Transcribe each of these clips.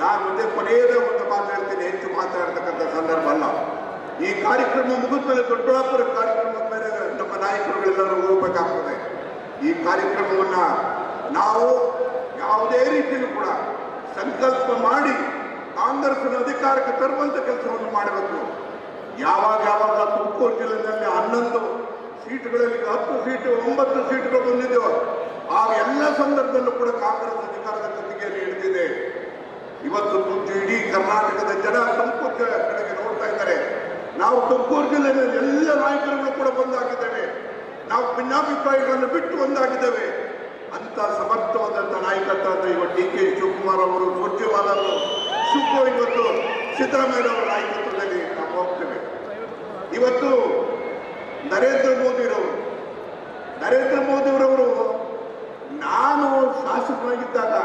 ನಾನು ಮುಂದೆ ಕೊನೆಯದೇ ಒಂದು ಮಾತಾಡ್ತೀನಿ ಹೆಚ್ಚು ಮಾತಾಡ್ತಕ್ಕಂಥ ಸಂದರ್ಭ ಅಲ್ಲ ಈ ಕಾರ್ಯಕ್ರಮ ಮುಗಿದ ಮೇಲೆ ದೊಡ್ಡಬಳ್ಳಾಪುರ ಕಾರ್ಯಕ್ರಮದ ಮೇಲೆ ನಮ್ಮ ನಾಯಕರುಗಳೆಲ್ಲರೂ ಹೋಗ್ಬೇಕಾಗ್ತದೆ ಈ ಕಾರ್ಯಕ್ರಮವನ್ನ ನಾವು ಯಾವುದೇ ರೀತಿಯಲ್ಲೂ ಕೂಡ ಸಂಕಲ್ಪ ಮಾಡಿ ಕಾಂಗ್ರೆಸ್ನ ಅಧಿಕಾರಕ್ಕೆ ತರುವಂತ ಕೆಲಸವನ್ನು ಮಾಡಬೇಕು ಯಾವಾಗ ಯಾವಾಗ ತುಮಕೂರು ಜಿಲ್ಲೆಯಲ್ಲಿ ಹನ್ನೊಂದು ಸೀಟುಗಳಲ್ಲಿ ಹತ್ತು ಸೀಟು ಒಂಬತ್ತು ಸೀಟುಗಳು ಬಂದಿದ್ದೆವು ಆಗ ಎಲ್ಲ ಸಂದರ್ಭದಲ್ಲೂ ಕೂಡ ಕಾಂಗ್ರೆಸ್ ಅಧಿಕಾರದ ಗತಿಗೆಯಲ್ಲಿ ಹಿಡಿದಿದೆ ಇವತ್ತು ತು- ಇಡೀ ಕರ್ನಾಟಕದ ಜನ ತುಮಕೂರು ಜಿಲ್ಲೆ ಕಡೆಗೆ ನೋಡ್ತಾ ಇದ್ದಾರೆ ನಾವು ತುಮಕೂರು ಜಿಲ್ಲೆಯಲ್ಲಿ ಎಲ್ಲ ನಾಯಕರುಗಳು ಕೂಡ ಒಂದಾಗಿದ್ದೇವೆ ನಾವು ಭಿನ್ನಾಭಿಪ್ರಾಯಗಳನ್ನು ಬಿಟ್ಟು ಒಂದಾಗಿದ್ದೇವೆ ಅಂತ ಸಮರ್ಥವಾದಂಥ ನಾಯಕತ್ವ ಇವತ್ತು ಡಿ ಕೆ ಶಿವಕುಮಾರ್ ಅವರು ಸುರ್ಜೇವಾಲ ಅವರು ಸುಬ್ಬು ಇವತ್ತು ಸಿದ್ದರಾಮಯ್ಯ ಅವರ ನಾಯಕತ್ವದಲ್ಲಿ ನಾವು ಹೋಗ್ತೇವೆ ಇವತ್ತು ನರೇಂದ್ರ ಮೋದಿರವರು ನರೇಂದ್ರ ಮೋದಿಯವರವರು ನಾನು ಶಾಸಕನಾಗಿದ್ದಾಗ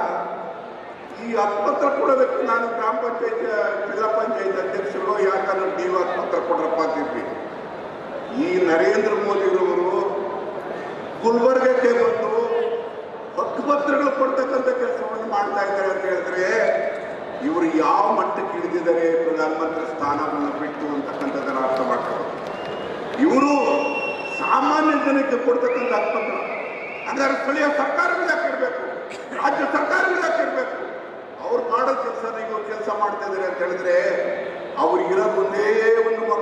ಈ ಹತ್ಪತ್ರ ಕೊಡೋದಕ್ಕೆ ನಾನು ಗ್ರಾಮ ಪಂಚಾಯತ್ ಜಿಲ್ಲಾ ಪಂಚಾಯತ್ ಅಧ್ಯಕ್ಷರು ಯಾಕಂದ್ರೆ ನೀವು ಹತ್ಪತ್ರ ಕೊಡ್ರಪ್ಪ ಅಂತಿದ್ವಿ ಈ ನರೇಂದ್ರ ಮೋದಿರವರು ಗುಲ್ಬರ್ಗಕ್ಕೆ ಬಂದು ಹಕ್ಕುಪತ್ರಗಳು ಕೊಡ್ತಕ್ಕಂಥ ಕೆಲಸವನ್ನು ಮಾಡ್ತಾ ಇದ್ದಾರೆ ಅಂತ ಹೇಳಿದ್ರೆ ಇವರು ಯಾವ ಮಟ್ಟಕ್ಕೆ ಹಿಡಿದಿದ್ದಾರೆ ಪ್ರಧಾನಮಂತ್ರಿ ಸ್ಥಾನವನ್ನು ಬಿಟ್ಟು ಅಂತಕ್ಕಂಥದ್ದನ್ನು ಅರ್ಥ ಮಾಡ್ತಾರೆ ಇವರು ಸಾಮಾನ್ಯ ಜನಕ್ಕೆ ಕೊಡ್ತಕ್ಕಂಥ ಹಕ್ಕುಪತ್ರ ಅಂದ್ರೆ ಸ್ಥಳೀಯ ಸರ್ಕಾರಗಳು ಯಾಕೆ ಇರಬೇಕು ರಾಜ್ಯ ಸರ್ಕಾರಗಳು ಯಾಕೆ ಇರಬೇಕು ಅವ್ರು ಮಾಡೋ ಕೆಲಸ ನೀವು ಕೆಲಸ ಮಾಡ್ತಾ ಇದ್ದಾರೆ ಅಂತ ಹೇಳಿದ್ರೆ ಅವ್ರಿಗಿರೋ ಒಂದೇ ಒಂದು ಮುಖ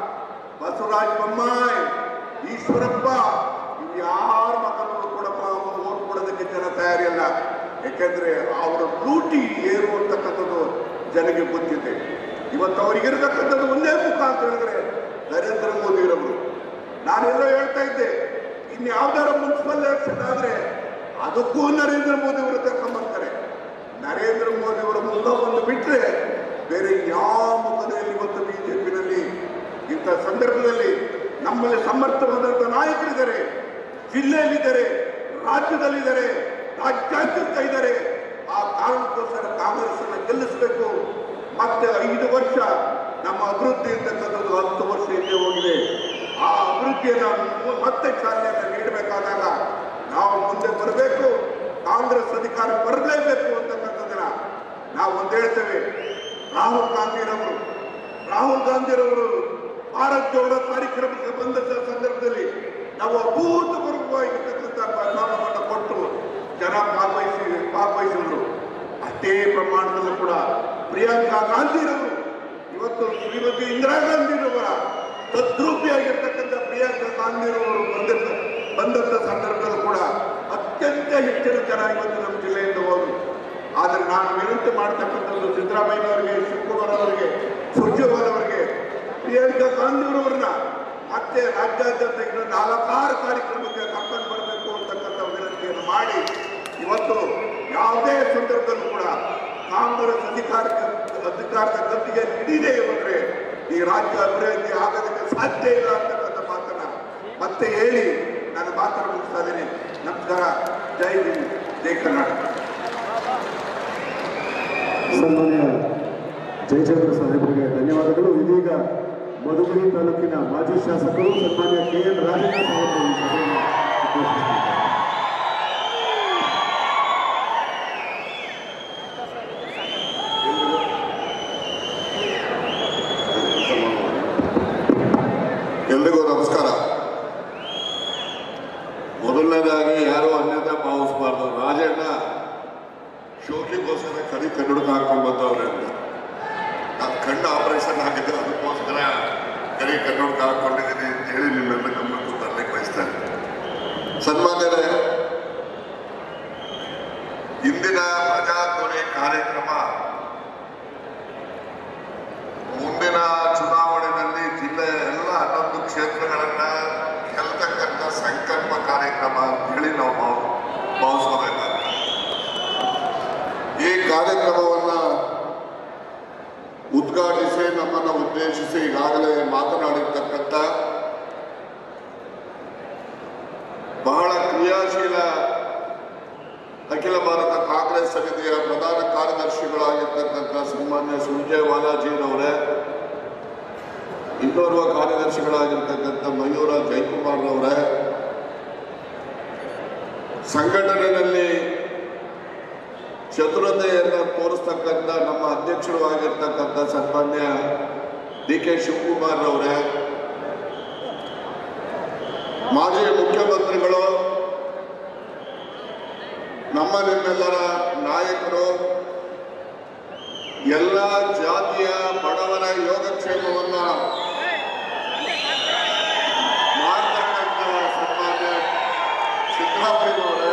ಬಸವರಾಜ ಬೊಮ್ಮಾಯಿ ಈಶ್ವರಪ್ಪ ಇವು ಯಾರ ಮಕ್ಕಳು ಕೂಡ ಓಟ್ ಕೊಡೋದಕ್ಕೆ ಜನ ತಯಾರಿಲ್ಲ ಯಾಕೆಂದ್ರೆ ಅವರ ಲೂಟಿ ಏನು ಅಂತಕ್ಕಂಥದ್ದು ಜನಗೆ ಗೊತ್ತಿದೆ ಇವತ್ತು ಅವರಿಗಿರತಕ್ಕಂಥದ್ದು ಒಂದೇ ಮುಖ ಅಂತ ಹೇಳಿದ್ರೆ ನರೇಂದ್ರ ಮೋದಿ ಇರವರು ನಾನೆಲ್ಲ ಹೇಳ್ತಾ ಇದ್ದೆ ಇನ್ನು ಯಾವ್ದಾರ ಮುನ್ಸಿಪಲ್ ಎಲೆಕ್ಷನ್ ಆದ್ರೆ ಅದಕ್ಕೂ ನರೇಂದ್ರ ಮೋದಿ ಅವರು ತಕೊಂಬರ್ತಾರೆ ನರೇಂದ್ರ ಮೋದಿ ಅವರ ಮುಖವನ್ನು ಬಿಟ್ಟರೆ ಬೇರೆ ಯಾವ ಮುಖದಲ್ಲಿ ಇವತ್ತು ಬಿಜೆಪಿನಲ್ಲಿ ಇಂಥ ಸಂದರ್ಭದಲ್ಲಿ ನಮ್ಮಲ್ಲಿ ಸಮರ್ಥವಾದಂಥ ನಾಯಕರಿದ್ದಾರೆ ಜಿಲ್ಲೆಯಲ್ಲಿದ್ದಾರೆ ರಾಜ್ಯದಲ್ಲಿದ್ದಾರೆ ರಾಜ್ಯಾದ್ಯಂತ ಇದ್ದಾರೆ ಆ ಕಾರಣಕ್ಕೋಸ್ಕರ ಕಾಂಗ್ರೆಸ್ ಅನ್ನು ಗೆಲ್ಲಿಸಬೇಕು ಮತ್ತೆ ಐದು ವರ್ಷ ನಮ್ಮ ಅಭಿವೃದ್ಧಿ ಅಂತಕ್ಕಂಥದ್ದು ಹತ್ತು ವರ್ಷ ಹಿಂದೆ ಹೋಗಿದೆ ಆ ಅಭಿವೃದ್ಧಿಯನ್ನು ಮತ್ತೆ ಚಾಲನೆಯನ್ನು ನೀಡಬೇಕಾದಾಗ ನಾವು ಮುಂದೆ ಬರಬೇಕು ಕಾಂಗ್ರೆಸ್ ಅಧಿಕಾರ ಬರಲೇಬೇಕು ಅಂತಕ್ಕಂಥದ್ದನ್ನ ನಾವು ಒಂದು ಹೇಳ್ತೇವೆ ರಾಹುಲ್ ಗಾಂಧಿರವರು ರಾಹುಲ್ ಗಾಂಧಿರವರು ಭಾರತ್ ಜೋಡೋ ಕಾರ್ಯಕ್ರಮಕ್ಕೆ ಬಂದಂತ ಸಂದರ್ಭದಲ್ಲಿ ನಾವು ಅಭೂತಪೂರ್ವವಾಗಿರ್ತಕ್ಕಂಥ ಪರಿಣಾಮವನ್ನು ಕೊಟ್ಟು ಜನ ಭಾಗವಹಿಸಿ ಭಾಗವಹಿಸಿದ್ರು ಅಷ್ಟೇ ಪ್ರಮಾಣದಲ್ಲೂ ಕೂಡ ಪ್ರಿಯಾಂಕಾ ಗಾಂಧಿರವರು ಇವತ್ತು ಶ್ರೀಮತಿ ಇಂದಿರಾ ಗಾಂಧಿರವರ ತದ್ರೂಪಿಯಾಗಿರ್ತಕ್ಕಂಥ ಪ್ರಿಯಾಂಕಾ ಗಾಂಧಿರವರು ಬಂದಿದ್ದ ಬಂದಂತ ಸಂದರ್ಭದಲ್ಲೂ ಕೂಡ ಅತ್ಯಂತ ಹೆಚ್ಚಿನ ಜನ ಇವತ್ತು ನಮ್ಮ ಜಿಲ್ಲೆಯಿಂದ ಹೋದ್ರು ಆದರೆ ನಾನು ವಿನಂತಿ ಮಾಡ್ತಕ್ಕಂಥದ್ದು ಸಿದ್ದರಾಮಯ್ಯನವರಿಗೆ ಶಿವಕುಮಾರ್ ಅವರಿಗೆ ಸುರ್ಜೇವಾಲ್ ಅವರಿಗೆ ಪ್ರಿಯಾಂಕಾ ಗಾಂಧಿಯವರನ್ನ ಮತ್ತೆ ರಾಜ್ಯಾದ್ಯಂತ ಇನ್ನು ನಾಲ್ಕಾರು ಕಾರ್ಯಕ್ರಮಕ್ಕೆ ಕರ್ಕೊಂಡು ಬರಬೇಕು ಅಂತಕ್ಕಂಥ ವಿನಂತಿಯನ್ನು ಮಾಡಿ ಇವತ್ತು ಯಾವುದೇ ಸಂದರ್ಭದಲ್ಲೂ ಕೂಡ ಕಾಂಗ್ರೆಸ್ ಅಧಿಕಾರಕ್ಕೆ ಅಧಿಕಾರದ ಗದ್ದಿಗೆ ಹಿಡಿದೇ ಬಂದ್ರೆ ಈ ರಾಜ್ಯ ಅಭಿವೃದ್ಧಿ ಆಗೋದಕ್ಕೆ ಸಾಧ್ಯ ಇಲ್ಲ ಅಂತಕ್ಕಂಥ ಮಾತನ್ನ ಮತ್ತೆ ಹೇಳಿ ನಾನು ಮಾತನ್ನು ಮುಗಿಸ್ತಾ ಇದ್ದೀನಿ ನಮಸ್ಕಾರ ಜೈ ಹಿಂದ್ ಜೈ ಕರ್ನಾಟಕ ಸನ್ಮಾನ್ಯ ಜಯಚಂದ್ರ ಸಾಹೇಬರಿಗೆ ಧನ್ಯವಾದಗಳು ಇದೀಗ ಮಧುಗಿರಿ ತಾಲೂಕಿನ ಮಾಜಿ ಶಾಸಕರು ಸನ್ಮಾನ್ಯ ಕೆ ಎನ್ ರಾಜಣ್ಣ ಸಾಹೇಬರು ಈ ಸಭೆಯನ್ನು ಉದ್ದೇಶಿಸಿದ್ದಾರೆ. ಎಲ್ರಿಗೂ ನಮಸ್ಕಾರ ಮೊದಲನೇದಾಗಿ ಯಾರು ಅನ್ಯತಾ ಭಾವಿಸಬಾರ್ದು ರಾಜಣ್ಣ ಶೋಕಿಗೋಸ್ಕರ ಕರಿ ಕನ್ನಡಕ ಹಾಕೊಂಡು ಬಂದವ್ರೆ ಅಂತ ನಾನು ಕಣ್ಣು ಆಪರೇಷನ್ ಆಗಿದ್ದೆ ಅದಕ್ಕೋಸ್ಕರ ಕರಿ ಕನ್ನಡಕ ಹಾಕೊಂಡಿದ್ದೀನಿ ಅಂತ ಹೇಳಿ ನಿಮ್ಮೆಲ್ಲ ಗಮನಕ್ಕೂ ತರಲಿಕ್ಕೆ ಬಯಸ್ತಾರೆ ಸನ್ಮಾನ್ಯರೇ ಇಂದಿನ ಪ್ರಜಾಧ್ವನಿ ಕಾರ್ಯಕ್ರಮ ಮುಂದಿನ ಚುನಾವಣೆಯಲ್ಲಿ ಜಿಲ್ಲೆಯ ಎಲ್ಲ ಹನ್ನೊಂದು ಕ್ಷೇತ್ರಗಳನ್ನ ಗೆಲ್ತಕ್ಕಂಥ ಸಂಕಲ್ಪ ಕಾರ್ಯಕ್ರಮ ಅಂತ ಹೇಳಿ ನಾವು ಭಾವ ಭಾವಿಸ್ಕೋಬೇಕಾಗ್ತದೆ ಈ ಕಾರ್ಯಕ್ರಮವನ್ನ ಉದ್ಘಾಟಿಸಿ ನಮ್ಮನ್ನು ಉದ್ದೇಶಿಸಿ ಈಗಾಗಲೇ ಮಾತನಾಡಿರ್ತಕ್ಕಂಥ ಬಹಳ ಕ್ರಿಯಾಶೀಲ ಅಖಿಲ ಭಾರತ ಕಾಂಗ್ರೆಸ್ ಸಮಿತಿಯ ಪ್ರಧಾನ ಕಾರ್ಯದರ್ಶಿಗಳಾಗಿರ್ತಕ್ಕಂಥ ಸನ್ಮಾನ್ಯ ಸುರ್ಜೇವಾಲಾಜಿಯವರೇ ಇನ್ನೋರ್ವ ಕಾರ್ಯದರ್ಶಿಗಳಾಗಿರ್ತಕ್ಕಂಥ ಮಯೂರ ಜಯಕುಮಾರ್ ಅವರೇ ಸಂಘಟನೆಯಲ್ಲಿ ಚತುರತೆಯನ್ನು ತೋರಿಸ್ತಕ್ಕಂಥ ನಮ್ಮ ಅಧ್ಯಕ್ಷರು ಆಗಿರ್ತಕ್ಕಂಥ ಸನ್ಮಾನ್ಯ ಡಿ ಕೆ ಶಿವಕುಮಾರ್ ಅವರೇ ಮಾಜಿ ಮುಖ್ಯಮಂತ್ರಿಗಳು ನಮ್ಮ ನಿಮ್ಮೆಲ್ಲರ ನಾಯಕರು ಎಲ್ಲ ಜಾತಿಯ ಬಡವರ ಯೋಗಕ್ಷೇಮವನ್ನ ಮಾಡ್ತಕ್ಕಂಥ ಸನ್ಮಾನ್ಯ ಸಿದ್ದರಾಮಯ್ಯನವರೇ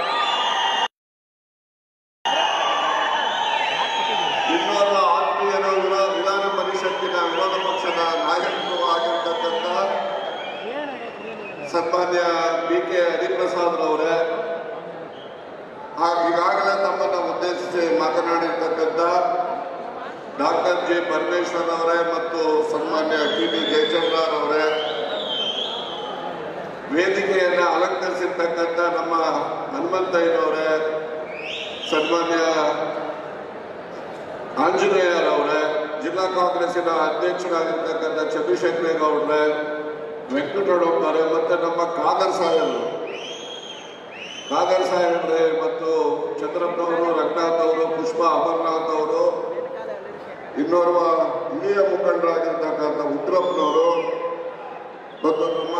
ಇನ್ನೋರ್ವ ಆತ್ಮೀಯರು ವಿರೋ- ವಿಧಾನ ಪರಿಷತ್ತಿನ ವಿರೋಧ ಪಕ್ಷದ ನಾಯಕರು ಆಗಿರ್ತಕ್ಕಂಥ ಸನ್ಮಾನ್ಯ ಬಿ ಕೆ ಹರಿಪ್ರಸಾದ್ ರವರೇ ಈಗಾಗಲೇ ತಮ್ಮನ್ನು ಉದ್ದೇಶಿಸಿ ಮಾತನಾಡಿರ್ತಕ್ಕಂಥ ಡಾಕ್ಟರ್ ಜೆ ಪರಮೇಶ್ವರ್ ಅವರೇ ಮತ್ತು ಸನ್ಮಾನ್ಯ ಟಿ ಡಿ ಜಯಚಂದ್ರರ್ ಅವರೇ ವೇದಿಕೆಯನ್ನು ಅಲಂಕರಿಸಿರ್ತಕ್ಕಂಥ ನಮ್ಮ ಹನುಮಂತಯ್ಯನವರೇ ಸನ್ಮಾನ್ಯ ಆಂಜನೇಯರವರೇ ಜಿಲ್ಲಾ ಕಾಂಗ್ರೆಸ್ಸಿನ ಅಧ್ಯಕ್ಷರಾಗಿರ್ತಕ್ಕಂಥ ಚಂದ್ರಶೇಖರೇಗೌಡ್ರೆ ವೆಂಕಟರಮಣವರೇ ಮತ್ತೆ ನಮ್ಮ ಕಾದರ್ ಸಾಹೇಬರು ಕಾದರ್ ಸಾಹೇಬ್ರೆ ಮತ್ತು ಚಂದ್ರಪ್ಪನವರು ರಂಗನಾಥ್ ಅವರು ಪುಷ್ಪ ಅಮರ್ನಾಥ್ ಅವರು ಇನ್ನೋರ್ವ ಹಿರಿಯ ಮುಖಂಡರಾಗಿರ್ತಕ್ಕಂಥ ಉಗ್ರಪ್ಪನವರು ಮತ್ತು ನಮ್ಮ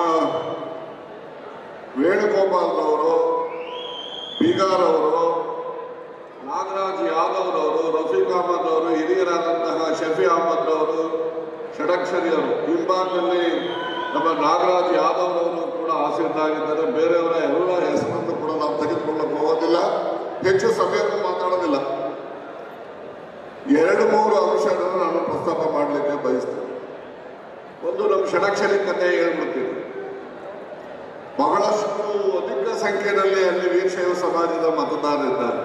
ವೇಣುಗೋಪಾಲ್ರವರು ಬೀಗಾರ್ ಅವರು ನಾಗರಾಜ್ ಯಾದವ್ ಅವರು ರಫೀಕ್ ಅಹಮದ್ ಅವರು ಹಿರಿಯರಾದಂತಹ ಶಫಿ ಅಹಮದ್ ಅವರು ಷಡಕ್ಷರಿ ಅವರು ಹಿಂಭಾಗದಲ್ಲಿ ನಮ್ಮ ನಾಗರಾಜ್ ಯಾದವ್ ಅವರು ಕೂಡ ಆಸೀನರಾಗಿದ್ದಾರೆ ಬೇರೆಯವರ ಎಲ್ಲ ಹೆಸರನ್ನು ಕೂಡ ನಾವು ತೆಗೆದುಕೊಳ್ಳಕ್ಕೆ ಹೋಗೋದಿಲ್ಲ ಹೆಚ್ಚು ಸಮಯಕ್ಕೂ ಮಾತಾಡೋದಿಲ್ಲ ಎರಡು ಮೂರು ಅಂಶಗಳನ್ನು ನಾನು ಪ್ರಸ್ತಾಪ ಮಾಡಲಿಕ್ಕೆ ಬಯಸ್ತೇನೆ ಒಂದು ನಮ್ಮ ಷಡಕ್ಷರಿ ಕಥೆ ಹೇಳ್ಬಿಡ್ತೀನಿ ಬಹಳಷ್ಟು ಅಧಿಕ ಸಂಖ್ಯೆಯಲ್ಲಿ ಅಲ್ಲಿ ವೀರಶೈವ ಸಮಾಜದ ಮತದಾರರಿದ್ದಾರೆ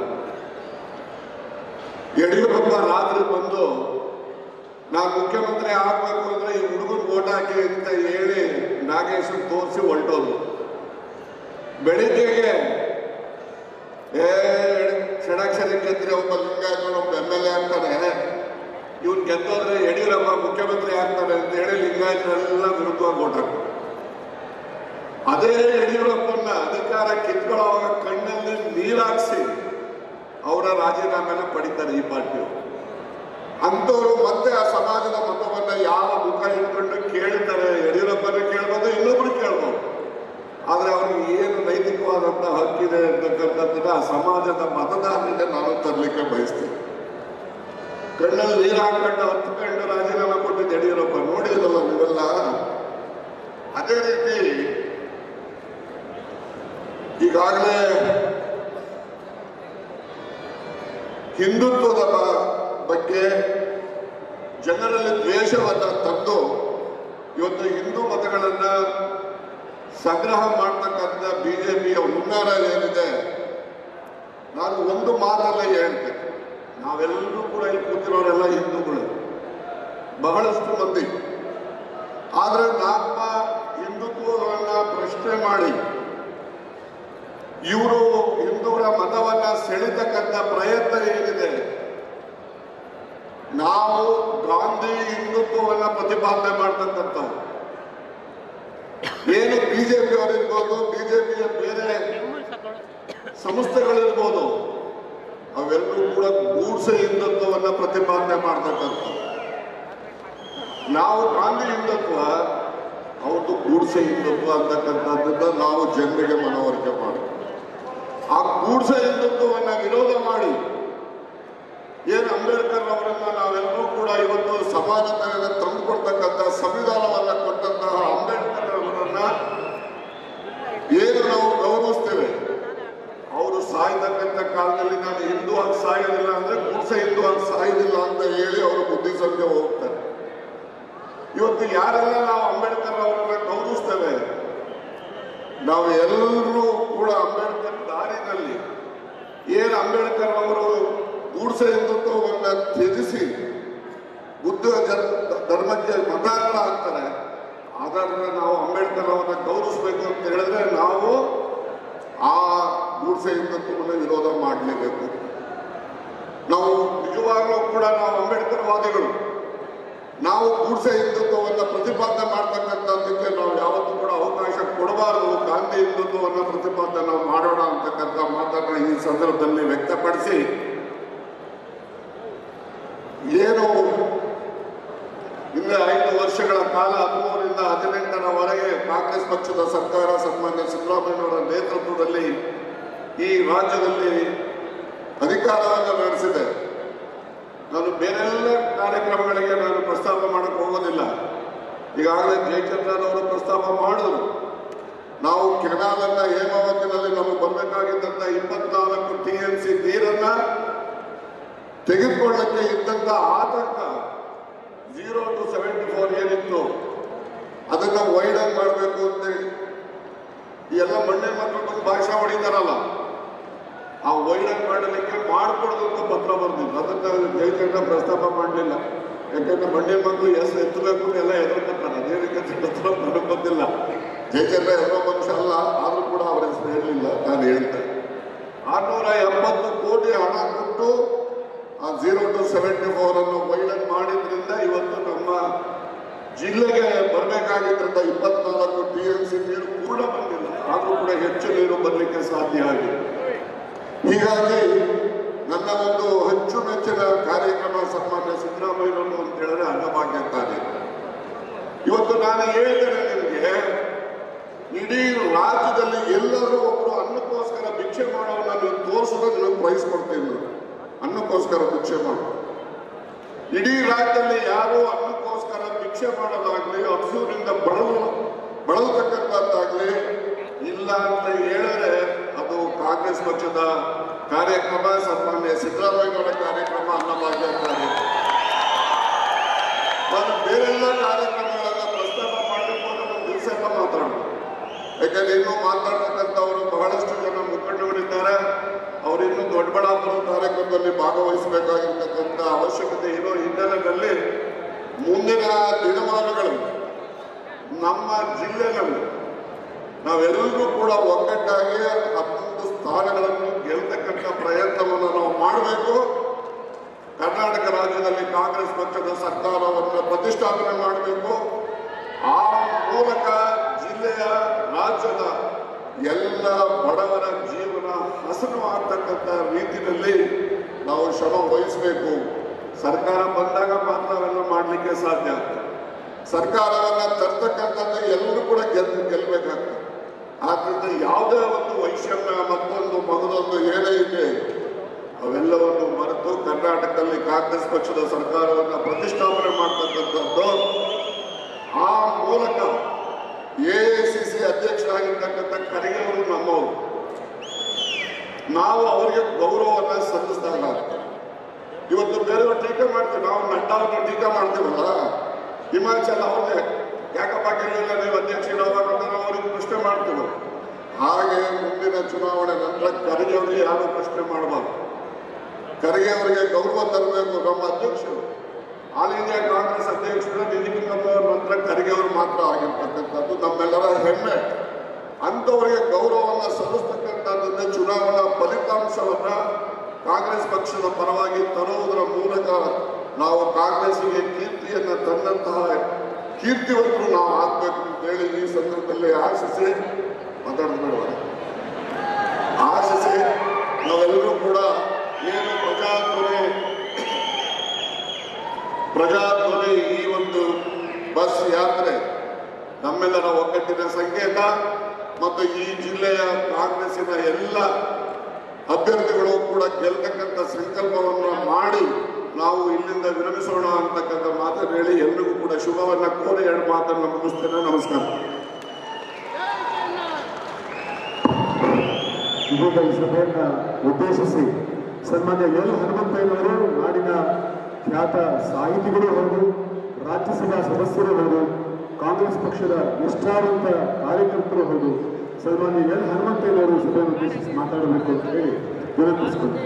ಯಡಿಯೂರಪ್ಪ ರಾತ್ರಿ ಬಂದು ನಾನು ಮುಖ್ಯಮಂತ್ರಿ ಆಗ್ಬೇಕು ಅಂದ್ರೆ ಈ ಹುಡುಗನ ಓಟ್ ಹಾಕಿ ಅಂತ ಹೇಳಿ ನಾಗೇಶನ್ ತೋರಿಸಿ ಹೊರಟೋದು ಬೆಳಿಗ್ಗೆಗೆ ಏ ಷಡಾಕ್ಷರಿ ಗೆದ್ರೆ ಒಬ್ಬ ಲಿಂಗಾಯತ ಒಬ್ಬ ಎಮ್ ಎಲ್ ಎ ಆಗ್ತಾನೆ ಇವ್ನು ಗೆದ್ದೋದ್ರೆ ಯಡಿಯೂರಪ್ಪ ಮುಖ್ಯಮಂತ್ರಿ ಆಗ್ತಾನೆ ಅಂತ ಹೇಳಿ ಲಿಂಗಾಯತರೆಲ್ಲ ವಿರುದ್ಧವಾಗಿ ಓಟ್ ಹಾಕ್ತಾರೆ ಅದೇ ಯಡಿಯೂರಪ್ಪನ ಅಧಿಕಾರ ಕಿತ್ಕೊಳ್ಳೋವಾಗ ಕಣ್ಣಲ್ಲಿ ನೀರಾಕ್ಸಿ ಅವರ ರಾಜೀನಾಮೆನ ಪಡಿತಾರೆ ಈ ಪಾರ್ಟಿಯವರು ಅಂಥವ್ರು ಮತ್ತೆ ಆ ಸಮಾಜದ ಮತವನ್ನ ಯಾವ ಮುಖ ಇಟ್ಕೊಂಡು ಕೇಳ್ತಾರೆ ಯಡಿಯೂರಪ್ಪನ ಕೇಳ್ಬೋದು ಇನ್ನೊಬ್ರು ಕೇಳ್ಬೋದು ಆದ್ರೆ ಅವ್ರಿಗೆ ಏನು ನೈತಿಕವಾದಂತ ಹಕ್ಕಿದೆ ಅಂತಕ್ಕಂಥದ್ದನ್ನ ಆ ಸಮಾಜದ ಮತದಾರರಿಗೆ ನಾನು ತರಲಿಕ್ಕೆ ಬಯಸ್ತೀನಿ ಕಣ್ಣಲ್ಲಿ ನೀರು ಹಾಕೊಂಡು ಹತ್ಕೊಂಡು ರಾಜೀನಾಮೆ ಕೊಟ್ಟಿದ್ದು ಯಡಿಯೂರಪ್ಪ ನೋಡಿದ್ರಲ್ಲ ನೀವೆಲ್ಲ ಅದೇ ರೀತಿ ಈಗಾಗಲೇ ಹಿಂದುತ್ವದ ಬ- ಬಗ್ಗೆ ಜನರಲ್ಲಿ ದ್ವೇಷವನ್ನ ತಂದು ಇವತ್ತು ಹಿಂದೂ ಮತಗಳನ್ನ ಸಂಗ್ರಹ ಮಾಡ್ತಕ್ಕಂಥ ಬಿಜೆಪಿಯ ಹುನ್ನಾರ ಏನಿದೆ ನಾನು ಒಂದು ಮಾತಲ್ಲ ಹೇಳ್ತೇನೆ ನಾವೆಲ್ಲರೂ ಕೂಡ ಇಲ್ಲಿ ಕೂತಿರೋರೆಲ್ಲ ಹಿಂದೂಗಳು ಬಹಳಷ್ಟು ಮಂದಿ ಆದ್ರೆ ನಮ್ಮ ಹಿಂದುತ್ವಗಳನ್ನ ಪ್ರಶ್ನೆ ಮಾಡಿ ಇವರು ಹಿಂದೂಗಳ ಮತವನ್ನ ಸೆಳೆತಕ್ಕಂಥ ಪ್ರಯತ್ನ ಏನಿದೆ ನಾವು ಗಾಂಧಿ ಹಿಂದುತ್ವವನ್ನ ಪ್ರತಿಪಾದನೆ ಮಾಡ್ತಕ್ಕಂಥವು ಏನು ಬಿಜೆಪಿ ಅವರಿರ್ಬೋದು ಬಿಜೆಪಿಯ ಬೇರೆ ಸಂಸ್ಥೆಗಳಿರ್ಬೋದು ಅವೆಲ್ಲರೂ ಕೂಡ ಗೂಡ್ಸೆ ಹಿಂದುತ್ವವನ್ನ ಪ್ರತಿಪಾದನೆ ಮಾಡ್ತಕ್ಕಂಥವು ನಾವು ಗಾಂಧಿ ಹಿಂದುತ್ವ ಅವ್ರದ್ದು ಗೂಡ್ಸೆ ಹಿಂದುತ್ವ ಅಂತಕ್ಕಂಥದ್ದನ್ನ ನಾವು ಜನರಿಗೆ ಮನವರಿಕೆ ಮಾಡಿ ಆ ಗೂಡ್ಸೆ ಹಿಂದುತ್ವವನ್ನ ವಿರೋಧ ಮಾಡಿ ಏನು ಅಂಬೇಡ್ಕರ್ ಅವರನ್ನ ನಾವೆಲ್ಲರೂ ಕೂಡ ಇವತ್ತು ಸಮಾನತೆಯನ್ನು ತಂದುಕೊಡ್ತಕ್ಕಂಥ ಸಂವಿಧಾನವನ್ನ ಕೊಟ್ಟಂತಹ ಅಂಬೇಡ್ಕರ್ ಅವರನ್ನ ಏನು ನಾವು ಗೌರವಿಸ್ತೇವೆ ಅವರು ಸಾಯ್ತಕ್ಕಂಥ ಕಾಲದಲ್ಲಿ ನಾನು ಹಿಂದೂ ಆಗಿ ಸಾಯೋದಿಲ್ಲ ಅಂದ್ರೆ ಗೂಡ್ಸೆ ಹಿಂದೂ ಆಗಿ ಸಾಯೋದಿಲ್ಲ ಅಂತ ಹೇಳಿ ಅವರು ಬುದ್ಧಿಸಂಖ್ಯೆ ಹೋಗ್ತಾರೆ ಇವತ್ತು ಯಾರೆಲ್ಲ ನಾವು ಅಂಬೇಡ್ಕರ್ ಅವರನ್ನ ಗೌರವಿಸ್ತೇವೆ ನಾವು ಎಲ್ಲರೂ ಕೂಡ ಅಂಬೇಡ್ಕರ್ ದಾರಿನಲ್ಲಿ ಏನು ಅಂಬೇಡ್ಕರ್ ಅವರು ಗೂಡ್ಸೆ ಹಿಂದುತ್ವವನ್ನ ತ್ಯಜಿಸಿ ಬುದ್ಧ ಜನ್- ಧರ್ಮಕ್ಕೆ ಮತಾಂತರ ಅದನ್ನ ನಾವು ಅಂಬೇಡ್ಕರ್ ಅವರನ್ನ ಗೌರವಿಸಬೇಕು ಅಂತ ಹೇಳಿದ್ರೆ ನಾವು ಆ ಗೂಡ್ಸೆ ಹಿಂದುತ್ವವನ್ನು ವಿರೋಧ ಮಾಡಲೇಬೇಕು ನಾವು ನಿಜವಾಗ್ಲೂ ಕೂಡ ನಾವು ಅಂಬೇಡ್ಕರ್ ವಾದಿಗಳು ನಾವು ಗೂಡ್ಸೆ ಹಿಂದುತ್ವವನ್ನು ಪ್ರತಿಪಾದನೆ ಮಾಡ್ತಕ್ಕಂಥದ್ದಕ್ಕೆ ನಾವು ಯಾವತ್ತೂ ಕೂಡ ಅವಕಾಶ ಕೊಡಬಾರದು ಗಾಂಧಿ ಹಿಂದುತ್ವವನ್ನು ಪ್ರತಿಪಾದನೆ ನಾವು ಮಾಡೋಣ ಅಂತಕ್ಕಂಥ ಮಾತನ್ನ ಈ ಸಂದರ್ಭದಲ್ಲಿ ವ್ಯಕ್ತಪಡಿಸಿ ಏನು ಹಿಂದೆ ಐದು ವರ್ಷಗಳ ಕಾಲ ಹದಿಮೂರರಿಂದ ಹದಿನೆಂಟರವರೆಗೆ ಕಾಂಗ್ರೆಸ್ ಪಕ್ಷದ ಸರ್ಕಾರ ಸನ್ಮಾನ್ಯ ಸಿದ್ದರಾಮಯ್ಯನವರ ನೇತೃತ್ವದಲ್ಲಿ ಈ ರಾಜ್ಯದಲ್ಲಿ ಅಧಿಕಾರವನ್ನು ನಡೆಸಿದೆ ನಾನು ಬೇರೆಲ್ಲ ಕಾರ್ಯಕ್ರಮಗಳಿಗೆ ನಾನು ಪ್ರಸ್ತಾಪ ಮಾಡಕ್ಕೆ ಹೋಗೋದಿಲ್ಲ ಈಗಾಗಲೇ ಜಯಚಂದ್ರನವರು ಪ್ರಸ್ತಾಪ ಮಾಡಿದ್ರು ನಾವು ಕೆನಾಲನ್ನ ಹೇಮಾವತಿನಲ್ಲಿ ನಮಗೆ ಬರಬೇಕಾಗಿದ್ದಂಥ ಇಪ್ಪತ್ನಾಲ್ಕು ಟಿ ಎನ್ ಸಿ ನೀರನ್ನ ತೆಗೆದುಕೊಳ್ಳಕ್ಕೆ ಇದ್ದಂಥ ಆತಂಕ ಝೀರೋ ಟು ಸೆವೆಂಟಿ ಫೋರ್ ಏನಿತ್ತು ಅದನ್ನ ವೈಡನ್ ಮಾಡಬೇಕು ಅಂತೇಳಿ ಈ ಎಲ್ಲ ಮಣ್ಣಿನ ಮಕ್ಕಳು ಬಂದು ಭಾಷೆ ಹೊಡಿತಾರಲ್ಲ ಆ ವೈಡನ್ ಮಾಡಲಿಕ್ಕೆ ಮಾಡಿಕೊಡೋದು ಅಂತ ಪತ್ರ ಬರ್ದಿದ್ದು ಅದಕ್ಕೆ ಜಯಚಂದ್ರ ಪ್ರಸ್ತಾಪ ಮಾಡಲಿಲ್ಲ ಯಾಕಂದ್ರೆ ಮಣ್ಣಿನ ಮಕ್ಕಳು ಎಷ್ಟು ಎತ್ತಬೇಕು ಎಲ್ಲ ಎದುರ್ಕೊತಾರೆ ಅದೇನಕ್ಕೆ ಹತ್ರ ನನಗೆ ಗೊತ್ತಿಲ್ಲ ಜಯಚಂದ್ರ ಎಲ್ಲೋ ಮನುಷ್ಯ ಅಲ್ಲ ಆದ್ರೂ ಕೂಡ ಅವರ ಹೆಸರು ಹೇಳಲಿಲ್ಲ ನಾನು ಹೇಳ್ತೇನೆ ಆರ್ನೂರ ಎಂಬತ್ತು ಕೋಟಿ ಹಣ ಕೊಟ್ಟು ಆ ಝೀರೋ ಟು ಸೆವೆಂಟಿ ಫೋರ್ ಅನ್ನು ವೈಡನ್ ಮಾಡಿದ್ರಿಂದ ಇವತ್ತು ನಮ್ಮ ಜಿಲ್ಲೆಗೆ ಬರಬೇಕಾಗಿದ್ದಂಥ ಇಪ್ಪತ್ನಾಲ್ಕು ಟಿ ಎಂ ಸಿ ನೀರು ಕೂಡ ಬಂದಿಲ್ಲ ಆದರೂ ಕೂಡ ಹೆಚ್ಚು ನೀರು ಬರಲಿಕ್ಕೆ ಸಾಧ್ಯ ಆಗಿದೆ ಹೀಗಾಗಿ ನನ್ನ ಒಂದು ಅಚ್ಚುಮೆಚ್ಚಿನ ಕಾರ್ಯಕ್ರಮ ಸನ್ಮಾನ್ಯ ಸಿದ್ದರಾಮಯ್ಯನವರು ಅಂತ ಹೇಳಿದ್ರೆ ಅನ್ನಭಾಗ್ಯ ಕಾರ್ಯ ಇವತ್ತು ನಾನು ಹೇಳ್ತೇನೆ ನಿಮಗೆ ಇಡೀ ರಾಜ್ಯದಲ್ಲಿ ಎಲ್ಲರೂ ಒಬ್ಬರು ಅನ್ನಕ್ಕೋಸ್ಕರ ಭಿಕ್ಷೆ ಮಾಡೋವನ್ನ ನೀವು ತೋರಿಸಿದ್ರೆ ನಿಮಗೆ ಪ್ರೈಸ್ ಕೊಡ್ತೀನಿ ನಾನು. ಅನ್ನಕ್ಕೋಸ್ಕರ ಭಿಕ್ಷೆ ಮಾಡೋ ಇಡೀ ರಾಜ್ಯದಲ್ಲಿ ಯಾರು ಅನ್ನಕ್ಕೋಸ್ಕರ ಭಿಕ್ಷೆ ಮಾಡೋದಾಗ್ಲಿ ಹಸುವಿನಿಂದ ಬಳಲು ಬಳಲ್ತಕ್ಕಂಥದ್ದಾಗ್ಲಿ ಇಲ್ಲ ಅಂತ ಹೇಳಿದ್ರೆ ಅದು ಕಾಂಗ್ರೆಸ್ ಪಕ್ಷದ ಕಾರ್ಯಕ್ರಮ ಸನ್ಮಾನ್ಯ ಸಿದ್ದರಾಮಯ್ಯನವರ ಕಾರ್ಯಕ್ರಮ ಅನ್ನಭಾಗ್ಯ ಕಾರ್ಯಕ್ರಮ ನಾನು ಬೇರೆಲ್ಲ ಕಾರ್ಯಕ್ರಮಗಳನ್ನ ಪ್ರಸ್ತಾಪ ಮಾಡಲಿಕ್ಕೆ ಒಂದು ದಿವಸ ಎಲ್ಲ ಮಾತಾಡೋದು ಯಾಕಂದ್ರೆ ಇನ್ನೂ ಮಾತಾಡ್ತಕ್ಕಂಥವರು ಬಹಳಷ್ಟು ಜನ ಮುಖಂಡಗಳಿದ್ದಾರೆ ಅವರು ಇನ್ನೂ ದೊಡ್ಡಬಳ್ಳಾಪುರ ಕಾರ್ಯಕ್ರಮದಲ್ಲಿ ಭಾಗವಹಿಸಬೇಕಾಗಿರ್ತಕ್ಕಂಥ ಅವಶ್ಯಕತೆ ಇರೋ ಹಿನ್ನೆಲೆಯಲ್ಲಿ ಮುಂದಿನ ದಿನಮಾನಗಳು ನಮ್ಮ ಜಿಲ್ಲೆನಲ್ಲಿ ನಾವೆಲ್ಲರೂ ಕೂಡ ಒಗ್ಗಟ್ಟಾಗಿ ಹತ್ತೊಂದು ಸ್ಥಾನಗಳನ್ನು ಗೆಲ್ತಕ್ಕಂಥ ಪ್ರಯತ್ನವನ್ನು ನಾವು ಮಾಡಬೇಕು ಕರ್ನಾಟಕ ರಾಜ್ಯದಲ್ಲಿ ಕಾಂಗ್ರೆಸ್ ಪಕ್ಷದ ಸರ್ಕಾರವನ್ನು ಪ್ರತಿಷ್ಠಾಪನೆ ಮಾಡಬೇಕು ಆ ಮೂಲಕ ಜಿಲ್ಲೆಯ ರಾಜ್ಯದ ಎಲ್ಲ ಬಡವರ ಜೀವನ ಹಸನು ಆಗ್ತಕ್ಕಂಥ ರೀತಿಯಲ್ಲಿ ನಾವು ಶ್ರಮ ವಹಿಸಬೇಕು ಸರ್ಕಾರ ಬಂದಾಗ ಮಾತ್ರ ಅವೆಲ್ಲ ಮಾಡಲಿಕ್ಕೆ ಸಾಧ್ಯ ಆಗ್ತದೆ ಸರ್ಕಾರವನ್ನ ತರ್ತಕ್ಕಂಥದ್ದು ಎಲ್ಲರೂ ಕೂಡ ಗೆದ್ದು ಗೆಲ್ಲಬೇಕಾಗ್ತದೆ ಆದ್ರಿಂದ ಯಾವುದೇ ಒಂದು ವೈಷಮ್ಯ ಮತ್ತೊಂದು ಮಗದೊಂದು ಏನೇ ಇದೆ ಅವೆಲ್ಲವನ್ನು ಮರೆತು ಕರ್ನಾಟಕದಲ್ಲಿ ಕಾಂಗ್ರೆಸ್ ಪಕ್ಷದ ಸರ್ಕಾರವನ್ನು ಪ್ರತಿಷ್ಠಾಪನೆ ಮಾಡ್ತಕ್ಕಂಥದ್ದು ಆ ಮೂಲಕ ಎ ಸಿ ಸಿ ಅಧ್ಯಕ್ಷರಾಗಿರ್ತಕ್ಕಂಥ ಖರ್ಗೆ ಅವರು ನಮ್ಮವರು ನಾವು ಅವರಿಗೆ ಗೌರವವನ್ನು ಸಲ್ಲಿಸಿದಾಗ ಇವತ್ತು ಬೇರೆಯವರು ಟೀಕೆ ಮಾಡ್ತೀವಿ ನಾವು ನಡ್ಡಾ ಅವ್ರನ್ನ ಟೀಕೆ ಮಾಡ್ತೀವಲ್ಲ ಹಿಮಾಚಲ ಅವ್ರನ್ನೇ ಯಾಕಪ್ಪ ಗೆಲ್ಲಿಲ್ಲ ನೀವು ಅಧ್ಯಕ್ಷರಾವಾಗ ಅಂತ ನಾವು ಅವ್ರಿಗೆ ಪ್ರಶ್ನೆ ಮಾಡ್ತೀವಿ ಹಾಗೆ ಮುಂದಿನ ಚುನಾವಣೆ ನಂತರ ಖರ್ಗೆ ಅವರಿಗೆ ಯಾರು ಪ್ರಶ್ನೆ ಮಾಡಬಾರ್ದು ಖರ್ಗೆ ಅವರಿಗೆ ಗೌರವ ತರಬೇಕು ನಮ್ಮ ಅಧ್ಯಕ್ಷರು ಆಲ್ ಇಂಡಿಯಾ ಕಾಂಗ್ರೆಸ್ ಅಧ್ಯಕ್ಷರು ನಿಧಿಕಮ್ಮ ಅವರ ನಂತರ ಖರ್ಗೆ ಅವರು ಮಾತ್ರ ಆಗಿರ್ತಕ್ಕಂಥದ್ದು ನಮ್ಮೆಲ್ಲರ ಹೆಮ್ಮೆ ಅಂಥವರಿಗೆ ಗೌರವವನ್ನು ಸಲ್ಲಿಸ್ತಕ್ಕಂಥದ್ದನ್ನ ಚುನಾವಣಾ ಫಲಿತಾಂಶವನ್ನ ಕಾಂಗ್ರೆಸ್ ಪಕ್ಷದ ಪರವಾಗಿ ತರುವುದರ ಮೂಲಕ ನಾವು ಕಾಂಗ್ರೆಸ್ಸಿಗೆ ಕೀರ್ತಿಯನ್ನು ತಂದಂತಹ ಕೀರ್ತಿವಂತರು ನಾವು ಆಗ್ಬೇಕು ಅಂತೇಳಿ ಈ ಸಂದರ್ಭದಲ್ಲಿ ಆಶಿಸಿ ಮಾತಾಡ್ಬೇಡ ಆಶಿಸಿ ನಾವೆಲ್ಲರೂ ಕೂಡ ಏನು ಪ್ರಜಾಧ್ವನಿ ಪ್ರಜಾಧ್ವನಿ ಈ ಒಂದು ಬಸ್ ಯಾತ್ರೆ ನಮ್ಮೆಲ್ಲರ ಒಗ್ಗಟ್ಟಿನ ಸಂಕೇತ ಮತ್ತು ಈ ಜಿಲ್ಲೆಯ ಕಾಂಗ್ರೆಸ್ಸಿನ ಎಲ್ಲ ಅಭ್ಯರ್ಥಿಗಳು ಕೂಡ ಗೆಲ್ತಕ್ಕಂಥ ಸಂಕಲ್ಪವನ್ನು ಮಾಡಿ ನಾವು ಇಲ್ಲಿಂದ ವಿರಮಿಸೋಣ ಅಂತಕ್ಕಂಥ ಮಾತನ್ನು ಹೇಳಿ ಎಲ್ರಿಗೂ ಕೂಡ ಶುಭವನ್ನ ಕೋರಿ ಎರಡು ಮಾತನ್ನು ಮುಗಿಸ್ತೇನೆ ನಮಸ್ಕಾರ ಇದೀಗ ಈ ಸಭೆಯನ್ನ ಉದ್ದೇಶಿಸಿ ಸನ್ಮಾನ್ಯ ಎಲ್ ಹನುಮಂತಯ್ಯನವರು ನಾಡಿನ ಖ್ಯಾತ ಸಾಹಿತಿಗಳು ಹೌದು ರಾಜ್ಯಸಭಾ ಸದಸ್ಯರು ಹೌದು ಕಾಂಗ್ರೆಸ್ ಪಕ್ಷದ ನಿಷ್ಠಾವಂತ ಕಾರ್ಯಕರ್ತರು ಹೌದು ಸನ್ಮಾನ್ಯ ಎಲ್ ಹನುಮಂತಯ್ಯನವರು ಸಭೆಯನ್ನು ಉದ್ದೇಶಿಸಿ ಮಾತಾಡಬೇಕು ಅಂತ ಹೇಳಿ ವಿನಂತಿಸಿಕೊಂಡು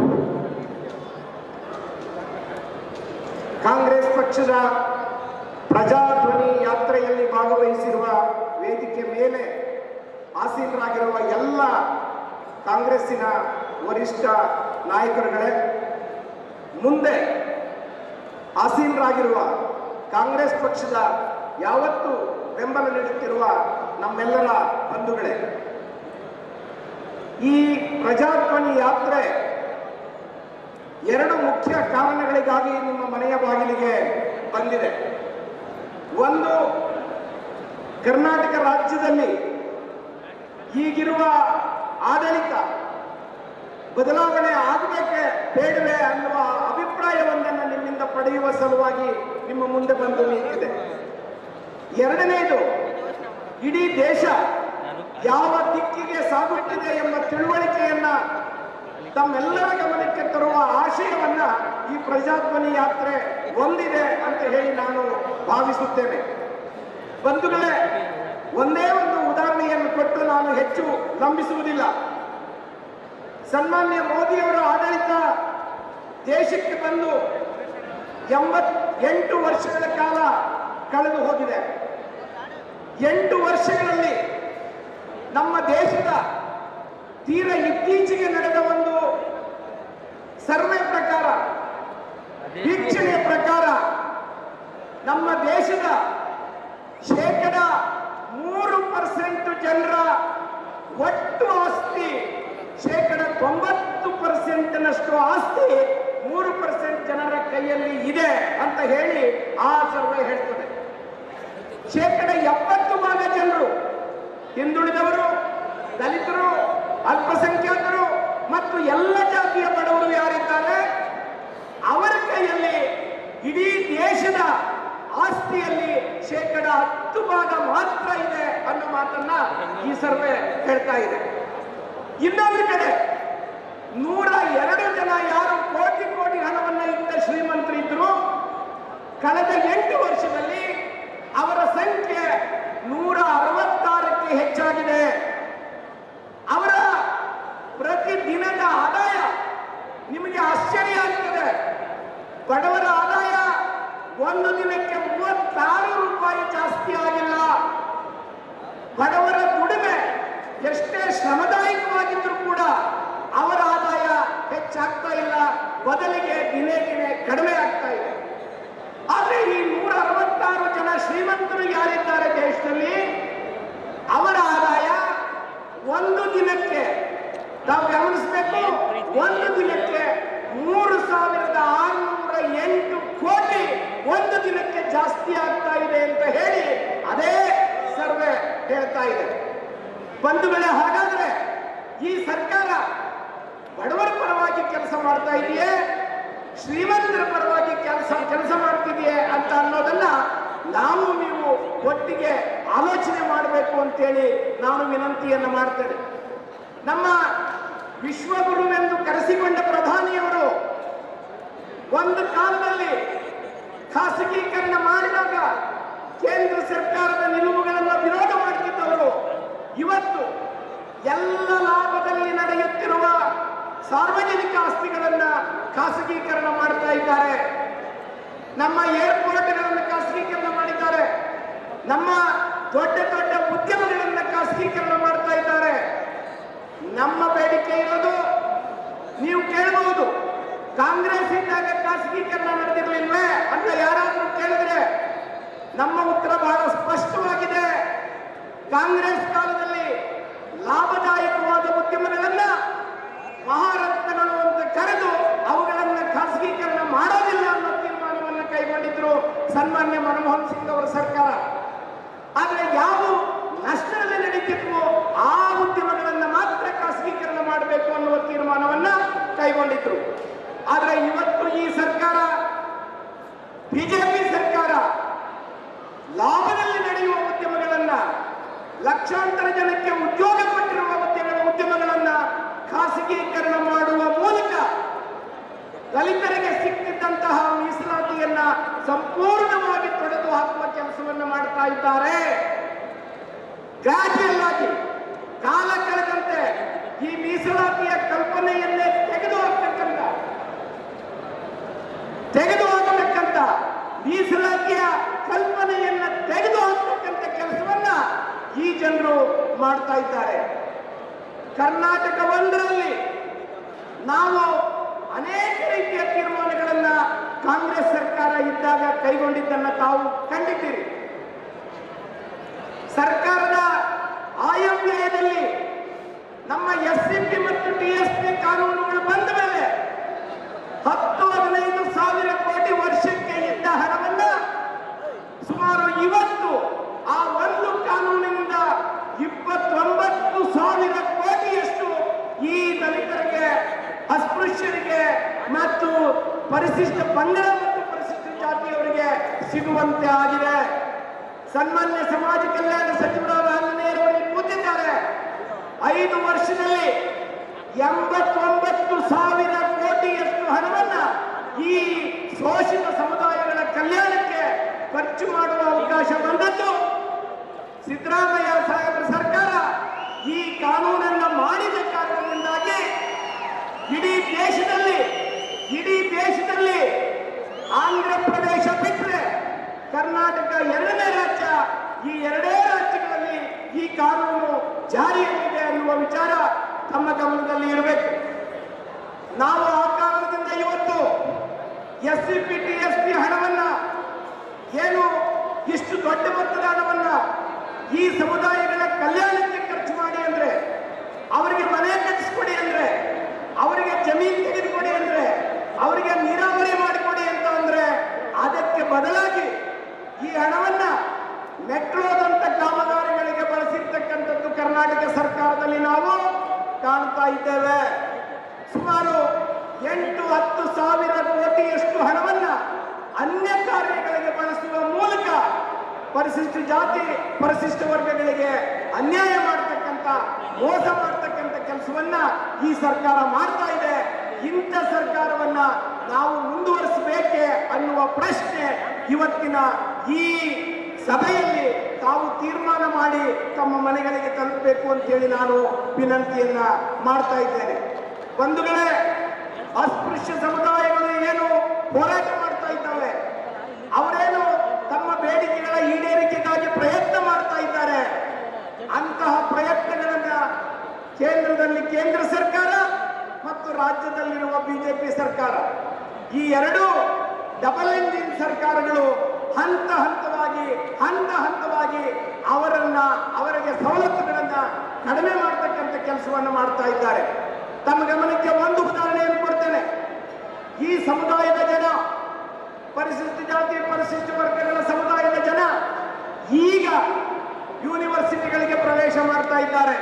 ಕಾಂಗ್ರೆಸ್ ಪಕ್ಷದ ಪ್ರಜಾಧ್ವನಿ ಯಾತ್ರೆಯಲ್ಲಿ ಭಾಗವಹಿಸಿರುವ ವೇದಿಕೆ ಮೇಲೆ ಆಸೀನರಾಗಿರುವ ಎಲ್ಲ ಕಾಂಗ್ರೆಸ್ಸಿನ ವರಿಷ್ಠ ನಾಯಕರುಗಳೇ ಮುಂದೆ ಆಸೀನರಾಗಿರುವ ಕಾಂಗ್ರೆಸ್ ಪಕ್ಷದ ಯಾವತ್ತು ಬೆಂಬಲ ನೀಡುತ್ತಿರುವ ನಮ್ಮೆಲ್ಲರ ಬಂಧುಗಳೇ ಈ ಪ್ರಜಾಧ್ವನಿ ಯಾತ್ರೆ ಎರಡು ಮುಖ್ಯ ಕಾರಣಗಳಿಗಾಗಿ ನಿಮ್ಮ ಮನೆಯ ಬಾಗಿಲಿಗೆ ಬಂದಿದೆ ಒಂದು ಕರ್ನಾಟಕ ರಾಜ್ಯದಲ್ಲಿ ಈಗಿರುವ ಆಡಳಿತ ಬದಲಾವಣೆ ಆಗಬೇಕೆ ಬೇಡವೇ ಅನ್ನುವ ಅಭಿಪ್ರಾಯವೊಂದನ್ನು ನಿಮ್ಮಿಂದ ಪಡೆಯುವ ಸಲುವಾಗಿ ನಿಮ್ಮ ಮುಂದೆ ಬಂದು ನಿಂತಿದೆ ಎರಡನೆಯದು ಇಡೀ ದೇಶ ಯಾವ ದಿಕ್ಕಿಗೆ ಸಾಗುತ್ತಿದೆ ಎಂಬ ತಿಳುವಳಿಕೆಯನ್ನ ತಮ್ಮೆಲ್ಲರ ಗಮನಕ್ಕೆ ತರುವ ಆಶಯವನ್ನ ಈ ಪ್ರಜಾಧ್ವನಿ ಯಾತ್ರೆ ಹೊಂದಿದೆ ಅಂತ ಹೇಳಿ ನಾನು ಭಾವಿಸುತ್ತೇನೆ ಬಂಧುಗಳೇ ಒಂದೇ ಒಂದು ಉದಾಹರಣೆಯನ್ನು ಕೊಟ್ಟು ನಾನು ಹೆಚ್ಚು ಲಂಬಿಸುವುದಿಲ್ಲ ಸನ್ಮಾನ್ಯ ಮೋದಿಯವರ ಆಡಳಿತ ದೇಶಕ್ಕೆ ಬಂದು ಎಂಬತ್ತೆಂಟು ವರ್ಷಗಳ ಕಾಲ ಕಳೆದು ಹೋಗಿದೆ ಎಂಟು ವರ್ಷಗಳಲ್ಲಿ ನಮ್ಮ ದೇಶದ ತೀರ ಇತ್ತೀಚೆಗೆ ನಡೆದ ಒಂದು ಸರ್ವೆ ಪ್ರಕಾರ ವೀಕ್ಷಣೆಯ ಪ್ರಕಾರ ನಮ್ಮ ದೇಶದ ಶೇಕಡ ಮೂರು ಪರ್ಸೆಂಟ್ ಜನರ ಒಟ್ಟು ಆಸ್ತಿ ಶೇಕಡ ತೊಂಬತ್ತು ಪರ್ಸೆಂಟ್ನಷ್ಟು ಆಸ್ತಿ ಮೂರು ಪರ್ಸೆಂಟ್ ಜನರ ಕೈಯಲ್ಲಿ ಇದೆ ಅಂತ ಹೇಳಿ ಆ ಸರ್ವೆ ಹೇಳ್ತದೆ ಶೇಕಡ ಎಪ್ಪತ್ತು ಭಾಗ ಜನರು ಹಿಂದುಳಿದವರು ದಲಿತರು ಅಲ್ಪಸಂಖ್ಯಾತರು ಮತ್ತು ಎಲ್ಲ ಜಾತಿಯ ಬಡವರು ಯಾರಿದ್ದಾರೆ ಅವರ ಕೈಯಲ್ಲಿ ಇಡೀ ದೇಶದ ಆಸ್ತಿಯಲ್ಲಿ ಶೇಕಡ ಹತ್ತು ಭಾಗ ಮಾತ್ರ ಇದೆ ಅನ್ನೋ ಮಾತನ್ನ ಈ ಸರ್ವೆ ಹೇಳ್ತಾ ಇದೆ ಇನ್ನೊಂದು ಕಡೆ ನೂರ ಎರಡು ಜನ ಯಾರು ಕೋಟಿ ಕೋಟಿ ಹಣವನ್ನ ಇಟ್ಟ ಶ್ರೀಮಂತರಿದ್ರು ಕಳೆದ ಎಂಟು ವರ್ಷದಲ್ಲಿ ಅವರ ಸಂಖ್ಯೆ ನೂರ ಅರವತ್ತಾರಕ್ಕೆ ಹೆಚ್ಚಾಗಿದೆ ಅವರ ಪ್ರತಿ ದಿನದ ಆದಾಯ ನಿಮಗೆ ಆಶ್ಚರ್ಯ ಆಗ್ತದೆ ಬಡವರ ಆದಾಯ ಒಂದು ದಿನಕ್ಕೆ ಮೂವತ್ತಾರು ರೂಪಾಯಿ ಜಾಸ್ತಿ ಆಗಿಲ್ಲ ಬಡವರ ದುಡಿಮೆ ಎಷ್ಟೇ ಶ್ರಮದಾಯಕವಾಗಿದ್ರೂ ಕೂಡ ಅವರ ಆದಾಯ ಹೆಚ್ಚಾಗ್ತಾ ಇಲ್ಲ ಬದಲಿಗೆ ದಿನೇ ದಿನೇ ಕಡಿಮೆ ಆಗ್ತಾ ಇದೆ ಆದ್ರೆ ಈ ನೂರ ಅರವತ್ತಾರು ಜನ ಶ್ರೀಮಂತರು ಯಾರಿದ್ದಾರೆ ದೇಶದಲ್ಲಿ ಅವರ ಆದಾಯ ಒಂದು ದಿನಕ್ಕೆ ನಾವು ಗಮನಿಸಬೇಕು ಒಂದು ದಿನಕ್ಕೆ ಮೂರು ಸಾವಿರದ ಆರುನೂರ ಎಂಟು ಕೋಟಿ ಒಂದು ದಿನಕ್ಕೆ ಜಾಸ್ತಿ ಆಗ್ತಾ ಇದೆ ಅಂತ ಹೇಳಿ ಅದೇ ಸರ್ವೆ ಹೇಳ್ತಾ ಇದೆ ಬಂಧುಗಳೇ ಹಾಗಾದ್ರೆ ಈ ಸರ್ಕಾರ ಬಡವರ ಪರವಾಗಿ ಕೆಲಸ ಮಾಡ್ತಾ ಇದೆಯೇ ಶ್ರೀಮಂತರ ಪರವಾಗಿ ಕೆಲಸ ಕೆಲಸ ಮಾಡ್ತಿದೆಯೇ ಅಂತ ಅನ್ನೋದನ್ನ ನಾವು ನೀವು ಒಟ್ಟಿಗೆ ಆಲೋಚನೆ ಮಾಡಬೇಕು ಅಂತೇಳಿ ನಾನು ವಿನಂತಿಯನ್ನು ಮಾಡ್ತೇನೆ ನಮ್ಮ ವಿಶ್ವಗುರುವೆಂದು ಕರೆಸಿಕೊಂಡ ಪ್ರಧಾನಿಯವರು ಒಂದು ಕಾಲದಲ್ಲಿ ಖಾಸಗೀಕರಣ ಮಾಡಿದಾಗ ಕೇಂದ್ರ ಸರ್ಕಾರದ ನಿಲುವುಗಳನ್ನು ವಿರೋಧ ಮಾಡ್ತಿದ್ದವರು ಇವತ್ತು ಎಲ್ಲ ಲಾಭದಲ್ಲಿ ನಡೆಯುತ್ತಿರುವ ಸಾರ್ವಜನಿಕ ಆಸ್ತಿಗಳನ್ನ ಖಾಸಗೀಕರಣ ಮಾಡ್ತಾ ಇದ್ದಾರೆ ನಮ್ಮ ಏರ್ಪೋರ್ಟ್ಗಳನ್ನು ಖಾಸಗೀಕರಣ ಮಾಡಿದ್ದಾರೆ ನಮ್ಮ ದೊಡ್ಡ ದೊಡ್ಡ ಉದ್ಯಮಗಳನ್ನ ಖಾಸಗೀಕರಣ ಮಾಡ್ತಾ ಇದ್ದಾರೆ ನಮ್ಮ ಬೇಡಿಕೆ ಇರೋದು ನೀವು ಕೇಳಬಹುದು ಕಾಂಗ್ರೆಸ್ ಇದ್ದಾಗ ಖಾಸಗೀಕರಣ ನಡೆದಿರಲಿಲ್ವೇ ಅಂತ ಯಾರಾದ್ರೂ ಕೇಳಿದ್ರೆ ನಮ್ಮ ಉತ್ತರ ಬಹಳ ಸ್ಪಷ್ಟವಾಗಿದೆ ಕಾಂಗ್ರೆಸ್ ಕಾಲದಲ್ಲಿ ಲಾಭದಾಯಕವಾದ ಉದ್ಯಮಗಳನ್ನ ಮಹಾರತ್ನಗಳು ಅಂತ ಕರೆದು ಅವುಗಳನ್ನ ಖಾಸಗೀಕರಣ ಮಾಡೋದಿಲ್ಲ ಅನ್ನೋ ತೀರ್ಮಾನವನ್ನು ಕೈಗೊಂಡಿದ್ರು ಸನ್ಮಾನ್ಯ ಮನಮೋಹನ್ ಸಿಂಗ್ ಅವರ ಸರ್ಕಾರ ಆದ್ರೆ ಯಾವ ನಷ್ಟದಲ್ಲಿ ನಡೀತಿದ್ವೋ ಆ ಉದ್ಯಮಗಳನ್ನ ಮಾತ್ರ ಖಾಸಗೀಕರಣ ಮಾಡಬೇಕು ಅನ್ನುವ ತೀರ್ಮಾನವನ್ನ ಕೈಗೊಂಡಿದ್ರು ಆದ್ರೆ ಇವತ್ತು ಈ ಸರ್ಕಾರ ಬಿಜೆಪಿ ಸರ್ಕಾರ ಲಾಭದಲ್ಲಿ ನಡೆಯುವ ಉದ್ಯಮಗಳನ್ನ ಲಕ್ಷಾಂತರ ಜನಕ್ಕೆ ಉದ್ಯೋಗ ಕೊಟ್ಟಿರುವ ಉದ್ಯಮ ಉದ್ಯಮಗಳನ್ನ ಖಾಸಗೀಕರಣ ಮಾಡುವ ಮೂಲಕ ದಲಿತರಿಗೆ ಸಿಕ್ಕಿದ್ದಂತಹ ಮೀಸಲಾತಿಯನ್ನ ಸಂಪೂರ್ಣವಾಗಿ ತೊಡೆದು ಹಾಕುವ ಕೆಲಸವನ್ನು ಮಾಡ್ತಾ ಇದ್ದಾರೆ ಗ್ರಾಜುಯಲ್ ಆಗಿ ಕಾಲ ಕಳೆದಂತೆ ಈ ಮೀಸಲಾತಿಯ ಕಲ್ಪನೆಯನ್ನೇ ತೆಗೆದು ಹಾಕ್ತಕ್ಕಂಥ ತೆಗೆದು ಹಾಕತಕ್ಕಂಥ ಮೀಸಲಾತಿಯ ಕಲ್ಪನೆಯನ್ನ ತೆಗೆದು ಹಾಕ್ತಕ್ಕಂಥ ಕೆಲಸವನ್ನ ಈ ಜನರು ಮಾಡ್ತಾ ಇದ್ದಾರೆ ಕರ್ನಾಟಕ ಒಂದರಲ್ಲಿ ನಾವು ಅನೇಕ ರೀತಿಯ ತೀರ್ಮಾನಗಳನ್ನ ಕಾಂಗ್ರೆಸ್ ಸರ್ಕಾರ ಇದ್ದಾಗ ಕೈಗೊಂಡಿದ್ದನ್ನ ತಾವು ಕಂಡಿದ್ದೀರಿ ಸರ್ಕಾರದ ಆಯವ್ಯಯದಲ್ಲಿ ನಮ್ಮ ಎಸ್ ಸಿ ಪಿ ಮತ್ತು ಟಿ ಎಸ್ ಪಿ ಕಾನೂನುಗಳು ಬಂದ ಮೇಲೆ ಹತ್ತು ಪಂಗಡ ಮತ್ತು ಪರಿಶಿಷ್ಟ ಜಾತಿಯವರಿಗೆ ಸಿಗುವಂತೆ ಆಗಿದೆ ಸನ್ಮಾನ್ಯ ಸಮಾಜ ಕಲ್ಯಾಣ ಸಚಿವರಾದ ಆಂಜನೇಯರವರು ಕೂತಿದ್ದಾರೆ ಐದು ವರ್ಷದಲ್ಲಿ ಎಂಬತ್ತೊಂಬತ್ತು ಸಾವಿರ ಕೋಟಿಯಷ್ಟು ಹಣವನ್ನ ಈ ಶೋಷಿತ ಸಮುದಾಯಗಳ ಕಲ್ಯಾಣಕ್ಕೆ ಖರ್ಚು ಮಾಡುವ ಅವಕಾಶ ಬಂದದ್ದು ಸಿದ್ದರಾಮಯ್ಯ ಸಾಹೇಬರ ಸರ್ಕಾರ ಈ ಕಾನೂನನ್ನ ಮಾಡಿದ ಕಾರಣದಿಂದಾಗಿ ಇಡೀ ದೇಶದಲ್ಲಿ ಇಡೀ ದೇಶದಲ್ಲಿ ಆಂಧ್ರ ಪ್ರದೇಶ ಬಿಟ್ಟರೆ ಕರ್ನಾಟಕ ಎರಡನೇ ರಾಜ್ಯ ಈ ಎರಡೇ ರಾಜ್ಯಗಳಲ್ಲಿ ಈ ಕಾನೂನು ಜಾರಿಯಲ್ಲಿದೆ ಅನ್ನುವ ವಿಚಾರ ತಮ್ಮ ಗಮನದಲ್ಲಿ ಇರಬೇಕು ನಾವು ಆ ಕಾರಣದಿಂದ ಇವತ್ತು S C P T S P ಹಣವನ್ನ ಏನು ಇಷ್ಟು ದೊಡ್ಡ ಮೊತ್ತದ ಹಣವನ್ನ ಈ ಸಮುದಾಯಗಳ ಕಲ್ಯಾಣಕ್ಕೆ ಖರ್ಚು ಮಾಡಿ ಅಂದ್ರೆ ಅವರಿಗೆ ಮನೆ ಕಟ್ಟಿಸ್ಕೊಡಿ ಅಂದ್ರೆ ಅವರಿಗೆ ಜಮೀನು ತೆಗೆದುಕೊಡಿ ಅಂದ್ರೆ ಅವರಿಗೆ ನೀರಾವರಿ ಮಾಡಿಕೊಡಿ ಅಂತ ಅಂದ್ರೆ ಅದಕ್ಕೆ ಬದಲಾಗಿ ಈ ಹಣವನ್ನ ಮೆಟ್ರೋದಂತ ಕಾಮಗಾರಿಗಳಿಗೆ ಬಳಸಿರ್ತಕ್ಕಂಥದ್ದು ಕರ್ನಾಟಕ ಸರ್ಕಾರದಲ್ಲಿ ನಾವು ಕಾಣ್ತಾ ಇದ್ದೇವೆ ಸುಮಾರು ಎಂಟು ಹತ್ತು ಸಾವಿರ ಕೋಟಿಯಷ್ಟು ಹಣವನ್ನ ಅನ್ಯ ಕಾರ್ಯಗಳಿಗೆ ಬಳಸುವ ಮೂಲಕ ಪರಿಶಿಷ್ಟ ಜಾತಿ ಪರಿಶಿಷ್ಟ ವರ್ಗಗಳಿಗೆ ಅನ್ಯಾಯ ಮಾಡತಕ್ಕಂತ ಮೋಸ ಮಾಡತಕ್ಕಂತ ಕೆಲಸವನ್ನ ಈ ಸರ್ಕಾರ ಮಾಡ್ತಾ ಇದೆ ಇಂಥ ಸರ್ಕಾರವನ್ನ ನಾವು ಮುಂದುವರಿಸಬೇಕೆ ಅನ್ನುವ ಪ್ರಶ್ನೆ ಇವತ್ತಿನ ಈ ಸಭೆಯಲ್ಲಿ ತಾವು ತೀರ್ಮಾನ ಮಾಡಿ ತಮ್ಮ ಮನೆಗಳಿಗೆ ತಲುಪಬೇಕು ಅಂತೇಳಿ ನಾನು ವಿನಂತಿಯನ್ನ ಮಾಡ್ತಾ ಇದ್ದೇನೆ ಬಂಧುಗಳೇ ಅಸ್ಪೃಶ್ಯ ಸಮುದಾಯಗಳು ಏನು ಹೋರಾಟ ಮಾಡ್ತಾ ಇದ್ದಾವೆ ಅವರೇನು ತಮ್ಮ ಬೇಡಿಕೆಗಳ ಈಡೇರಿಕೆಗಾಗಿ ಪ್ರಯತ್ನ ಮಾಡ್ತಾ ಇದ್ದಾರೆ ಅಂತಹ ಪ್ರಯತ್ನಗಳನ್ನ ಕೇಂದ್ರದಲ್ಲಿ ಕೇಂದ್ರ ಸರ್ಕಾರ ಮತ್ತು ರಾಜ್ಯದಲ್ಲಿರುವ ಬಿಜೆಪಿ ಸರ್ಕಾರ ಈ ಎರಡು ಡಬಲ್ ಎಂಜಿನ್ ಸರ್ಕಾರಗಳು ಹಂತ ಹಂತವಾಗಿ ಹಂತ ಹಂತವಾಗಿ ಅವರನ್ನ ಅವರಿಗೆ ಸವಲತ್ತುಗಳನ್ನ ಕಡಿಮೆ ಮಾಡತಕ್ಕಂಥ ಕೆಲಸವನ್ನು ಮಾಡ್ತಾ ಇದ್ದಾರೆ ತಮ್ಮ ಗಮನಕ್ಕೆ ಒಂದು ಉದಾಹರಣೆಯನ್ನು ಕೊಡ್ತೇನೆ ಈ ಸಮುದಾಯದ ಜನ ಪರಿಶಿಷ್ಟ ಜಾತಿ ಪರಿಶಿಷ್ಟ ವರ್ಗಗಳ ಸಮುದಾಯದ ಜನ ಈಗ ಯೂನಿವರ್ಸಿಟಿಗಳಿಗೆ ಪ್ರವೇಶ ಮಾಡ್ತಾ ಇದ್ದಾರೆ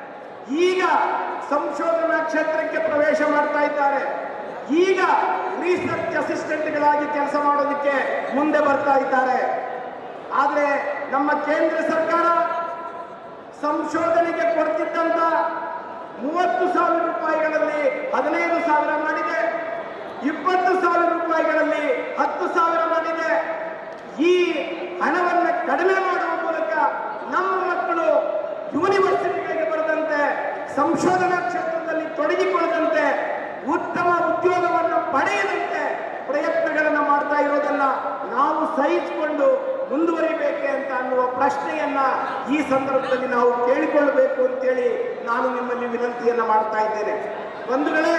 ಈಗ ಸಂಶೋಧನಾ ಕ್ಷೇತ್ರಕ್ಕೆ ಪ್ರವೇಶ ಮಾಡ್ತಾ ಇದ್ದಾರೆ ಈಗ ರಿಸರ್ಚ್ ಅಸಿಸ್ಟೆಂಟ್ಗಳಾಗಿ ಕೆಲಸ ಮಾಡೋದಕ್ಕೆ ಮುಂದೆ ಬರ್ತಾ ಇದ್ದಾರೆ ಆದರೆ ನಮ್ಮ ಕೇಂದ್ರ ಸರ್ಕಾರ ಸಂಶೋಧನೆಗೆ ಕೊಡ್ತಿದ್ದಂತ ಮೂವತ್ತು ಸಾವಿರ ರೂಪಾಯಿಗಳಲ್ಲಿ ಹದಿನೈದು ಸಾವಿರ ಮಾಡಿದೆ ಇಪ್ಪತ್ತು ಸಾವಿರ ರೂಪಾಯಿಗಳಲ್ಲಿ ಹತ್ತು ಸಾವಿರ ಮಾಡಿದೆ ಈ ಹಣವನ್ನು ಕಡಿಮೆ ಮಾಡುವ ಮೂಲಕ ನಮ್ಮ ಮಕ್ಕಳು ಯೂನಿವರ್ಸಿಟಿಗಳಿಗೆ ಬರದಂತೆ ಸಂಶೋಧನಾ ಕ್ಷೇತ್ರದಲ್ಲಿ ತೊಡಗಿಕೊಳ್ಳದಂತೆ ಉತ್ತಮ ಉದ್ಯೋಗವನ್ನು ಪಡೆಯದಂತೆ ಪ್ರಯತ್ನಗಳನ್ನು ಮಾಡ್ತಾ ಇರೋದನ್ನ ನಾವು ಸಹಿಸಿಕೊಂಡು ಮುಂದುವರಿಬೇಕೆ ಅಂತ ಅನ್ನುವ ಪ್ರಶ್ನೆಯನ್ನ ಈ ಸಂದರ್ಭದಲ್ಲಿ ನಾವು ಕೇಳಿಕೊಳ್ಳಬೇಕು ಅಂತೇಳಿ ನಾನು ನಿಮ್ಮಲ್ಲಿ ವಿನಂತಿಯನ್ನ ಮಾಡ್ತಾ ಇದ್ದೇನೆ ಬಂಧುಗಳೇ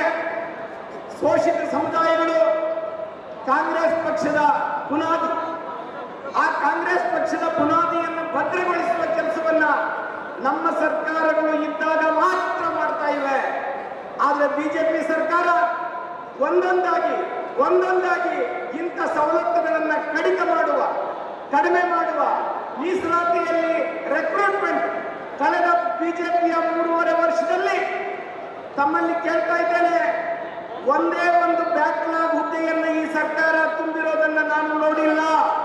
ಶೋಷಿತ ಸಮುದಾಯಗಳು ಕಾಂಗ್ರೆಸ್ ಪಕ್ಷದ ಬುನಾದಿ ಆ ಕಾಂಗ್ರೆಸ್ ಪಕ್ಷದ ಬುನಾದಿಯನ್ನು ಭದ್ರಗೊಳಿಸುವ ಕೆಲಸವನ್ನ ನಮ್ಮ ಸರ್ಕಾರಗಳು ಇದ್ದಾಗ ಮಾತ್ರ ಮಾಡ್ತಾ ಇವೆ ಆದ್ರೆ ಬಿಜೆಪಿ ಸರ್ಕಾರ ಒಂದೊಂದಾಗಿ ಒಂದೊಂದಾಗಿ ಇಂಥ ಸವಲತ್ತುಗಳನ್ನ ಕಡಿತ ಮಾಡುವ ಕಡಿಮೆ ಮಾಡುವ ಮೀಸಲಾತಿಯಲ್ಲಿ ರೆಕ್ರೂಟ್ಮೆಂಟ್ ಕಳೆದ ಬಿಜೆಪಿಯ ಮೂರುವರೆ ವರ್ಷದಲ್ಲಿ ತಮ್ಮಲ್ಲಿ ಕೇಳ್ತಾ ಇದ್ದೇನೆ ಒಂದೇ ಒಂದು ಬ್ಯಾಕ್ಲಾಗ್ ಹುದ್ದೆಯನ್ನು ಈ ಸರ್ಕಾರ ತುಂಬಿರೋದನ್ನ ನಾನು ನೋಡಿಲ್ಲ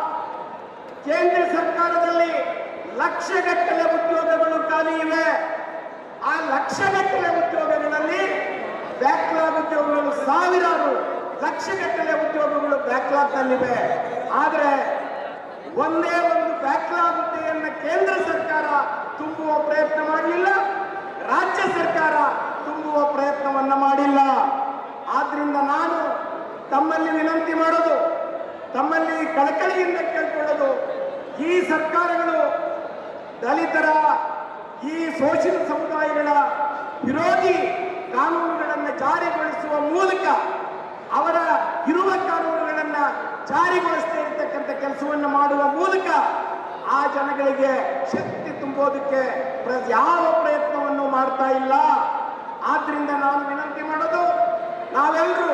ಕೇಂದ್ರ ಸರ್ಕಾರದಲ್ಲಿ ಲಕ್ಷಗಟ್ಟಲೆ ಉದ್ಯೋಗಗಳು ಖಾಲಿ ಇವೆ ಆ ಲಕ್ಷಗಟ್ಟಲೆ ಉದ್ಯೋಗಗಳಲ್ಲಿ ಬ್ಯಾಕ್ಲಾಗ್ ಉದ್ಯೋಗಗಳು ಸಾವಿರಾರು ಲಕ್ಷಗಟ್ಟಲೆ ಉದ್ಯೋಗಗಳು ಬ್ಯಾಕ್ಲಾಗ್ ನಲ್ಲಿವೆ ಆದರೆ ಒಂದೇ ಒಂದು ಬ್ಯಾಕ್ಲಾಗ್ ಹುದ್ದೆಯನ್ನ ಕೇಂದ್ರ ಸರ್ಕಾರ ತುಂಬುವ ಪ್ರಯತ್ನ ಮಾಡಲಿಲ್ಲ ರಾಜ್ಯ ಸರ್ಕಾರ ತುಂಬುವ ಪ್ರಯತ್ನವನ್ನ ಮಾಡಿಲ್ಲ ಆದ್ರಿಂದ ನಾನು ತಮ್ಮಲ್ಲಿ ವಿನಂತಿ ಮಾಡೋದು ತಮ್ಮಲ್ಲಿ ಕಳಕಳಿಯಿಂದ ಕೇಳ್ಕೊಳ್ಳೋದು ಈ ಸರ್ಕಾರಗಳು ದಲಿತರ ಈ ಶೋಷಿತ ಸಮುದಾಯಗಳ ವಿರೋಧಿ ಕಾನೂನುಗಳನ್ನು ಜಾರಿಗೊಳಿಸುವ ಮೂಲಕ ಅವರ ಇರುವ ಕಾನೂನುಗಳನ್ನು ಜಾರಿಗೊಳಿಸದೇ ಇರತಕ್ಕಂಥ ಕೆಲಸವನ್ನು ಮಾಡುವ ಮೂಲಕ ಆ ಜನಗಳಿಗೆ ಶಕ್ತಿ ತುಂಬೋದಕ್ಕೆ ಪ್ರ- ಯಾವ ಪ್ರಯತ್ನವನ್ನು ಮಾಡ್ತಾ ಇಲ್ಲ ಆದ್ರಿಂದ ನಾನು ವಿನಂತಿ ಮಾಡೋದು ನಾವೆಲ್ಲರೂ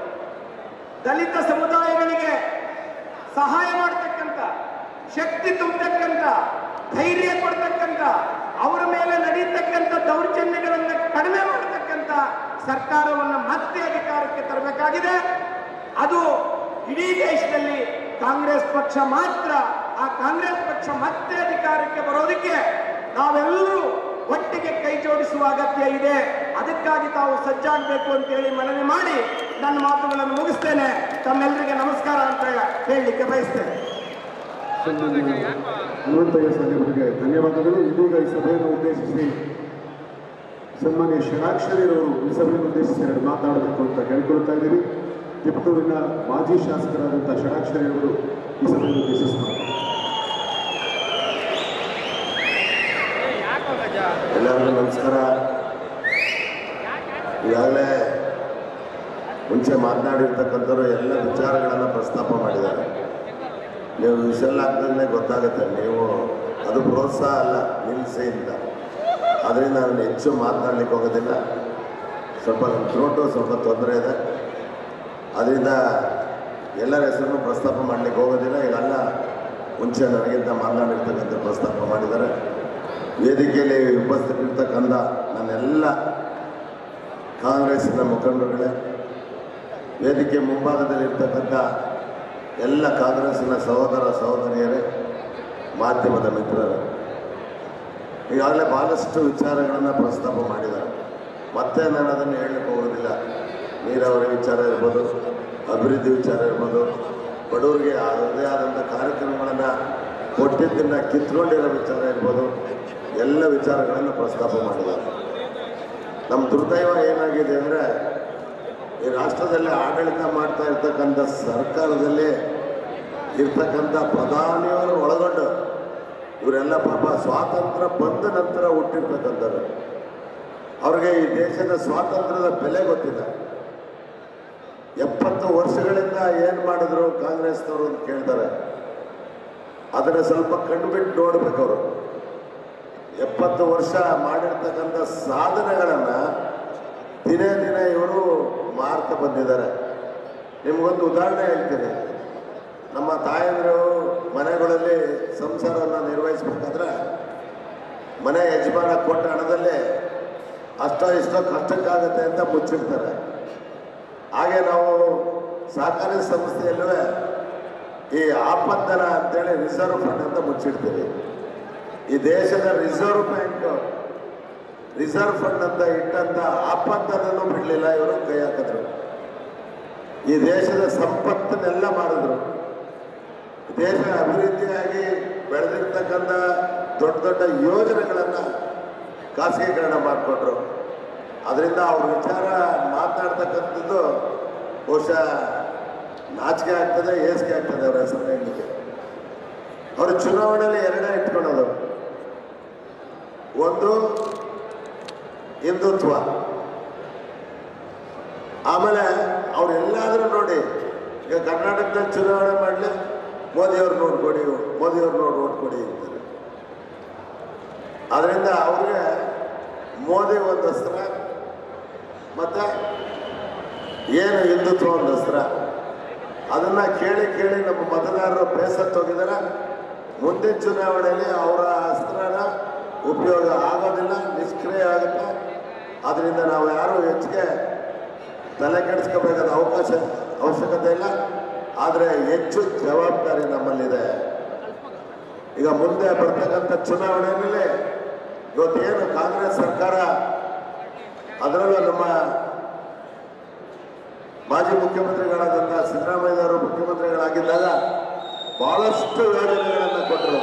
ದಲಿತ ಸಮುದಾಯಗಳಿಗೆ ಸಹಾಯ ಮಾಡತಕ್ಕಂಥ ಶಕ್ತಿ ತುಂಬತಕ್ಕಂಥ ಧೈರ್ಯ ಕೊಡ್ತಕ್ಕಂಥ ಅವರ ಮೇಲೆ ನಡೀತಕ್ಕಂಥ ದೌರ್ಜನ್ಯಗಳನ್ನು ಕಡಿಮೆ ಮಾಡತಕ್ಕಂಥ ಸರ್ಕಾರವನ್ನು ಮತ್ತೆ ಅಧಿಕಾರಕ್ಕೆ ತರಬೇಕಾಗಿದೆ ಅದು ಇಡೀ ದೇಶದಲ್ಲಿ ಕಾಂಗ್ರೆಸ್ ಪಕ್ಷ ಮಾತ್ರ ಆ ಕಾಂಗ್ರೆಸ್ ಪಕ್ಷ ಮತ್ತೆ ಅಧಿಕಾರಕ್ಕೆ ಬರೋದಕ್ಕೆ ನಾವೆಲ್ಲರೂ ಒಟ್ಟಿಗೆ ಕೈ ಜೋಡಿಸುವ ಅಗತ್ಯ ಇದೆ ಅದಕ್ಕಾಗಿ ತಾವು ಸಜ್ಜಾಗಬೇಕು ಅಂತ ಹೇಳಿ ಮನವಿ ಮಾಡಿ ನನ್ನ ಮಾತುಗಳನ್ನು ಮುಗಿಸ್ತೇನೆ ತಮ್ಮೆಲ್ಲರಿಗೆ ನಮಸ್ಕಾರ ಅಂತ ಹೇಳಲಿಕ್ಕೆ ಬಯಸ್ತೇನೆ ಸನ್ಮಾನ್ಯ ಹನುಮಂತಯ್ಯ ಸಾಹೇಬರಿಗೆ ಧನ್ಯವಾದಗಳು ಇದೀಗ ಈ ಸಭೆಯನ್ನು ಉದ್ದೇಶಿಸಿ ಸನ್ಮಾನ್ಯ ಷಡಾಕ್ಷರಿರವರು ಈ ಸಭೆಯನ್ನು ಉದ್ದೇಶಿಸಿ ಎರಡು ಮಾತಾಡಬೇಕು ಅಂತ ಕೇಳಿಕೊಳ್ತಾ ಇದ್ದೀವಿ ತಿಪಟೂರಿನ ಮಾಜಿ ಶಾಸಕರಾದಂಥ ಷಡಾಕ್ಷರಿರವರು ಈ ಸಭೆಯನ್ನು ಉದ್ದೇಶಿಸ್ತಾರೆ ಎಲ್ಲರಿಗೂ ನಮಸ್ಕಾರ ಈಗಾಗಲೇ ಮುಂಚೆ ಮಾತನಾಡಿರ್ತಕ್ಕಂಥವ್ರು ಎಲ್ಲ ವಿಚಾರಗಳನ್ನು ಪ್ರಸ್ತಾಪ ಮಾಡಿದ್ದಾರೆ ನೀವು ವಿಷಲ್ ಆಗ್ದಂಗೆ ಗೊತ್ತಾಗುತ್ತೆ ನೀವು ಅದು ಪ್ರೋತ್ಸಾಹ ಅಲ್ಲ ನಿಲ್ಲಿಸಿ ಅಂತ ಅದರಿಂದ ನಾನು ಹೆಚ್ಚು ಮಾತನಾಡ್ಲಿಕ್ಕೆ ಹೋಗೋದಿಲ್ಲ ಸ್ವಲ್ಪ ನನ್ನ ಥ್ರೋಟು ಸ್ವಲ್ಪ ತೊಂದರೆ ಇದೆ ಅದರಿಂದ ಎಲ್ಲರ ಹೆಸರನ್ನು ಪ್ರಸ್ತಾಪ ಮಾಡಲಿಕ್ಕೆ ಹೋಗೋದಿಲ್ಲ ಈಗೆಲ್ಲ ಮುಂಚೆ ನನಗಿಂತ ಮಾತನಾಡಿರ್ತಕ್ಕಂಥ ಪ್ರಸ್ತಾಪ ಮಾಡಿದ್ದಾರೆ ವೇದಿಕೆಯಲ್ಲಿ ಉಪಸ್ಥಿತರಿರ್ತಕ್ಕಂಥ ನನ್ನೆಲ್ಲ ಕಾಂಗ್ರೆಸ್ಸಿನ ಮುಖಂಡರುಗಳೇ ವೇದಿಕೆ ಮುಂಭಾಗದಲ್ಲಿರ್ತಕ್ಕಂಥ ಎಲ್ಲ ಕಾಂಗ್ರೆಸ್ಸಿನ ಸಹೋದರ ಸಹೋದರಿಯರೇ ಮಾಧ್ಯಮದ ಮಿತ್ರರೇ ಈಗಾಗಲೇ ಭಾಳಷ್ಟು ವಿಚಾರಗಳನ್ನು ಪ್ರಸ್ತಾಪ ಮಾಡಿದ್ದಾರೆ ಮತ್ತೆ ನಾನು ಅದನ್ನು ಹೇಳಲಿಕ್ಕೆ ಹೋಗೋದಿಲ್ಲ ನೀರಾವರಿ ವಿಚಾರ ಇರ್ಬೋದು ಅಭಿವೃದ್ಧಿ ವಿಚಾರ ಇರ್ಬೋದು ಬಡವರಿಗೆ ಅದರದೇ ಆದಂಥ ಕಾರ್ಯಕ್ರಮಗಳನ್ನು ಕೊಟ್ಟಿದ್ದನ್ನು ಕಿತ್ಕೊಂಡಿರೋ ವಿಚಾರ ಇರ್ಬೋದು ಎಲ್ಲ ವಿಚಾರಗಳನ್ನು ಪ್ರಸ್ತಾಪ ಮಾಡಿದ್ದಾರೆ ನಮ್ಮ ದುರ್ದೈವ ಏನಾಗಿದೆ ಅಂದರೆ ಈ ರಾಷ್ಟ್ರದಲ್ಲಿ ಆಡಳಿತ ಮಾಡ್ತಾ ಇರ್ತಕ್ಕಂಥ ಸರ್ಕಾರದಲ್ಲಿ ಇರ್ತಕ್ಕಂಥ ಪ್ರಧಾನಿಯವರು ಒಳಗೊಂಡು ಇವರೆಲ್ಲ ಪಾಪ ಸ್ವಾತಂತ್ರ್ಯ ಬಂದ ನಂತರ ಹುಟ್ಟಿರ್ತಕ್ಕಂಥವ್ರು ಅವ್ರಿಗೆ ಈ ದೇಶದ ಸ್ವಾತಂತ್ರ್ಯದ ಬೆಲೆ ಗೊತ್ತಿಲ್ಲ ಎಪ್ಪತ್ತು ವರ್ಷಗಳಿಂದ ಏನು ಮಾಡಿದ್ರು ಕಾಂಗ್ರೆಸ್ನವರು ಅಂತ ಕೇಳ್ತಾರೆ ಅದನ್ನು ಸ್ವಲ್ಪ ಕಣ್ಬಿಟ್ಟು ನೋಡ್ಬೇಕು ಅವರು ಎಪ್ಪತ್ತು ವರ್ಷ ಮಾಡಿರ್ತಕ್ಕಂಥ ಸಾಧನೆಗಳನ್ನು ದಿನೇ ದಿನೇ ಇವರು ಮಾರ್ತಾ ಬಂದಿದ್ದಾರೆ ನಿಮಗೊಂದು ಉದಾಹರಣೆ ಹೇಳ್ತೀನಿ ನಮ್ಮ ತಾಯಂದಿರು ಮನೆಗಳಲ್ಲಿ ಸಂಸಾರವನ್ನು ನಿರ್ವಹಿಸಬೇಕಾದ್ರೆ ಮನೆ ಯಜಮಾನ ಕೊಟ್ಟ ಹಣದಲ್ಲೇ ಅಷ್ಟೋ ಇಷ್ಟೋ ಕಷ್ಟಕ್ಕಾಗತ್ತೆ ಅಂತ ಮುಚ್ಚಿರ್ತಾರೆ ಹಾಗೆ ನಾವು ಸಹಕಾರಿ ಸಂಸ್ಥೆಯಲ್ಲೂ ಈ ಆಪತ್ತನ ಅಂತೇಳಿ ರಿಸರ್ವ್ ಫಂಡ್ ಅಂತ ಮುಚ್ಚಿಡ್ತೀವಿ ಈ ದೇಶದ ರಿಸರ್ವ್ ಬ್ಯಾಂಕ್ ರಿಸರ್ವ್ ಫಂಡ್ ಅಂತ ಇಟ್ಟಂತ ಆಪತ್ತನನ್ನು ಬಿಡಲಿಲ್ಲ ಇವರು ಕೈ ಹಾಕಿದ್ರು ಈ ದೇಶದ ಸಂಪತ್ತನ್ನೆಲ್ಲ ಮಾಡಿದ್ರು ದೇಶ ಅಭಿವೃದ್ಧಿಯಾಗಿ ಬೆಳೆದಿರ್ತಕ್ಕಂಥ ದೊಡ್ಡ ದೊಡ್ಡ ಯೋಜನೆಗಳನ್ನು ಖಾಸಗೀಕರಣ ಮಾಡಿಕೊಟ್ರು ಅದರಿಂದ ಅವ್ರ ವಿಚಾರ ಮಾತನಾಡ್ತಕ್ಕಂಥದ್ದು ಬಹುಶಃ ನಾಚಿಕೆ ಆಗ್ತದೆ ಏಸಿಗೆ ಆಗ್ತದೆ ಅವ್ರ ಹೆಸರು ಹೇಳಲಿಕ್ಕೆ ಅವರು ಚುನಾವಣೆಯಲ್ಲಿ ಎರಡೇ ಇಟ್ಕೊಳ್ಳೋದು ಒಂದು ಹಿಂದುತ್ವ ಆಮೇಲೆ ಅವ್ರು ಎಲ್ಲಾದರೂ ನೋಡಿ ಈಗ ಕರ್ನಾಟಕದಲ್ಲಿ ಚುನಾವಣೆ ಮಾಡಲಿ ಮೋದಿಯವ್ರು ನೋಡ್ಕೊಡಿ ಮೋದಿಯವ್ರು ನೋಡಿ ಓಟ್ ಕೊಡಿ ಅಂತಾರೆ ಅದರಿಂದ ಅವ್ರಿಗೆ ಮೋದಿ ಒಂದು ಅಸ್ತ್ರ ಮತ್ತು ಏನು ಹಿಂದುತ್ವ ಒಂದು ಅಸ್ತ್ರ ಅದನ್ನು ಕೇಳಿ ಕೇಳಿ ನಮ್ಮ ಮತದಾರರು ಬೇಸತ್ತು ಹೋಗಿದ್ದಾರೆ ಮುಂದಿನ ಚುನಾವಣೆಯಲ್ಲಿ ಅವರ ಅಸ್ತ್ರನ ಉಪಯೋಗ ಆಗೋದಿಲ್ಲ ನಿಷ್ಕ್ರಿಯ ಆಗುತ್ತೆ ಅದರಿಂದ ನಾವು ಯಾರು ಹೆಚ್ಚಿಗೆ ತಲೆ ಕೆಡಿಸ್ಕೋಬೇಕಾದ ಅವಕಾಶ ಅವಶ್ಯಕತೆ ಇಲ್ಲ ಆದರೆ ಹೆಚ್ಚು ಜವಾಬ್ದಾರಿ ನಮ್ಮಲ್ಲಿದೆ ಈಗ ಮುಂದೆ ಬರ್ತಕ್ಕಂಥ ಚುನಾವಣೆಯಲ್ಲಿ ಇವತ್ತೇನು ಕಾಂಗ್ರೆಸ್ ಸರ್ಕಾರ ಅದರಲ್ಲೂ ನಮ್ಮ ಮಾಜಿ ಮುಖ್ಯಮಂತ್ರಿಗಳಾದಂಥ ಸಿದ್ದರಾಮಯ್ಯನವರು ಮುಖ್ಯಮಂತ್ರಿಗಳಾಗಿದ್ದಾಗ ಬಹಳಷ್ಟು ಯೋಜನೆಗಳನ್ನು ಕೊಟ್ಟರು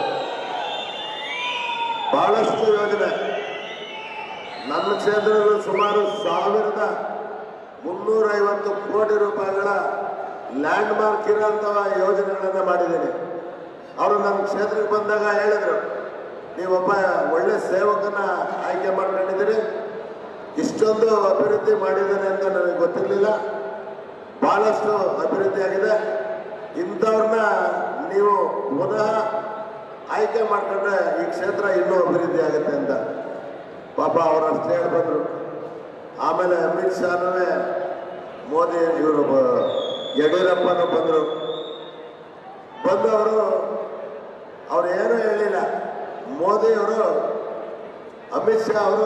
ಬಹಳಷ್ಟು ಯೋಜನೆ ನನ್ನ ಕ್ಷೇತ್ರದಲ್ಲೂ ಸುಮಾರು ಸಾವಿರದ ಮುನ್ನೂರೈವತ್ತು ಕೋಟಿ ರೂಪಾಯಿಗಳ ಲ್ಯಾಂಡ್ ಮಾರ್ಕ್ ಇರೋಂಥ ಯೋಜನೆಗಳನ್ನು ಮಾಡಿದ್ದೀನಿ ಅವರು ನನ್ನ ಕ್ಷೇತ್ರಕ್ಕೆ ಬಂದಾಗ ಹೇಳಿದರು ನೀವೊಬ್ಬ ಒಳ್ಳೆ ಸೇವಕನ ಆಯ್ಕೆ ಮಾಡ್ಕೊಂಡಿದ್ದೀರಿ ಇಷ್ಟೊಂದು ಅಭಿವೃದ್ಧಿ ಮಾಡಿದ್ದಾನೆ ಅಂತ ನನಗೆ ಗೊತ್ತಿರಲಿಲ್ಲ ಬಹಳಷ್ಟು ಅಭಿವೃದ್ಧಿ ಆಗಿದೆ ಇಂಥವ್ರನ್ನ ನೀವು ಪುನಃ ಆಯ್ಕೆ ಮಾಡ್ಕೊಂಡ್ರೆ ಈ ಕ್ಷೇತ್ರ ಇನ್ನೂ ಅಭಿವೃದ್ಧಿ ಆಗುತ್ತೆ ಅಂತ ಪಾಪ ಅವರು ಅಷ್ಟೇ ಹೇಳಿ ಬಂದರು ಆಮೇಲೆ ಅಮಿತ್ ಶಾನೂ ಮೋದಿ ಇವರು ಯಡಿಯೂರಪ್ಪನೂ ಬಂದರು ಬಂದು ಅವರು ಅವ್ರು ಏನೂ ಹೇಳಿಲ್ಲ ಮೋದಿಯವರು ಅಮಿತ್ ಶಾ ಅವರು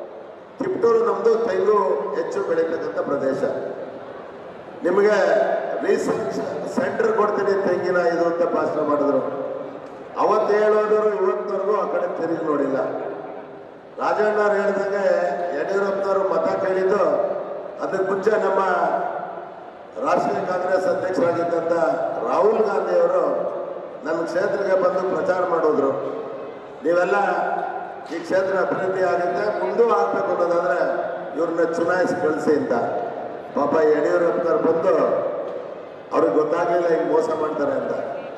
ತಿಪ್ಟೂರು ನಮ್ಮದು ತೆಂಗು ಹೆಚ್ಚು ಬೆಳೀತಕ್ಕಂಥ ಪ್ರದೇಶ ನಿಮಗೆ ರಿಸರ್ಚ್ ಸೆಂಟರ್ ಕೊಡ್ತೀನಿ ತೆಂಗಿನ ಇದು ಅಂತ ಭಾಷಣ ಮಾಡಿದ್ರು ಅವತ್ತು ಹೇಳೋದ್ರು ಇವತ್ತವರೆಗೂ ಆ ಕಡೆ ತಿರುಗಿ ನೋಡಿಲ್ಲ ರಾಜಣ್ಣವ್ರು ಹೇಳಿದಂಗೆ ಯಡಿಯೂರಪ್ಪನವರು ಮತ ಕೇಳಿದ್ದು ಅದಕ್ಕೆ ಮುಂಚೆ ನಮ್ಮ ರಾಷ್ಟ್ರೀಯ ಕಾಂಗ್ರೆಸ್ ಅಧ್ಯಕ್ಷರಾಗಿದ್ದಂಥ ರಾಹುಲ್ ಗಾಂಧಿ ಅವರು ನನ್ನ ಕ್ಷೇತ್ರಕ್ಕೆ ಬಂದು ಪ್ರಚಾರ ಮಾಡಿದ್ರು ನೀವೆಲ್ಲ ಈ ಕ್ಷೇತ್ರ ಅಭಿವೃದ್ಧಿ ಆಗುತ್ತೆ ಮುಂದೂ ಆಗ್ಬೇಕು ಅನ್ನೋದಾದ್ರೆ ಇವ್ರನ್ನ ಚುನಾಯಿಸಿ ಕಳಿಸಿ ಅಂತ ಪಾಪ ಯಡಿಯೂರಪ್ಪನವ್ರು ಬಂದು ಅವ್ರಿಗೆ ಗೊತ್ತಾಗಲಿಲ್ಲ ಹಿಂಗೆ ಮೋಸ ಮಾಡ್ತಾರೆ ಅಂತ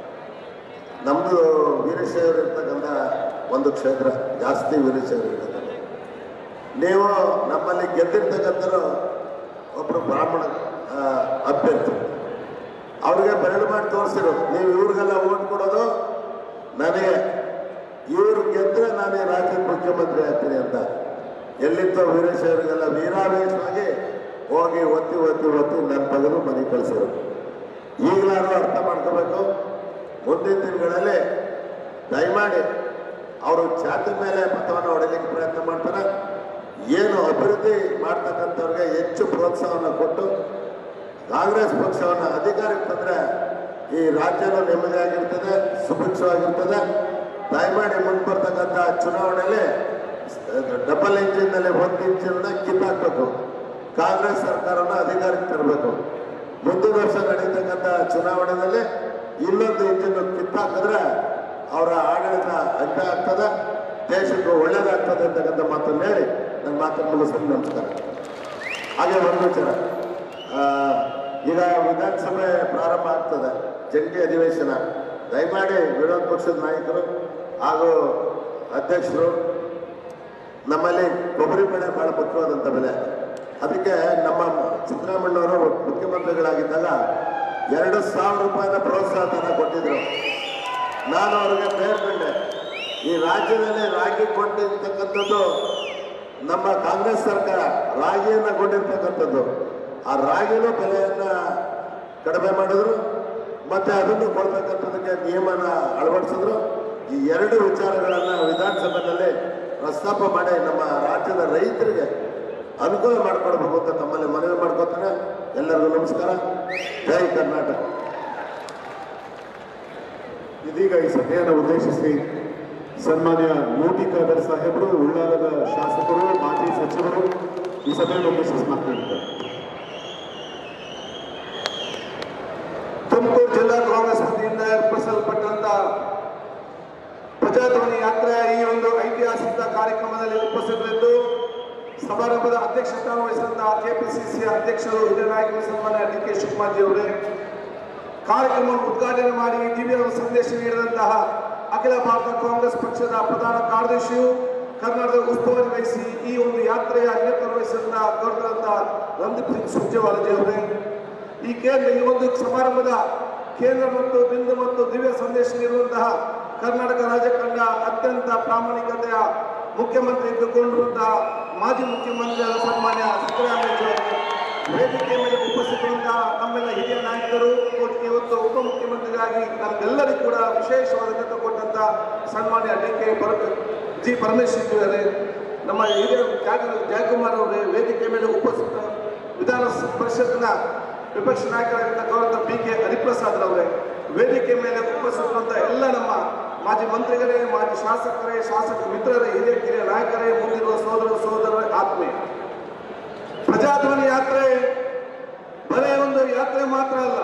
ನಮ್ಮದು ವೀರಶೈವರು ಇರ್ತಕ್ಕಂಥ ಒಂದು ಕ್ಷೇತ್ರ ಜಾಸ್ತಿ ವೀರಶೈವರು ಇರ್ತಕ್ಕಂಥ ನೀವು ನಮ್ಮಲ್ಲಿ ಗೆದ್ದಿರ್ತಕ್ಕಂಥರು ಒಬ್ಬರು ಬ್ರಾಹ್ಮಣ ಆ, ಅಭ್ಯರ್ಥಿ ಅವ್ರಿಗೆ ಬೆರಳು ಮಾಡಿ ತೋರಿಸಿರು ನೀವು ಇವ್ರಿಗೆಲ್ಲ ಓಟ್ ಕೊಡೋದು ನನಗೆ ಇವ್ರು ಗೆದ್ರೆ ನಾನು ಈ ರಾಜ್ಯದ ಮುಖ್ಯಮಂತ್ರಿ ಆಗ್ತೀನಿ ಅಂತ ಎಲ್ಲಿತ್ತೋ ವೀರೇಶ್ವರಿಗೆಲ್ಲ ವೀರಾವೇಶವಾಗಿ ಹೋಗಿ ಒತ್ತಿ ಒತ್ತಿ ಒತ್ತಿ ನನ್ನ ತೆಗೆದು ಮನೆಗೆ ಕಳಿಸಿರು ಈಗಲಾದ್ರೂ ಅರ್ಥ ಮಾಡ್ಕೋಬೇಕು ಮುಂದಿನ ದಿನಗಳಲ್ಲಿ ದಯಮಾಡಿ ಅವರು ಛಾತಿ ಮೇಲೆ ಮತವನ್ನು ಹೊಡೆಯಲಿಕ್ಕೆ ಪ್ರಯತ್ನ ಮಾಡ್ತಾರೆ ಏನು ಅಭಿವೃದ್ಧಿ ಮಾಡ್ತಕ್ಕಂಥವ್ರಿಗೆ ಹೆಚ್ಚು ಪ್ರೋತ್ಸಾಹವನ್ನು ಕೊಟ್ಟು ಕಾಂಗ್ರೆಸ್ ಪಕ್ಷವನ್ನು ಅಧಿಕಾರಕ್ಕೆ ತಂದರೆ ಈ ರಾಜ್ಯನೂ ನೆಮ್ಮದಿಯಾಗಿರ್ತದೆ ಸುಭಿಕ್ಷವಾಗಿರ್ತದೆ ದಯಮಾಡಿ ಮುಂದೆ ಬರ್ತಕ್ಕಂಥ ಚುನಾವಣೆಯಲ್ಲಿ ಡಬಲ್ ಇಂಜಿನ್ನಲ್ಲಿ ಒಂದು ಇಂಜಿನ್ನ ಕಿತ್ತಾಕ್ಬೇಕು ಕಾಂಗ್ರೆಸ್ ಸರ್ಕಾರನ ಅಧಿಕಾರಕ್ಕೆ ತರಬೇಕು ಮುಂದಿನ ವರ್ಷ ನಡೀತಕ್ಕಂಥ ಚುನಾವಣೆಯಲ್ಲಿ ಇನ್ನೊಂದು ಇಂಜಿನ್ ಕಿತ್ತಾಕಿದ್ರೆ ಅವರ ಆಡಳಿತ ಅಂತ್ಯ ಆಗ್ತದೆ ದೇಶಕ್ಕೂ ಒಳ್ಳೇದಾಗ್ತದೆ ಅಂತಕ್ಕಂಥ ಮಾತನ್ನು ಹೇಳಿ ನನ್ನ ಮಾತನ್ನು ಮುಗಿಸ್ತೀನಿ ನಮಸ್ಕಾರ ಹಾಗೆ ಒಂದು ವಿಚಾರ ಆ, ಈಗ ವಿಧಾನಸಭೆ ಪ್ರಾರಂಭ ಆಗ್ತದೆ ಜಂಟಿ ಅಧಿವೇಶನ ದಯಮಾಡಿ ವಿರೋಧ ಪಕ್ಷದ ನಾಯಕರು ಹಾಗೂ ಅಧ್ಯಕ್ಷರು ನಮ್ಮಲ್ಲಿ ಕೊಬ್ಬರಿ ಬೆಳೆ ಬಹಳ ಮುಖ್ಯವಾದಂಥ ಬೆಲೆ ಅದಕ್ಕೆ ನಮ್ಮ ಸಿದ್ದರಾಮಣ್ಣವರು ಮುಖ್ಯಮಂತ್ರಿಗಳಾಗಿದ್ದಾಗ ಎರಡು ಸಾವಿರ ರೂಪಾಯಿನ ಪ್ರೋತ್ಸಾಹ ಧನ ಕೊಟ್ಟಿದ್ರು ನಾನು ಅವ್ರಿಗೆ ಬೇರ್ಕೊಂಡೆ ಈ ರಾಜ್ಯದಲ್ಲಿ ರಾಗಿ ಕೊಂಡಿರ್ತಕ್ಕಂಥದ್ದು ನಮ್ಮ ಕಾಂಗ್ರೆಸ್ ಸರ್ಕಾರ ರಾಗಿಯನ್ನು ಕೊಂಡಿರ್ತಕ್ಕಂಥದ್ದು ಆ ರಾಗಿನೂ ಬೆಲೆಯನ್ನ ಕಡಿಮೆ ಮಾಡಿದ್ರು ಮತ್ತೆ ಅದನ್ನು ಕೊಡ್ತಕ್ಕಂಥದಕ್ಕೆ ನಿಯಮನ ಅಳವಡಿಸಿದ್ರು ಈ ಎರಡು ವಿಚಾರಗಳನ್ನ ವಿಧಾನಸಭೆಯಲ್ಲಿ ಪ್ರಸ್ತಾಪ ಮಾಡಿ ನಮ್ಮ ರಾಜ್ಯದ ರೈತರಿಗೆ ಅನುಕೂಲ ಮಾಡಿಕೊಡ್ಬೇಕು ಅಂತ ತಮ್ಮಲ್ಲಿ ಮನವಿ ಮಾಡ್ಕೊತಾನೆ ಎಲ್ಲರಿಗೂ ನಮಸ್ಕಾರ ಜೈ ಕರ್ನಾಟಕ ಇದೀಗ ಈ ಸಭೆಯನ್ನು ಉದ್ದೇಶಿಸಿ ಸನ್ಮಾನ್ಯ ಮೋಟಿ ಖಾದರ್ ಸಾಹೇಬರು ಉಳ್ಳಾಲದ ಶಾಸಕರು ಮಾಜಿ ಸಚಿವರು ಈ ಸಭೆಯನ್ನು ಉದ್ದೇಶಿಸಿ ಮಾತನಾಡಿದ್ದಾರೆ ತುಮಕೂರು ಜಿಲ್ಲಾ ಕಾಂಗ್ರೆಸ್ ವತಿಯಿಂದ ಏರ್ಪಡಿಸಲ್ಪಟ್ಟಂತ ಪ್ರಜಾಧ್ವನಿ ಯಾತ್ರೆಯ ಈ ಒಂದು ಐತಿಹಾಸಿಕ ಕಾರ್ಯಕ್ರಮದಲ್ಲಿ ಉಪಸ್ಥಿತರಿದ್ದು ಸಮಾರಂಭದ ಅಧ್ಯಕ್ಷತೆ ವಹಿಸಿದಂತಹ ಕೆಪಿಸಿಸಿ ಅಧ್ಯಕ್ಷರು ಹಿರಿಯ ನಾಯಕರು ಸನ್ಮಾನ್ಯ ಡಿ ಕೆ ಶಿವಕುಮಾರ್ಜಿ ಅವರೇ ಕಾರ್ಯಕ್ರಮವನ್ನು ಉದ್ಘಾಟನೆ ಮಾಡಿ ದಿವ್ಯ ಸಂದೇಶ ನೀಡಿದಂತಹ ಅಖಿಲ ಭಾರತ ಕಾಂಗ್ರೆಸ್ ಪಕ್ಷದ ಪ್ರಧಾನ ಕಾರ್ಯದರ್ಶಿಯು ಕರ್ನಾಟಕದ ಉಸ್ತುವಾರಿ ವಹಿಸಿ ಈ ಒಂದು ಯಾತ್ರೆಯ ನೇತೃತ್ವ ವಹಿಸಿದ ಗೌರವಂತ ರಂದೀಪ್ ಸಿಂಗ್ ಸುರ್ಜೇವಾಲಾಜಿ ಅವರೇ ಈ ಕೇಂದ್ರ ಈ ಒಂದು ಸಮಾರಂಭದ ಕೇಂದ್ರ ಮತ್ತು ಬಿಂದು ಮತ್ತು ದಿವ್ಯ ಸಂದೇಶ ನೀಡುವಂತಹ ಕರ್ನಾಟಕ ರಾಜ್ಯ ಕಂಡ ಅತ್ಯಂತ ಪ್ರಾಮಾಣಿಕತೆಯ ಮುಖ್ಯಮಂತ್ರಿ ಇದ್ದುಕೊಂಡಿರುವಂತಹ ಮಾಜಿ ಮುಖ್ಯಮಂತ್ರಿಯಾದ ಸನ್ಮಾನ್ಯ ಸಿದ್ದರಾಮಯ್ಯ ವೇದಿಕೆ ಮೇಲೆ ಉಪಸ್ಥಿತರಿಂದ ನಮ್ಮೆಲ್ಲ ಹಿರಿಯ ನಾಯಕರು ಇವತ್ತು ಉಪಮುಖ್ಯಮಂತ್ರಿಯಾಗಿ ನಮ್ಮೆಲ್ಲರಿಗೂ ಕೂಡ ವಿಶೇಷವಾದ ಗೌರವ ಕೊಟ್ಟಂತ ಸನ್ಮಾನ್ಯ ಡಿ ಕೆ ಪರ ಜಿ ಪರಮೇಶ್ವರ್ ಅವರೇ ನಮ್ಮ ಹಿರಿಯ ಜಾಗ ಜಯಕುಮಾರ್ ಅವರೇ ವೇದಿಕೆ ಮೇಲೆ ಉಪಸ್ಥಿತ ವಿಧಾನ ಪರಿಷತ್ನ ವಿಪಕ್ಷ ನಾಯಕರಾಗಿದ್ದ ಗೌರವ ಬಿ ಕೆ ಹರಿಪ್ರಸಾದ್ ಅವರೇ ವೇದಿಕೆ ಮೇಲೆ ಉಪಸ್ಥಿತರಂತ ಎಲ್ಲ ನಮ್ಮ ಮಾಜಿ ಮಂತ್ರಿಗಳೇ ಮಾಜಿ ಶಾಸಕರೇ ಶಾಸಕ ಮಿತ್ರರೇ ಹಿರಿಯ ಕಿರಿಯ ನಾಯಕರೇ ಮುಂದಿರುವ ಸೋದರ ಸೋದರರೇ ಆತ್ಮೀಯ ಪ್ರಜಾಧ್ವನಿ ಯಾತ್ರೆ ಬರೇ ಒಂದು ಯಾತ್ರೆ ಮಾತ್ರ ಅಲ್ಲ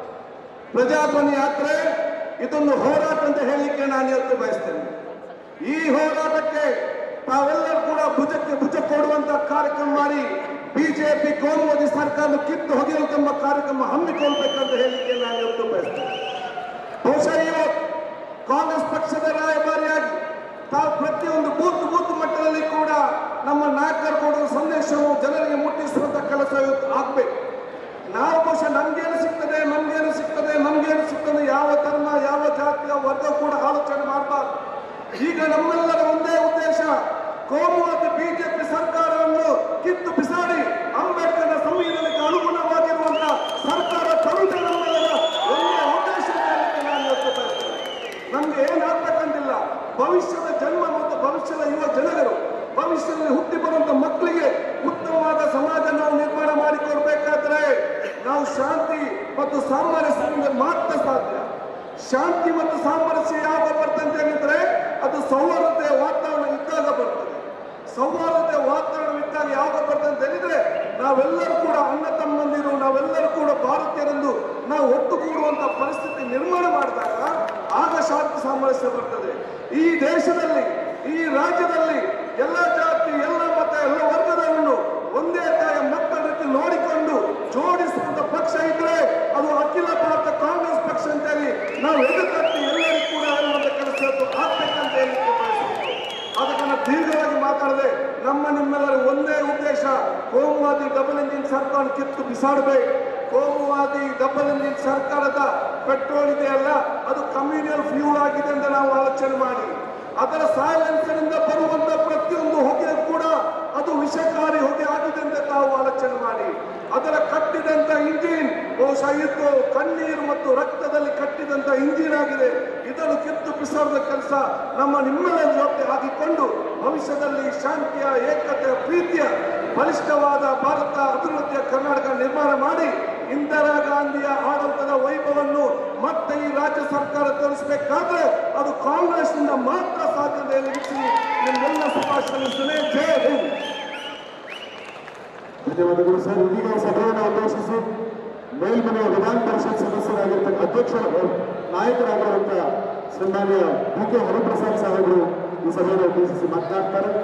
ಪ್ರಜಾಧ್ವನಿ ಯಾತ್ರೆ ಇದೊಂದು ಹೋರಾಟ ಅಂತ ಹೇಳಲಿಕ್ಕೆ ನಾನು ಇವತ್ತು ಬಯಸ್ತೇನೆ ಈ ಹೋರಾಟಕ್ಕೆ ತಾವೆಲ್ಲರೂ ಕೂಡ ಭುಜಕ್ಕೆ ಭುಜ ಕೊಡುವಂತ ಕಾರ್ಯಕ್ರಮ ಮಾಡಿ ಬಿಜೆಪಿ ಕೋಮುವಾದಿ ಸರ್ಕಾರ ಕಿತ್ತು ಹೊಗೆಯುವಂತೆಂಬ ಕಾರ್ಯಕ್ರಮ ಹಮ್ಮಿಕೊಳ್ಬೇಕಂತ ಹೇಳಲಿಕ್ಕೆ ನಾನು ಇವತ್ತು ಬಯಸ್ತೇನೆ ಬಹುಶಃ ಇವತ್ತು ಕಾಂಗ್ರೆಸ್ ಪಕ್ಷದ ರಾಯಭಾರಿಯಾಗಿ ತಾವು ಪ್ರತಿಯೊಂದು ಬೂತ್ ಬೂತ್ ಮಟ್ಟದಲ್ಲಿ ಕೂಡ ನಮ್ಮ ನಾಯಕರು ಕೊಡುವ ಸಂದೇಶವು ಜನರಿಗೆ ಮುಟ್ಟಿಸುವಂತ ಕೆಲಸ ಇವತ್ತು ಆಗ್ಬೇಕು ನಾವು ಬಹುಶಃ ನಮ್ಗೇನು ಸಿಗ್ತದೆ ನಮ್ಗೇನು ಸಿಗ್ತದೆ ನಮ್ಗೇನು ಸಿಗ್ತದೆ ಯಾವ ಧರ್ಮ ಯಾವ ಜಾತಿಯ ವರ್ಗ ಕೂಡ ಆಲೋಚನೆ ಮಾಡಬಾರ್ದು ಈಗ ನಮ್ಮೆಲ್ಲರ ಒಂದೇ ಉದ್ದೇಶ ಕೋಮುವಾದಿ ಬಿಜೆಪಿ ಸರ್ಕಾರವನ್ನು ಕಿತ್ತು ಬಿಸಾಡಿ ಅಂಬೇಡ್ಕರ್ ಸಂವಿಧಾನಕ್ಕೆ ಅನುಗುಣವಾಗಿರುವಂತ ಸರ್ಕಾರ ತರುವುದೇ ನಮ್ಮೆಲ್ಲರ ಒಂದೇ ಉದ್ದೇಶ ಅಂತ ಹೇಳಲಿಕ್ಕೆ ನಾನು ಇವತ್ತು ಬಯಸ್ತೇನೆ ನಮ್ಗೆ ಏನಾಗ್ಬೇಕಂತಿಲ್ಲ ಭವಿಷ್ಯದ ಜನ್ಮ ಮತ್ತು ಭವಿಷ್ಯದ ಯುವ ಜನರು ಭವಿಷ್ಯದಲ್ಲಿ ಹುಟ್ಟಿ ಬರುವಂತ ಮಕ್ಕಳಿಗೆ ಉತ್ತಮವಾದ ಸಮಾಜ ನಾವು ನಿರ್ಮಾಣ ಮಾಡಿಕೊಡ್ಬೇಕಾದ್ರೆ ನಾವು ಶಾಂತಿ ಮತ್ತು ಶಾಂತಿ ಮತ್ತು ಸಾಮರಸ್ಯ ಯಾವಾಗ ಬರ್ತದೆ ಅಂತ ಹೇಳಿದ್ರೆ ಅದು ಸೌಹಾರ್ದತೆಯ ವಾತಾವರಣ ಇದ್ದಾಗ ಬರ್ತದೆ ಸೌಹಾರ್ದತೆಯ ವಾತಾವರಣ ಇದ್ದಾಗ ಯಾವಾಗ ಬರ್ತದೆ ಅಂತ ಹೇಳಿದ್ರೆ ನಾವೆಲ್ಲರೂ ಕೂಡ ಅಣ್ಣ ತಮ್ಮಂದಿರು ನಾವೆಲ್ಲರೂ ಕೂಡ ಭಾರತೀಯರೆಂದು ನಾವು ಒಟ್ಟುಗೂಡುವಂತ ಪರಿಸ್ಥಿತಿ ನಿರ್ಮಾಣ ಮಾಡಿದಾಗ ಆಗ ಶಾಂತಿ ಸಾಮರಸ್ಯ ಬರ್ತದೆ ಈ ದೇಶದಲ್ಲಿ ಈ ರಾಜ್ಯದಲ್ಲಿ ಎಲ್ಲ ಜಾತಿ ಎಲ್ಲ ಮತ ಎಲ್ಲ ವರ್ಗದವರನ್ನು ಒಂದೇ ತಾಯ ಮಕ್ಕಳ ರೀತಿ ನೋಡಿಕೊಂಡು ಜೋಡಿಸುವಂತ ಪಕ್ಷ ಇದ್ರೆ ಅದು ಅಖಿಲ ಭಾರತ ಕಾಂಗ್ರೆಸ್ ಪಕ್ಷ ಅಂತೇಳಿ ನಾವು ಎದುರುಕಟ್ಟಿ ಎಲ್ಲರಿಗೂ ಕೂಡ ಹೇಳುವಂತ ಕೆಲಸ ಇವತ್ತು ಆಗ್ಬೇಕಂತ ಹೇಳಲಿಕ್ಕೆ ಬಯಸುತ್ತೇವೆ ಅದಕ್ಕೆ ನಾನು ದೀರ್ಘವಾಗಿ ಮಾತಾಡದೆ ನಮ್ಮ ನಿಮ್ಮೆಲ್ಲರ ಒಂದೇ ಉದ್ದೇಶ ಕೋಮುವಾದಿ ಡಬಲ್ ಇಂಜಿನ್ ಸರ್ಕಾರ ಕಿತ್ತು ಬಿಸಾಡಬೇಕು ಕೋಮುವಾದಿ ಡಬಲ್ ಇಂಜಿನ್ ಸರ್ಕಾರದ ಪೆಟ್ರೋಲ್ ಇದೆಯಲ್ಲ ಅದು ಕಮ್ಯುನಿಯಲ್ ಫ್ಯೂಲ್ ಆಗಿದೆ ಅಂತ ನಾವು ಆಲೋಚನೆ ಮಾಡಿ ಅದರ ಸೈಲೆನ್ಸರ್ ಇಂದ ಬರುವಂತ ಪ್ರತಿಯೊಂದು ಹೊಗೆ ಕೂಡ ಅದು ವಿಷಕಾರಿ ಹೊಗೆ ಆಗಿದೆ ಅಂತ ತಾವು ಆಲೋಚನೆ ಮಾಡಿ ಅದರ ಕಟ್ಟಿದಂತ ಇಂಜಿನ್ ಬಹುಶಃ ಇದು ಕಣ್ಣೀರು ಮತ್ತು ರಕ್ತದಲ್ಲಿ ಕಟ್ಟಿದಂತ ಇಂಜಿನ್ ಆಗಿದೆ ಇದನ್ನು ಕಿತ್ತು ಬಿಸಾಡುವ ಕೆಲಸ ನಮ್ಮ ನಿಮ್ಮೆಲ್ಲರ ಜೊತೆ ಹಾಕಿಕೊಂಡು ಭವಿಷ್ಯದಲ್ಲಿ ಶಾಂತಿಯ ಏಕತೆಯ ಪ್ರೀತಿಯ ಬಲಿಷ್ಠವಾದ ಭಾರತ ಅಭಿವೃದ್ಧಿಯ ಕರ್ನಾಟಕ ನಿರ್ಮಾಣ ಮಾಡಿ ಇಂದಿರಾ ಗಾಂಧಿಯ ಆಡಳಿತದ ವೈಭವವನ್ನು ಮತ್ತೆ ಈ ರಾಜ್ಯ ಸರ್ಕಾರ ತೋರಿಸಬೇಕಾದ್ರೆ ಅದು ಕಾಂಗ್ರೆಸ್ನಿಂದ ಮಾತ್ರ ಸಾಧ್ಯ ನಿಲ್ಲಿಸಿ ನಿಮ್ಮೆಲ್ಲ ಶುಭಾಶಯ ಜೈ ಹಿಂದ್ ಧನ್ಯವಾದಗಳು ಸರ್ ಇದೀಗ ಸಭೆಯನ್ನು ಉದ್ದೇಶಿಸಿ ಮೇಲ್ಮನೆಯ ವಿಧಾನ ಪರಿಷತ್ ಸದಸ್ಯರಾಗಿರ್ತಕ್ಕ ಅಧ್ಯಕ್ಷ ನಾಯಕರಾಗಿರುವಂತ ಸನ್ಮಾನ್ಯ ಡಿ ಕೆ ಹರಿಪ್ರಸಾದ್ ಸಾಹೇಬರು ಈ ಸಭೆಯನ್ನು ಉದ್ದೇಶಿಸಿ ಮಾತನಾಡ್ತಾರೆ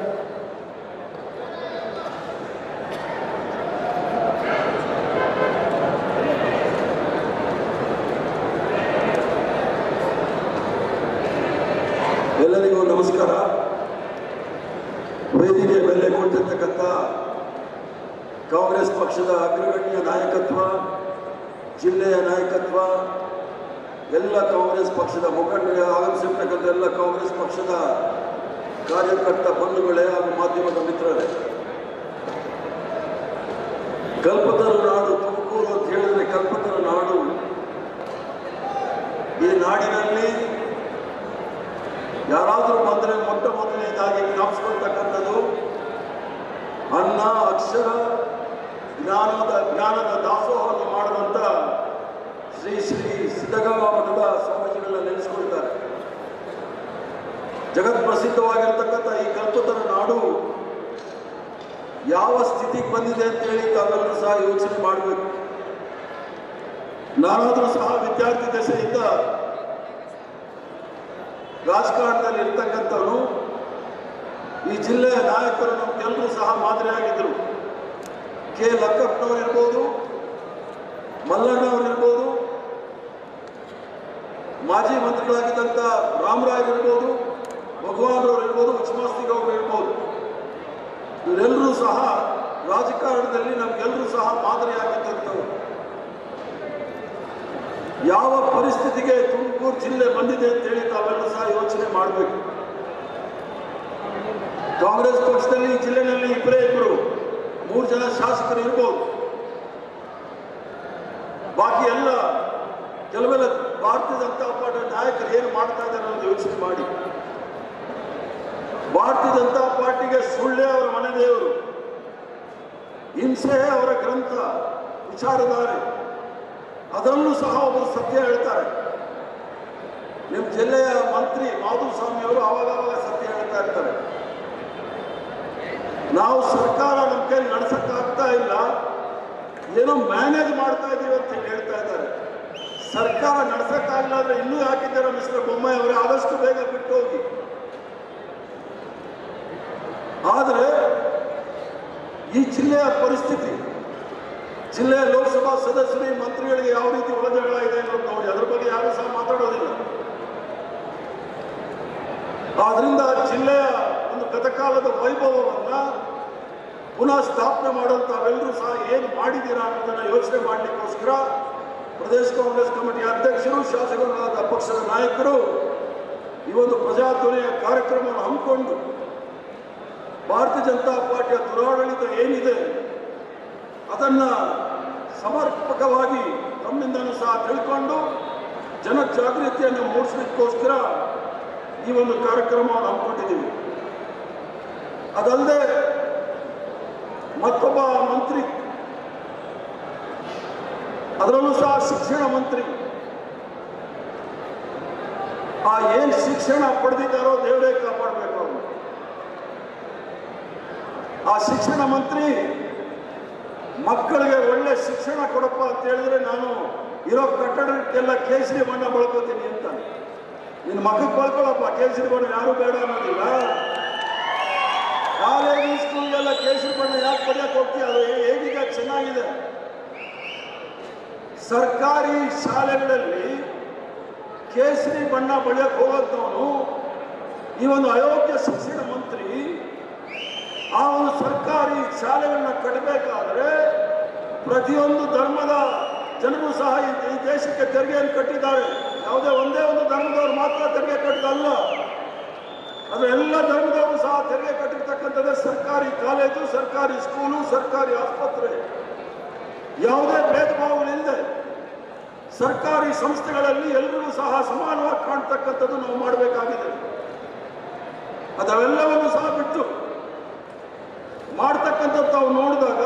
ಎಲ್ಲರಿಗೂ ನಮಸ್ಕಾರ ವೇದಿಕೆ ಮೇಲೆ ಕುಳಿತಿರ್ತಕ್ಕಂಥ ಕಾಂಗ್ರೆಸ್ ಪಕ್ಷದ ಅಗ್ರಗಣ್ಯ ನಾಯಕತ್ವ ಜಿಲ್ಲೆಯ ನಾಯಕತ್ವ ಎಲ್ಲ ಕಾಂಗ್ರೆಸ್ ಪಕ್ಷದ ಮುಖಂಡರು ಆಗಮಿಸಿರ್ತಕ್ಕಂಥ ಎಲ್ಲ ಕಾಂಗ್ರೆಸ್ ಪಕ್ಷದ ಕಾರ್ಯಕರ್ತ ಬಂಧುಗಳೇ ಹಾಗೂ ಮಾಧ್ಯಮದ ಮಿತ್ರರೇ ಕಲ್ಪತರ ನಾಡು ತುಮಕೂರು ಅಂತ ಹೇಳಿದ್ರೆ ಕಲ್ಪತರ ನಾಡು ಈ ನಾಡಿನಲ್ಲಿ ಯಾರಾದರೂ ಬಂದರೆ ಮೊಟ್ಟ ಮೊದಲನೇದಾಗಿ ಜ್ಞಾಪಿಸ್ಕೊಳ್ತಕ್ಕಂಥದ್ದು ಅನ್ನ ಅಕ್ಷರ ಜ್ಞಾನದ ಜ್ಞಾನದ ದಾಸೋಹವನ್ನು ಮಾಡಿದಂಥ ಶ್ರೀ ಶ್ರೀ ಸಿದ್ಧಗಂಗಾ ಮಠದ ಸ್ವಾಮೀಜಿಗಳನ್ನ ನೆನೆಸ್ಕೊಳ್ತಾರೆ ಜಗತ್ ಪ್ರಸಿದ್ಧವಾಗಿರ್ತಕ್ಕಂಥ ಈ ಕಲ್ಪತರ ನಾಡು ಯಾವ ಸ್ಥಿತಿಗೆ ಬಂದಿದೆ ಅಂತೇಳಿ ತಾವೆಲ್ಲರೂ ಸಹ ಯೋಚನೆ ಮಾಡಬೇಕು ನಾನಾದರೂ ಸಹ ವಿದ್ಯಾರ್ಥಿ ದಶೆಯಿಂದ ರಾಜಕಾರಣದಲ್ಲಿ ಇರ್ತಕ್ಕಂಥವ್ರು ಈ ಜಿಲ್ಲೆಯ ನಾಯಕರು ನಮ್ಗೆಲ್ಲರೂ ಸಹ ಮಾದರಿಯಾಗಿದ್ದರು ಕೆ ಲಕ್ಕಪ್ಪನವ್ರು ಇರ್ಬೋದು ಮಲ್ಲಣ್ಣವ್ರು ಇರ್ಬೋದು ಮಾಜಿ ಮಂತ್ರಿಗಳಾಗಿದ್ದಂಥ ರಾಮರಾಯ್ ಇರ್ಬೋದು ಭಗವಾನ್ರವ್ರು ಇರ್ಬೋದು ಉಚ್ಮಾಸ್ತಿಗೌಡರು ಇರ್ಬೋದು ಇವರೆಲ್ಲರೂ ಸಹ ರಾಜಕಾರಣದಲ್ಲಿ ನಮ್ಗೆಲ್ಲರೂ ಸಹ ಮಾದರಿಯಾಗಿದ್ದಂಥವ್ರು ಯಾವ ಪರಿಸ್ಥಿತಿಗೆ ತುಮಕೂರು ಜಿಲ್ಲೆ ಬಂದಿದೆ ಅಂತೇಳಿ ತಾವೆಲ್ಲ ಸಹ ಯೋಚನೆ ಮಾಡಬೇಕು ಕಾಂಗ್ರೆಸ್ ಪಕ್ಷದಲ್ಲಿ ಈ ಜಿಲ್ಲೆನಲ್ಲಿ ಇಬ್ಬರೇ ಇಬ್ಬರು ಮೂರು ಜನ ಶಾಸಕರು ಇರ್ಬೋದು ಬಾಕಿ ಎಲ್ಲ ಕೆಲವೆಲ್ಲ ಭಾರತೀಯ ಜನತಾ ಪಾರ್ಟಿ ನಾಯಕರು ಏನು ಮಾಡ್ತಾ ಇದ್ದಾರೆ ಅನ್ನೋದು ಯೋಚನೆ ಮಾಡಿ ಭಾರತೀಯ ಜನತಾ ಪಾರ್ಟಿಗೆ ಸುಳ್ಳೆ ಅವರ ಮನೆ ದೇವರು ಹಿಂಸೆ ಅವರ ಗ್ರಂಥ ವಿಚಾರಧಾರೆ ಅದರಲ್ಲೂ ಸಹ ಒಬ್ಬರು ಸತ್ಯ ಹೇಳ್ತಾರೆ ನಿಮ್ಮ ಜಿಲ್ಲೆಯ ಮಂತ್ರಿ ಮಾಧುಸ್ವಾಮಿ ಅವರು ಅವಾಗ ಅವಾಗ ಸತ್ಯ ಹೇಳ್ತಾ ಇರ್ತಾರೆ ನಾವು ಸರ್ಕಾರ ನಮ್ಮ ಕೈ ನಡೆಸಕ್ಕಾಗ್ತಾ ಇಲ್ಲ ಏನೋ ಮ್ಯಾನೇಜ್ ಮಾಡ್ತಾ ಇದೀವಿ ಅಂತ ಹೇಳಿ ಹೇಳ್ತಾ ಇದ್ದಾರೆ ಸರ್ಕಾರ ನಡೆಸಕ್ಕಾಗಿಲ್ಲ ಅಂದ್ರೆ ಇನ್ನೂ ಹಾಕಿದ್ದಾರೆ ಮಿಸ್ಟರ್ ಬೊಮ್ಮಾಯಿ ಅವರೇ ಆದಷ್ಟು ಬೇಗ ಬಿಟ್ಟು ಹೋಗಿ ಆದರೆ ಈ ಜಿಲ್ಲೆಯ ಪರಿಸ್ಥಿತಿ ಜಿಲ್ಲೆಯ ಲೋಕಸಭಾ ಸದಸ್ಯರಿಗೆ ಮಂತ್ರಿಗಳಿಗೆ ಯಾವ ರೀತಿ ಒಳಜಗಳ ಇದೆ ಅನ್ನೋದು ನೋಡಿ ಅದ್ರ ಬಗ್ಗೆ ಯಾರು ಸಹ ಮಾತಾಡೋದಿಲ್ಲ ಆದ್ರಿಂದ ಜಿಲ್ಲೆಯ ಒಂದು ಗತಕಾಲದ ವೈಭವವನ್ನ ಪುನಃ ಸ್ಥಾಪನೆ ಮಾಡಲು ತಾವೆಲ್ಲರೂ ಸಹ ಏನು ಮಾಡಿದ್ದೀರಾ ಅನ್ನೋದನ್ನ ಯೋಚನೆ ಮಾಡಲಿಕ್ಕೋಸ್ಕರ ಪ್ರದೇಶ ಕಾಂಗ್ರೆಸ್ ಕಮಿಟಿಯ ಅಧ್ಯಕ್ಷರು ಶಾಸಕರಾದ ಪಕ್ಷದ ನಾಯಕರು ಈ ಒಂದು ಪ್ರಜಾಧ್ವನಿಯ ಕಾರ್ಯಕ್ರಮವನ್ನು ಹಮ್ಮಿಕೊಂಡು ಭಾರತೀಯ ಜನತಾ ಪಾರ್ಟಿಯ ದುರಾಡಳಿತ ಏನಿದೆ ಅದನ್ನ ಸಮರ್ಪಕವಾಗಿ ತಮ್ಮಿಂದನೂ ಸಹ ತಿಳ್ಕೊಂಡು ಜನ ಜಾಗೃತಿಯನ್ನು ಮೂಡಿಸಲಿಕ್ಕೋಸ್ಕರ ಈ ಒಂದು ಕಾರ್ಯಕ್ರಮವನ್ನು ಹಮ್ಮಿಕೊಂಡಿದ್ದೀವಿ ಅದಲ್ಲದೆ ಮತ್ತೊಬ್ಬ ಮಂತ್ರಿ ಅದರಲ್ಲೂ ಸಹ ಶಿಕ್ಷಣ ಮಂತ್ರಿ ಆ ಏನ್ ಶಿಕ್ಷಣ ಪಡೆದಿದ್ದಾರೋ ದೇವರೇ ಕಾಪಾಡಬೇಕು ಅವರು ಆ ಶಿಕ್ಷಣ ಮಂತ್ರಿ ಮಕ್ಕಳಿಗೆ ಒಳ್ಳೆ ಶಿಕ್ಷಣ ಕೊಡಪ್ಪ ಅಂತ ಹೇಳಿದ್ರೆ ನಾನು ಇರೋ ಕಟ್ಟಡಕ್ಕೆಲ್ಲ ಕೇಸರಿ ಬಣ್ಣ ಬಳಕೋತೀನಿ ಅಂತ ನಿನ್ನ ಮಗಕ್ಕೆ ಬಳ್ಕೊಳಪ್ಪ ಕೇಸರಿ ಬಣ್ಣ ಯಾರು ಬೇಡ ಅನ್ನೋದಿಲ್ಲ ಕಾಲೇಜು ಸ್ಕೂಲ್ಗೆಲ್ಲ ಕೇಸರಿ ಬಣ್ಣ ಯಾಕೆ ಬರೆಯಕ್ಕೆ ಹೋಗ್ತೀಯ ಅದು ಹೇ- ಹೇಗೀಗ ಚೆನ್ನಾಗಿದೆ ಸರ್ಕಾರಿ ಶಾಲೆಗಳಲ್ಲಿ ಕೇಸರಿ ಬಣ್ಣ ಬಳಿಯಕ್ಕೆ ಹೋಗೋದವನು ಈ ಒಂದು ಅಯೋಗ್ಯ ಶಿಕ್ಷಣ ಮಂತ್ರಿ ಆ ಒಂದು ಸರ್ಕಾರಿ ಶಾಲೆಗಳನ್ನ ಕಟ್ಟಬೇಕಾದ್ರೆ ಪ್ರತಿಯೊಂದು ಧರ್ಮದ ಜನರು ಸಹ ಈ ಈ ದೇಶಕ್ಕೆ ತೆರಿಗೆಯನ್ನು ಕಟ್ಟಿದ್ದಾರೆ ಯಾವುದೇ ಒಂದೇ ಒಂದು ಧರ್ಮದವರು ಮಾತ್ರ ತೆರಿಗೆ ಕಟ್ಟಿದಲ್ಲ ಅದು ಎಲ್ಲ ಧರ್ಮದವರು ಸಹ ತೆರಿಗೆ ಕಟ್ಟಿರ್ತಕ್ಕಂಥದ್ದೇ ಸರ್ಕಾರಿ ಕಾಲೇಜು ಸರ್ಕಾರಿ ಸ್ಕೂಲು ಸರ್ಕಾರಿ ಆಸ್ಪತ್ರೆ ಯಾವುದೇ ಭೇದ ಭಾವಗಳಿಲ್ಲದೆ ಸರ್ಕಾರಿ ಸಂಸ್ಥೆಗಳಲ್ಲಿ ಎಲ್ಲರಿಗೂ ಸಹ ಸಮಾನವಾಗಿ ಕಾಣ್ತಕ್ಕಂಥದ್ದು ನಾವು ಮಾಡಬೇಕಾಗಿದೆ ಅದವೆಲ್ಲವನ್ನು ಸಹ ಬಿಟ್ಟು ಮಾಡ್ತಕ್ಕಂಥದ್ದು ತಾವು ನೋಡಿದಾಗ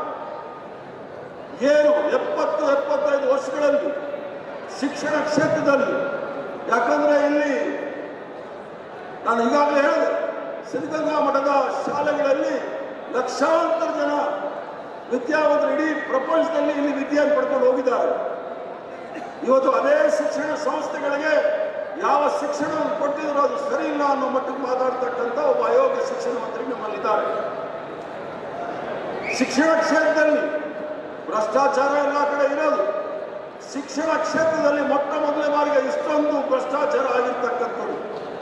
ಏನು ಎಪ್ಪತ್ತು ಎಪ್ಪತ್ತೈದು ವರ್ಷಗಳಲ್ಲಿ ಶಿಕ್ಷಣ ಕ್ಷೇತ್ರದಲ್ಲಿ ಯಾಕಂದ್ರೆ ಇಲ್ಲಿ ನಾನು ಈಗಾಗಲೇ ಹೇಳಿದೆ ಸಿದ್ಧಗಂಗಾ ಮಠದ ಶಾಲೆಗಳಲ್ಲಿ ಲಕ್ಷಾಂತರ ಜನ ವಿದ್ಯಾವಂತರು ಇಡೀ ಪ್ರಪಂಚದಲ್ಲಿ ಇಲ್ಲಿ ವಿದ್ಯೆಯನ್ನು ಪಡ್ಕೊಂಡು ಹೋಗಿದ್ದಾರೆ ಇವತ್ತು ಅದೇ ಶಿಕ್ಷಣ ಸಂಸ್ಥೆಗಳಿಗೆ ಯಾವ ಶಿಕ್ಷಣವನ್ನು ಕೊಟ್ಟಿದ್ರು ಅದು ಸರಿ ಇಲ್ಲ ಅನ್ನೋ ಮಟ್ಟಿಗೆ ಮಾತಾಡ್ತಕ್ಕಂಥ ಒಬ್ಬ ಅಯೋಗ್ಯ ಶಿಕ್ಷಣ ಮಂತ್ರಿ ನಮ್ಮಲ್ಲಿದ್ದಾರೆ ಶಿಕ್ಷಣ ಕ್ಷೇತ್ರದಲ್ಲಿ ಭ್ರಷ್ಟಾಚಾರ ಎಲ್ಲ ಕಡೆ ಇರೋದು ಶಿಕ್ಷಣ ಕ್ಷೇತ್ರದಲ್ಲಿ ಮೊಟ್ಟ ಮೊದಲನೇ ಬಾರಿಗೆ ಇಷ್ಟೊಂದು ಭ್ರಷ್ಟಾಚಾರ ಆಗಿರ್ತಕ್ಕಂಥದ್ದು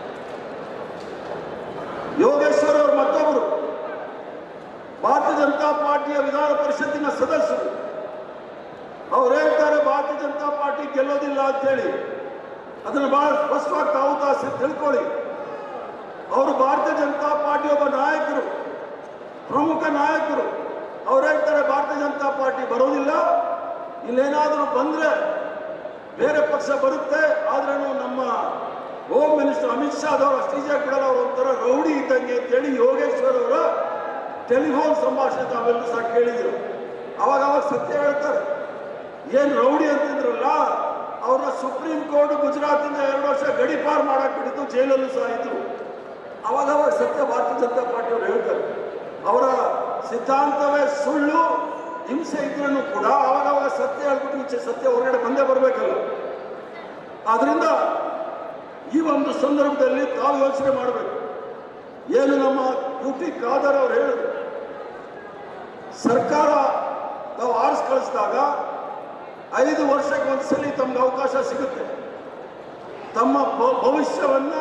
ಯೋಗೇಶ್ವರ್ ಅವರು ಮತ್ತೊಬ್ಬರು ಭಾರತೀಯ ಜನತಾ ಪಾರ್ಟಿಯ ವಿಧಾನ ಪರಿಷತ್ತಿನ ಸದಸ್ಯರು ಅವ್ರು ಹೇಳ್ತಾರೆ ಭಾರತೀಯ ಜನತಾ ಪಾರ್ಟಿ ಗೆಲ್ಲೋದಿಲ್ಲ ಅಂತೇಳಿ ಅದನ್ನು ಬಹಳ ಸ್ಪಷ್ಟವಾಗಿ ತಾವು ತಾಸು ತಿಳ್ಕೊಳ್ಳಿ ಅವರು ಭಾರತೀಯ ಜನತಾ ಪಾರ್ಟಿ ಒಬ್ಬ ನಾಯಕರು ಪ್ರಮುಖ ನಾಯಕರು ಅವ್ರು ಹೇಳ್ತಾರೆ ಭಾರತೀಯ ಜನತಾ ಪಾರ್ಟಿ ಬರೋದಿಲ್ಲ ಇಲ್ಲೇನಾದರೂ ಬಂದ್ರೆ ಬೇರೆ ಪಕ್ಷ ಬರುತ್ತೆ ಆದ್ರೂ ನಮ್ಮ ಹೋಮ್ ಮಿನಿಸ್ಟರ್ ಅಮಿತ್ ಶಾದವರು ಅಷ್ಟೀಜೆ ಬಿಡಲ್ಲ ಅವರು ಒಂಥರ ರೌಡಿ ಇದ್ದಂಗೆ ಅಂತೇಳಿ ಯೋಗೇಶ್ವರ್ ಅವರ ಟೆಲಿಫೋನ್ ಸಂಭಾಷಣೆ ತಾವೆಲ್ಲರೂ ಸಹ ಕೇಳಿದ್ರು ಅವಾಗ ಅವಾಗ ಸತ್ಯ ಹೇಳ್ತಾರೆ ಏನ್ ರೌಡಿ ಅಂತಿದ್ರಲ್ಲ ಅವ್ರನ್ನ ಸುಪ್ರೀಂ ಕೋರ್ಟ್ ಗುಜರಾತಿಂದ ಎರಡು ವರ್ಷ ಗಡಿ ಪಾರ್ ಮಾಡಕ್ ಬಿಟ್ಟಿದ್ದು ಜೈಲಲ್ಲೂ ಸಹ ಇದ್ರು ಅವಾಗ ಅವಾಗ ಸತ್ಯ ಭಾರತೀಯ ಜನತಾ ಪಾರ್ಟಿಯವರು ಹೇಳ್ತಾರೆ ಅವರ ಸಿದ್ಧಾಂತವೇ ಸುಳ್ಳು ಹಿಂಸೆ ಇದ್ರೂ ಕೂಡ ಅವಾಗ ಅವಾಗ ಸತ್ಯ ಹೇಳ್ಬಿಟ್ಟು ಈಚೆ ಸತ್ಯ ಹೊರಗಡೆ ಬಂದೇ ಬರಬೇಕಲ್ಲ ಆದ್ರಿಂದ ಈ ಒಂದು ಸಂದರ್ಭದಲ್ಲಿ ತಾವು ಯೋಚನೆ ಮಾಡಬೇಕು ಏನು ನಮ್ಮ ಯು ಟಿ ಖಾದರ್ ಅವರು ಹೇಳಿದ್ರು ಸರ್ಕಾರ ನಾವು ಆರಿಸಿ ಕಳಿಸಿದಾಗ ಐದು ವರ್ಷಕ್ಕೆ ಒಂದ್ಸಲಿ ತಮ್ಗೆ ಅವಕಾಶ ಸಿಗುತ್ತೆ ತಮ್ಮ ಭ- ಭವಿಷ್ಯವನ್ನ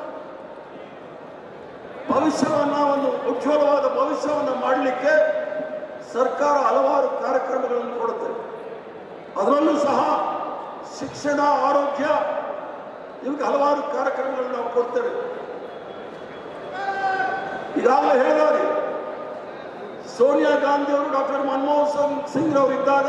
ಭವಿಷ್ಯವನ್ನ ಒಂದು ಉಜ್ವಲವಾದ ಭವಿಷ್ಯವನ್ನ ಮಾಡಲಿಕ್ಕೆ ಸರ್ಕಾರ ಹಲವಾರು ಕಾರ್ಯಕ್ರಮಗಳನ್ನು ಕೊಡುತ್ತೆ ಅದರಲ್ಲೂ ಸಹ ಶಿಕ್ಷಣ ಆರೋಗ್ಯ ಇವಕ್ಕೆ ಹಲವಾರು ಕಾರ್ಯಕ್ರಮಗಳನ್ನು ನಾವು ಕೊಡ್ತೇವೆ ಈಗಾಗಲೇ ಹೇಳಿದಾರೆ ಸೋನಿಯಾ ಗಾಂಧಿ ಅವರು ಡಾಕ್ಟರ್ ಮನಮೋಹನ್ ಸಿಂಗ್ ಅವರು ಇದ್ದಾಗ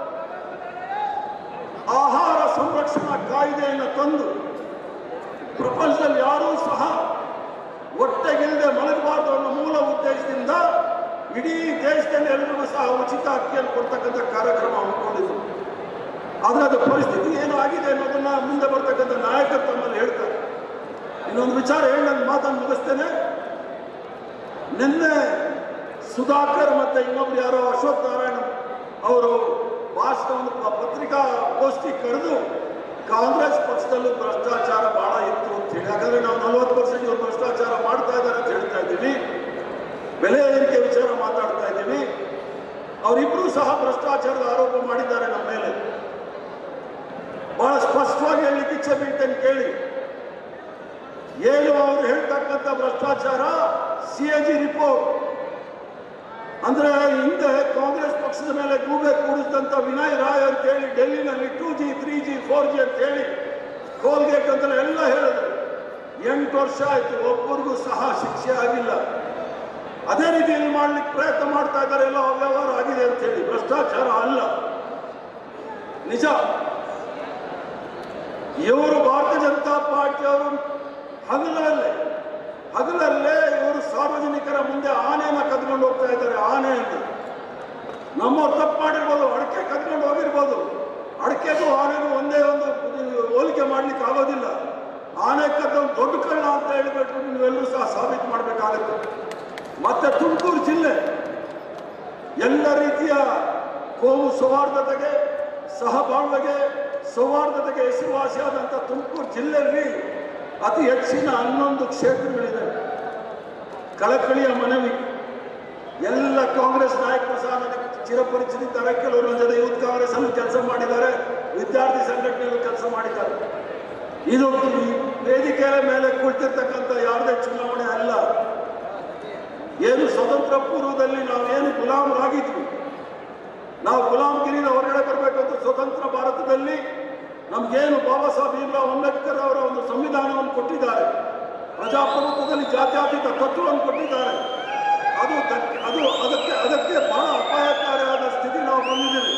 ಆಹಾರ ಸಂರಕ್ಷಣಾ ಕಾಯ್ದೆಯನ್ನು ತಂದು ಪ್ರಪಂಚದಲ್ಲಿ ಯಾರೂ ಸಹ ಹೊಟ್ಟೆಗಿಲ್ಲದೆ ಮಲಗಬಾರ್ದು ಅನ್ನೋ ಮೂಲ ಉದ್ದೇಶದಿಂದ ಇಡೀ ದೇಶದಲ್ಲಿ ಎಲ್ಲರಿಗೂ ಸಹ ಉಚಿತ ಅಕ್ಕಿಯನ್ನು ಕೊಡ್ತಕ್ಕಂಥ ಕಾರ್ಯಕ್ರಮ ಹಮ್ಮಿಕೊಂಡಿದ್ರು ಆದ್ರೆ ಅದು ಪರಿಸ್ಥಿತಿ ಏನು ಆಗಿದೆ ಅನ್ನೋದನ್ನ ಮುಂದೆ ಬರ್ತಕ್ಕಂಥ ನಾಯಕರು ತಮ್ಮಲ್ಲಿ ಹೇಳ್ತಾರೆ ಇನ್ನೊಂದು ವಿಚಾರ ಹೇಳಿ ನನ್ನ ಮಾತನ್ನು ಮುಗಿಸ್ತೇನೆ ನಿನ್ನೆ ಸುಧಾಕರ್ ಮತ್ತೆ ಇನ್ನೊಬ್ರು ಯಾರೋ ಅಶ್ವಥ್ ನಾರಾಯಣ ಅವರು ಭಾಷಣವನ್ನು ಪ- ಪತ್ರಿಕಾ ಗೋಷ್ಠಿ ಕರೆದು ಕಾಂಗ್ರೆಸ್ ಪಕ್ಷದಲ್ಲೂ ಭ್ರಷ್ಟಾಚಾರ ಬಹಳ ಇತ್ತು ಅಂತ ಹೇಳಿ ಹಾಗಾದ್ರೆ ನಾವು ನಲವತ್ತು ಪರ್ಸೆಂಟ್ ಇವರು ಭ್ರಷ್ಟಾಚಾರ ಮಾಡ್ತಾ ಇದ್ದಾರೆ ಅಂತ ಹೇಳ್ತಾ ಇದ್ದೀವಿ ಬೆಲೆ ಏರಿಕೆ ವಿಚಾರ ಮಾತಾಡ್ತಾ ಇದ್ದೀವಿ ಅವರಿಬ್ಬರೂ ಸಹ ಭ್ರಷ್ಟಾಚಾರದ ಆರೋಪ ಮಾಡಿದ್ದಾರೆ ನಮ್ಮ ಮೇಲೆ ಬಹಳ ಸ್ಪಷ್ಟವಾಗಿ ಹೇಳಲಿಕ್ಕೆ ಇಚ್ಛೆ ಬೀಳ್ತೇನೆ ಕೇಳಿ ಏನು ಅವರು ಹೇಳ್ತಕ್ಕಂಥ ಭ್ರಷ್ಟಾಚಾರ ಸಿ ಎ ಜಿ ರಿಪೋರ್ಟ್ ಅಂದ್ರೆ ಹಿಂದೆ ಕಾಂಗ್ರೆಸ್ ಪಕ್ಷದ ಮೇಲೆ ಗೂಬೆ ಕೂಡಿಸಿದಂತ ವಿನಯ್ ರಾಯ್ ಅಂತ ಹೇಳಿ ಡೆಲ್ಲಿನಲ್ಲಿ two G three G four G ಅಂತ ಹೇಳಿ ಕೋಲ್ಗೇಟ್ ಅಂತ ಎಲ್ಲ ಹೇಳಿದ್ರು ಎಂಟು ವರ್ಷ ಆಯ್ತು ಒಬ್ಬರಿಗೂ ಸಹ ಶಿಕ್ಷೆ ಆಗಿಲ್ಲ ಅದೇ ರೀತಿ ಇಲ್ಲಿ ಮಾಡ್ಲಿಕ್ಕೆ ಪ್ರಯತ್ನ ಮಾಡ್ತಾ ಇದ್ದಾರೆ ಎಲ್ಲ ಅವ್ಯವಹಾರ ಆಗಿದೆ ಅಂತ ಹೇಳಿ ಭ್ರಷ್ಟಾಚಾರ ಅಲ್ಲ ನಿಜ ಇವರು ಭಾರತೀಯ ಜನತಾ ಪಾರ್ಟಿಯವರು ಹಗಲಲ್ಲೇ ಹಗಲಲ್ಲೇ ಇವರು ಸಾರ್ವಜನಿಕರ ಮುಂದೆ ಆನೆಯನ್ನ ಕದ್ಕೊಂಡು ಹೋಗ್ತಾ ಇದ್ದಾರೆ ಆನೆಯನ್ನು ನಮ್ಮವ್ರು ತಪ್ಪು ಮಾಡಿರ್ಬೋದು ಅಡಕೆ ಕದ್ಕೊಂಡು ಹೋಗಿರ್ಬೋದು ಅಡಕೆಗೂ ಆನೆಗೂ ಒಂದೇ ಒಂದು ಹೋಲಿಕೆ ಮಾಡ್ಲಿಕ್ಕೆ ಆಗೋದಿಲ್ಲ ಆನೆ ದೊಡ್ಡ ಕಳ್ಳ ಅಂತ ಹೇಳಿಬಿಟ್ಟು ನೀವೆಲ್ಲರೂ ಸಹ ಸಾಬೀತು ಮಾಡಬೇಕಾಗುತ್ತೆ ಮತ್ತೆ ತುಮಕೂರು ಜಿಲ್ಲೆ ಎಲ್ಲ ರೀತಿಯ ಕೋಮು ಸೌಹಾರ್ದತೆಗೆ ಸಹಬಾಳ್ವೆಗೆ ಸೌಹಾರ್ದತೆಗೆ ಹೆಸರುವಾಸಿಯಾದಂಥ ತುಮಕೂರು ಜಿಲ್ಲೆಯಲ್ಲಿ ಅತಿ ಹೆಚ್ಚಿನ ಹನ್ನೊಂದು ಕ್ಷೇತ್ರಗಳಿದೆ ಕಳಕಳಿಯ ಮನವಿ ಎಲ್ಲ ಕಾಂಗ್ರೆಸ್ ನಾಯಕರು ಸಹ ನನಗೆ ಚಿರಪರಿಚಿತಿದ್ದಾರೆ ಕೆಲವರು ನನ್ನ ಜೊತೆ ಯೂತ್ ಕಾಂಗ್ರೆಸ್ ಅಲ್ಲಿ ಕೆಲಸ ಮಾಡಿದ್ದಾರೆ ವಿದ್ಯಾರ್ಥಿ ಸಂಘಟನೆಯಲ್ಲಿ ಕೆಲಸ ಮಾಡಿದ್ದಾರೆ ಇದು ಈ ವೇದಿಕೆಯ ಮೇಲೆ ಕುಳಿತಿರ್ತಕ್ಕಂಥ ಯಾವುದೇ ಚುನಾವಣೆ ಅಲ್ಲ ಏನು ಸ್ವತಂತ್ರ ಪೂರ್ವದಲ್ಲಿ ನಾವೇನು ಗುಲಾಮರಾಗಿದ್ವಿ ನಾವು ಗುಲಾಮಗಿರಿಯಿಂದ ಹೊರಗಡೆ ಬರಬೇಕಂತ ಸ್ವತಂತ್ರ ಭಾರತದಲ್ಲಿ ನಮಗೇನು ಬಾಬಾ ಸಾಹೇಬ್ ಭೀಮ್ರಾವ್ ಅಂಬೇಡ್ಕರ್ ಅವರ ಒಂದು ಸಂವಿಧಾನವನ್ನು ಕೊಟ್ಟಿದ್ದಾರೆ ಪ್ರಜಾಪ್ರಭುತ್ವದಲ್ಲಿ ಜಾತ್ಯತೀತ ತತ್ವವನ್ನು ಕೊಟ್ಟಿದ್ದಾರೆ ಅದು ದಕ್- ಅದು ಅದಕ್ಕೆ ಅದಕ್ಕೆ ಬಹಳ ಅಪಾಯಕಾರಿಯಾದ ಸ್ಥಿತಿ ನಾವು ಬಂದಿದ್ದೀವಿ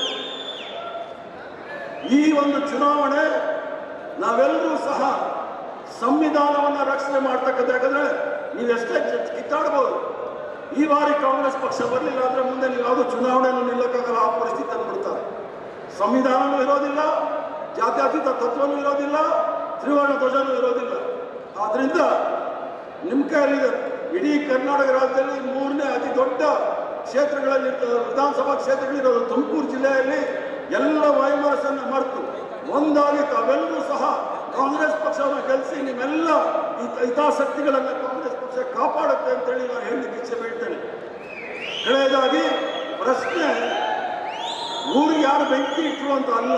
ಈ ಒಂದು ಚುನಾವಣೆ ನಾವೆಲ್ಲರೂ ಸಹ ಸಂವಿಧಾನವನ್ನು ರಕ್ಷಣೆ ಮಾಡ್ತಕ್ಕಂಥ ಯಾಕಂದ್ರೆ ನೀವೆಷ್ಟೇ ಜ- ಕಿತ್ತಾಡ್ಬೋದು ಈ ಬಾರಿ ಕಾಂಗ್ರೆಸ್ ಪಕ್ಷ ಬರಲಿಲ್ಲ ಅಂದ್ರೆ ಮುಂದೆ ನೀವು ಯಾವುದು ಚುನಾವಣೆಯನ್ನು ನಿಲ್ಲಕ್ಕಾಗಲ್ಲ ಆ ಪರಿಸ್ಥಿತಿಯನ್ನು ಬಿಡ್ತಾರೆ ಸಂವಿಧಾನವೂ ಇರೋದಿಲ್ಲ ಜಾತ್ಯತೀತ ತತ್ವನೂ ಇರೋದಿಲ್ಲ ತ್ರಿವರ್ಣ ಧ್ವಜನೂ ಇರೋದಿಲ್ಲ ಆದ್ರಿಂದ ನಿಮ್ಮ ಕೈಯಲ್ಲಿದೆ ಇಡೀ ಕರ್ನಾಟಕ ರಾಜ್ಯದಲ್ಲಿ ಮೂರನೇ ಅತಿ ದೊಡ್ಡ ಕ್ಷೇತ್ರಗಳಲ್ಲಿ ವಿಧಾನಸಭಾ ಕ್ಷೇತ್ರಗಳಿರೋದು ತುಮಕೂರು ಜಿಲ್ಲೆಯಲ್ಲಿ ಎಲ್ಲ ವೈಮನಸ್ಸನ್ನು ಮರೆತು ಒಂದಾಗಿ ತಾವೆಲ್ಲರೂ ಸಹ ಕಾಂಗ್ರೆಸ್ ಪಕ್ಷವನ್ನು ಗೆಲ್ಲಿಸಿ ನಿಮ್ಮೆಲ್ಲ ಹಿತ- ಹಿತಾಸಕ್ತಿಗಳನ್ನು ಕಾಂಗ್ರೆಸ್ ಪಕ್ಷ ಕಾಪಾಡುತ್ತೆ ಅಂತೇಳಿ ನಾನು ಹೇಳಲಿಕ್ಕೆ ಇಚ್ಛೆ ಬೀಳ್ತೇನೆ ಕಡೆಯದಾಗಿ ಪ್ರಶ್ನೆ ಊರಿಗೆ ಯಾರು ಬೆಂಕಿ ಇಟ್ಟರು ಅಂತ ಅಲ್ಲ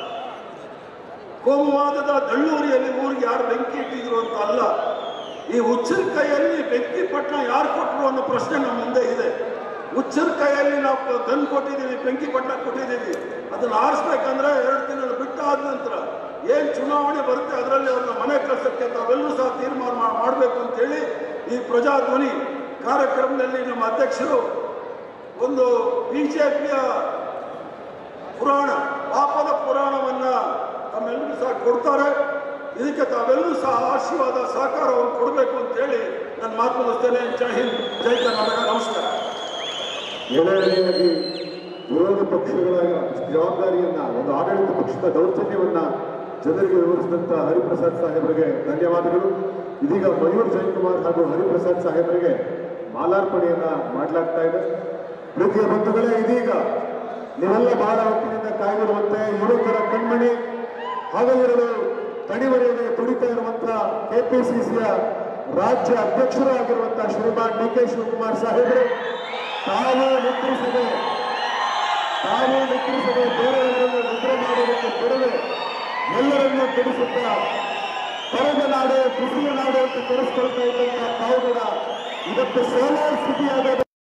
ಕೋಮುವಾದದ ದಳ್ಳೂರಿಯಲ್ಲಿ ಊರಿಗೆ ಯಾರು ಬೆಂಕಿ ಇಟ್ಟಿದ್ರು ಅಂತ ಅಲ್ಲ ಈ ಹುಚ್ಚರ ಕೈಯಲ್ಲಿ ಬೆಂಕಿ ಪಟ್ಟಣ ಯಾರು ಕೊಟ್ಟರು ಅನ್ನೋ ಪ್ರಶ್ನೆ ನಮ್ಮ ಮುಂದೆ ಇದೆ ಹುಚ್ಚರ ಕೈಯಲ್ಲಿ ನಾವು ಗನ್ ಕೊಟ್ಟಿದ್ದೀವಿ ಬೆಂಕಿ ಪಟ್ಟಣ ಕೊಟ್ಟಿದ್ದೀವಿ ಅದನ್ನ ಆರಿಸ್ಬೇಕಂದ್ರೆ ಎರಡು ತಿಂಗಳು ಬಿಟ್ಟಾದ ನಂತರ ಏನ್ ಚುನಾವಣೆ ಬರುತ್ತೆ ಅದರಲ್ಲಿ ಅವ್ರನ್ನ ಮನೆ ಕಳ್ಸಕ್ಕೆ ತಾವೆಲ್ಲರೂ ಸಹ ತೀರ್ಮಾನ ಮಾ- ಮಾಡಬೇಕು ಅಂತೇಳಿ ಈ ಪ್ರಜಾಧ್ವನಿ ಕಾರ್ಯಕ್ರಮದಲ್ಲಿ ನಮ್ಮ ಅಧ್ಯಕ್ಷರು ಒಂದು ಬಿಜೆಪಿಯ ಪುರಾಣ ಪಾಪದ ಪುರಾಣವನ್ನ ತಮ್ಮೆಲ್ಲರೂ ಸಹ ಕೊಡ್ತಾರೆ ಇದಕ್ಕೆ ತಾವೆಲ್ಲರೂ ಸಹ ಆಶೀರ್ವಾದ ಸಹಕಾರವನ್ನು ಕೊಡಬೇಕು ಅಂತೇಳಿ ನಾನು ಮಾತು ಮುಗಿಸ್ತೇನೆ ಜೈ ಹಿಂದ್ ಜೈ ಕರ್ನಾಟಕ ನಮಸ್ಕಾರ ಎರಡನೆಯಾಗಿ ವಿರೋಧ ಪಕ್ಷಗಳ ಜವಾಬ್ದಾರಿಯನ್ನ ಒಂದು ಆಡಳಿತ ಪಕ್ಷದ ದೌರ್ಜನ್ಯವನ್ನ ಜನರಿಗೆ ವಿವರಿಸಿದಂತ ಹರಿಪ್ರಸಾದ್ ಸಾಹೇಬರಿಗೆ ಧನ್ಯವಾದಗಳು ಇದೀಗ ಮಯೂರ್ ಜಯಕುಮಾರ್ ಹಾಗೂ ಹರಿಪ್ರಸಾದ್ ಸಾಹೇಬರಿಗೆ ಮಾಲಾರ್ಪಣೆಯನ್ನ ಮಾಡಲಾಗ್ತಾ ಇದೆ ಪ್ರೀತಿಯ ಬಂಧುಗಳೇ ಇದೀಗ ನೀವೆಲ್ಲ ಬಹಳ ಹೊತ್ತಿನಿಂದ ಕಾಯ್ದಿರುವಂತೆ ಯುವಕರ ಕಣ್ಮಣಿ ಹಗಲಿರಲು ತಣಿವರಿಯದೆ ದುಡಿತಾ ಇರುವಂತಹ ಕೆಪಿಸಿಸಿಯ ರಾಜ್ಯ ಅಧ್ಯಕ್ಷರೂ ಆಗಿರುವಂತಹ ಶ್ರೀಮಾನ್ ಡಿ ಕೆ ಶಿವಕುಮಾರ್ ಸಾಹೇಬರು ತಾವು ನಿದ್ರಿಸದೆ ತಾವು ನಿದ್ರಿಸದೆ ಬೇರೆಯವರನ್ನು ನಿದ್ರೆ ಮಾಡುವುದಕ್ಕೆ ಬಿಡದೆ ಎಲ್ಲರನ್ನೂ ತಿಳಿಸುತ್ತಾ ಕರೆದ ನಾಡು ಬಿಸಿಲು ನಾಡು ಅಂತ ಕರೆಸ್ಕೊಳ್ತಾ ಇದ್ದಂತ ತಾವು ಕೂಡ ಇವತ್ತು ಸೋಲಾರ್ ಸ್ಥಿತಿಯಾದ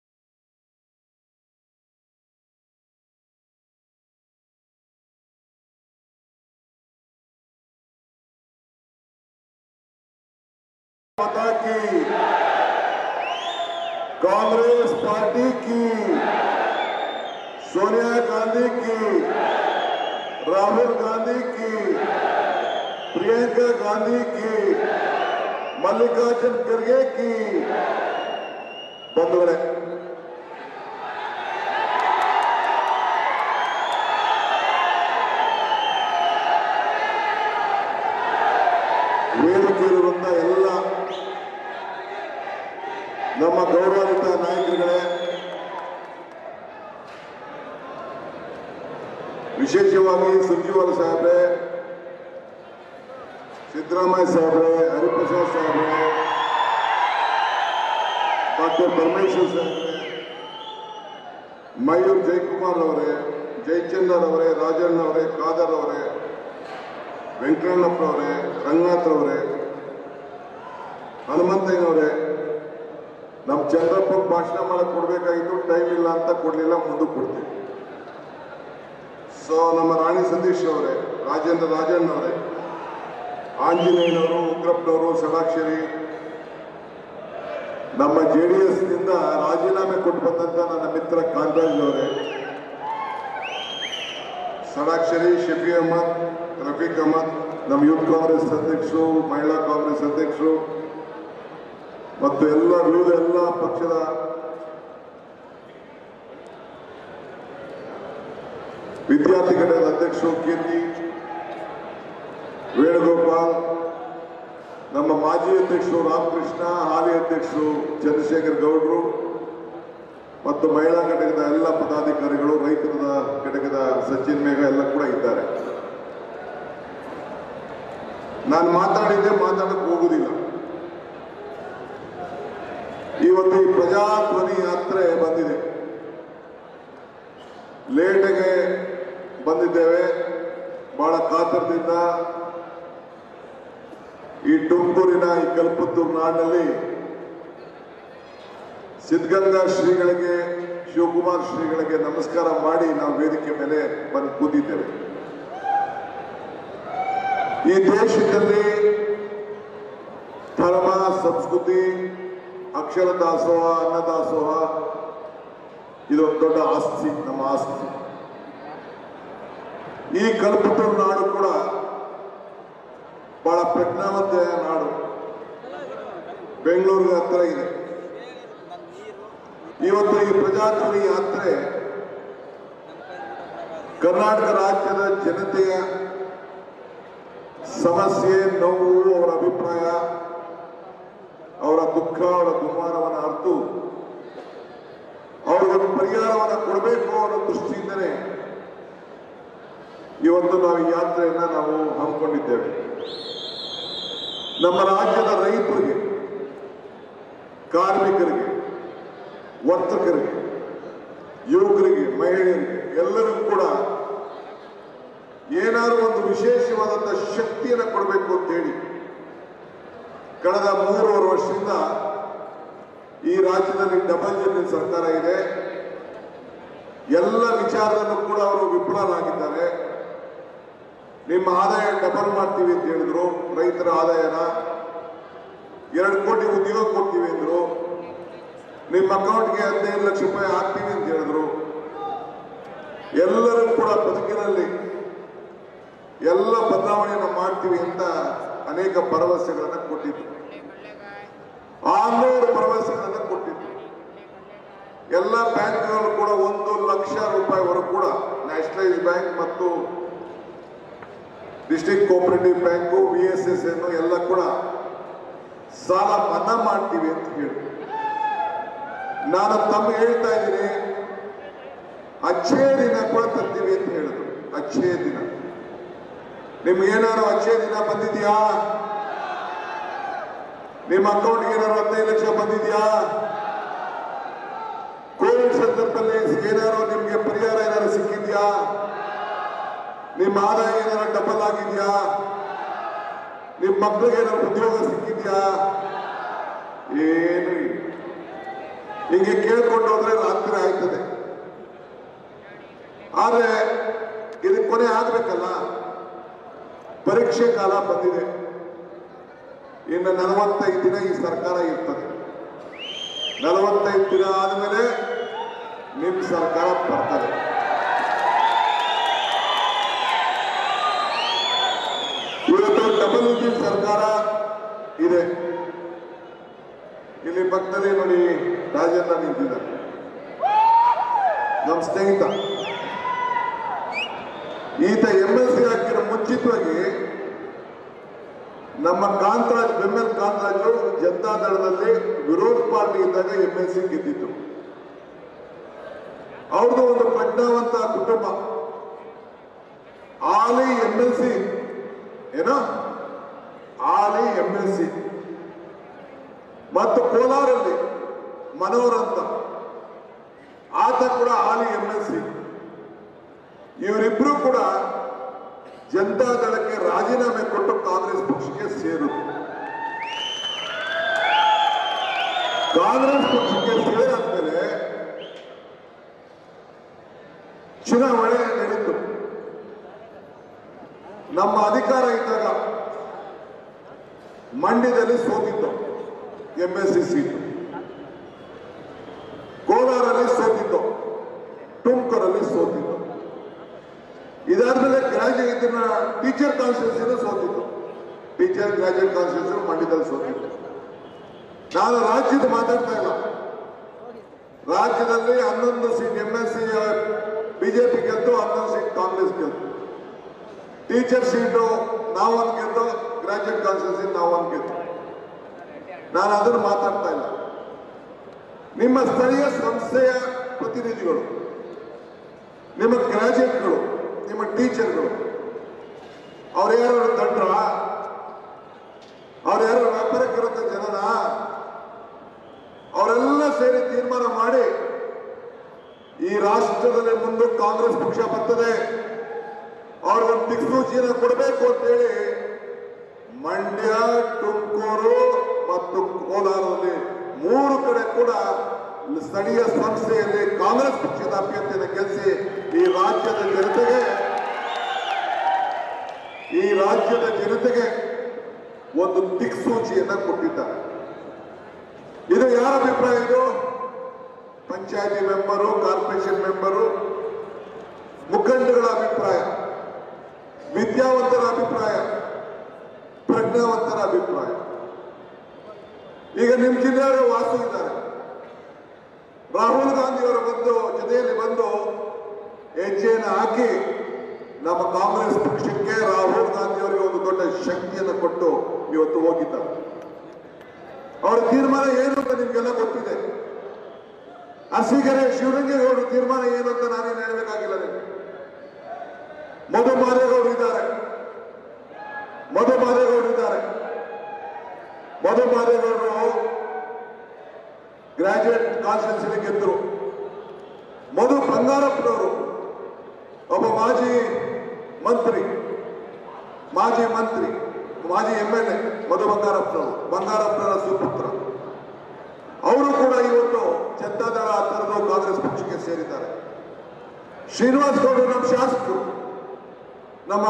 माता की कांग्रेस पार्टी की सोनिया गांधी की राहुल गांधी की प्रियंका गांधी की मल्लिकार्जुन खड़गे की ಬಂಧುಗಳೇ ವೇದಿಕೆಯಿರುವಂತ ಎಲ್ಲ ನಮ್ಮ ಗೌರವಾನ್ವಿತ ನಾಯಕರುಗಳೇ ವಿಶೇಷವಾಗಿ ಸುರ್ಜಿವಾಲ ಸಾಹೇಬ್ರೆ ಸಿದ್ದರಾಮಯ್ಯ ಸಾಹೇಬ್ರೆ ಹರಿಪ್ರಸಾದ್ ಸಾಹೇಬ್ರೆ ಡಾಕ್ಟರ್ ಪರಮೇಶ್ವರ್ ಸಾಹೇಬ್ರೆ ಮಯೂರ್ ಜಯಕುಮಾರ್ ಅವರೇ ಜಯಚಂದರ್ ಅವರೇ ರಾಜಣ್ಣ ಅವರೇ ಖಾದರ್ ಅವರೇ ವೆಂಕಟಣ್ಣಪ್ಪನವರೇ ರಂಗನಾಥ್ರವರೇ ಹನುಮಂತಯ್ಯನವರೇ ನಮ್ಮ ಚಂದ್ರಪ್ಪ ಭಾಷಣ ಮಾಡಕ್ ಕೊಡ್ಬೇಕಾಗಿತ್ತು ಟೈಮ್ ಇಲ್ಲ ಅಂತ ಕೊಡ್ಲಿಲ್ಲ ಮುಂದಕ್ಕೆ ಕೊಡ್ತೀವಿ ಸೊ ನಮ್ಮ ರಾಣಿ ಸತೀಶ್ ಅವರೇ ರಾಜೇಂದ್ರ ರಾಜಣ್ಣ ಅವರೇ ಆಂಜನೇಯನವರು ಉಗ್ರಪ್ಪನವರು ಷಡಾಕ್ಷರಿ ನಮ್ಮ ಜೆ ಡಿ ಎಸ್ನಿಂದ ರಾಜೀನಾಮೆ ಕೊಟ್ಟು ಬಂದಂತ ನನ್ನ ಮಿತ್ರ ಕಾಂತರಾಜ್ ಅವರೇ ಷಡಾಕ್ಷರಿ ಶಫಿ ಅಹಮದ್ ರಫೀಕ್ ಅಹಮದ್ ನಮ್ಮ ಯೂತ್ ಕಾಂಗ್ರೆಸ್ ಅಧ್ಯಕ್ಷರು ಮಹಿಳಾ ಕಾಂಗ್ರೆಸ್ ಅಧ್ಯಕ್ಷರು ಮತ್ತು ಎಲ್ಲ ವಿವಿಧ ಎಲ್ಲ ಪಕ್ಷದ ವಿದ್ಯಾರ್ಥಿ ಘಟಕದ ಅಧ್ಯಕ್ಷರು ಕೀರ್ತಿ ವೇಣುಗೋಪಾಲ್ ನಮ್ಮ ಮಾಜಿ ಅಧ್ಯಕ್ಷರು ರಾಮಕೃಷ್ಣ ಹಾಲಿ ಅಧ್ಯಕ್ಷರು ಚಂದ್ರಶೇಖರ್ ಗೌಡರು ಮತ್ತು ಮಹಿಳಾ ಘಟಕದ ಎಲ್ಲ ಪದಾಧಿಕಾರಿಗಳು ರೈತರ ಘಟಕದ ಸಚಿನ್ ಮೇಘ ಎಲ್ಲ ಕೂಡ ಇದ್ದಾರೆ ನಾನು ಮಾತಾಡಿದ್ದೆ ಮಾತಾಡಕ್ಕೆ ಹೋಗುದಿಲ್ಲ ಇವತ್ತು ಈ ಪ್ರಜಾಧ್ವನಿ ಯಾತ್ರೆ ಬಂದಿದೆ ಲೇಟಿಗೆ ಬಂದಿದ್ದೇವೆ ಬಹಳ ಕಾತರದಿಂದ ಈ ತುಮಕೂರಿನ ಈ ಕಲ್ಪತ್ತೂರು ನಾಡಿನಲ್ಲಿ ಸಿದ್ಧಗಂಗಾ ಶ್ರೀಗಳಿಗೆ ಶಿವಕುಮಾರ್ ಶ್ರೀಗಳಿಗೆ ನಮಸ್ಕಾರ ಮಾಡಿ ನಾವು ವೇದಿಕೆ ಮೇಲೆ ಬಂದು ಕೂತಿದ್ದೇವೆ ಈ ದೇಶದಲ್ಲಿ ಧರ್ಮ ಸಂಸ್ಕೃತಿ ಅಕ್ಷರ ದಾಸೋಹ ಅನ್ನದಾಸೋಹ ಇದೊಂದು ದೊಡ್ಡ ಆಸ್ತಿ ನಮ್ಮ ಆಸ್ತಿ ಈ ಕಲ್ಪತೂರು ನಾಡು ಕೂಡ ಬಹಳ ಪ್ರಜ್ಞಾವಂತ ನಾಡು ಬೆಂಗಳೂರಿಗೆ ಹತ್ತಿರ ಇದೆ ಇವತ್ತು ಈ ಪ್ರಜಾಧ್ವನಿ ಯಾತ್ರೆ ಕರ್ನಾಟಕ ರಾಜ್ಯದ ಜನತೆಯ ಸಮಸ್ಯೆ ನೋವು ಅವರ ಅಭಿಪ್ರಾಯ ಅವರ ದುಃಖ ಅವರ ದುಮ್ಮಾನವನ್ನು ಅರ್ತು ಅವ್ರಿಗೊಂದು ಪರಿಹಾರವನ್ನು ಕೊಡಬೇಕು ಅನ್ನೋ ದೃಷ್ಟಿಯಿಂದಲೇ ಇವತ್ತು ನಾವು ಈ ಯಾತ್ರೆಯನ್ನ ನಾವು ಹಮ್ಮಿಕೊಂಡಿದ್ದೇವೆ ನಮ್ಮ ರಾಜ್ಯದ ರೈತರಿಗೆ ಕಾರ್ಮಿಕರಿಗೆ ವರ್ತಕರಿಗೆ ಯುವಕರಿಗೆ ಮಹಿಳೆಯರಿಗೆ ಎಲ್ಲರಿಗೂ ಕೂಡ ಏನಾದರೂ ಒಂದು ವಿಶೇಷವಾದಂಥ ಶಕ್ತಿಯನ್ನು ಕೊಡಬೇಕು ಅಂತೇಳಿ ಕಳೆದ ಮೂರುವರೆ ವರ್ಷದಿಂದ ಈ ರಾಜ್ಯದಲ್ಲಿ ಡಬಲ್ ಜನರಲ್ ಸರ್ಕಾರ ಇದೆ ಎಲ್ಲ ವಿಚಾರದಲ್ಲೂ ಕೂಡ ಅವರು ವಿಫಲರಾಗಿದ್ದಾರೆ ನಿಮ್ಮ ಆದಾಯ ಡಬಲ್ ಮಾಡ್ತೀವಿ ಅಂತ ಹೇಳಿದ್ರು ರೈತರ ಆದಾಯನ ಎರಡು ಕೋಟಿ ಉದ್ಯೋಗ ಕೊಡ್ತೀವಿ ಅಂದ್ರು ನಿಮ್ಮ ಅಕೌಂಟ್ಗೆ ಹದಿನೈದು ಲಕ್ಷ ರೂಪಾಯಿ ಹಾಕ್ತೀವಿ ಅಂತ ಹೇಳಿದ್ರು ಎಲ್ಲರೂ ಕೂಡ ಬದುಕಿನಲ್ಲಿ ಎಲ್ಲ ಬದಲಾವಣೆಯನ್ನು ಮಾಡ್ತೀವಿ ಅಂತ ಅನೇಕ ಭರವಸೆಗಳನ್ನು ಕೊಟ್ಟಿದ್ರು ಆರ್ನೂರು ಭರವಸೆಗಳನ್ನು ಕೊಟ್ಟಿದ್ರು ಎಲ್ಲ ಬ್ಯಾಂಕ್ಗಳು ಕೂಡ ಒಂದು ಲಕ್ಷ ರೂಪಾಯಿವರೆಗೂ ಕೂಡ ನ್ಯಾಷನಲೈಸ್ ಬ್ಯಾಂಕ್ ಮತ್ತು district cooperative bank V S S N ಎಲ್ಲ ಕೂಡ ಸಾಲ ಮನ್ನಾ ಮಾಡ್ತೀವಿ ಅಂತ ಹೇಳಿ ನಾನು ತಮ್ಮ ಹೇಳ್ತಾ ಇದ್ದೀನಿ ಅಚ್ಚೇ ದಿನ ಕೂಡ ತರ್ತೀವಿ ಅಂತ ಹೇಳಿದ್ರು ಅಚ್ಚೇ ದಿನ ನಿಮ್ಗೆ ಏನಾದ್ರು ಅಚ್ಚೇ ದಿನ ಬಂದಿದ್ಯಾ ನಿಮ್ಮ ಅಕೌಂಟ್ಗೆ ಏನಾದ್ರು ಹದಿನೈದು ಲಕ್ಷ ಬಂದಿದ್ಯಾ ಕೋವಿಡ್ ಸಂದರ್ಭದಲ್ಲಿ ಏನಾದ್ರು ನಿಮ್ಗೆ ಪರಿಹಾರ ಏನಾದ್ರು ಸಿಕ್ಕಿದ್ಯಾ ನಿಮ್ಮ ಆದಾಯ ಏನಾದ್ರು ಡಬಲ್ ಆಗಿದ್ಯಾ ನಿಮ್ಮ ಮಕ್ಕಳಿಗೆ ಏನಾದ್ರು ಉದ್ಯೋಗ ಸಿಕ್ಕಿದ್ಯಾ ಏನು ಇಲ್ಲ. ಹಿಂಗೆ ಕೇಳ್ಕೊಂಡು ಹೋದ್ರೆ ರಾತ್ರಿ ಆಯ್ತದೆ ಆದ್ರೆ ಇದಕ್ಕೆ ಕೊನೆ ಆಗ್ಬೇಕಲ್ಲ ಪರೀಕ್ಷೆ ಕಾಲ ಬಂದಿದೆ ಇನ್ನು ನಲವತ್ತೈದು ದಿನ ಈ ಸರ್ಕಾರ ಇರ್ತದೆ ನಲವತ್ತೈದು ದಿನ ಆದಮೇಲೆ ನಿಮ್ ಸರ್ಕಾರ ಬರ್ತದೆ ಇವತ್ತು ಡಬಲ್ ಇಂಜಿನ್ ಸರ್ಕಾರ ಇದೆ ಇಲ್ಲಿ ಪಕ್ಕದಲ್ಲಿ ನೋಡಿ ರಾಜಣ್ಣ ನಿಂತಿದ್ದಾರೆ ನಮ್ಮ ಸ್ನೇಹಿತ ಈತ ಎಂ ಎಲ್ ಸಿ ಹಾಕಿರೋ ಮುಂಚಿತವಾಗಿ ನಮ್ಮ ಕಾಂತರಾಜ್ ಬೆಮ್ಮೆಲ್ ಕಾಂತರಾಜು ಜನತಾದಳದಲ್ಲಿ ವಿರೋಧ ಪಾರ್ಟಿ ಇದ್ದಾಗ ಎಂ ಎಲ್ ಸಿ ಗೆದ್ದಿತ್ತು ಅವ್ರದ್ದು ಒಂದು ಪ್ರಜ್ಞಾವಂತ ಕುಟುಂಬ ಆಲಿ ಎಂ ಎಲ್ ಸಿ ಏನೋ ಆಲಿ ಎಂ ಎಲ್ ಸಿ ಮತ್ತು ಕೋಲಾರಲ್ಲಿ ಮನೋಹರ್ ಅಂತ ಆತ ಕೂಡ ಆಲಿ ಎಂ ಎಲ್ ಸಿ ಇವರಿಬ್ರು ಕೂಡ ಜನತಾದಳಕ್ಕೆ ರಾಜೀನಾಮೆ ಕೊಟ್ಟು ಕಾಂಗ್ರೆಸ್ ಪಕ್ಷಕ್ಕೆ ಸೇರಿದ್ರು ಕಾಂಗ್ರೆಸ್ ಪಕ್ಷಕ್ಕೆ ಸೇರಾದ್ಮೇಲೆ ಚುನಾವಣೆ ನಡೀತು ನಮ್ಮ ಅಧಿಕಾರ ಇದ್ದಾಗ ಮಂಡ್ಯದಲ್ಲಿ ಸೋತಿತ್ತು ಎಂ ಎಸ್ ಸಿ ಸೀಟು ಕೋಲಾರಲ್ಲಿ ಸೋತಿತ್ತು ತುಮಕೂರಲ್ಲಿ ಸೋತಿತ್ತು ಇದಾದ್ಮೇಲೆ ಗ್ರಾಜುಯೇಟ್ ಟೀಚರ್ ಕಾನ್ಸ್ಟಿಟ್ಯೂನ್ಸಿನೂ ಸೋತಿತ್ತು ಟೀಚರ್ ಗ್ರಾಜುಯೇಟ್ ಕಾನ್ಸ್ಟಿಟ್ಯೂನ್ಸಿ ಮಂಡ್ಯದಲ್ಲಿ ಸೋತಿತ್ತು ನಾನು ರಾಜ್ಯದ ಮಾತಾಡ್ತಾ ಇಲ್ಲ ರಾಜ್ಯದಲ್ಲಿ ಹನ್ನೊಂದು seat M S C BJP ಗೆದ್ದು ಹನ್ನೊಂದು ಸೀಟ್ ಕಾಂಗ್ರೆಸ್ ಗೆದ್ದು ಟೀಚರ್ ಸೀಟು ನಾವೊಂದು ಗೆದ್ದು ಗ್ರಾಜುಯೇಟ್ ಕಾನ್ಸ್ಟಿಟ್ಯೂನ್ಸಿ ನಾವೊಂದು ಗೆದ್ದು ನಾನು ಅದನ್ನು ಮಾತಾಡ್ತಾ ಇಲ್ಲ ನಿಮ್ಮ ಸ್ಥಳೀಯ ಸಂಸ್ಥೆಯ ಪ್ರತಿನಿಧಿಗಳು ನಿಮ್ಮ ಗ್ರಾಜುಯೇಟ್ಗಳು ನಿಮ್ಮ ಟೀಚರ್ಗಳು ಅವ್ರು ಯಾರು ತಂಡ್ರ ಅವ್ರು ಯಾರು ವ್ಯಾಪಾರಕ್ಕಿರುವಂತ ಜನನ ಅವರೆಲ್ಲ ಸೇರಿ ತೀರ್ಮಾನ ಮಾಡಿ ಈ ರಾಷ್ಟ್ರದಲ್ಲಿ ಮುಂದೆ ಕಾಂಗ್ರೆಸ್ ಪಕ್ಷ ಬರ್ತದೆ ಅವ್ರಿಗೊಂದು ದಿಕ್ಸೂಚಿನ ಕೊಡಬೇಕು ಅಂತೇಳಿ ಮಂಡ್ಯ ತುಮಕೂರು ಮತ್ತು ಕೋಲಾರದಲ್ಲಿ ಮೂರು ಕಡೆ ಕೂಡ ಸ್ಥಳೀಯ ಸಂಸ್ಥೆಯಲ್ಲಿ ಕಾಂಗ್ರೆಸ್ ಪಕ್ಷದ ಅಭ್ಯರ್ಥಿಯನ್ನು ಗೆಲ್ಲಿಸಿ ಈ ರಾಜ್ಯದ ಜನತೆಗೆ ಈ ರಾಜ್ಯದ ಜನತೆಗೆ ಒಂದು ದಿಕ್ಸೂಚಿಯನ್ನ ಕೊಟ್ಟಿದ್ದಾರೆ ಇದು ಯಾರ ಅಭಿಪ್ರಾಯ ಇದು ಪಂಚಾಯತಿ ಮೆಂಬರು ಕಾರ್ಪೊರೇಷನ್ ಮೆಂಬರು ಮುಖಂಡಗಳ ಅಭಿಪ್ರಾಯ ವಿದ್ಯಾವಂತರ ಅಭಿಪ್ರಾಯ ಪ್ರಜ್ಞಾವಂತರ ಅಭಿಪ್ರಾಯ ಈಗ ನಿಮ್ಮ ಜಿಲ್ಲೆಯವರು ವಾಸು ಇದ್ದಾರೆ ರಾಹುಲ್ ಗಾಂಧಿ ಅವರು ಬಂದು ಜೊತೆಯಲ್ಲಿ ಬಂದು ಹೆಜ್ಜೆಯನ್ನು ಹಾಕಿ ನಮ್ಮ ಕಾಂಗ್ರೆಸ್ ಪಕ್ಷಕ್ಕೆ ರಾಹುಲ್ ಗಾಂಧಿ ಅವರಿಗೆ ಒಂದು ದೊಡ್ಡ ಶಕ್ತಿಯನ್ನು ಕೊಟ್ಟು ಇವತ್ತು ಹೋಗಿದ್ದಾರೆ ಅವರ ತೀರ್ಮಾನ ಏನು ಅಂತ ನಿಮ್ಗೆಲ್ಲ ಗೊತ್ತಿದೆ ಅರಸೀಕೆರೆ ಶಿವಲಿಂಗೇಗೌಡರ ತೀರ್ಮಾನ ಏನು ಅಂತ ನಾನೇನು ಹೇಳಬೇಕಾಗಿಲ್ಲ ನಿಮಗೆ ಮಧು ಮಾದೇಗೌಡರು ಇದ್ದಾರೆ ಮಧು ಮಾದೇಗೌಡರು ಇದ್ದಾರೆ ಮಧು ಮಾದೇಗೌಡರು ಗ್ರಾಜುಯೇಟ್ ಕಾನ್ಸ್ಟಿಟ್ಯೂನ್ಸಿಲಿ ಗೆದ್ದರು ಮಧು ಬಂಗಾರಪ್ಪನವರು ಒಬ್ಬ ಮಾಜಿ ಮಂತ್ರಿ ಮಾಜಿ ಮಂತ್ರಿ ಮಾಜಿ ಎಂ ಎಲ್ ಎ ಮಧು ಬಂಗಾರಪ್ಪನವರು ಬಂಗಾರಪ್ಪನವರ ಸುಪುತ್ರ ಅವರು ಕೂಡ ಇವತ್ತು ಜನತಾದಳ ತರದು ಕಾಂಗ್ರೆಸ್ ಪಕ್ಷಕ್ಕೆ ಸೇರಿದ್ದಾರೆ ಶ್ರೀನಿವಾಸ್ ಗೌಡರು ನಮ್ಮ ಶಾಸಕರು ನಮ್ಮ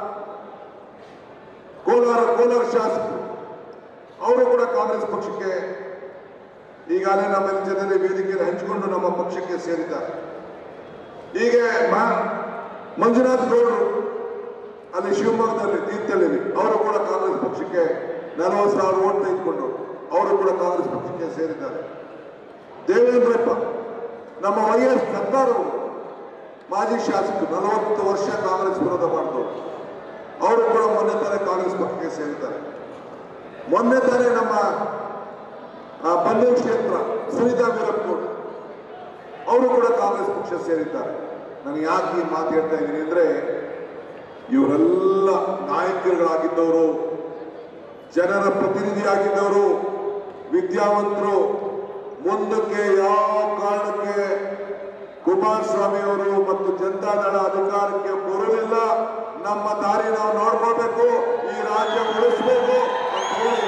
ಕೋಲಾರ ಕೋಲಾರ ಶಾಸಕರು ಅವರು ಕೂಡ ಕಾಂಗ್ರೆಸ್ ಪಕ್ಷಕ್ಕೆ ಈಗಾಗಲೇ ನಮ್ಮ ಜನತೆ ವೇದಿಕೆಯಲ್ಲಿ ಹಂಚಿಕೊಂಡು ನಮ್ಮ ಪಕ್ಷಕ್ಕೆ ಸೇರಿದ್ದಾರೆ ಹೀಗೆ ಮ- ಮಂಜುನಾಥ್ ಗೌಡರು ಅಲ್ಲಿ ಶಿವಮೊಗ್ಗದಲ್ಲಿ ತೀರ್ಥಹಳ್ಳಿ ಅವರು ಕೂಡ ಕಾಂಗ್ರೆಸ್ ಪಕ್ಷಕ್ಕೆ ನಲವತ್ತು ಸಾವಿರ ಓಟ್ ತೆಗೆದುಕೊಂಡು ಅವರು ಕೂಡ ಕಾಂಗ್ರೆಸ್ ಪಕ್ಷಕ್ಕೆ ಸೇರಿದ್ದಾರೆ ದೇವೇಂದ್ರಪ್ಪ ನಮ್ಮ ವೈ ಎಸ್ ಸರ್ದಾರ್ ಅವರು ಮಾಜಿ ಶಾಸಕರು ನಲವತ್ತು ವರ್ಷ ಕಾಂಗ್ರೆಸ್ ವಿರೋಧ ಮಾಡಿದವರು ಅವರು ಕೂಡ ಮೊನ್ನೆ ತಾನೇ ಕಾಂಗ್ರೆಸ್ ಪಕ್ಷಕ್ಕೆ ಸೇರಿದ್ದಾರೆ ಮೊನ್ನೆ ತಾನೇ ನಮ್ಮ ಆ, ಬನ್ನೂರು ಕ್ಷೇತ್ರ ಸುನೀತಾ ವೀರಪ್ಪನವರು ಅವರು ಕೂಡ ಕಾಂಗ್ರೆಸ್ ಪಕ್ಷ ಸೇರಿದ್ದಾರೆ ನಾನು ಯಾಕೆ ಈ ಮಾತು ಹೇಳ್ತಾ ಇದ್ದೀನಿ ಅಂದ್ರೆ ಇವರೆಲ್ಲ ನಾಯಕರುಗಳಾಗಿದ್ದವರು ಜನರ ಪ್ರತಿನಿಧಿಯಾಗಿದ್ದವರು ವಿದ್ಯಾವಂತರು ಮುಂದಕ್ಕೆ ಯಾವ ಕಾರಣಕ್ಕೆ ಕುಮಾರಸ್ವಾಮಿ ಅವರು ಮತ್ತು ಜನತಾದಳ ಅಧಿಕಾರಕ್ಕೆ ಬರಲಿಲ್ಲ ನಮ್ಮ ದಾರಿ ನಾವು ನೋಡ್ಕೊಳ್ಬೇಕು ಈ ರಾಜ್ಯ ಉಳಿಸ್ಬೇಕು ಅಂತ ಹೇಳಿ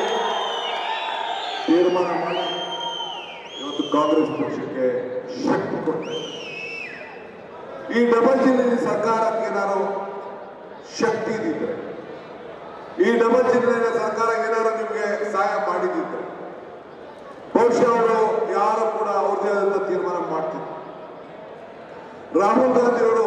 ತೀರ್ಮಾನ ಮಾಡಿ ಇವತ್ತು ಕಾಂಗ್ರೆಸ್ ಪಕ್ಷಕ್ಕೆ ಶಕ್ತಿ ಕೊಡ್ತಾರೆ ಈ ಡಬಲ್ ಜಿಲ್ಲೆ ಸರ್ಕಾರಕ್ಕೆ ಏನಾರು ಶಕ್ತಿ ಇದ್ದಿದ್ರೆ ಈ ಡಬಲ್ ಜಿಲ್ಲೆಯ ಸರ್ಕಾರ ಏನಾದ್ರು ನಿಮಗೆ ಸಹಾಯ ಮಾಡಿದ್ದಿದ್ರೆ ಬಹುಶಃ ಅವರು ಯಾರು ಕೂಡ ಅವ್ರದೇ ಆದಂತ ತೀರ್ಮಾನ ಮಾಡ್ತಿದ್ರು ರಾಹುಲ್ ಗಾಂಧಿ ಅವರು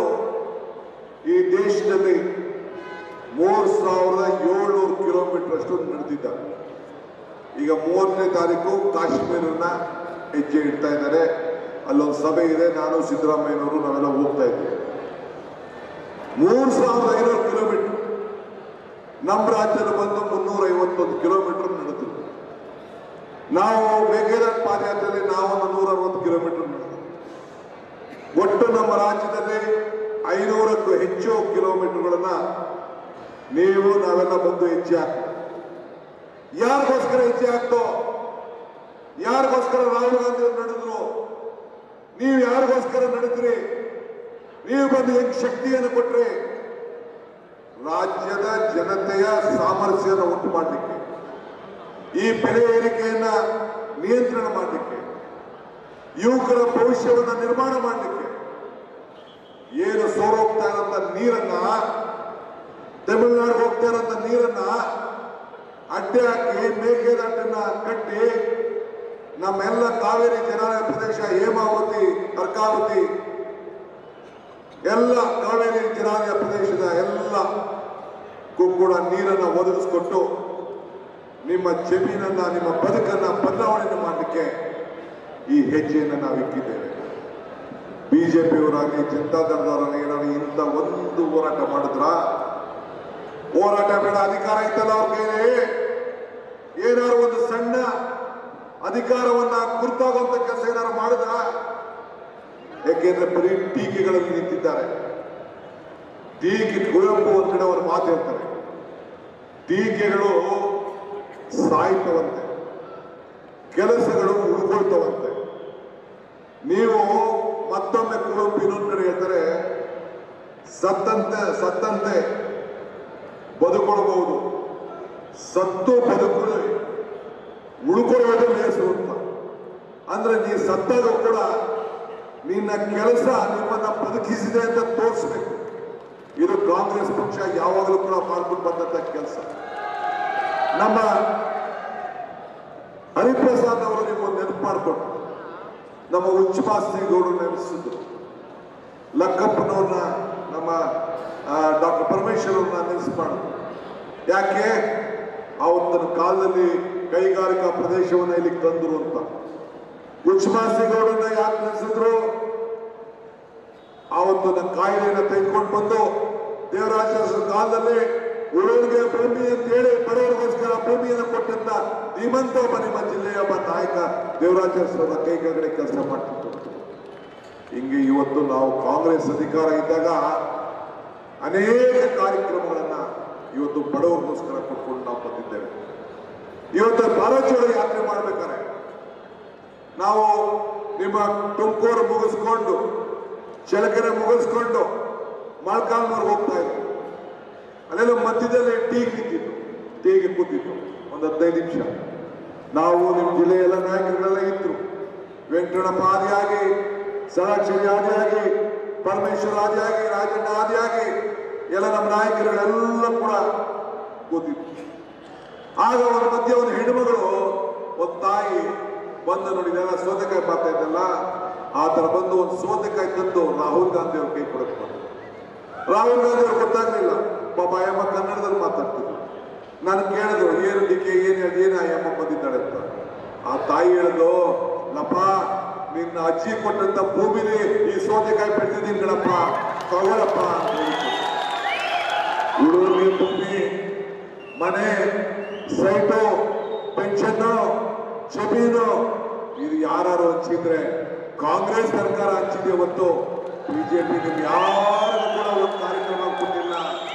ಈ ದೇಶದಲ್ಲಿ ಮೂರ್ ಸಾವಿರದ ಏಳ್ನೂರು ಕಿಲೋಮೀಟರ್ ಅಷ್ಟು ನಡೆದಿದ್ದಾರೆ ಈಗ ಮೂವತ್ತನೇ ತಾರೀಕು ಕಾಶ್ಮೀರನ್ನ ಹೆಜ್ಜೆ ಇಡ್ತಾ ಇದ್ದಾರೆ ಅಲ್ಲೊಂದು ಸಭೆ ಇದೆ ನಾನು ಸಿದ್ದರಾಮಯ್ಯನವರು ನಾವೆಲ್ಲ ಹೋಗ್ತಾ ಇದ್ದೀವಿ ಮೂರ್ ಸಾವಿರದ ಐನೂರು ಕಿಲೋಮೀಟರ್ ನಮ್ಮ ರಾಜ್ಯದಲ್ಲಿ ಬಂದು ಮುನ್ನೂರ ಐವತ್ತೊಂದು ಕಿಲೋಮೀಟರ್ ನಡೆದ್ರು ನಾವು ಮೇಘೇದಾಟ್ ಪಾದಯಾತ್ರೆಯಲ್ಲಿ ನಾವೊಂದು ನೂರ ಅರವತ್ತು ಕಿಲೋಮೀಟರ್ ನಡೆದ್ವಿ ಒಟ್ಟು ನಮ್ಮ ರಾಜ್ಯದಲ್ಲಿ ಐನೂರಕ್ಕೂ ಹೆಚ್ಚು ಕಿಲೋಮೀಟರ್ಗಳನ್ನ ನೀವು ನಾವೆಲ್ಲ ಬಂದು ಹೆಜ್ಜೆ ಹಾಕ್ತೀವಿ ಯಾರಿಗೋಸ್ಕರ ಹೆಜ್ಜೆ ಹಾಕ್ತೋ ಯಾರಿಗೋಸ್ಕರ ರಾಹುಲ್ ಗಾಂಧಿ ಅವರು ನಡೆದ್ರು ನೀವು ಯಾರಿಗೋಸ್ಕರ ನಡೆದ್ರಿ ನೀವು ಬಂದು ಹೆಂಗ್ ಶಕ್ತಿಯನ್ನು ಕೊಟ್ರಿ ರಾಜ್ಯದ ಜನತೆಯ ಸಾಮರಸ್ಯನ ಉಂಟು ಮಾಡಲಿಕ್ಕೆ ಈ ಬೆಲೆ ಏರಿಕೆಯನ್ನ ನಿಯಂತ್ರಣ ಮಾಡಲಿಕ್ಕೆ ಯುವಕರ ಭವಿಷ್ಯವನ್ನ ನಿರ್ಮಾಣ ಮಾಡಲಿಕ್ಕೆ ಏನು ಸೋರೋಗ್ತಾ ಇರೋಂಥ ನೀರನ್ನ ತಮಿಳುನಾಡಿಗೆ ಹೋಗ್ತಾ ಇರೋಂಥ ನೀರನ್ನ ಅಡ್ಡೆ ಹಾಕಿ ಮೇಕೆದಾಟನ್ನ ಕಟ್ಟಿ ನಮ್ಮೆಲ್ಲ ಕಾವೇರಿ ಜಲಾನಯ ಪ್ರದೇಶ ಹೇಮಾವತಿ ಅರ್ಕಾವತಿ ಎಲ್ಲ ಕಾವೇರಿ ಜಲಾನಯ ಪ್ರದೇಶದ ಎಲ್ಲ ಕೂಡ ನೀರನ್ನ ಒದಗಿಸ್ಕೊಟ್ಟು ನಿಮ್ಮ ಜಮೀನನ್ನ ನಿಮ್ಮ ಬದುಕನ್ನ ಬದಲಾವಣೆ ಮಾಡಲಿಕ್ಕೆ ಈ ಹೆಜ್ಜೆಯನ್ನು ನಾವು ಇಕ್ಕಿದ್ದೇವೆ ಬಿಜೆಪಿಯವರಾಗಲಿ ಜನತಾದಳದವರಾಗಲಿ ಏನಾದ್ರು ಇಂಥ ಒಂದು ಹೋರಾಟ ಮಾಡಿದ್ರ ಹೋರಾಟ ಬೇಡ ಅಧಿಕಾರ ಇತ್ತಲ್ಲ ಅವ್ರ ಕೈಲಿ ಏನಾದ್ರು ಒಂದು ಸಣ್ಣ ಅಧಿಕಾರವನ್ನ ಗುರುತಾಗುವಂತ ಕೆಲಸ ಏನಾದ್ರು ಮಾಡಿದ ಯಾಕೆಂದ್ರೆ ಬರೀ ಟೀಕೆಗಳಲ್ಲಿ ನಿಂತಿದ್ದಾರೆ ಟೀಕೆ ಕುವೆಂಪು ಒಂದ್ ಕಡೆ ಅವರು ಮಾತು ಹೇಳ್ತಾರೆ ಟೀಕೆಗಳು ಸಾಯ್ತವಂತೆ ಕೆಲಸಗಳು ಉಳ್ಕೊಳ್ತವಂತೆ ನೀವು ಮತ್ತೊಮ್ಮೆ ಕುವೆಂಪು ಇನ್ನೊಂದು ಕಡೆ ಹೇಳ್ತಾರೆ ಸತ್ತಂತೆ ಸತ್ತಂತೆ ಬದುಕೊಳ್ಬಹುದು ಸತ್ತು ಬದುಕಲು ಉಳ್ಕೊಳ್ಳೋದು ಲೇಸು ಅಂತ ಅಂದ್ರೆ ನೀ ಸತ್ತಾಗ ಕೂಡ ನಿನ್ನ ಕೆಲಸ ನಿಮ್ಮನ್ನ ಬದುಕಿಸಿದೆ ಅಂತ ತೋರಿಸ್ಬೇಕು ಇದು ಕಾಂಗ್ರೆಸ್ ಪಕ್ಷ ಯಾವಾಗಲೂ ಕೂಡ ಮಾಡ್ಕೊಂಡು ಬಂದಂತ ಕೆಲಸ ನಮ್ಮ ಹರಿಪ್ರಸಾದ್ ಅವರು ನೀವು ನೆನಪು ಮಾಡಿಕೊಂಡು ನಮ್ಮ ಉಚ್ಚಮಾಸ್ತಿಗೌಡರು ನೆನೆಸಿದ್ರು ಲಕ್ಕಪ್ಪನವ್ರನ್ನ ನಮ್ಮ ಡಾಕ್ಟರ್ ಪರಮೇಶ್ವರ್ ಅವ್ರನ್ನ ನೆನೆಸ್ಬಾರ್ದು ಯಾಕೆ ಅವತ್ತಿನ ಕಾಲದಲ್ಲಿ ಕೈಗಾರಿಕಾ ಪ್ರದೇಶವನ್ನ ಇಲ್ಲಿಗೆ ತಂದ್ರು ಅಂತ ಉಚ್ಚಮಾಸ್ತಿಗೌಡರನ್ನ ಯಾಕೆ ನೆನೆಸಿದ್ರು ಆವತ್ತಿನ ಕಾಯಿಲೆಯನ್ನ ತೆಗೆದುಕೊಂಡು ಬಂದು ದೇವರಾಜ ಕಾಲದಲ್ಲಿ ಉಳುವಿಗೆ ಭೂಮಿ ಅಂತ ಹೇಳಿ ಬಡವರಿಗೋಸ್ಕರ ಭೂಮಿಯನ್ನು ಕೊಟ್ಟಂತ ಧೀಮಂತ ಒಬ್ಬ ನಿಮ್ಮ ಜಿಲ್ಲೆಯ ಒಬ್ಬ ನಾಯಕ ದೇವರಾಜ ಅರಸರ ಕೈ ಕೆಳಗಡೆ ಕೆಲಸ ಮಾಡ್ತಿತ್ತು ಹಿಂಗೆ ಇವತ್ತು ನಾವು ಕಾಂಗ್ರೆಸ್ ಅಧಿಕಾರ ಇದ್ದಾಗ ಅನೇಕ ಕಾರ್ಯಕ್ರಮಗಳನ್ನ ಇವತ್ತು ಬಡವರಿಗೋಸ್ಕರ ಕೊಟ್ಕೊಂಡು ನಾವು ಬಂದಿದ್ದೇವೆ ಇವತ್ತು ಭಾರತ್ ಜೋಡೋ ಯಾತ್ರೆ ಮಾಡ್ಬೇಕಾದ್ರೆ ನಾವು ನಿಮ್ಮ ತುಮಕೂರು ಮುಗಿಸ್ಕೊಂಡು ಚಳಕೆರೆ ಮುಗಿಸ್ಕೊಂಡು ಮೊಳಕಾಲ್ಮೂರ್ಗೆ ಹೋಗ್ತಾ ಇದ್ವಿ ಅಲ್ಲೆಲ್ಲ ಮಧ್ಯದಲ್ಲಿ ಟೀಗೆ ನಿಂತಿತ್ತು ಟೀಗೆ ಕೂತಿತ್ತು ಒಂದು ಹದಿನೈದು ನಿಮಿಷ ನಾವು ನಿಮ್ಮ ಜಿಲ್ಲೆಯ ಎಲ್ಲ ನಾಯಕರುಗಳೆಲ್ಲ ಇದ್ರು ವೆಂಕಟಪ್ಪ ಆದಿಯಾಗಿ ಸರಾಕ್ಷರಿ ಆದಿಯಾಗಿ ಪರಮೇಶ್ವರ ಆದಿಯಾಗಿ ರಾಜಣ್ಣ ಆದಿಯಾಗಿ ಎಲ್ಲ ನಮ್ಮ ನಾಯಕರುಗಳೆಲ್ಲ ಕೂಡ ಕೂತಿದ್ರು ಆಗ ಅವರ ಮಧ್ಯೆ ಒಂದು ಹೆಣ್ಣುಮಗಳು ಒಂದು ತಾಯಿ ಬಂದು ನೋಡಿ ಇದೆಲ್ಲ ಸೌತೆಕಾಯಿ ಮಾಡ್ತಾ ಇದ್ದಲ್ಲ ಆ ತರ ಬಂದು ಒಂದು ಸೌತೆಕಾಯಿ ತಂದು ರಾಹುಲ್ ಗಾಂಧಿ ಅವ್ರ ಕೈ ಕೊಡಕ್ಕೆ ಬಂದ್ರು ರಾಹುಲ್ ಗಾಂಧಿ ಅವ್ರಿಗೆ ಗೊತ್ತಾಗ್ಲಿಲ್ಲ ಪಾಪ ಅಯ್ಯಮ್ಮ ಕನ್ನಡದಲ್ಲಿ ಮಾತಾಡ್ತಿದ್ರು ನಾನು ಕೇಳಿದ್ರು ಏನು ಡಿಕೆ ಏನು ಏನು ಅಯ್ಯಮ್ಮ ಬಂದಿದ್ದಾಳೆ ಅಂತ ಆ ತಾಯಿ ಹೇಳಿದ್ಲು ಲಪ್ಪ ನಿನ್ನ ಅಜ್ಜಿ ಕೊಟ್ಟಂತ ಭೂಮಿಲಿ ಈ ಸೌತೆಕಾಯಿ ಬೆಳೆದಿದ್ದೀನಿ ಕಣಪ್ಪ ತಗೊಳಪ್ಪ ಅಂತ ಹೇಳಿದ್ರು ಹುಡುಗರಿಗೆ ಭೂಮಿ ಮನೆ ಸೈಟು ಪೆನ್ಷನ್ನು ಜಮೀನು ಇದು ಯಾರು ಹಂಚಿದ್ರೆ ಕಾಂಗ್ರೆಸ್ ಸರ್ಕಾರ ಹಂಚಿದೆ ಹೊತ್ತು ಬಿಜೆಪಿ ನಿಮ್ಗೆ ಯಾರು ಕೂಡ ಒಂದು ಕಾರ್ಯಕ್ರಮ ಕೊಟ್ಟಿಲ್ಲ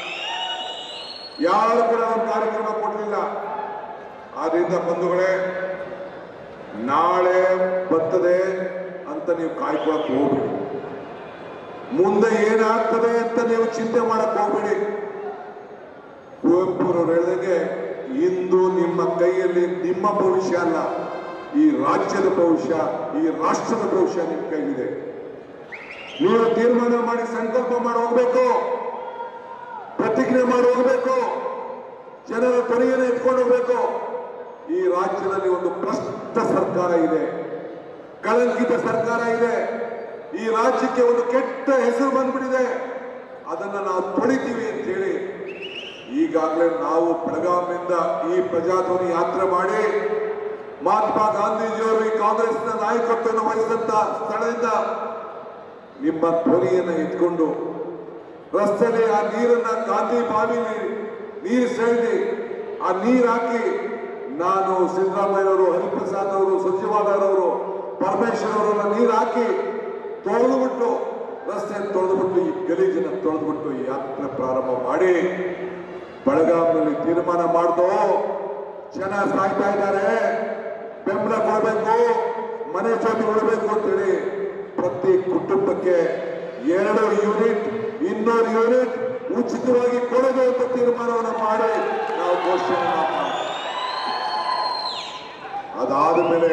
ಯಾರು ಕೂಡ ಒಂದು ಕಾರ್ಯಕ್ರಮ ಕೊಡಲಿಲ್ಲ ಆದ್ರಿಂದ ಬಂಧುಗಳೇ ನಾಳೆ ಬರ್ತದೆ ಅಂತ ನೀವು ಕಾಯ್ಕೊಳಕ್ ಹೋಗ್ಬೇಡಿ ಮುಂದೆ ಏನಾಗ್ತದೆ ಅಂತ ನೀವು ಚಿಂತೆ ಮಾಡಕ್ ಹೋಗ್ಬೇಡಿ ಕುವೆಂಪುರವರು ಹೇಳಿದಂಗೆ ಇಂದು ನಿಮ್ಮ ಕೈಯಲ್ಲಿ ನಿಮ್ಮ ಭವಿಷ್ಯ ಅಲ್ಲ ಈ ರಾಜ್ಯದ ಭವಿಷ್ಯ ಈ ರಾಷ್ಟ್ರದ ಭವಿಷ್ಯ ನಿಮ್ಮ ಕೈಲಿದೆ ನೀವು ತೀರ್ಮಾನ ಮಾಡಿ ಸಂಕಲ್ಪ ಮಾಡಿ ಹೋಗ್ಬೇಕು ಪ್ರತಿಜ್ಞೆ ಮಾಡಿ ಹೋಗ್ಬೇಕು ಜನರ ಧ್ವನಿಯನ್ನು ಎತ್ಕೊಂಡು ಹೋಗ್ಬೇಕು ಈ ರಾಜ್ಯದಲ್ಲಿ ಒಂದು ಭ್ರಷ್ಟ ಸರ್ಕಾರ ಇದೆ ಕಳಂಕಿತ ಸರ್ಕಾರ ಇದೆ ಈ ರಾಜ್ಯಕ್ಕೆ ಒಂದು ಕೆಟ್ಟ ಹೆಸರು ಬಂದ್ಬಿಟ್ಟಿದೆ ಅದನ್ನ ನಾವು ತೊಳಿತೀವಿ ಅಂತ ಹೇಳಿ ಈಗಾಗಲೇ ನಾವು ಬೆಳಗಾವಿಯಿಂದ ಈ ಪ್ರಜಾಧ್ವನಿ ಯಾತ್ರೆ ಮಾಡಿ ಮಹಾತ್ಮ ಗಾಂಧೀಜಿಯವರು ಈ ಕಾಂಗ್ರೆಸ್ನ ನಾಯಕತ್ವವನ್ನು ವಹಿಸಿದಂತ ಸ್ಥಳದಿಂದ ನಿಮ್ಮ ಧ್ವನಿಯನ್ನ ಎತ್ಕೊಂಡು ರಸ್ತೆಯಲ್ಲಿ ಆ ನೀರನ್ನ ಗಾಂಧಿ ಬಾವಿಲಿ ನೀರು ಸೆಳೆದಿ ಆ ನೀರು ಹಾಕಿ ನಾನು ಸಿದ್ದರಾಮಯ್ಯನವರು ಹರಿಪ್ರಸಾದ್ ಅವರು ಸಚಿವಾಲಯರವರು ಪರಮೇಶ್ವರ್ ಅವರನ್ನ ನೀರು ಹಾಕಿ ತೊಳೆದುಬಿಟ್ಟು ರಸ್ತೆ ತೊಳೆದುಬಿಟ್ಟು ಈ ಗಲೀಜನ್ನ ತೊಳೆದುಬಿಟ್ಟು ಈ ಯಾತ್ರೆ ಪ್ರಾರಂಭ ಮಾಡಿ ಬೆಳಗಾವಿನಲ್ಲಿ ತೀರ್ಮಾನ ಮಾಡ್ದೋ ಜನ ಸಾಯ್ತಾ ಇದ್ದಾರೆ ಬೆಂಬಲ ಕೊಡಬೇಕು ಮನೆ ಜ್ಯೋತಿ ಕೊಡಬೇಕು ಅಂತೇಳಿ ಪ್ರತಿ ಕುಟುಂಬಕ್ಕೆ ಎರಡು ಯೂನಿಟ್ ಇನ್ನೂರು ಯೂನಿಟ್ ಉಚಿತವಾಗಿ ಕೊಡೋದು ಅಂತ ತೀರ್ಮಾನವನ್ನು ಮಾಡಿ ನಾವು ಘೋಷಣೆ ಮಾಡಿ ಅದಾದ ಮೇಲೆ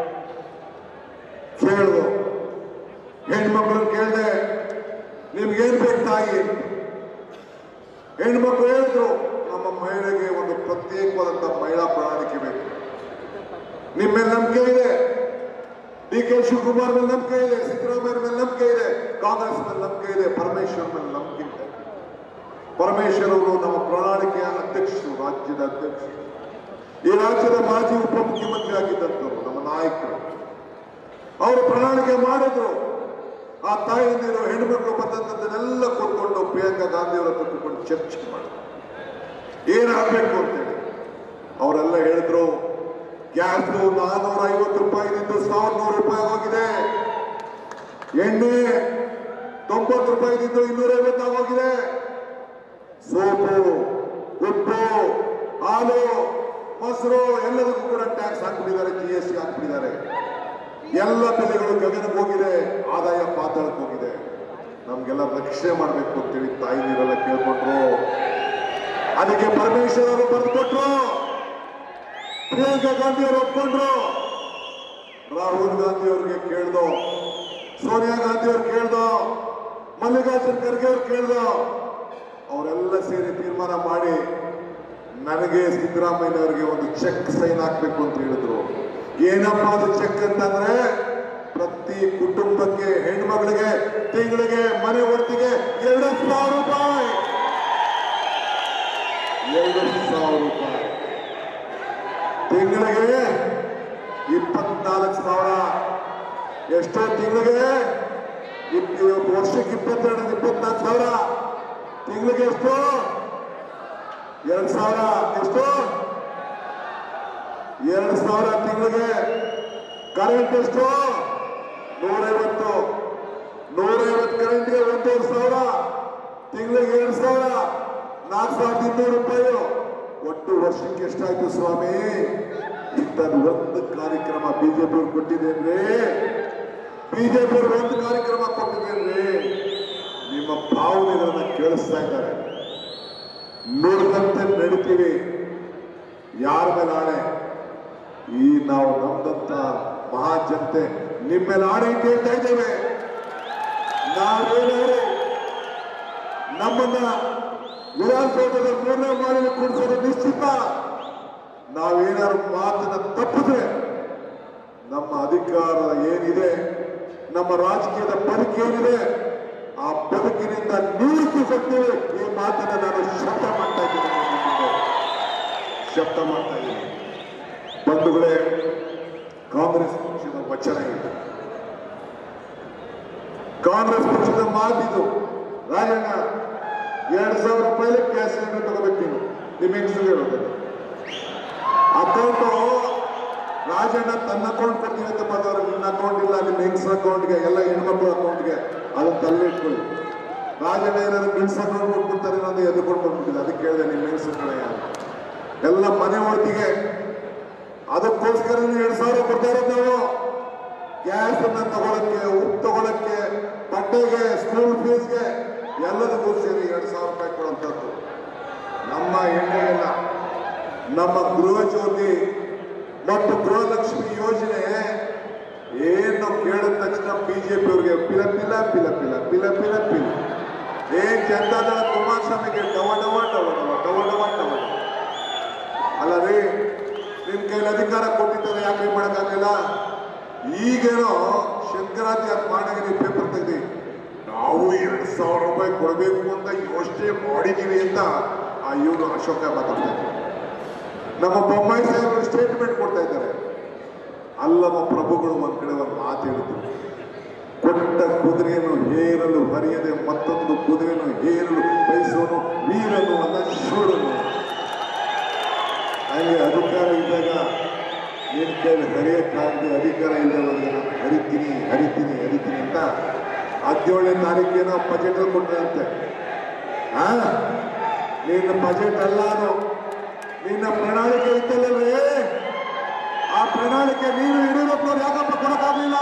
ಕೇಳಿದು ಹೆಣ್ಮಕ್ಳನ್ನ ಕೇಳಿದೆ ನಿಮ್ಗೇನ್ ಬೇಕು ತಾಯಿ ಹೆಣ್ಮಕ್ಳು ಹೇಳಿದ್ರು ನಮ್ಮ ಮಹಿಳೆಗೆ ಒಂದು ಪ್ರತ್ಯೇಕವಾದಂತ ಮಹಿಳಾ ಪ್ರಣಾಳಿಕೆ ಬೇಕು ನಿಮ್ಮ ಮೇಲೆ ನಂಬಿಕೆ ಇದೆ ಡಿ ಕೆ ಶಿವಕುಮಾರ್ ಮೇಲೆ ನಂಬಿಕೆ ಇದೆ ಸಿದ್ದರಾಮಯ್ಯ ಮೇಲೆ ನಂಬಿಕೆ ಇದೆ ಕಾಂಗ್ರೆಸ್ ಮೇಲೆ ನಂಬಿಕೆ ಇದೆ ಪರಮೇಶ್ವರ್ ಮೇಲೆ ನಂಬಿಕೆ ಇದೆ ಪರಮೇಶ್ವರ್ ಅವರು ನಮ್ಮ ಪ್ರಣಾಳಿಕೆಯ ಅಧ್ಯಕ್ಷರು ರಾಜ್ಯದ ಅಧ್ಯಕ್ಷರು ಈ ರಾಜ್ಯದ ಮಾಜಿ ಉಪಮುಖ್ಯಮಂತ್ರಿ ಆಗಿದ್ದಂಥವ್ರು ನಮ್ಮ ನಾಯಕರು ಅವರು ಪ್ರಣಾಳಿಕೆ ಮಾಡಿದ್ರು ಆ ತಾಯಿಯಂದಿರು ಹೆಣ್ಮಕ್ಳು ಬಂದಂಥದ್ದನ್ನೆಲ್ಲ ಕೂತ್ಕೊಂಡು ಪ್ರಿಯಾಂಕಾ ಗಾಂಧಿ ಅವರ ಹತ್ರ ಕೂತ್ಕೊಂಡು ಚರ್ಚೆ ಮಾಡಿದ್ರು ಏನಾಗಬೇಕು ಅಂತೇಳಿ ಅವರೆಲ್ಲ ಹೇಳಿದ್ರು ಗ್ಯಾಸ್ ನಾನ್ನೂರ ಐವತ್ತು ರೂಪಾಯಿ ಇದ್ದು ಸಾವಿರದ ನೂರು ರೂಪಾಯಿ ಹೋಗಿದೆ ಎಣ್ಣೆ ತೊಂಬತ್ತು ರೂಪಾಯಿ ಇದ್ದು ಇನ್ನೂರ ಐವತ್ತು ಹೋಗಿದೆ ಸೋಪು ಉಪ್ಪು ಹಾಲು ಮೊಸರು ಎಲ್ಲದಕ್ಕೂ ಕೂಡ ಟ್ಯಾಕ್ಸ್ ಹಾಕ್ಬಿಟ್ಟಿದ್ದಾರೆ ಜಿ ಎಸ್ ಟಿ ಹಾಕ್ಬಿಟ್ಟಿದ್ದಾರೆ ಎಲ್ಲ ಬೆಲೆಗಳು ಗಗನಕ್ಕೆ ಹೋಗಿದೆ ಆದಾಯ ಪಾತಾಳಕ್ಕೆ ಹೋಗಿದೆ ನಮ್ಗೆಲ್ಲ ರಕ್ಷಣೆ ಮಾಡಬೇಕು ಅಂತೇಳಿ ತಾಯಿ ನೀರೆಲ್ಲ ಕೇಳ್ಕೊಂಡ್ರು ಅದಕ್ಕೆ ಪರಮೇಶ್ವರ್ ಅವರು ಬರೆದುಕೊಟ್ರು ಪ್ರಿಯಾಂಕಾ ಗಾಂಧಿ ಅವರು ಒಪ್ಕೊಂಡ್ರು ರಾಹುಲ್ ಗಾಂಧಿ ಅವ್ರಿಗೆ ಕೇಳ್ದೋ ಸೋನಿಯಾ ಗಾಂಧಿ ಅವ್ರು ಕೇಳ್ದೋ ಮಲ್ಲಿಕಾರ್ಜುನ್ ಖರ್ಗೆ ಅವ್ರು ಕೇಳ್ದೋ ಅವರೆಲ್ಲ ಸೇರಿ ತೀರ್ಮಾನ ಮಾಡಿ ನನಗೆ ಸಿದ್ದರಾಮಯ್ಯ ಅವರಿಗೆ ಒಂದು ಚೆಕ್ ಸೈನ್ ಹಾಕ್ಬೇಕು ಅಂತ ಹೇಳಿದ್ರು ಏನಪ್ಪಾ ಅದು ಚೆಕ್ ಅಂತಂದ್ರೆ ಪ್ರತಿ ಕುಟುಂಬಕ್ಕೆ ಹೆಣ್ಮಗಳಿಗೆ ತಿಂಗಳಿಗೆ ಮನೆ ಒಟ್ಟಿಗೆ ಎರಡು ಸಾವಿರ ರೂಪಾಯಿ ಎರಡು ಸಾವಿರ ರೂಪಾಯಿ ತಿಂಗಳಿಗೆ ಇಪ್ಪತ್ನಾಲ್ಕು ಸಾವಿರ ಎಷ್ಟೋ ತಿಂಗಳಿಗೆ ಇಪ್- ಇವತ್ತು ವರ್ಷಕ್ಕೆ ಇಪ್ಪತ್ತೆರಡು ಇಪ್ಪತ್ನಾಲ್ಕು ಸಾವಿರ ತಿಂಗಳಿಗೆ ಎಷ್ಟು ಎರಡು ಸಾವಿರ ಎಷ್ಟು ಎರಡು ಸಾವಿರ ತಿಂಗಳಿಗೆ ಕರೆಂಟ್ ಎಷ್ಟು ನೂರೈವತ್ತು ನೂರೈವತ್ತು ಕರೆಂಟ್ಗೆ ಒಂದೂವರೆ ಸಾವಿರ ತಿಂಗಳಿಗೆ ಎರಡು ಸಾವಿರ ನಾಲ್ಕು ಸಾವಿರದ ಇನ್ನೂರು ರೂಪಾಯಿ ಒಟ್ಟು ವರ್ಷಕ್ಕೆ ಎಷ್ಟಾಯ್ತು ಸ್ವಾಮಿ ಇಂಥದ್ದು ಒಂದು ಕಾರ್ಯಕ್ರಮ ಬಿಜೆಪಿ ಅವ್ರು ಕೊಟ್ಟಿದ್ದೇನ್ರಿ ಬಿಜೆಪಿ ಅವರು ಒಂದು ಕಾರ್ಯಕ್ರಮ ಕೊಟ್ಟಿದ್ದೇನ್ರಿ ನಿಮ್ಮ ಭಾವನೆಗಳನ್ನ ಕೇಳಿಸ್ತಾ ಇದ್ದಾರೆ ನುಡಿದಂತೆ ನಡಿತೀವಿ ಯಾರ ಮೇಲೆ ಆಣೆ ಈ ನಾವು ನಮ್ದಂತ ಮಹಾ ಜನತೆ ನಿಮ್ಮ ಮೇಲೆ ಆಣೆ ಇಟ್ಟು ಹೇಳ್ತಾ ಇದ್ದೇವೆ ನಾವೇನಾದ್ರೆ ನಮ್ಮನ್ನ ವಿಧಾನಸೌಧದ ಮೂರನೇ ಮಾಡಿ ಕೂಡಿಸೋದು ನಿಶ್ಚಿತ ನಾವೇನಾದ್ರು ಮಾತನ್ನ ತಪ್ಪಿದ್ರೆ ನಮ್ಮ ಅಧಿಕಾರ ಏನಿದೆ ನಮ್ಮ ರಾಜಕೀಯದ ಬದುಕು ಏನಿದೆ ಆ ಬದುಕಿನಿಂದ ನಿರೂಪಿಸುತ್ತೇವೆ ಈ ಮಾತನ್ನ ನಾನು ಶಬ್ದ ಮಾಡ್ತಾ ಇದ್ದೀನಿ ನಿಮ್ಮ ಮುಂದೆ. ಶಬ್ದ ಮಾಡ್ತಾ ಇದ್ದೀನಿ ಬಂಧುಗಳೇ ಕಾಂಗ್ರೆಸ್ ಪಕ್ಷದ ವಚನ ಇದೆ ಕಾಂಗ್ರೆಸ್ ಪಕ್ಷದ ಮಾತಿದು ರಾಜಣ್ಣ ಎರಡು ಸಾವಿರ ರೂಪಾಯಿ ಗ್ಯಾಸ್ ಸಿಲಿಂಡರ್ ತಗೋಬೇಕು ನೀನು ನಿಮ್ಮ ಹೆಂಗಸರು ಹೇಳೋದು ಅಕೌಂಟು ರಾಜಣ್ಣ ತನ್ನ ಅಕೌಂಟ್ ಕೊಡ್ತೀನಿ ಅಂತ ಬಂದವರು ನಿನ್ನ ಅಕೌಂಟ್ ಇಲ್ಲ ನಿಮ್ಮ ಹೆಂಗಸ್ರ ಅಕೌಂಟ್ಗೆ ಎಲ್ಲ ಹೆಣ್ಮಕ್ಳ ಅಕೌಂಟ್ಗೆ ಅದನ್ನ ತಲೆ ಇಟ್ಕೊಳ್ಳಿ ರಾಜಣ್ಣ ಏನಾದ್ರು ಗಂಡ್ಸ್ ಅಕೌಂಟ್ ಕೊಟ್ಬಿಡ್ತಾರೆ ಅನ್ನೋದು ಎದುರ್ಕೊಂಡು ಬಂದ್ಬಿಟ್ಟಿದೆ ಅದಕ್ಕೆ ಕೇಳಿದೆ ನಿಮ್ಮ ಹೆಂಗಸ್ರ ಕಡೆ ಯಾರು ಎಲ್ಲ ಮನೆ ಒಳತಿಗೆ ಅದಕ್ಕೋಸ್ಕರ ಎರಡು ಸಾವಿರ ಕೊಡ್ತಾ ಇರೋದು ನಾವು ಗ್ಯಾಸ್ ಅನ್ನ ತಗೊಳಕ್ಕೆ ಉಪ್ಪು ತಗೊಳಕ್ಕೆ ಬಟ್ಟೆಗೆ ಸ್ಕೂಲ್ ಫೀಸ್ಗೆ ಎಲ್ಲದಕ್ಕೂ ಸೇರಿ ಎರಡು ಸಾವಿರ ರೂಪಾಯಿ ಕೊಡುವಂಥದ್ದು ನಮ್ಮ ಎಣ್ಣೆಗೆಲ್ಲ ನಮ್ಮ ಗೃಹ ಜ್ಯೋತಿ ಮತ್ತು ಗೃಹಲಕ್ಷ್ಮಿ ಯೋಜನೆ ಏನು ಕೇಳಿದ ತಕ್ಷಣ ಬಿಜೆಪಿ ಅವರಿಗೆ ಪಿಲ ಪಿಲ ಪಿಲ ಪಿಲ ಪಿಲ ಪಿಲ ಪಿಲ ಏನ್ ಜನತಾದಳ ಕುಮಾರಸ್ವಾಮಿಗೆ ಡವ ಡವ ಡವ ಡವ ಡವ ಡವ ಡವ ಡವ. ಅಲ್ಲ ರೀ ನಿಮ್ ಕೈಲಿ ಅಧಿಕಾರ ಕೊಟ್ಟಿದ್ದಾರೆ ಯಾಕೆ ಮಾಡಕ್ಕಾಗಲಿಲ್ಲ ಈಗೇನೋ ಶಂಕರಾಚಾರ್ಯ ಮಾಡಗಿರಿ ಪೇಪರ್ ತೆಗ್ದಿ ನಾವು ಎರಡು ಸಾವಿರ ರೂಪಾಯಿ ಕೊಡಬೇಕು ಅಂತ ಯೋಚನೆ ಮಾಡಿದೀವಿ ಅಂತ ಆ ಇವರು ಅಶೋಕ ಮಾತಾಡ್ತಾ ಇದ್ದಾರೆ ನಮ್ಮ ಬೊಮ್ಮಾಯಿ ಸಾಹೇಬರು ಸ್ಟೇಟ್ಮೆಂಟ್ ಕೊಡ್ತಾ ಇದ್ದಾರೆ ಅಲ್ಲಮ ಪ್ರಭುಗಳು ಒಂದ್ ಕಡೆ ಒಂದು ಮಾತು ಹೇಳಿದ್ರು ಕೊಟ್ಟ ಕುದುರೆಯನ್ನು ಹೇರಲು ಹರಿಯದೆ ಮತ್ತೊಂದು ಕುದುರೆಯನ್ನು ಹೇರಲು ಬಯಸುವನು ವೀರನು ಅಲ್ಲ ಶೂರನು ಹಾಗೆ ಅಧಿಕಾರ ಇದ್ದಾಗ ನಿನ್ ಕೈಲಿ ಹರಿಯಕ್ಕಾಗದೆ ಅಧಿಕಾರ ಇಲ್ಲದಾಗ ನಾನು ಹರಿತೀನಿ ಹರಿತೀನಿ ಹರಿತೀನಿ ಅಂತ ಹದಿನೇಳನೇ ತಾರೀಕೇನೋ ಬಜೆಟ್ ಕೊಟ್ಟರಂತೆ ಹಾ ನಿನ್ನ ಬಜೆಟ್ ಅಲ್ಲ ಅದು ನಿನ್ನ ಪ್ರಣಾಳಿಕೆ ಇತ್ತಲ್ಲವೇ ಆ ಪ್ರಣಾಳಿಕೆ ನೀನು ಯಡಿಯೂರಪ್ಪನವ್ರು ಯಾಕಪ್ಪ ಕೊಡಕ್ಕಾಗ್ಲಿಲ್ಲ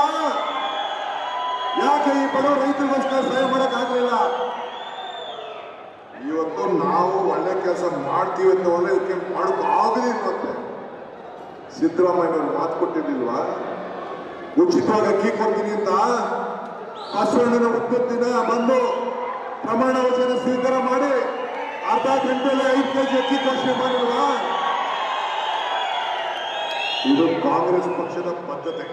ಯಾಕೆ ಈ ಬಡವ ರೈತರಿಗೋಸ್ಕರ ಸಹಾಯ ಮಾಡಕ್ಕಾಗ್ಲಿಲ್ಲ ಇವತ್ತು ನಾವು ಒಳ್ಳೆ ಕೆಲಸ ಮಾಡ್ತೀವಿ ಅಂತ ಒಳ್ಳೆ ಇದಕ್ಕೆ ಮಾಡೋಕೆ ಆಗಲಿಲ್ವಂತೆ ಸಿದ್ದರಾಮಯ್ಯನವ್ರು ಮಾತು ಕೊಟ್ಟಿರ್ಲಿಲ್ವಾ ಉಚಿತವಾಗಿ ಅಕ್ಕಿ ಕೊಡ್ತೀನಿ ಅಂತ ಬಸವಣ್ಣನ ಹುಟ್ಟಿದ ದಿನ ಬಂದು ಪ್ರಮಾಣ ವಚನ ಸ್ವೀಕಾರ ಮಾಡಿ ಅರ್ಧ ಗಂಟೆಯಲ್ಲಿ ಐದು ಕೆಜಿ ಅಕ್ಕಿ ಘೋಷಣೆ ಮಾಡಿಲ್ವಾ ಇದು ಕಾಂಗ್ರೆಸ್ ಪಕ್ಷದ ಬದ್ಧತೆ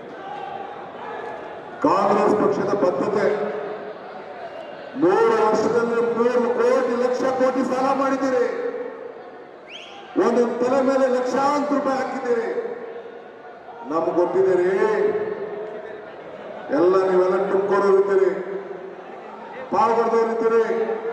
ಕಾಂಗ್ರೆಸ್ ಪಕ್ಷದ ಬದ್ಧತೆ ಮೂರು ವರ್ಷದಲ್ಲಿ ಮೂರು ಕೋಟಿ ಲಕ್ಷ ಕೋಟಿ ಸಾಲ ಮಾಡಿದ್ದೀರಿ ಒಂದೊಂದು ತಲೆ ಮೇಲೆ ಲಕ್ಷಾಂತರ ರೂಪಾಯಿ ಹಾಕಿದ್ದೀರಿ ನಮ್ಗೆ ಗೊತ್ತಿದ್ದೀರಿ ಎಲ್ಲ ನೀವೆಲ್ಲ ತುಮಕೂರವ್ರು ಇದ್ದೀರಿ ಪಾಲ್ಗೊಡ್ದವ್ರು ಇದ್ದೀರಿ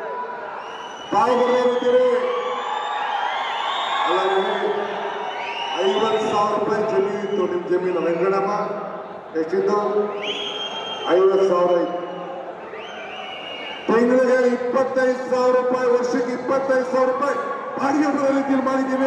ಪಾಲ್ಗೊಡ್ದವ್ರು ಇದ್ದೀರಿ ಅಲ್ಲ ರೀ, ಐವತ್ತು ಸಾವಿರ ರೂಪಾಯಿ ಜಮೀನಿತ್ತು ನಿಮ್ಮ ಜಮೀನು ವೆಂಕಟಮ್ಮ ಎಷ್ಟಿತ್ತು ಐವತ್ತು ಸಾವಿರ ಇತ್ತು ತಿಂಗಳಿಗೆ ಇಪ್ಪತ್ತೈದು ಸಾವಿರ ರೂಪಾಯಿ ವರ್ಷಕ್ಕೆ ಇಪ್ಪತ್ತೈದು ಸಾವಿರ ರೂಪಾಯಿ ಬಾಡಿಗೆ ಬರೋ ರೀತಿಯಲ್ಲಿ ಮಾಡಿದ್ದೀವಿ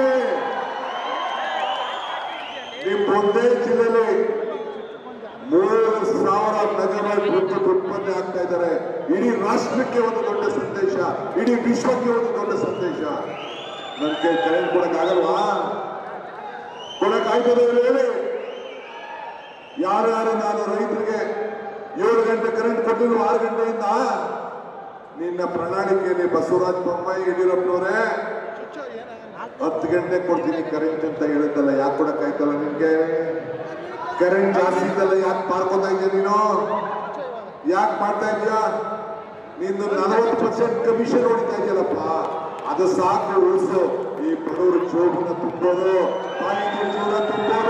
ನಿಮ್ಮ ಒಂದೇ ಜಿಲ್ಲೆಯಲ್ಲಿ ಮೂರು ಸಾವಿರ ಮೆಗಾವ್ಯಾಟ್ ವಿದ್ಯುತ್ ಉತ್ಪತ್ತಿ ಆಗ್ತಾ ಇದ್ದಾರೆ ಇಡೀ ರಾಷ್ಟ್ರಕ್ಕೆ ಒಂದು ದೊಡ್ಡ ಸಂದೇಶ ಇಡೀ ವಿಶ್ವಕ್ಕೆ ಒಂದು ದೊಡ್ಡ ಸಂದೇಶ ನನ್ನ ಕೈ ಕರೆಂಟ್ ಕೊಡಕ್ಕಾಗಲ್ವಾ ಕೊಡಕ್ಕಾಯ್ತದೆ ಹೇಳಿ ಯಾರ್ಯಾರು ನಾನು ರೈತರಿಗೆ ಏಳು ಗಂಟೆ ಕರೆಂಟ್ ಕೊಟ್ಟಿದ್ರು ಆರು ಗಂಟೆಯಿಂದ ನಿನ್ನ ಪ್ರಣಾಳಿಕೆಯಲ್ಲಿ ಬಸವರಾಜ ಬೊಮ್ಮಾಯಿ ಯಡಿಯೂರಪ್ಪನವರೇ ಹತ್ತು ಗಂಟೆ ಕೊಡ್ತೀನಿ ಕರೆಂಟ್ ಅಂತ ಹೇಳಿದ್ದಲ್ಲ ಯಾಕೆ ಕೊಡಕ್ಕಾಯ್ತಲ್ಲ ನಿನ್ಗೆ ಕರೆಂಟ್ ಜಾಸ್ತಿ ಇದ್ದಲ್ಲ ಯಾಕೆ ಮಾಡ್ಕೊತಾ ಇದೆಯಾ ನೀನು ಯಾಕೆ ಮಾಡ್ತಾ ಇದೀಯಾ ನಿಂದು ನಲವತ್ತು ಪರ್ಸೆಂಟ್ ಕಮಿಷನ್ ಹೊಡಿತಾ ಇದೆಯಲ್ಲಪ್ಪ ಅದು ಸಾಕು ಉಳಿಸು ಈ ಬಡವರು ಜೋಬನ್ನ ತುಂಬೋದು ತಾಯಿಗೆ ಜೀವನ ತುಂಬೋದು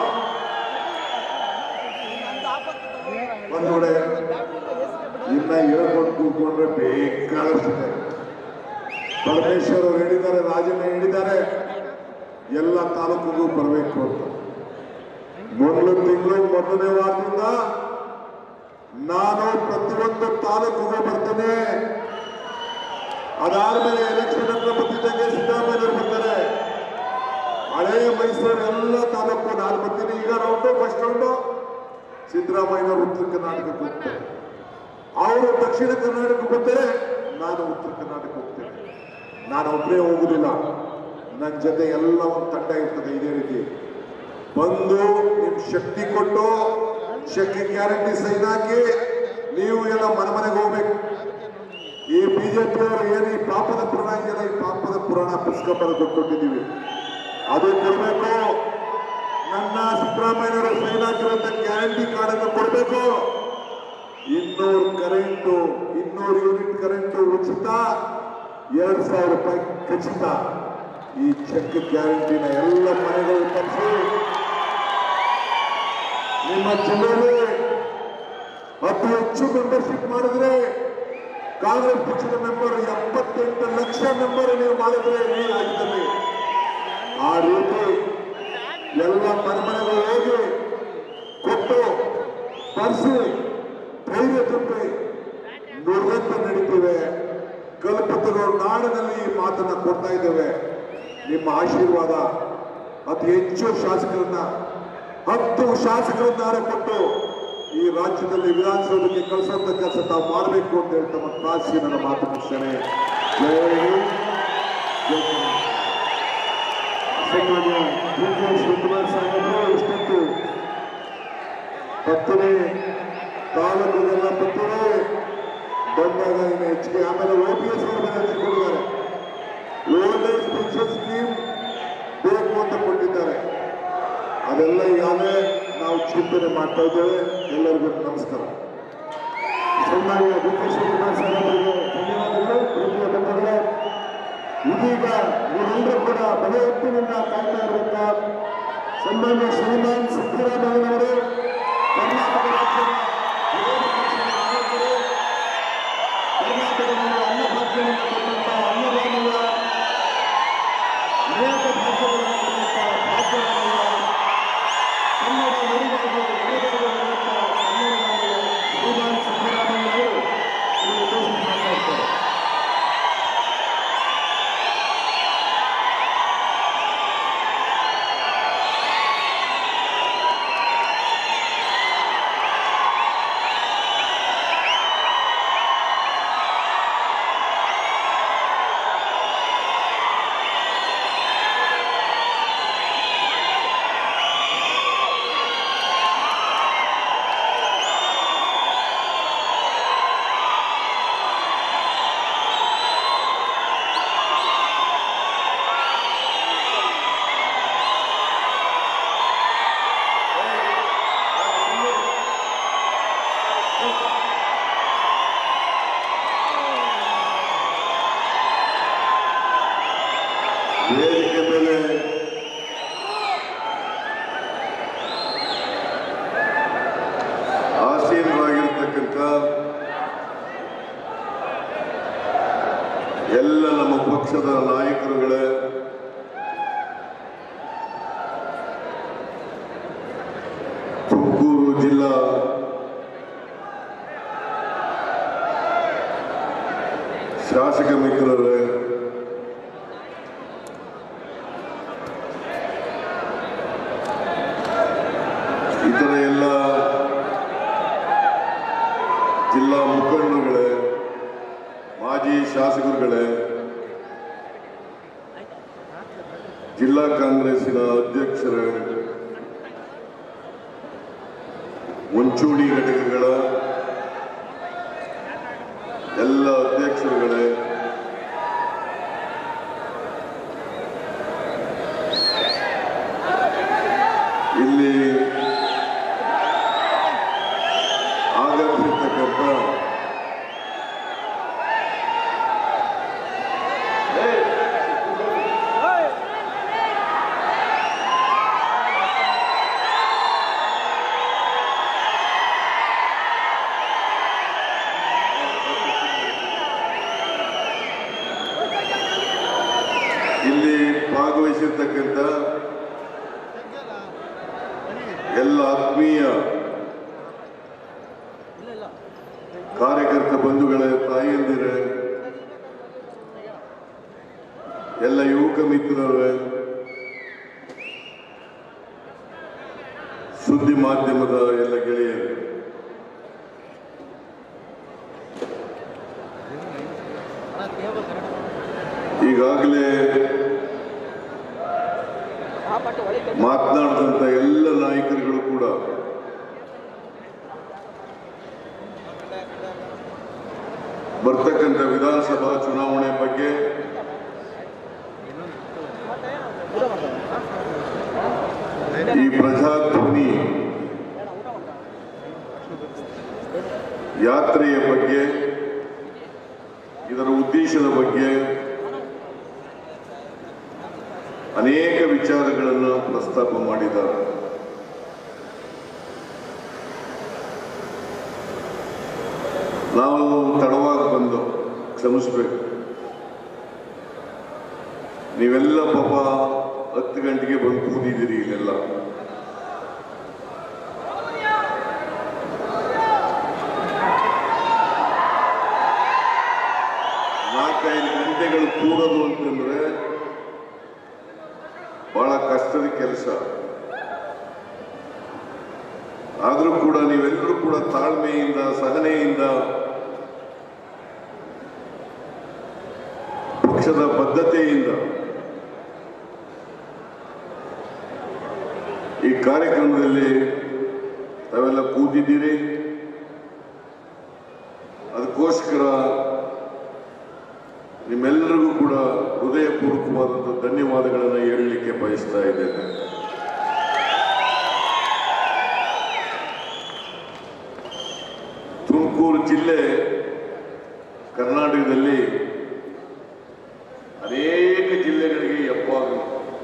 ಒಂದ್ ಕಡೆ ಇನ್ನ ಹೇಳ್ಕೊಂಡು ಕೂತ್ಕೊಂಡ್ರೆ ಬೇಕಾದಷ್ಟಿದೆ ಪರಮೇಶ್ವರ್ ಅವರು ಹೇಳಿದ್ದಾರೆ ರಾಜನ ಹೇಳಿದ್ದಾರೆ ಎಲ್ಲ ತಾಲೂಕಿಗೂ ಬರಬೇಕು ಅಂತ ಮೊದಲು ತಿಂಗಳು ಮೊದಲನೇ ವಾರದಿಂದ ನಾನು ಪ್ರತಿಯೊಂದು ತಾಲೂಕಿಗೂ ಬರ್ತೇನೆ ಅದಾದ್ಮೇಲೆ ಎಲೆಕ್ಷನ್ ಹತ್ರ ಬಂದಿದ್ದಂಗೆ ಸಿದ್ದರಾಮಯ್ಯವರು ಬರ್ತಾರೆ ಹಳೇ ಮೈಸೂರು ಎಲ್ಲ ತಾಲೂಕು ನಾನು ಬರ್ತೀನಿ ಈಗ ರೌಂಡು ಫಸ್ಟ್ ರೌಂಡು ಸಿದ್ದರಾಮಯ್ಯನವರು ಉತ್ತರ ಕರ್ನಾಟಕಕ್ಕೆ ಹೋಗ್ತಾರೆ ಅವರು ದಕ್ಷಿಣ ಕರ್ನಾಟಕ ಬರ್ತಾರೆ ನಾನು ಉತ್ತರ ಕರ್ನಾಟಕ ಹೋಗ್ತೇನೆ ನಾನು ಒಬ್ಬರೇ ಹೋಗುದಿಲ್ಲ ನನ್ನ ಜೊತೆ ಎಲ್ಲ ಒಂದು ತಂಡ ಇರ್ತದೆ ಇದೇ ರೀತಿ ಬಂದು ನಿಮ್ ಶಕ್ತಿ ಕೊಟ್ಟು ಶಕ್ತಿ ಗ್ಯಾರಂಟಿ ಸೈನ್ ಹಾಕಿ ನೀವು ಎಲ್ಲ ಮನೆ ಮನೆಗೆ ಹೋಗ್ಬೇಕು ಈ ಬಿಜೆಪಿ ಅವರು ಏನು ಈ ಪಾಪದ ಪುರಾಣ ಇದೆಯಲ್ಲ ಈ ಪಾಪದ ಪುರಾಣ ಪುಸ್ತಕ ಬರೆದು ಕೊಟ್ಟಿದ್ದೀವಿ ಅದು ಕೊಡಬೇಕು ನನ್ನ ಸಿದ್ದರಾಮಯ್ಯನವರು ಸೈನ್ ಹಾಕಿರುವಂತ ಗ್ಯಾರಂಟಿ ಕಾರ್ಡ್ ಅನ್ನು ಕೊಡಬೇಕು ಇನ್ನೂರು ಕರೆಂಟು ಇನ್ನೂರು ಯೂನಿಟ್ ಕರೆಂಟು ಉಚಿತ ಎರಡ್ ಸಾವಿರ ರೂಪಾಯಿ ಖಚಿತ ಈ ಚೆಕ್ ಗ್ಯಾರಂಟಿನ ಎಲ್ಲ ಮನೆಗಳು ತರಿಸಿ ನಿಮ್ಮ ಜಿಲ್ಲೆಯಲ್ಲಿ ಅತಿ ಹೆಚ್ಚು ಮೆಂಬರ್ಶಿಪ್ ಮಾಡಿದ್ರೆ ಕಾಂಗ್ರೆಸ್ ಪಕ್ಷದ ಮೆಂಬರ್ ಎಪ್ಪತ್ತೆಂಟು ಲಕ್ಷ ಮೆಂಬರ್ ನೀವು ಮಾಡಿದ್ರೆ ಈ ರಾಜ್ಯದಲ್ಲಿ ಆ ರೀತಿ ಎಲ್ಲ ಮನೆ ಮನೆಗಳು ಹೋಗಿ ಕೊಟ್ಟು ಬರ್ಸಿ ಧೈರ್ಯ ತುಂಬಿ ನುಡಿದಂತೆ ನಡೀತೇವೆ ಕಲ್ಪತರು ನಾಡಿನಲ್ಲಿ ಈ ಮಾತನ್ನ ಕೊಡ್ತಾ ಇದ್ದೇವೆ ನಿಮ್ಮ ಆಶೀರ್ವಾದ ಅತಿ ಹೆಚ್ಚು ಶಾಸಕರನ್ನ ಹತ್ತು ಶಾಸಕರನ್ನ ಕೊಟ್ಟು ಈ ರಾಜ್ಯದಲ್ಲಿ ವಿಧಾನಸೌಧಕ್ಕೆ ಕಳಿಸುವಂತ ಕೆಲಸ ತಾವು ಮಾಡಬೇಕು ಅಂತ ಹೇಳಿ ತಮ್ಮ ಪ್ರಾರ್ಥಿ ನನ್ನ ಮಾತು ಮುಗಿಸ್ತೇನೆ ಜೈ ಹಿಂದ್, ಜೈ ಕರ್ನಾಟಕ. ಸನ್ಮಾನ್ಯ ಡಿ ಕೆ ಶಿವಕುಮಾರ್ ಸಾಹೇಬರು ಇಷ್ಟೊತ್ತು ಪತ್ತನೇ ತಾಲೂಕಿಗೆಲ್ಲ ಪತ್ತನೇ ಬಂದಾಗ ಇನ್ನು ಹೆಚ್ಚಿಗೆ ಆಮೇಲೆ ಓ ಪಿ ಎಸ್ ಅವರು ಹಂಚಿಕೊಂಡಿದ್ದಾರೆ ಓಲ್ಡ್ ಏಜ್ ಪೆನ್ಷನ್ ಸ್ಕೀಮ್ ಬೇಕು ಅಂತ ಕೊಟ್ಟಿದ್ದಾರೆ ಅದೆಲ್ಲ ಈಗಾಗಲೇ ನಾವು ಚಿಂತನೆ ಮಾಡ್ತಾ ಇದ್ದೇವೆ ಎಲ್ಲರಿಗೂ ನಮಸ್ಕಾರ ಸನ್ಮಾನ್ಯ ಡಿ ಕೆ ಶಿವಕುಮಾರ್ ಸಾಹೇಬರಿಗೆ ಧನ್ಯವಾದಗಳು ಪ್ರೀತಿಯ ಬಂಧುಗಳೇ ಇದೀಗ ಇವರೆಲ್ಲರೂ ಕೂಡ ಬಲ ಎತ್ತಿನಿಂದ ಕಾಯ್ತಾ ಇರುವಂತ ಸನ್ಮಾನ್ಯ ಶ್ರೀಮಾನ್ ಸಿದ್ದರಾಮಯ್ಯನವರು ಕರ್ನಾಟಕ ರಾಜ್ಯದ ವಿರೋಧ ಪಕ್ಷದ ನಾಯಕರು ಕರ್ನಾಟಕದಲ್ಲಿ ಅನ್ನಭಾಗ್ಯವನ್ನು ಕೊಟ್ಟಂತ ಅನ್ನದಾನಯ್ಯ ಅನೇಕ ಭಾಗ್ಯಗಳನ್ನು ಕೊಟ್ಟಂತ ಭಾಗ್ಯರಾಮಯ್ಯ ಕನ್ನಡ ನುಡಿಗಾಗಿ ನಡೆದಾಡುವಂತ ಕನ್ನಡರಾಮಯ್ಯ ಶ್ರೀಮಾನ್ ಸಿದ್ದರಾಮಯ್ಯನವರು ಇಲ್ಲಿ ಉದ್ದೇಶಿಸಿ ಮಾತನಾಡ್ತಾರೆ ವೇದಿಕೆ ಮೇಲೆ ಆಸೀನರಾಗಿರ್ತಕ್ಕಂಥ ಎಲ್ಲ ನಮ್ಮ ಪಕ್ಷದ ನಾಯಕರುಗಳೇ ತುಮಕೂರು ಜಿಲ್ಲಾ ಶಾಸಕ ಮಿತ್ರರೇ ಇತರ ಎಲ್ಲ ಜಿಲ್ಲಾ ಮುಖಂಡರುಗಳೇ ಮಾಜಿ ಶಾಸಕರುಗಳೇ ಜಿಲ್ಲಾ ಕಾಂಗ್ರೆಸ್ಸಿನ ಅಧ್ಯಕ್ಷರೇ ಮುಂಚೂಣಿ ಘಟಕಗಳ ಎಲ್ಲ ಅಧ್ಯಕ್ಷರುಗಳೇ ಇಲ್ಲಿ ಆಗಮಿಸಿರ್ತಕ್ಕಂಥ ಇಲ್ಲಿ ಭಾಗವಹಿಸಿರ್ತಕ್ಕಂಥ ಎಲ್ಲ ಆತ್ಮೀಯ ಕಾರ್ಯಕರ್ತ ಬಂಧುಗಳೇ ತಾಯಿಯಂದಿರೇ ಎಲ್ಲ ಯುವಕ ಮಿತ್ರರೇ ಸುದ್ದಿ ಮಾಧ್ಯಮದ ಎಲ್ಲ ಗೆಳೆಯರು ಈಗಾಗಲೇ ಮಾತನಾಡಿದಂಥ ಎಲ್ಲ ನಾಯಕರುಗಳು ಕೂಡ ಬರ್ತಕ್ಕಂಥ ವಿಧಾನಸಭಾ ಚುನಾವಣೆ ಬಗ್ಗೆ ಈ ಪ್ರಜಾಧ್ವನಿ ಯಾತ್ರೆಯ ಬಗ್ಗೆ ಇದರ ಉದ್ದೇಶದ ಬಗ್ಗೆ ಅನೇಕ ವಿಚಾರಗಳನ್ನು ಪ್ರಸ್ತಾಪ ಮಾಡಿದ್ದಾರೆ ನಾವು ತಡವಾಗಿ ಬಂದು ಕ್ಷಮಿಸ್ಬೇಕು ನೀವೆಲ್ಲ ಪಾಪ ಹತ್ತು ಗಂಟೆಗೆ ಬಂದು ಕೂತಿದ್ದೀರಿ ಇಲ್ಲೆಲ್ಲ ನಾಲ್ಕೈದು ಗಂಟೆಗಳು ಕೂಡೋದು ಅಂತಂದ್ರೆ ಬಹಳ ಕಷ್ಟದ ಕೆಲಸ ಆದರೂ ಕೂಡ ನೀವೆಲ್ಲರೂ ಕೂಡ ತಾಳ್ಮೆಯಿಂದ ಸಹನೆಯಿಂದ ಪಕ್ಷದ ಬದ್ಧತೆಯಿಂದ ಈ ಕಾರ್ಯಕ್ರಮದಲ್ಲಿ ತಾವೆಲ್ಲ ಕೂತಿದ್ದೀರಿ ಅದಕ್ಕೋಸ್ಕರ ನಿಮ್ಮೆಲ್ಲರಿಗೂ ಕೂಡ ಹೃದಯಪೂರ್ವಕವಾದಂಥ ಧನ್ಯವಾದಗಳನ್ನು ಹೇಳಲಿಕ್ಕೆ ಬಯಸ್ತಾ ಇದ್ದೇನೆ ತುಮಕೂರು ಜಿಲ್ಲೆ ಕರ್ನಾಟಕದಲ್ಲಿ ಅನೇಕ ಜಿಲ್ಲೆಗಳಿಗೆ ಹೆಪ್ಪಾಗಲು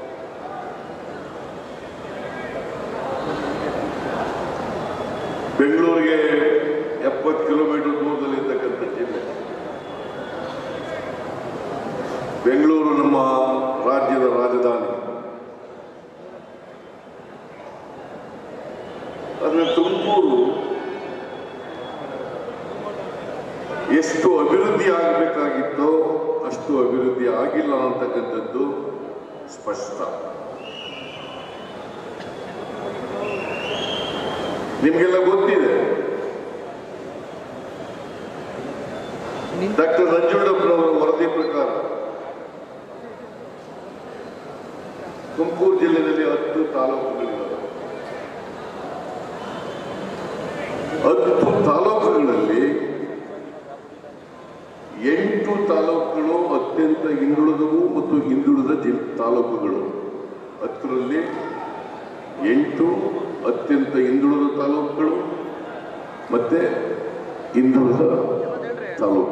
ಬೆಂಗಳೂರಿಗೆ ಎಪ್ಪತ್ತು ಕಿಲೋಮೀಟರ್ ದೂರದಲ್ಲಿರ್ತಕ್ಕಂಥ ಜಿಲ್ಲೆ ಬೆಂಗಳೂರು ನಮ್ಮ ರಾಜ್ಯದ ರಾಜಧಾನಿ ಆದರೆ ತುಮಕೂರು ಎಷ್ಟು ಅಭಿವೃದ್ಧಿ ಆಗಬೇಕಾಗಿತ್ತೋ ಅಷ್ಟು ಅಭಿವೃದ್ಧಿ ಆಗಿಲ್ಲ ಅಂತಕ್ಕಂಥದ್ದು ಸ್ಪಷ್ಟ ನಿಮಗೆಲ್ಲ ಗೊತ್ತಿದೆ ಡಾಕ್ಟರ್ ನಂಜುಂಡಪ್ಪನವರ ವರದಿ ಪ್ರಕಾರ ತುಮಕೂರು ಜಿಲ್ಲೆಯಲ್ಲಿ ಹತ್ತು ತಾಲೂಕುಗಳಿವೆ ಹತ್ತು ತಾಲೂಕುಗಳಲ್ಲಿ ಎಂಟು ತಾಲೂಕುಗಳು ಅತ್ಯಂತ ಹಿಂದುಳಿದವು ಮತ್ತು ಹಿಂದುಳಿದ ಜಿಲ್ ತಾಲೂಕುಗಳು ಹತ್ತರಲ್ಲಿ ಎಂಟು ಅತ್ಯಂತ ಹಿಂದುಳಿದ ತಾಲೂಕುಗಳು ಮತ್ತೆ ಹಿಂದುಳಿದ ತಾಲೂಕು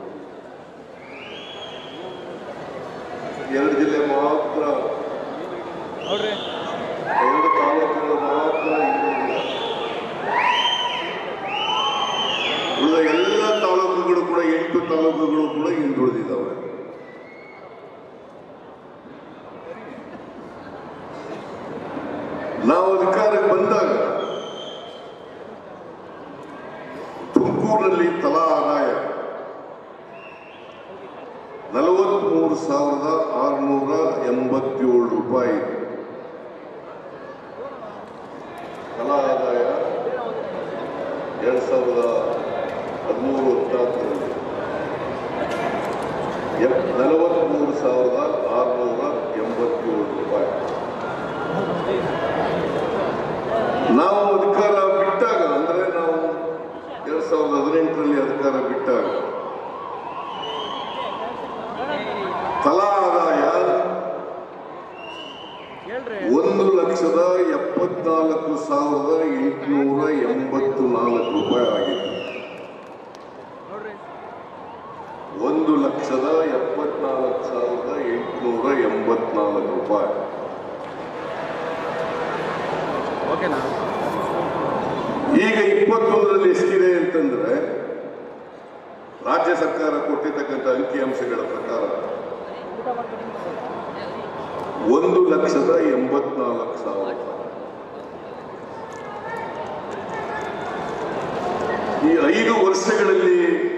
ಎರಡು ಜಿಲ್ಲೆ ಮಾತ್ರ ಎರಡು ತಾಲೂಕುಗಳು ಮಾತ್ರ ಹಿಂದುಳಿದ ಉಳಿದ ಎಲ್ಲ ತಾಲೂಕುಗಳು ಕೂಡ ಎಂಟು ತಾಲೂಕುಗಳು ಕೂಡ ಹಿಂದುಳಿದಿದ್ದಾವೆ ನಾವು ಅಧಿಕಾರಕ್ಕೆ ಬಂದಾಗ ತುಮಕೂರಿನಲ್ಲಿ ತಲಾ ಆದಾಯ ನಲವತ್ಮೂರು ಸಾವಿರದ ಆರುನೂರ ಎಂಬತ್ತೇಳು ರೂಪಾಯಿ ತಲಾ ಆದಾಯ ಎರಡು ಸಾವಿರದ ಹದಿಮೂರು ಹದಿನಾಲ್ಕರಲ್ಲಿ ಎಪ್- ನಲವತ್ಮೂರು ಸಾವಿರದ ಆರುನೂರ ಎಂಬತ್ತೇಳು ರೂಪಾಯಿ ನಾವು ಅಧಿಕಾರ ಬಿಟ್ಟಾಗ ಅಂದರೆ ನಾವು ಎರಡು ಸಾವಿರದ ಹದಿನೆಂಟರಲ್ಲಿ ಅಧಿಕಾರ ಬಿಟ್ಟಾಗ ತಲಾ ಆದಾಯ ಒಂದು ಲಕ್ಷದ ಎಪ್ಪತ್ನಾಲ್ಕು ಸಾವಿರದ ಎಂಟುನೂರ ಎಂಬತ್ತು ನಾಲ್ಕು ರೂಪಾಯಿ ಆಗಿತ್ತು ಒಂದು ಲಕ್ಷದ ಎಪ್ಪತ್ನಾಲ್ಕು ಸಾವಿರದ ಎಂಟುನೂರ ಎಂಬತ್ನಾಲ್ಕು ರೂಪಾಯಿ ಈಗ ಇಪ್ಪತ್ತೊಂದರಲ್ಲಿ ಎಷ್ಟಿದೆ ಅಂತಂದ್ರೆ ರಾಜ್ಯ ಸರ್ಕಾರ ಕೊಟ್ಟಿರ್ತಕ್ಕಂಥ ಅಂಕಿಅಂಶಗಳ ಪ್ರಕಾರ ಒಂದು ಲಕ್ಷದ ಎಂಬತ್ನಾಲ್ಕು ಸಾವಿರ ಈ ಐದು ವರ್ಷಗಳಲ್ಲಿ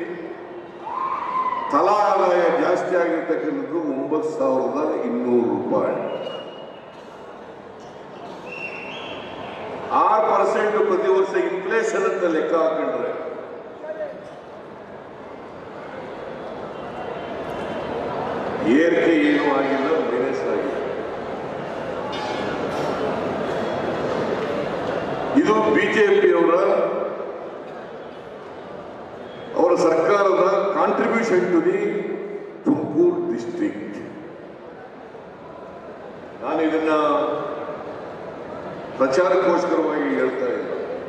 ತಲಾ ಆದಾಯ ಜಾಸ್ತಿ ಆಗಿರ್ತಕ್ಕಂಥದ್ದು ಒಂಬತ್ತು ಸಾವಿರದ ಇನ್ನೂರು ರೂಪಾಯಿ ಆರು ಪರ್ಸೆಂಟ್ ಪ್ರತಿ ವರ್ಷ ಇನ್ಫ್ಲೇಷನ್ ಅಂತ ಲೆಕ್ಕ ಹಾಕೊಂಡ್ರೆ ಏರಿಕೆ ಏನೂ ಆಗಿಲ್ಲ ಮೈನಸ್ ಆಗಿದೆ ಇದು ಬಿಜೆಪಿಯವರ ಅವರ ಸರ್ಕಾರದ contribution to the Tumakuru district ನಾನು ಇದನ್ನ ಪ್ರಚಾರಕ್ಕೋಸ್ಕರವಾಗಿ ಹೇಳ್ತಾ ಇಲ್ಲ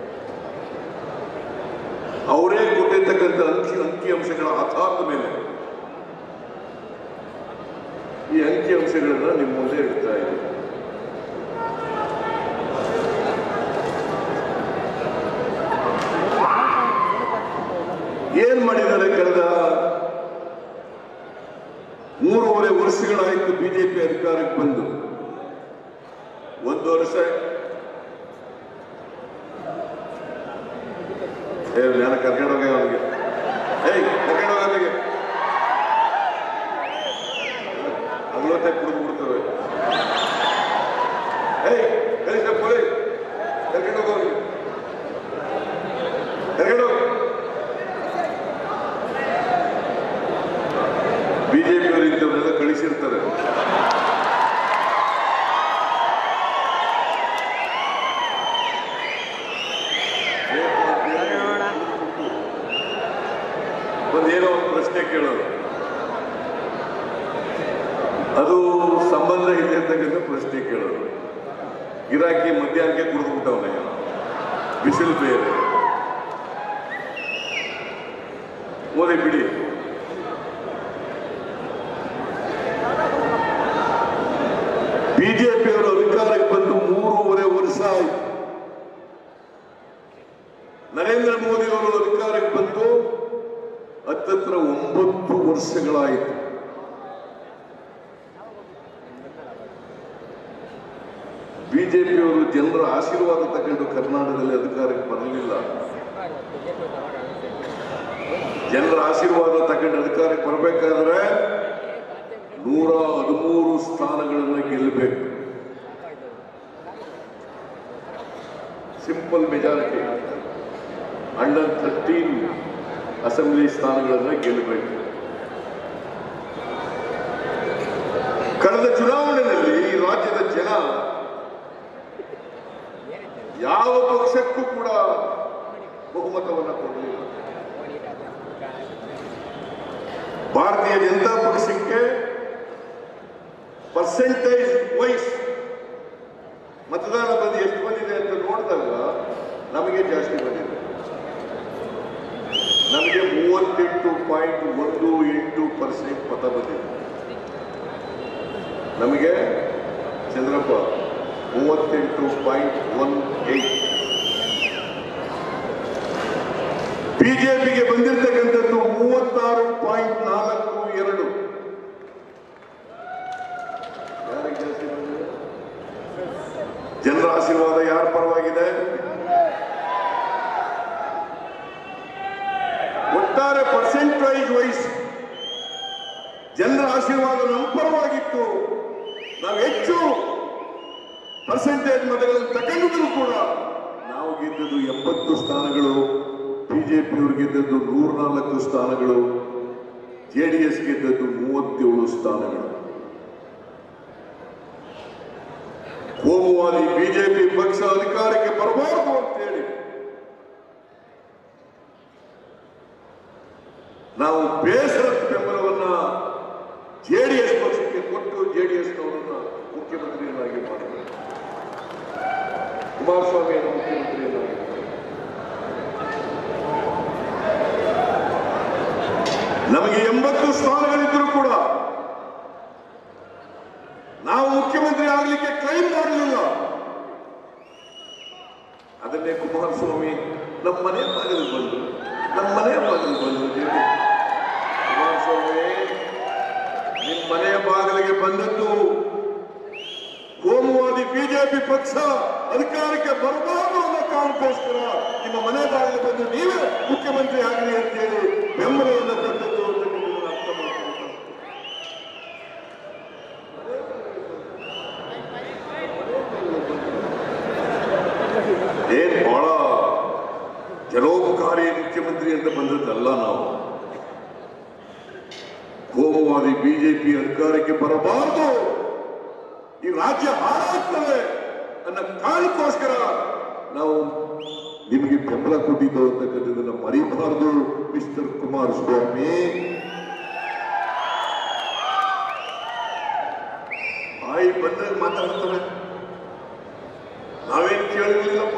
ಅವರೇ ಕೊಟ್ಟಿರ್ತಕ್ಕಂಥ ಅಂಕಿ ಅಂಕಿಅಂಶಗಳ ಆಧಾರದ ಮೇಲೆ ಈ ಅಂಕಿಅಂಶಗಳನ್ನ ನಿಮ್ಮ ಮುಂದೆ ಇಡ್ತಾ ಇದ್ದೀನಿ ಏನ್ ಮಾಡಿದ್ದಾರೆ ಕಳೆದ ಮೂರುವರೆ ವರ್ಷಗಳಾಯಿತು ಬಿಜೆಪಿ ಅಧಿಕಾರಕ್ಕೆ ಬಂದು ಒಂದು ವರ್ಷ ಏ ನಾನು ಕರ್ಕೊಂಡು ಹೋಗ ಅವನಿಗೆ ಏಯ್ ಕರ್ಕೊಂಡು ಹೋಗ ಅವನಿಗೆ ಅಗ್ಲೊತ್ತೆ ಕುಡಿದು ಬಿಡ್ತವೆ ಏಯ್ ಕಳಿಸ ಪೊಲೀಸ್ ಕರ್ಕೊಂಡು ಹೋಗ ಅವನಿಗೆ ಕರ್ಕೊಂಡು ಹೋಗ ಬಿಜೆಪಿಯವರು ಇಂಥವನ್ನೆಲ್ಲ ಕಳಿಸಿರ್ತಾರೆ ಒಂದೇನೋ ಒಂದು ಪ್ರಶ್ನೆ ಕೇಳೋದು ಅದು ಸಂಬಂಧ ಇದೆ ಅಂತಕ್ಕಂಥ ಪ್ರಶ್ನೆ ಕೇಳೋದು ಗಿರಾಕಿ ಮಧ್ಯಾಹ್ನಕ್ಕೆ ಕುಡಿದ್ಬಿಟ್ಟವನ ಬಿಸಿಲು ಬೇರೆ ಓದಿ ಬಿಡಿ ಬಿಜೆಪಿಯವರು ಅಧಿಕಾರಕ್ಕೆ ಬಂದು ಮೂರುವರೆ ವರ್ಷ ಆಯಿತು ನರೇಂದ್ರ ಮೋದಿ ಅವರು ಅಧಿಕಾರಕ್ಕೆ ಬಂದು ಹತ್ತತ್ರ ಒಂಬತ್ತು ವರ್ಷಗಳಾಯಿತು ಬಿಜೆಪಿಯವರು ಜನರ ಆಶೀರ್ವಾದ ತಗೊಂಡು ಕರ್ನಾಟಕದಲ್ಲಿ ಅಧಿಕಾರಕ್ಕೆ ಬರಲಿಲ್ಲ ಜನರ ಆಶೀರ್ವಾದ ತಗೊಂಡು ಅಧಿಕಾರಕ್ಕೆ ಬರಬೇಕಾದ್ರೆ ನೂರ ಹದಿಮೂರು ಸ್ಥಾನಗಳನ್ನು ಗೆಲ್ಲಬೇಕು simple majority hundred thirteen assembly ಸ್ಥಾನಗಳನ್ನು ಗೆಲ್ಲಬೇಕು ಕಳೆದ ಚುನಾವಣೆಯಲ್ಲಿ ಈ ರಾಜ್ಯದ ಜನ ಯಾವ ಪಕ್ಷಕ್ಕೂ ಕೂಡ ಬಹುಮತವನ್ನು ಕೊಡಲಿಲ್ಲ ಭಾರತೀಯ ಜನತಾ ಪಕ್ಷಕ್ಕೆ ಪರ್ಸೆಂಟೇಜ್ ವೈಸ್ ಮತದಾನ ಬಂದು ಎಷ್ಟು ಬಂದಿದೆ ಅಂತ ನೋಡಿದಾಗ ನಮಗೆ ಜಾಸ್ತಿ ಬಂದಿದೆ ನಮಗೆ ಮೂವತ್ತೆಂಟು ಪಾಯಿಂಟ್ ಒಂದು ಎಂಟು ಪರ್ಸೆಂಟ್ ಮತ ಬಂದಿದೆ ನಮಗೆ ಚಂದ್ರಪ್ಪ ಮೂವತ್ತೆಂಟು ಪಾಯಿಂಟ್ ಒನ್ ಏಟ್ ಬಿಜೆಪಿಗೆ ಬಂದಿರತಕ್ಕಂಥದ್ದು ಮೂವತ್ತಾರು ಪಾಯಿಂಟ್ ನಾಲ್ಕು ಎರಡು ಯಾರಿಗೆ ಜಾಸ್ತಿ ಬಂದಿದೆ ಜನರ ಆಶೀರ್ವಾದ ಯಾರ ಪರವಾಗಿದೆ ಪರ್ಸೆಂಟೇಜ್ ವೈಸ್ ಜನರ ಆಶೀರ್ವಾದ ನಮ್ಮ ಪರವಾಗಿತ್ತು ನಾವು ಹೆಚ್ಚು ಪರ್ಸೆಂಟೇಜ್ ಮತಗಳನ್ನು ತಗೊಂಡಿದ್ರು ಕೂಡ ನಾವು ಗೆದ್ದದ್ದು ಎಂಬತ್ತು ಸ್ಥಾನಗಳು ಬಿಜೆಪಿಯವರು ಗೆದ್ದದ್ದು ನೂರ್ನಾಲ್ಕು ಸ್ಥಾನಗಳು ಜೆ ಡಿ ಎಸ್ ಗೆದ್ದದ್ದು ಮೂವತ್ತೇಳು ಸ್ಥಾನಗಳು ಕೋಮುವಾದಿ ಬಿಜೆಪಿ ಪಕ್ಷ ಅಧಿಕಾರಕ್ಕೆ ಬರಬಾರದು ಅಂತೇಳಿ ನಾವು ಬೇಸರದ ಬೆಂಬಲವನ್ನ ಜೆಡಿಎಸ್ ಪಕ್ಷಕ್ಕೆ ಕೊಟ್ಟು ಜೆಡಿಎಸ್ನವರನ್ನ ಮುಖ್ಯಮಂತ್ರಿಯನ್ನಾಗಿ ಮಾಡಿದ್ದಾರೆ ಕುಮಾರಸ್ವಾಮಿಯನ್ನು ಮುಖ್ಯಮಂತ್ರಿಯನ್ನಾಗಿ ಮಾಡಿದ್ದಾರೆ. ನಮಗೆ ಎಂಬತ್ತು ಸ್ಥಾನಗಳಿದ್ದರೂ ಕೂಡ ನಾವು ಮುಖ್ಯಮಂತ್ರಿ ಆಗಲಿಕ್ಕೆ ಕ್ಲೈಮ್ ಮಾಡಲಿಲ್ಲ ಅದನ್ನೇ ಕುಮಾರಸ್ವಾಮಿ ನಮ್ಮ ಮನೆ ಬಾಗಿಲು ಬಂದರು ನಮ್ಮ ಮನೆ ಬಾಗಿಲು ಬಂದರು ಕುಮಾರಸ್ವಾಮಿ ನಿಮ್ಮ ಮನೆ ಬಾಗಿಲಿಗೆ ಬಂದದ್ದು ಕೋಮುವಾದಿ ಬಿಜೆಪಿ ಪಕ್ಷ ಅಧಿಕಾರಕ್ಕೆ ಬರಬಾರದು ಅನ್ನೋ ಕಾರಣಕ್ಕೋಸ್ಕರ ನಿಮ್ಮ ಮನೆ ಬಾಗಿಲು ಬಂದು ನೀವೇ ಮುಖ್ಯಮಂತ್ರಿ ಆಗಲಿ ಅಂತೇಳಿ ಬೆಂಬಲವನ್ನು ತಂದದ್ದು ಅಂತ ನೀವು ಅರ್ಥ ಮಾಡ್ಕೊಳ್ಬೇಕು ಏನ್ ಬಹಳ ಜನೋಪಕಾರಿ ಮುಖ್ಯಮಂತ್ರಿ ಅಂತ ಬಂದದ್ದಲ್ಲ ನಾವು ಕೋಮುವಾದಿ ಬಿಜೆಪಿ ಅಧಿಕಾರಕ್ಕೆ ಬರಬಾರದು ಈ ರಾಜ್ಯ ಹಾಳಾಗ್ತದೆ ಅನ್ನೋ ಕಾರಣಕ್ಕೋಸ್ಕರ ನಾವು ನಿಮಗೆ ಬೆಂಬಲ ಕೊಟ್ಟಿದ್ದು ಅಂತಕ್ಕಂಥದ್ದನ್ನ ಮರಿಬಾರದು ಮಿಸ್ಟರ್ ಕುಮಾರಸ್ವಾಮಿ ಬಾಯಿ ಬಂದಾಗ ಮಾತಾಡ್ತಾರೆ ನಾವೇನು ಕೇಳಿರ್ಲಿಲ್ಲಪ್ಪ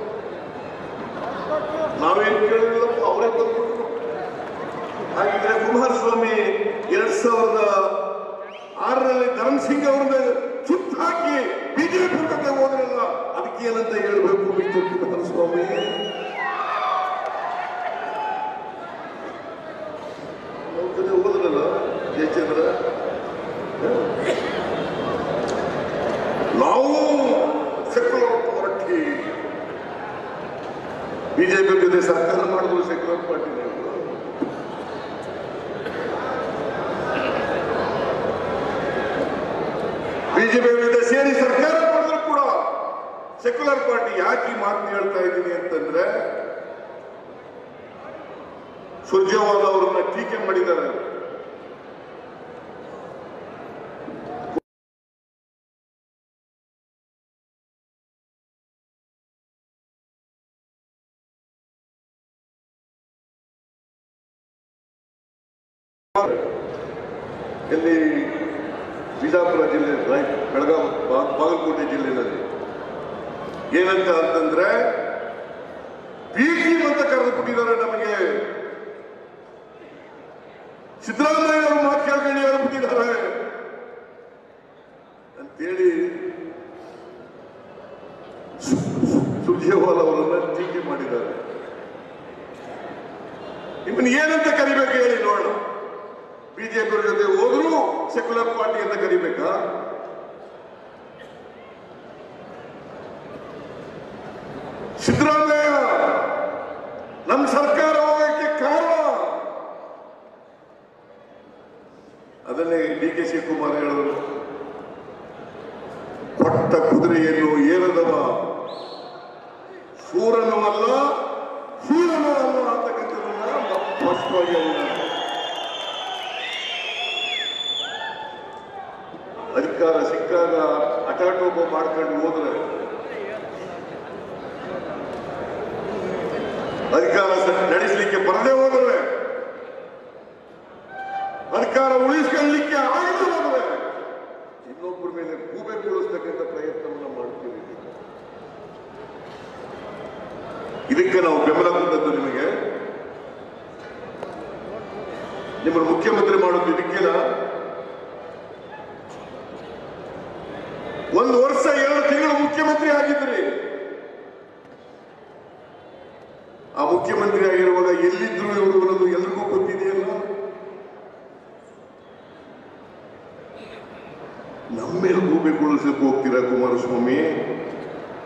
ನಾವೇನು ಕೇಳಿರ್ಲಿಲ್ಲಪ್ಪ ಅವರೇ ಬಂದ್ಬಿಟ್ರು ಹಾಗಿದ್ರೆ ಕುಮಾರಸ್ವಾಮಿ ಎರಡ್ ಸಾವಿರದ ಆರರಲ್ಲಿ ಧರ್ಮ್ ಸಿಂಗ್ ಅವ್ರನ್ನ ಸುತ್ತ ಹಾಕಿ ಬಿಜೆಪಿ ಪಕ್ಷಕ್ಕೆ ಹೋದ್ರಲ್ಲ ಅದಕ್ಕೆ ಏನಂತ ಹೇಳ್ಬೇಕು ಮಿಸ್ಟರ್ ಕುಮಾರಸ್ವಾಮಿ ಅವ್ರ ಜೊತೆ ಹೋದ್ರಲ್ಲ ಜಯಚಂದ್ರ ನಾವು ಸೆಕ್ಯುಲರ್ ಪಾರ್ಟಿ ಬಿಜೆಪಿ ಜೊತೆ ಸರ್ಕಾರ ಮಾಡಿದ್ರು ಸೆಕ್ಯುಲರ್ ಪಾರ್ಟಿ ಬಿಜೆಪಿ ಜೊತೆ ಸೇರಿ ಸರ್ಕಾರ ಮಾಡಿದ್ರು ಕೂಡ ಸೆಕ್ಯುಲರ್ ಪಾರ್ಟಿ ಯಾಕೆ ಈ ಮಾತು ಹೇಳ್ತಾ ಇದ್ದೀನಿ ಅಂತಂದ್ರೆ ಸುರ್ಜೇವಾಲ ಅವರನ್ನ ಟೀಕೆ ಮಾಡಿದ್ದಾರೆ ಇಲ್ಲಿ ಬಿಜಾಪುರ ಜಿಲ್ಲೆ ರೈಟ್ ಬೆಳಗಾವಿ ಬಾ- ಬಾಗಲಕೋಟೆ ಜಿಲ್ಲೆಯಲ್ಲಿ ಏನಂತ ಅಂತಂದ್ರೆ ಟೀಮ್ ಅಂತ ಕರೆದು ಬಿಟ್ಟಿದ್ದಾರೆ ನಮಗೆ ಸಿದ್ದರಾಮಯ್ಯ ಅವರು ಮಾತು ಕೇಳ್ಕೊಂಡು ಹೇಳ್ಬಿಟ್ಟಿದ್ದಾರೆ ಅಂತೇಳಿ ಸು- ಸು- ಸುರ್ಜೇವಾಲ ಅವರನ್ನ ಟೀಕೆ ಮಾಡಿದ್ದಾರೆ ನಿಮ್ಮನ್ನ ಏನಂತ ಕರಿಬೇಕು ಹೇಳಿ ನೋಡೋಣ ಬಿಜೆಪಿ ಜೊತೆ ಹೋದ್ರು ಸೆಕ್ಯುಲರ್ ಪಾರ್ಟಿ ಅಂತ ಕರಿಬೇಕಾ ಸಿದ್ದರಾಮಯ್ಯ ನಮ್ಮ ಸರ್ಕಾರ ಹೋಗಕ್ಕೆ ಕಾರಣ ಅದನ್ನೇ ಡಿ ಕೆ ಶಿವಕುಮಾರ್ ಹೇಳಿದ್ರು ಕೊಟ್ಟ ಕುದುರೆಯನ್ನು ಏರದವ ಸೂರನೂ ಅಲ್ಲ ಶೂರನೂ ಅಲ್ಲ ಅಂತಕ್ಕಂಥದ್ದನ್ನ ಸ್ಪಷ್ಟವಾಗಿ ಅವನ್ನ ಅಧಿಕಾರ ಸಿಕ್ಕಾಗ ಹಠಾಟೋಪ ಮಾಡ್ಕೊಂಡು ಹೋದ್ರೆ ಅಧಿಕಾರ ಸ- ನಡೆಸಲಿಕ್ಕೆ ಬರದೇ ಹೋದ್ರೆ ಅಧಿಕಾರ ಉಳಿಸ್ಕೊಳ್ಳಲಿಕ್ಕೆ ಆಗದೆ ಹೋದ್ರೆ ಇನ್ನೊಬ್ಬರ ಮೇಲೆ ಗೂಬೆ ಬೀಳಿಸ್ತಕ್ಕಂಥ ಪ್ರಯತ್ನವನ್ನ ಮಾಡ್ತೀವಿ ಇದಕ್ಕೆ ನಾವು ಬೆಂಬಲ ಕೊಟ್ಟದ್ದು ನಿಮಗೆ ನಿಮ್ಮನ್ನು ಮುಖ್ಯಮಂತ್ರಿ ಮಾಡೋದು ಇದಕ್ಕಿಲ್ಲ ಒಂದು ವರ್ಷ ಎರಡು ತಿಂಗಳು ಮುಖ್ಯಮಂತ್ರಿ ಆಗಿದ್ರಿ ಆ ಮುಖ್ಯಮಂತ್ರಿ ಆಗಿರುವಾಗ ಎಲ್ಲಿದ್ರು ಇವರು ಅನ್ನೋದು ಎಲ್ರಿಗೂ ಗೊತ್ತಿದೆಯಲ್ಲ ನಮ್ಮ ಮೇಲೆ ಗೂಬೆಗೊಳಿಸಕ್ಕೆ ಹೋಗ್ತೀರಾ ಕುಮಾರಸ್ವಾಮಿ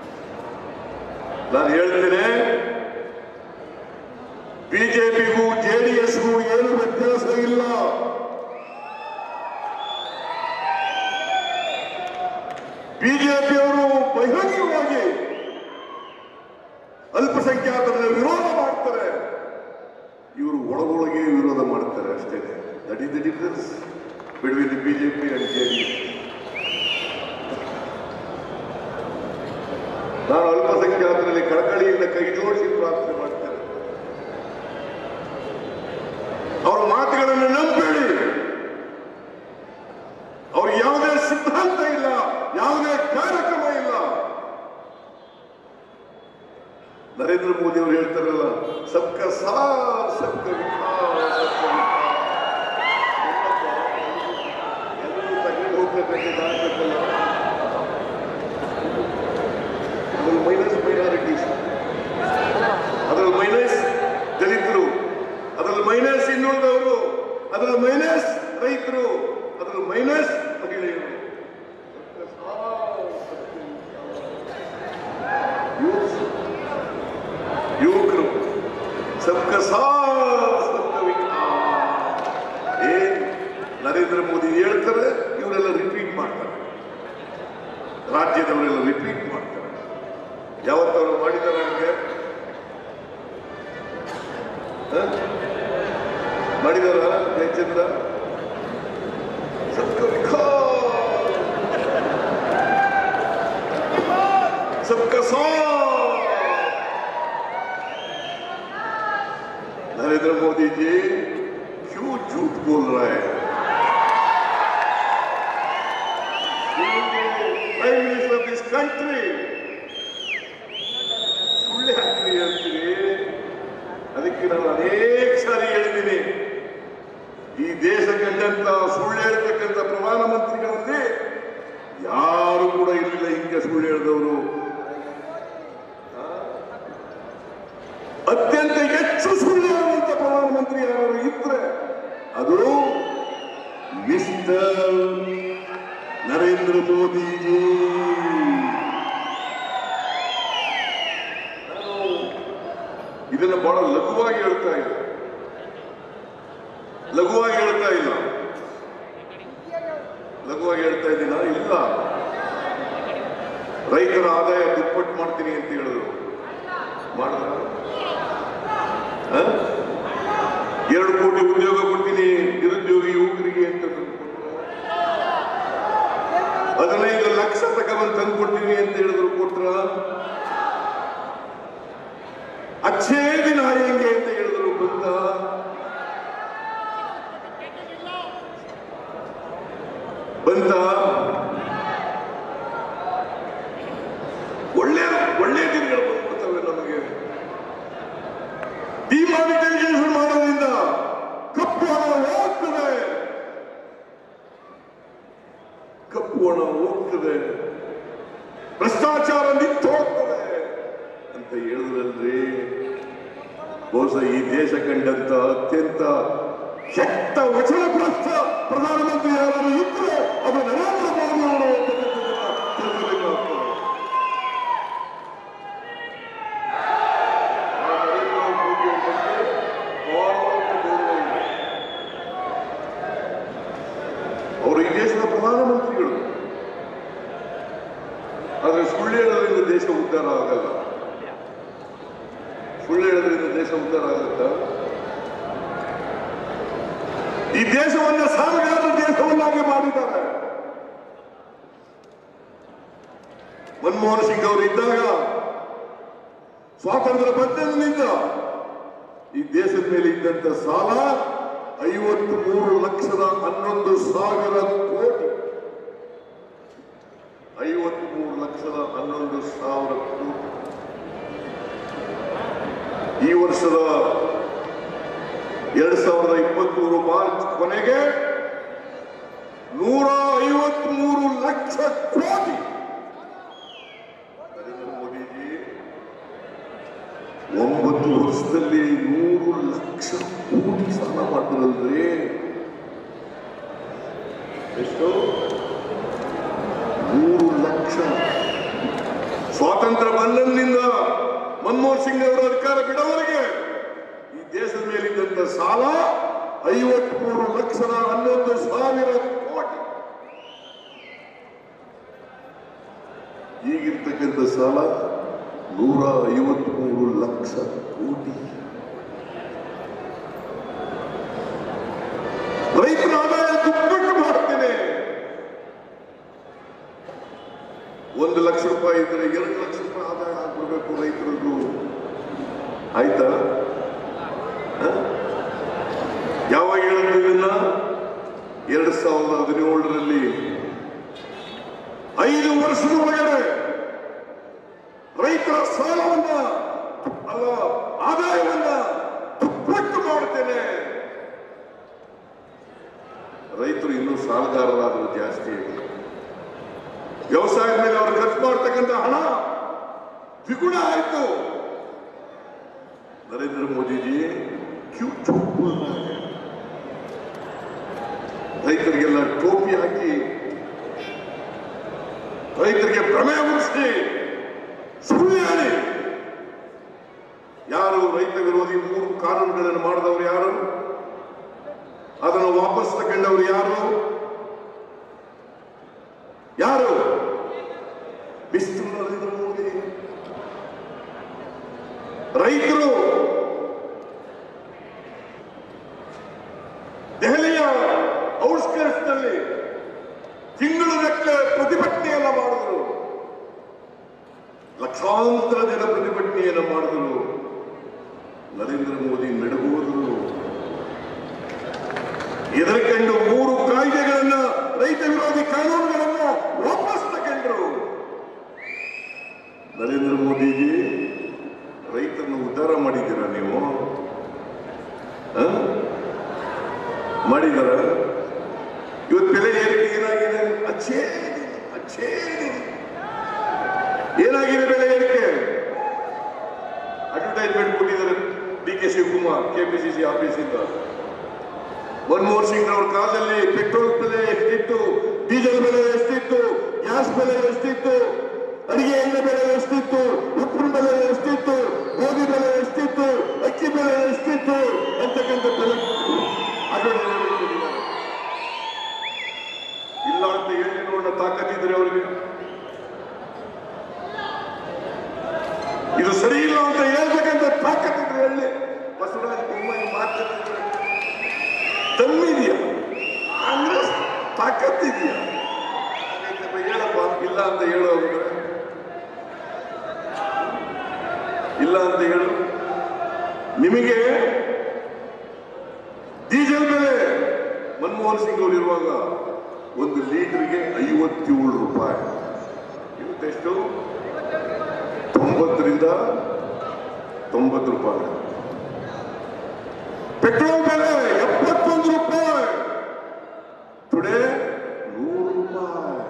ನಾನು ಹೇಳ್ತೇನೆ ಬಿಜೆಪಿಗೂ ಜೆ ಜೆಡಿಎಸ್ಗೂ ಏನು ವ್ಯತ್ಯಾಸ ಇಲ್ಲ ಬಿಜೆಪಿಯವರು ಬಹಿರಂಗವಾಗಿ ಅಲ್ಪಸಂಖ್ಯಾತರ ವಿರೋಧ ಮಾಡ್ತಾರೆ ಇವರು ಒಳಗೊಳಗೆ ವಿರೋಧ ಮಾಡ್ತಾರೆ ಅಷ್ಟೇ that is the difference between the BJP and JDS ನಾನು ಅಲ್ಪಸಂಖ್ಯಾತರಲ್ಲಿ ಕಳಕಳಿಯಿಂದ ಕೈ ಜೋಡಿಸಿ ಪ್ರಾರ್ಥನೆ ಮಾಡ್ತೇನೆ ಅವರ ಮಾತುಗಳನ್ನು ನಂಬೇಡಿ ಅವ್ರಿಗೆ ಯಾವುದೇ ಸಿದ್ಧಾಂತ ಇಲ್ಲ ಯಾವುದೇ ಕಾರ್ಯಕ್ರಮ ಇಲ್ಲ ನರೇಂದ್ರ ಮೋದಿ ಅವರು ಹೇಳ್ತಾರಲ್ಲ ಸಬ್ಕ ಸಾರ್ ಸಬ್ಕ ವಿಕಾಸ್ ಸಬ್ಕ ವಿಕಾಸ್. ಎಲ್ಲರೂ ತಗೊಂಡು ಹೋಗ್ಬೇಕಂತ ಆಗ್ಬೇಕಲ್ಲ ಅದ್ರಲ್ಲಿ ಮೈನಸ್ ಮೈನಾರಿಟೀಸ್ ಅದರಲ್ಲಿ ಮೈನಸ್ ದಲಿತರು ಅದರಲ್ಲಿ ಮೈನಸ್ ಇನ್ನುಳಿದವರು ಅದರಲ್ಲಿ ಮೈನಸ್ ರೈತರು ಅದರಲ್ಲಿ ಮೈನಸ್ ಮಹಿಳೆಯರು ಯುವಕರು ಸಬ್ಕ ಸಾಥ್ ಸಬ್ಕ ವಿಕಾಸ್ ಏನ್ ನರೇಂದ್ರ ಮೋದಿ ಹೇಳ್ತಾರೆ ಇವರೆಲ್ಲ ರಿಪೀಟ್ ಮಾಡ್ತಾರೆ ರಾಜ್ಯದವರೆಲ್ಲ ರಿಪೀಟ್ ಮಾಡ್ತಾರೆ ಯಾವತ್ತವರು ಮಾಡಿದ್ದಾರೆ ನನಗೆ ಮಾಡಿದಾರ ಜಯಚಂದ್ರ ಸಬ್ಕ ವಿಕಾಸ್ ಸಬ್ಕ ಸಾಥ್ नरेंद्र मोदी जी क्यों झूठ बोल रहे हैं prime minister of this country ಸುಳ್ಳು ಹಾಕ್ರಿ ಹೇಳ್ತೀರಿ ಅದಕ್ಕೆ ನಾನು ಅನೇಕ ಸಾರಿ ಹೇಳಿದ್ದೀನಿ ಈ ದೇಶ ಕಂಡಂತ ಸುಳ್ಳು ಹೇಳ್ತಕ್ಕಂಥ ಪ್ರಧಾನಮಂತ್ರಿಗಳಲ್ಲಿ ಯಾರು ಕೂಡ ಇರಲಿಲ್ಲ ಹಿಂಗೆ ಸುಳ್ಳು ಹೇಳಿದವರು ಅತ್ಯಂತ ಹೆಚ್ಚು ಸುಳ್ಳು ಹೇಳುವಂತ ಪ್ರಧಾನಮಂತ್ರಿ ಯಾರು ಇದ್ರೆ ಅದು ಮಿಸ್ಟರ್ ನರೇಂದ್ರ ಮೋದಿಜಿ ನಾನು ಇದನ್ನ ಬಹಳ ಲಘುವಾಗಿ ಹೇಳ್ತಾ ಇಲ್ಲ ಲಘುವಾಗಿ ಹೇಳ್ತಾ ಇಲ್ಲ ಲಘುವಾಗಿ ಹೇಳ್ತಾ ಇದ್ದೀನ ಇಲ್ಲ ರೈತರ ಆದಾಯ ದುಪ್ಪಟ್ಟು ಮಾಡ್ತೀನಿ ಅಂತ ಹೇಳಿದ್ರು ಮಾಡಿದ್ರ ಹ? ಎರಡು ಕೋಟಿ ಉದ್ಯೋಗ ಕೊಡ್ತೀನಿ ನಿರುದ್ಯೋಗಿ ಯುವಕರಿಗೆ ಅಂತ ತಂದು ಕೊಟ್ರು. ಹದಿನೈದು ಲಕ್ಷ ತಗೊಂಡು ತಂದು ಕೊಡ್ತೀನಿ ಅಂತ ಹೇಳಿದ್ರು ಕೊಟ್ರ ಅಚ್ಚೇ ದಿನ ಹೆಂಗೆ ಅಂತ ಹೇಳಿದ್ರು ಬಂದ ಬಂತ ಒಳ್ಳೆ ಒಳ್ಳೆ ದಿನಗಳು ಬಂದ್ಬಿಡ್ತವೆ ನಮಗೆ ಡಿಮಾನಿಟೈಸೇಷನ್ ಮಾಡೋದ್ರಿಂದ ಕಪ್ಪು ಹಣ ಹೋಗ್ತದೆ ಕಪ್ಪು ಹಣ ಹೋಗ್ತದೆ ಭ್ರಷ್ಟಾಚಾರ ನಿಂತು ಹೋಗ್ತದೆ ಅಂತ ಹೇಳಿದ್ರಲ್ರಿ ಬಹುಶಃ ಈ ದೇಶ ಕಂಡಂತ ಅತ್ಯಂತ ಶಕ್ತ ವಚನಗ್ರಸ್ತ ಪ್ರಧಾನಮಂತ್ರಿ ಯಾರು ಇದ್ರೆ ಅದು ನರೇಂದ್ರ ಮೋದಿ ಅವರು ಅಂತಕ್ಕಂಥದ್ದನ್ನ ತಿಳ್ಕೊಬೇಕಾಗ್ತದೆ. ಆ ನರೇಂದ್ರ ಮೋದಿ ಅವ್ರ ಬಗ್ಗೆ ಬಹಳ ಗೌರವ ಇದೆ. ಅವರು ಈ ದೇಶದ ಪ್ರಧಾನಮಂತ್ರಿಗಳು ಆದ್ರೆ ಸುಳ್ಳು ಹೇಳೋದ್ರಿಂದ ದೇಶ ಉದ್ಧಾರ ಆಗಲ್ಲ ಸುಳ್ಳು ಹೇಳೋದ್ರಿಂದ ದೇಶ ಉದ್ಧಾರ ಆಗುತ್ತಾ ಈ ದೇಶವನ್ನ ಸಾಲಗಾರ ದೇಶವನ್ನಾಗಿ ಮಾಡಿದ್ದಾರೆ ಮನಮೋಹನ್ ಸಿಂಗ್ ಅವರು ಇದ್ದಾಗ ಸ್ವಾತಂತ್ರ್ಯ ಬಂಧನದಿಂದ ಈ ದೇಶದ ಮೇಲೆ ಇದ್ದಂತ ಸಾಲ ಐವತ್ತು ಮೂರು ಲಕ್ಷದ ಹನ್ನೊಂದು ಸಾವಿರ ಕೋಟಿ ಐವತ್ತು ಮೂರು ಲಕ್ಷದ ಹನ್ನೊಂದು ಸಾವಿರ ಕೋಟಿ ಈ ವರ್ಷದ ಎರಡ್ ಸಾವಿರದ ಇಪ್ಪತ್ಮೂರು ಮಾರ್ಚ್ ಕೊನೆಗೆ ನೂರ ಐವತ್ಮೂರು ಲಕ್ಷ ಕೋಟಿ ನರೇಂದ್ರ ಮೋದಿಜಿ ಒಂಬತ್ತು ವರ್ಷದಲ್ಲಿ ನೂರು ಲಕ್ಷ ಕೋಟಿ ಸಾಲ ಮಾಡಿದ್ರಲ್ರಿ ಎಷ್ಟು ಮೂರು ಲಕ್ಷ ಸ್ವಾತಂತ್ರ್ಯ ಬಂಧನದಿಂದ ಮನಮೋಹನ್ ಸಿಂಗ್ ಅವರ ಅಧಿಕಾರ ಬಿಡೋವರೆಗೆ ಈ ದೇಶದ ಮೇಲಿದ್ದಂತ ಈಗಿರ್ತಕ್ಕಂಥ ಸಾಲ ಐವತ್ಮೂರು ಲಕ್ಷದ ಹನ್ನೊಂದು ಸಾವಿರ ಕೋಟಿ ಈಗಿರ್ತಕ್ಕಂಥ ಸಾಲ ನೂರ ಐವತ್ಮೂರು ಲಕ್ಷ ಕೋಟಿ ರೈತರ ಆದಾಯ ದುಪ್ಪಟ್ಟು ಮಾಡ್ತೇನೆ ಒಂದು ಲಕ್ಷ ರೂಪಾಯಿ ಇದ್ರೆ ಎರಡು ಲಕ್ಷ ರೂಪಾಯಿ ಆದಾಯ ಆಗ್ಬಿಡ್ಬೇಕು ರೈತರದ್ದು ಆಯ್ತಾ ಹ? ಯಾವಾಗ ಹೇಳಿದ್ರು ಇದನ್ನ ಎರಡ್ ಸಾವಿರದ ಹದಿನೇಳರಲ್ಲಿ ಐದು ವರ್ಷದ ಒಳಗಡೆ ರೈತರ ಸಾಲವನ್ನ ಅಲ್ಲ ಆದಾಯವನ್ನ ದುಪ್ಪಟ್ಟು ಮಾಡ್ತೇನೆ ರೈತರು ಇನ್ನೂ ಸಾಲಗಾರರಾದರೂ ಜಾಸ್ತಿ ಇದೆ ವ್ಯವಸಾಯದ ಮೇಲೆ ಅವರು ಖರ್ಚು ಮಾಡ್ತಕ್ಕಂಥ ಹಣ ದ್ವಿಗುಣ ಆಯಿತು ನರೇಂದ್ರ ಮೋದಿಜಿ ಕ್ಯೂ ಚೂಪು ರೈತರಿಗೆಲ್ಲ ಟೋಪಿ ಹಾಕಿ ರೈತರಿಗೆ ಭ್ರಮೆ ಮುಗಿಸಿ ಸುಳ್ಳು ಹೇಳಿ ಯಾರು ರೈತ ವಿರೋಧಿ ಮೂರು ಕಾನೂನುಗಳನ್ನು ಮಾಡಿದವರು ಯಾರು ಅದನ್ನು ವಾಪಸ್ ತಗೊಂಡವರು ಯಾರು ಯಾರು ಮಿಸ್ಟರ್ ನರೇಂದ್ರ ಮೋದಿ ರೈತರು ದೆಹಲಿಯ ಔಟ್ಸ್ಕರ್ಟ್ಸ್ ನಲ್ಲಿ ತಿಂಗಳು ಗಟ್ಟಲೆ ಪ್ರತಿಭಟನೆಯನ್ನ ಮಾಡಿದ್ರು ಲಕ್ಷಾಂತರ ಜನ ಪ್ರತಿಭಟನೆಯನ್ನು ಮಾಡಿದ್ರು ನರೇಂದ್ರ ಮೋದಿ ನಡುಗುವುದರು ಇದರ ಕಂಡು ಮೂರು ಕಾಯ್ದೆಗಳನ್ನ ರೈತ ವಿರೋಧಿ ಕಾನೂನುಗಳನ್ನ ವಾಪಸ್ ತಗೊಂಡ್ರು ನರೇಂದ್ರ ಮೋದಿಜಿ ರೈತರನ್ನು ಉದ್ಧಾರ ಮಾಡಿದ್ದೀರಾ ನೀವು ಆ? ಮಾಡಿದಾರ ಇವತ್ತು ಬೆಲೆ ಏರಿಕೆ ಏನಾಗಿದೆ ಅಚ್ಚೇ ಅಚ್ಚೇ ಏನಾಗಿದೆ ಬೆಲೆ ಏರಿಕೆ ಅಡ್ವರ್ಟೈಸ್ಮೆಂಟ್ ಕೊಟ್ಟಿದ್ದಾರೆ ಡಿ ಕೆ ಶಿವಕುಮಾರ್ ಕೆಪಿಸಿಸಿ ಆಫೀಸಿಂದ ಮನಮೋಹನ್ ಸಿಂಗ್ ಅವ್ರ ಕಾಲದಲ್ಲಿ ಪೆಟ್ರೋಲ್ ಬೆಲೆ ಎಷ್ಟಿತ್ತು ಡೀಸೆಲ್ ಬೆಲೆ ಎಷ್ಟಿತ್ತು ಗ್ಯಾಸ್ ಬೆಲೆ ಎಷ್ಟಿತ್ತು ಅಡಿಗೆ ಎಣ್ಣೆ ಬೆಲೆ ಎಷ್ಟಿತ್ತು ಉಪ್ಪಿನ ಬೆಲೆ ಎಷ್ಟಿತ್ತು ಗೋಧಿ ಬೆಲೆ ಎಷ್ಟಿತ್ತು ಅಕ್ಕಿ ಬೆಲೆ ಎಷ್ಟಿತ್ತು ಅಂತಕ್ಕಂಥ ಬೆಲೆ advertisement ಕೊಟ್ಟಿದ್ದಾರೆ. ಇಲ್ಲ ಅಂತ ಹೇಳಿ ನೋಡೋಣ ತಾಕತ್ತಿದ್ರೆ ಅವರಿಗೆ ಇದು ಸರಿ ಇಲ್ಲ ಅಂತ ಹೇಳ್ಬೇಕಂತ ತಾಕತ್ತಿದ್ರೆ ಹೇಳಿ ಬಸವರಾಜ ಬೊಮ್ಮಾಯಿ ಮಾತಾಡ್ತಿದ್ರೆ ತಮ್ಮಿದೆಯಾ ಕಾಂಗ್ರೆಸ್ ತಾಕತ್ತಿದೆಯಾ ಹಾಗಾದ್ರೆ ಹೇಳಪ್ಪ ಇಲ್ಲ ಅಂತ ಹೇಳು ಅವ್ರಿಗೆ ಇಲ್ಲ ಅಂತ ಹೇಳು ನಿಮಗೆ ಡೀಸೆಲ್ ಬೆಲೆ ಮನಮೋಹನ್ ಸಿಂಗ್ ಅವರು ಇರುವಾಗ ಒಂದು ಲೀಟರ್ಗೆ ಐವತ್ತೇಳು ರೂಪಾಯಿ ಇವತ್ತೆಷ್ಟು ತೊಂಬತ್ತರಿಂದ ತೊಂಬತ್ತು ರೂಪಾಯಿ ಪೆಟ್ರೋಲ್ ಬೆಲೆ ಎಪ್ಪತ್ತೊಂದು ರೂಪಾಯಿ ಟುಡೇ ನೂರು ರೂಪಾಯಿ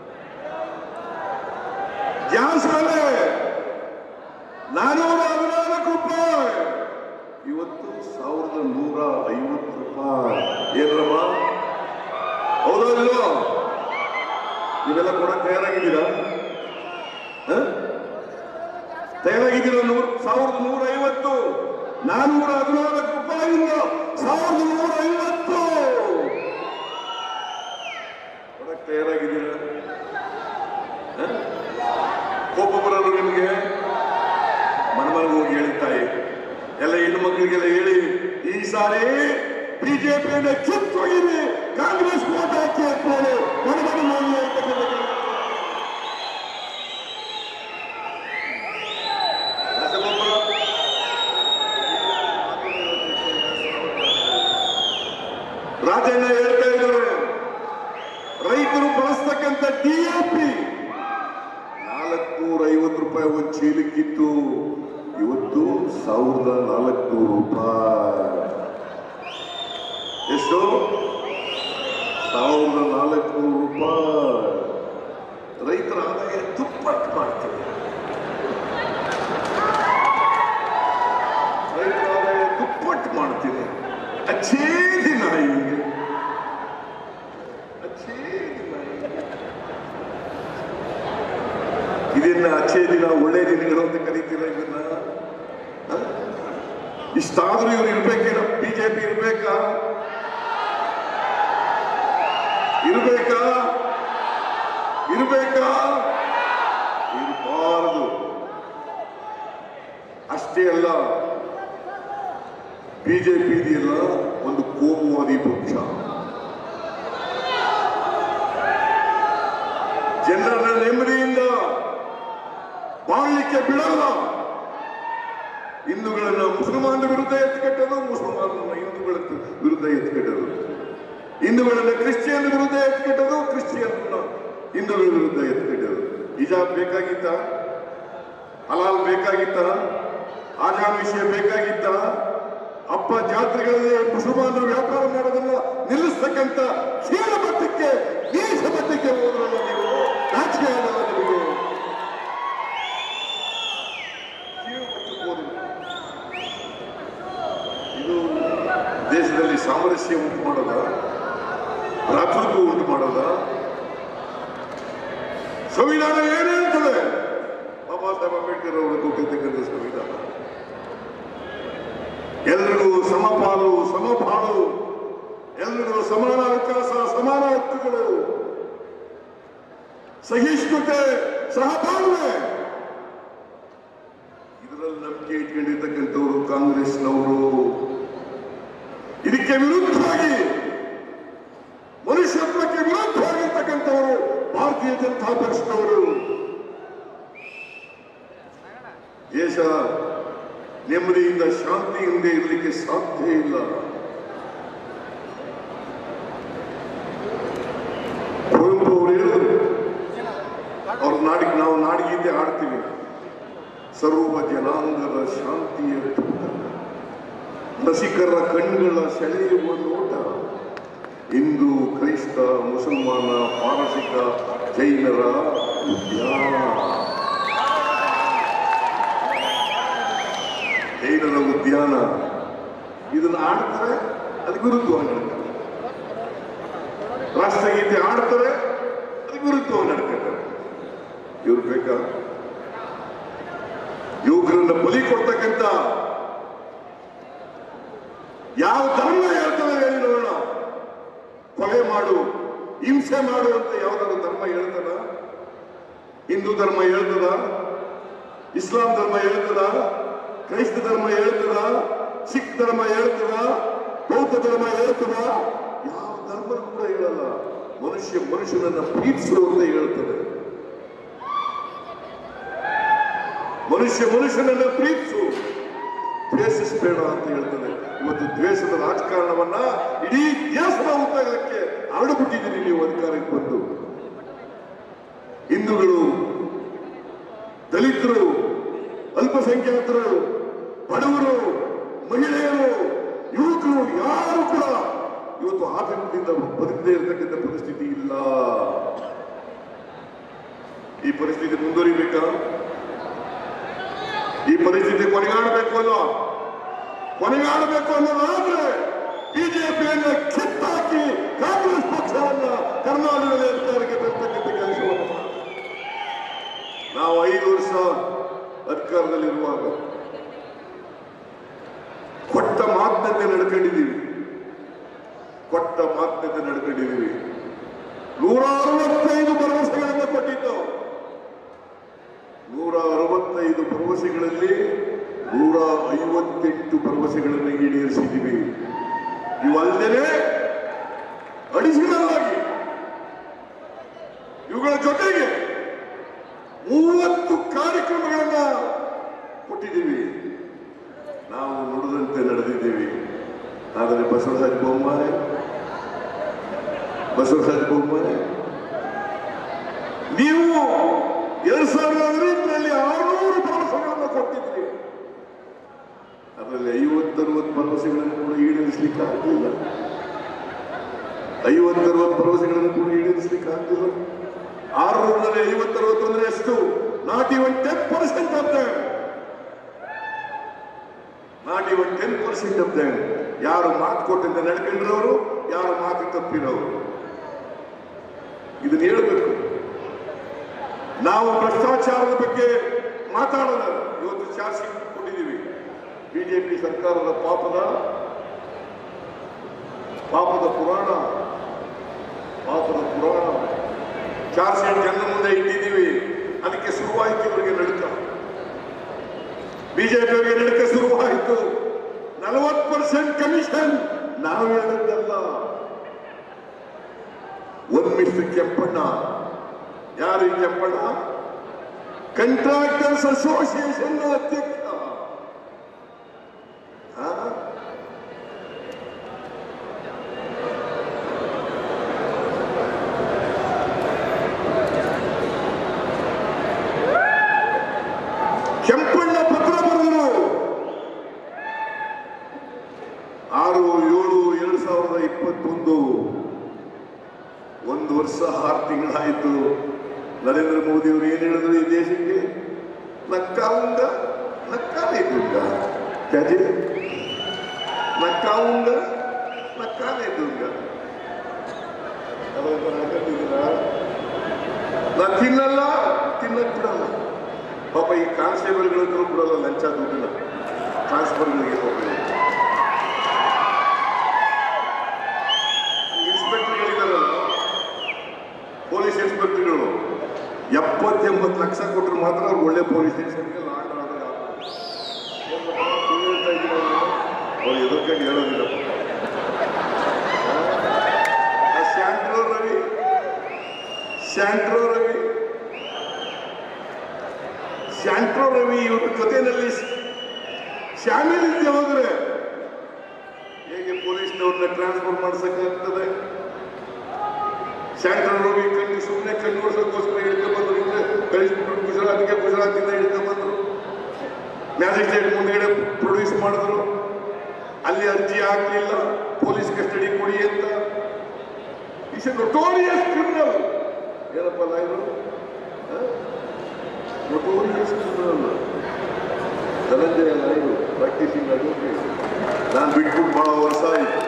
ಗ್ಯಾಸ್ ಬೆಲೆ ನಾನೂರ ಹದಿನಾಲ್ಕು ರೂಪಾಯಿ ಇವತ್ತು ಸಾವಿರದ ನೂರ ಐವತ್ತು ರೂಪಾಯಿ ಏನ್ರಮ್ಮ ಹೌದೋ ಇಲ್ಲೋ ನೀವೆಲ್ಲ ಕೊಡಕ್ ತಯಾರಾಗಿದ್ದೀರಾ ಹ? ತಯಾರಾಗಿದ್ದೀರಾ ನೂರ್ ಸಾವಿರದ ನೂರ ಐವತ್ತು ನಾನೂರ ಹದಿನಾಲ್ಕು ರೂಪಾಯಿಯಿಂದ ಸಾವಿರದ ನೂರ ಐವತ್ತು ಕೊಡಕ್ ತಯಾರಾಗಿದ್ದೀರಾ ಹ? ಕೋಪ ಬರೋದು ನಿಮಗೆ ಮನಮನೆಗೆ ಹೋಗಿ ಹೇಳಿ ತಾಯಿ ಎಲ್ಲ ಹೆಣ್ಣು ಮಕ್ಕಳಿಗೆಲ್ಲ ಹೇಳಿ ಈ ಸಾರಿ ಬಿಜೆಪಿಯನ್ನು ಕಿತ್ತೊಯ್ಯಿರಿ ಕಾಂಗ್ರೆಸ್ ಓಟ್ ಹಾಕಿ ಹಾಕ್ಬೋದು ಮನಮನೆಗೆ ಹೋಗಿ ಹೇಳ್ತಕ್ಕಂಥ ಕೆಲಸ. ರಸಗೊಬ್ಬರ ರಾಜಣ್ಣ ಹೇಳ್ತಾ ಇದ್ದಾರೆ ರೈತರು ಬಳಸ್ತಕ್ಕಂಥ ಡಿಎಪಿ ನಾಲ್ಕುನೂರ ಐವತ್ತು ರೂಪಾಯಿ ಒಂದು ಚೀಲಕ್ಕಿತ್ತು ಇವತ್ತು ಸಾವಿರದ ನಾಲ್ಕುನೂರು ರೂಪಾಯಿ ಎಷ್ಟು ಸಾವಿರದ ನಾಲ್ಕುನೂರು ರೂಪಾಯಿ ರೈತರ ಆದಾಯ ದುಪ್ಪಟ್ಟು ಮಾಡ್ತೀವಿ ರೈತರ ಆದಾಯ ದುಪ್ಪಟ್ಟು ಮಾಡ್ತೀನಿ ಅಚ್ಚೇ ದಿನ ಹಿಂಗೆ ಅಚ್ಚೇ ದಿನ ಹಿಂಗೆ ಇದನ್ನ ಅಚ್ಚೇ ದಿನ ಒಳ್ಳೆ ದಿನಗಳು ಅಂತ ಕರೀತೀರ ಇದನ್ನ ಹ? ಇಷ್ಟಾದ್ರೂ ಇವ್ರು ಇರ್ಬೇಕೇನೋ ಬಿಜೆಪಿ ಇರ್ಬೇಕಾ ಇರ್ಬೇಕಾ ಇರ್ಬೇಕಾ ಇರಬಾರದು ಅಷ್ಟೇ ಅಲ್ಲ ಬಿಜೆಪಿ ಇದೆಯಲ್ಲ ಒಂದು ಕೋಮುವಾದಿ ಪಕ್ಷ ಜನರನ್ನ ನೆಮ್ಮದಿಯಿಂದ ಬಾಳ್ಲಿಕ್ಕೆ ಬಿಡಲ್ಲ ಹಿಂದೂಗಳನ್ನ ಮುಸಲ್ಮಾನರ ವಿರುದ್ಧ ಎತ್ಕಟ್ಟೋದು ಮುಸಲ್ಮಾನರನ್ನ ಹಿಂದೂಗಳ ವಿರುದ್ಧ ಎತ್ಕಟ್ಟೋದು ಹಿಂದೂಗಳನ್ನ ಕ್ರಿಶ್ಚಿಯನ್ ವಿರುದ್ಧ ಎತ್ಕಟ್ಟೋದು ಕ್ರಿಶ್ಚಿಯನ್ ಹಿಂದೂಗಳ ವಿರುದ್ಧ ಎತ್ಕಟ್ಟೋದು ಹಿಜಾಬ್ ಬೇಕಾಗಿತ್ತ ಹಲಾಲ್ ಬೇಕಾಗಿತ್ತ ಆಜಾನ್ ವಿಷಯ ಬೇಕಾಗಿತ್ತ ಹಬ್ಬ ಜಾತ್ರೆಗಳಲ್ಲಿ ಮುಸಲ್ಮಾನರು ವ್ಯಾಪಾರ ಮಾಡೋದನ್ನ ನಿಲ್ಲಿಸ್ತಕ್ಕಂಥ ಕೀಳ ಮಟ್ಟಕ್ಕೆ ನೀಚ ಮಟ್ಟಕ್ಕೆ ಹೋದ್ರಲ್ಲ ನೀವು ನಾಚಿಕೆ ಆಗಲ್ಲ ನಿಮಗೆ ಕೀಳು ಮಟ್ಟಕ್ಕೆ ಹೋದ್ರು. ಇದು ದೇಶದಲ್ಲಿ ಸಾಮರಸ್ಯ ಉಂಟು ಮಾಡೋದ ಭ್ರಾತೃತ್ವ ಉಂಟು ಮಾಡೋದ ಸಂವಿಧಾನ ಏನು ಹೇಳ್ತದೆ ಬಾಬಾ ಸಾಹೇಬ್ ಅಂಬೇಡ್ಕರ್ ಅವರು ಕೊಟ್ಟಿರ್ತಕ್ಕಂಥ ಸಂವಿಧಾನ ಎಲ್ರಿಗೂ ಸಮಪಾಲು ಸಮಪಾಲು ಎಲ್ರಿಗೂ ಸಮಾನ ಅವಕಾಶ ಸಮಾನ ಹಕ್ಕುಗಳು ಸಹಿಷ್ಣುತೆ ಸಹಬಾಳ್ವೆ ಇದರಲ್ಲಿ ನಂಬಿಕೆ ಇಟ್ಕೊಂಡಿರ್ತಕ್ಕಂಥವರು ಕಾಂಗ್ರೆಸ್ನವರು ಇದಕ್ಕೆ ವಿರುದ್ಧವಾಗಿ ಮನುಷ್ಯತ್ವಕ್ಕೆ ವಿರುದ್ಧವಾಗಿರ್ತಕ್ಕಂಥವರು ಭಾರತೀಯ ಜನತಾ ಪಕ್ಷದವರು ದೇಶ ನೆಮ್ಮದಿಯಿಂದ ಶಾಂತಿಯಿಂದ ಇರಲಿಕ್ಕೆ ಸಾಧ್ಯ ಇಲ್ಲ ಕುವೆಂಪು ಅವರು ಹೇಳಿದರು ಅವ್ರ ನಾಡಿಗೆ ನಾವು ನಾಡಿಗೀತೆ ಹಾಡ್ತೀವಿ ಸರ್ವ ಜನಾಂಗದ ಶಾಂತಿಯ ತೂಕ ರಸಿಕರ ಕಣ್ಗಳ ಸೆಳೆಯುವ ನೋಟ ಹಿಂದೂ ಕ್ರೈಸ್ತ ಮುಸಲ್ಮಾನ ಪಾರಸಿಕ ಜೈನರ ಉದ್ಯಾನ ಜೈನರ ಉದ್ಯಾನ ಇದನ್ನು ಆಡ್ತಾರೆ ಅದಕ್ಕೆ ವಿರುದ್ಧವಾಗಿ ನಡ್ತಾರೆ ರಾಷ್ಟ್ರಗೀತೆ ಆಡ್ತಾರೆ ಅದಕ್ಕೆ ವಿರುದ್ಧವಾಗಿ ನಡ್ಕೊತಾರೆ ಇವ್ರು ಬೇಕಾ ಯುವಕರನ್ನ ಬಲಿ ಕೊಡ್ತಕ್ಕಂಥ ಯಾವ ಧರ್ಮ ಹೇಳ್ತದೆ ಹೇಳಿ ನೋಡೋಣ ಕೊಲೆ ಮಾಡು ಹಿಂಸೆ ಮಾಡು ಅಂತ ಯಾವ್ದಾದ್ರು ಧರ್ಮ ಹೇಳ್ತದ ಹಿಂದೂ ಧರ್ಮ ಹೇಳ್ತದ ಇಸ್ಲಾಂ ಧರ್ಮ ಹೇಳ್ತದ ಕ್ರೈಸ್ತ ಧರ್ಮ ಹೇಳ್ತದ ಸಿಖ್ ಧರ್ಮ ಹೇಳ್ತದ ಬೌದ್ಧ ಧರ್ಮ ಹೇಳ್ತದ ಯಾವ ಧರ್ಮ ಕೂಡ ಹೇಳಲ್ಲ ಮನುಷ್ಯ ಮನುಷ್ಯನನ್ನ ಪ್ರೀತಿಸು ಅಂತ ಹೇಳ್ತದೆ ಮನುಷ್ಯ ಮನುಷ್ಯನನ್ನ ಪ್ರೀತಿಸು ದ್ವೇಷಿಸಬೇಡ ಅಂತ ಹೇಳ್ತದೆ ಇವತ್ತು ದ್ವೇಷದ ರಾಜಕಾರಣವನ್ನ ಇಡೀ ದೇಶದ ಉದ್ದಾಗಕ್ಕೆ ಹರಡುಬಿಟ್ಟಿದ್ದೀರಿ ನೀವು ಅಧಿಕಾರಕ್ಕೆ ಬಂದು ಹಿಂದೂಗಳು ದಲಿತರು ಅಲ್ಪಸಂಖ್ಯಾತರು ಬಡವರು ಮಹಿಳೆಯರು ಯುವಕರು ಯಾರು ಕೂಡ ಇವತ್ತು ಆತಂಕದಿಂದ ಬದುಕದೇ ಇರತಕ್ಕಂಥ ಪರಿಸ್ಥಿತಿ ಇಲ್ಲ ಈ ಪರಿಸ್ಥಿತಿ ಮುಂದುವರಿಬೇಕಾ ಈ ಪರಿಸ್ಥಿತಿ ಕೊನೆಗಾಡಬೇಕು ಅನ್ನೋ ಕೊನೆಗಾಡಬೇಕು ಅನ್ನೋದಾದ್ರೆ ಬಿಜೆಪಿಯನ್ನ ಕಿತ್ತಾಕಿ ಕಾಂಗ್ರೆಸ್ ಪಕ್ಷವನ್ನ ಕರ್ನಾಟಕದಲ್ಲಿ ಅಧಿಕಾರಕ್ಕೆ ತರ್ತಕ್ಕಂಥ ಕೆಲಸವನ್ನು ಮಾಡಿ. ನಾವು ಐದು ವರ್ಷ ಅಧಿಕಾರದಲ್ಲಿರುವಾಗ ಕೊಟ್ಟ ಮಾತಂತೆ ನಡ್ಕೊಂಡಿದ್ದೀವಿ ಕೊಟ್ಟ ಮಾತಂತೆ ನಡ್ಕೊಂಡಿದ್ದೀವಿ ನೂರ ಅರವತ್ತೈದು ಭರವಸೆಗಳನ್ನು ಕೊಟ್ಟಿದ್ದವು ನೂರ ಅರವತ್ತೈದು ಭರವಸೆಗಳಲ್ಲಿ ನೂರ ಐವತ್ತೆಂಟು ಭರವಸೆಗಳನ್ನು ಈಡೇರಿಸಿದ್ದೀವಿ ಇವಲ್ಲದೆ ಅಡಿಷನಲ್ ಆಗಿ ಇವುಗಳ ಜೊತೆಗೆ ಮೂವತ್ತು ಕಾರ್ಯಕ್ರಮಗಳನ್ನ ಕೊಟ್ಟಿದ್ದೀವಿ ನಾವು ನುಡಿದಂತೆ ನಡೆದಿದ್ದೀವಿ ಆದರೆ ಬಸವರಾಜ ಬೊಮ್ಮಾಯಿ ಬಸವರಾಜ ಬೊಮ್ಮಾಯಿ ನೀವು ಎರಡ್ ಸಾವಿರದ ಹದಿನೆಂಟರಲ್ಲಿ ಆರುನೂರು ಭರವಸೆಗಳನ್ನು ಕೊಟ್ಟಿದ್ರಿ ಅದರಲ್ಲಿ ಐವತ್ತರವತ್ತು ಭರವಸೆಗಳನ್ನು ಕೂಡ ಈಡೇರಿಸಲಿಕ್ಕೆ ಆಗಲಿಲ್ಲ ಐವತ್ತರವತ್ತು ಭರವಸೆಗಳನ್ನು ಕೂಡ ಈಡೇರಿಸಲಿಕ್ಕೆ ಆಗಲಿಲ್ಲ ಆರುನೂರರಲ್ಲಿ ಐವತ್ತರವತ್ತು ಅಂದ್ರೆ ಎಷ್ಟು not even ten percent of them not even ten percent of them ಯಾರು ಮಾತು ಕೊಟ್ಟಿಂದ ನಡ್ಕೊಂಡಿರೋರು ಯಾರು ಮಾತು ತಪ್ಪಿರೋರು ಇದನ್ನ ಹೇಳಬೇಕು ನಾವು ಭ್ರಷ್ಟಾಚಾರದ ಬಗ್ಗೆ ಮಾತಾಡೋಣ ಇವತ್ತು ಚಾರ್ಜ್ ಶೀಟ್ ಕೊಟ್ಟಿದ್ದೀವಿ ಬಿಜೆಪಿ ಸರ್ಕಾರದ ಪಾಪದ ಪಾಪದ ಪುರಾಣ ಪಾಪದ ಪುರಾಣ ಚಾರ್ಜ್ ಶೀಟ್ ಜನ ಮುಂದೆ ಇಟ್ಟಿದ್ದೀವಿ ಅದಕ್ಕೆ ಶುರುವಾಯಿತು ಇವರಿಗೆ ನಡುಕ ಬಿಜೆಪಿಯವರಿಗೆ ನಡುಕ ಶುರುವಾಯಿತು ನಲವತ್ತು ಪರ್ಸೆಂಟ್ ಕಮಿಷನ್ ನಾವು ಹೇಳಿದ್ದಲ್ಲ ಒಂದ್ ಮಿಸ್ಟರ್ ಕೆಂಪಣ್ಣ ಯಾರು ಈ ಕೆಂಪಣ್ಣ ಕಂಟ್ರಾಕ್ಟರ್ಸ್ ಅಸೋಸಿಯೇಷನ್ ಅಧ್ಯಕ್ಷ ಆ? ಕೆಂಪಣ್ಣ ಪತ್ರ ಬರೆದರು ಆರು ಏಳು ಎರಡು ಸಾವಿರದ ಇಪ್ಪತ್ತೊಂದು ಒಂದು ವರ್ಷ ಆರು ತಿಂಗಳಾಯಿತು ನರೇಂದ್ರ ಮೋದಿ ಅವರು ಏನ್ ಹೇಳಿದ್ರು ಈ ದೇಶಕ್ಕೆ ನಕ್ಕಾವುಂಗ ನಕ್ಕಾಲೆ ದುಂಗ ಕಜೆ ನಕ್ಕಾವುಂಗ ನಕ್ಕಾಲೆ ದುಂಗ ನಾ ತಿನ್ನಲ್ಲ ತಿನ್ನಕ್ ಬಿಡಲ್ಲ ಪಾಪ ಈ ಕಾನ್ಸ್ಟೇಬಲ್ಗಳ ಹತ್ರ ಬಿಡಲ್ಲ ಲಂಚ ದುಡ್ಡಿಲ್ಲ ಟ್ರಾನ್ಸ್ಫರ್ಗಳಿಗೆ ಹೋಗಲ್ಲ ಇನ್ಸ್ಪೆಕ್ಟರ್ಗಳಿದಾರಲ್ಲ ಪೊಲೀಸ್ ಇನ್ಸ್ಪೆಕ್ಟರ್ಗಳು ಎಪ್ಪತ್ತೆಂಬತ್ತು ಲಕ್ಷ ಕೊಟ್ಟರು ಮಾತ್ರ ಅವ್ರು ಒಳ್ಳೆ ಪೊಲೀಸ್ ಸ್ಟೇಷನ್ಗೆ ಲಾಂಡ್ ಆರ್ಡರ್ ಅವ್ರು ಎದಕ್ಕಾಗಿ ಹೇಳೋದಿಲ್ಲ ಆ Santro Ravi Santro Ravi Santro Ravi ಇವ್ರ ಜೊತೆಯಲ್ಲಿ ಶಾಮಿಲ್ ಇದ್ದೆ ಹೋದ್ರೆ ಹೇಗೆ ಪೊಲೀಸ್ನವ್ರನ್ನ ಟ್ರಾನ್ಸ್ಫರ್ ಮಾಡ್ಸಕ್ಕಾಗ್ತದೆ ಸ್ಯಾಂಟ್ರಲ್ ರವಿ ಕಣ್ಣು ಸುಮ್ಮನೆ ಕಣ್ಣು ವರ್ಷಕ್ಕೋಸ್ಕರ ಹಿಡ್ಕೊಂಡು ಬಂದ್ರು ಇಲ್ಲೇ ಕಳಿಸ್ಬಿಟ್ರು ಗುಜರಾತ್ಗೆ ಗುಜರಾತಿಂದ ಹಿಡ್ಕೊಂಡು ಬಂದ್ರು ಮ್ಯಾಜಿಸ್ಟ್ರೇಟ್ ಮುಂದೆಗಡೆ ಪ್ರೊಡ್ಯೂಸ್ ಮಾಡಿದ್ರು ಅಲ್ಲಿ ಅರ್ಜಿ ಹಾಕ್ಲಿಲ್ಲ ಪೊಲೀಸ್ ಕಸ್ಟಡಿ ಕೊಡಿ ಅಂತ ಇಸ್ ನೊಟೋರಿಯಸ್ ಕ್ರಿಮಿನಲ್ ಏನಪ್ಪ Naidu notorious criminal Dhananjaya Naidu practising advocate ನಾನು ಬಿಟ್ಬಿಟ್ಟು ಬಹಳ ವರ್ಷ ಆಯ್ತು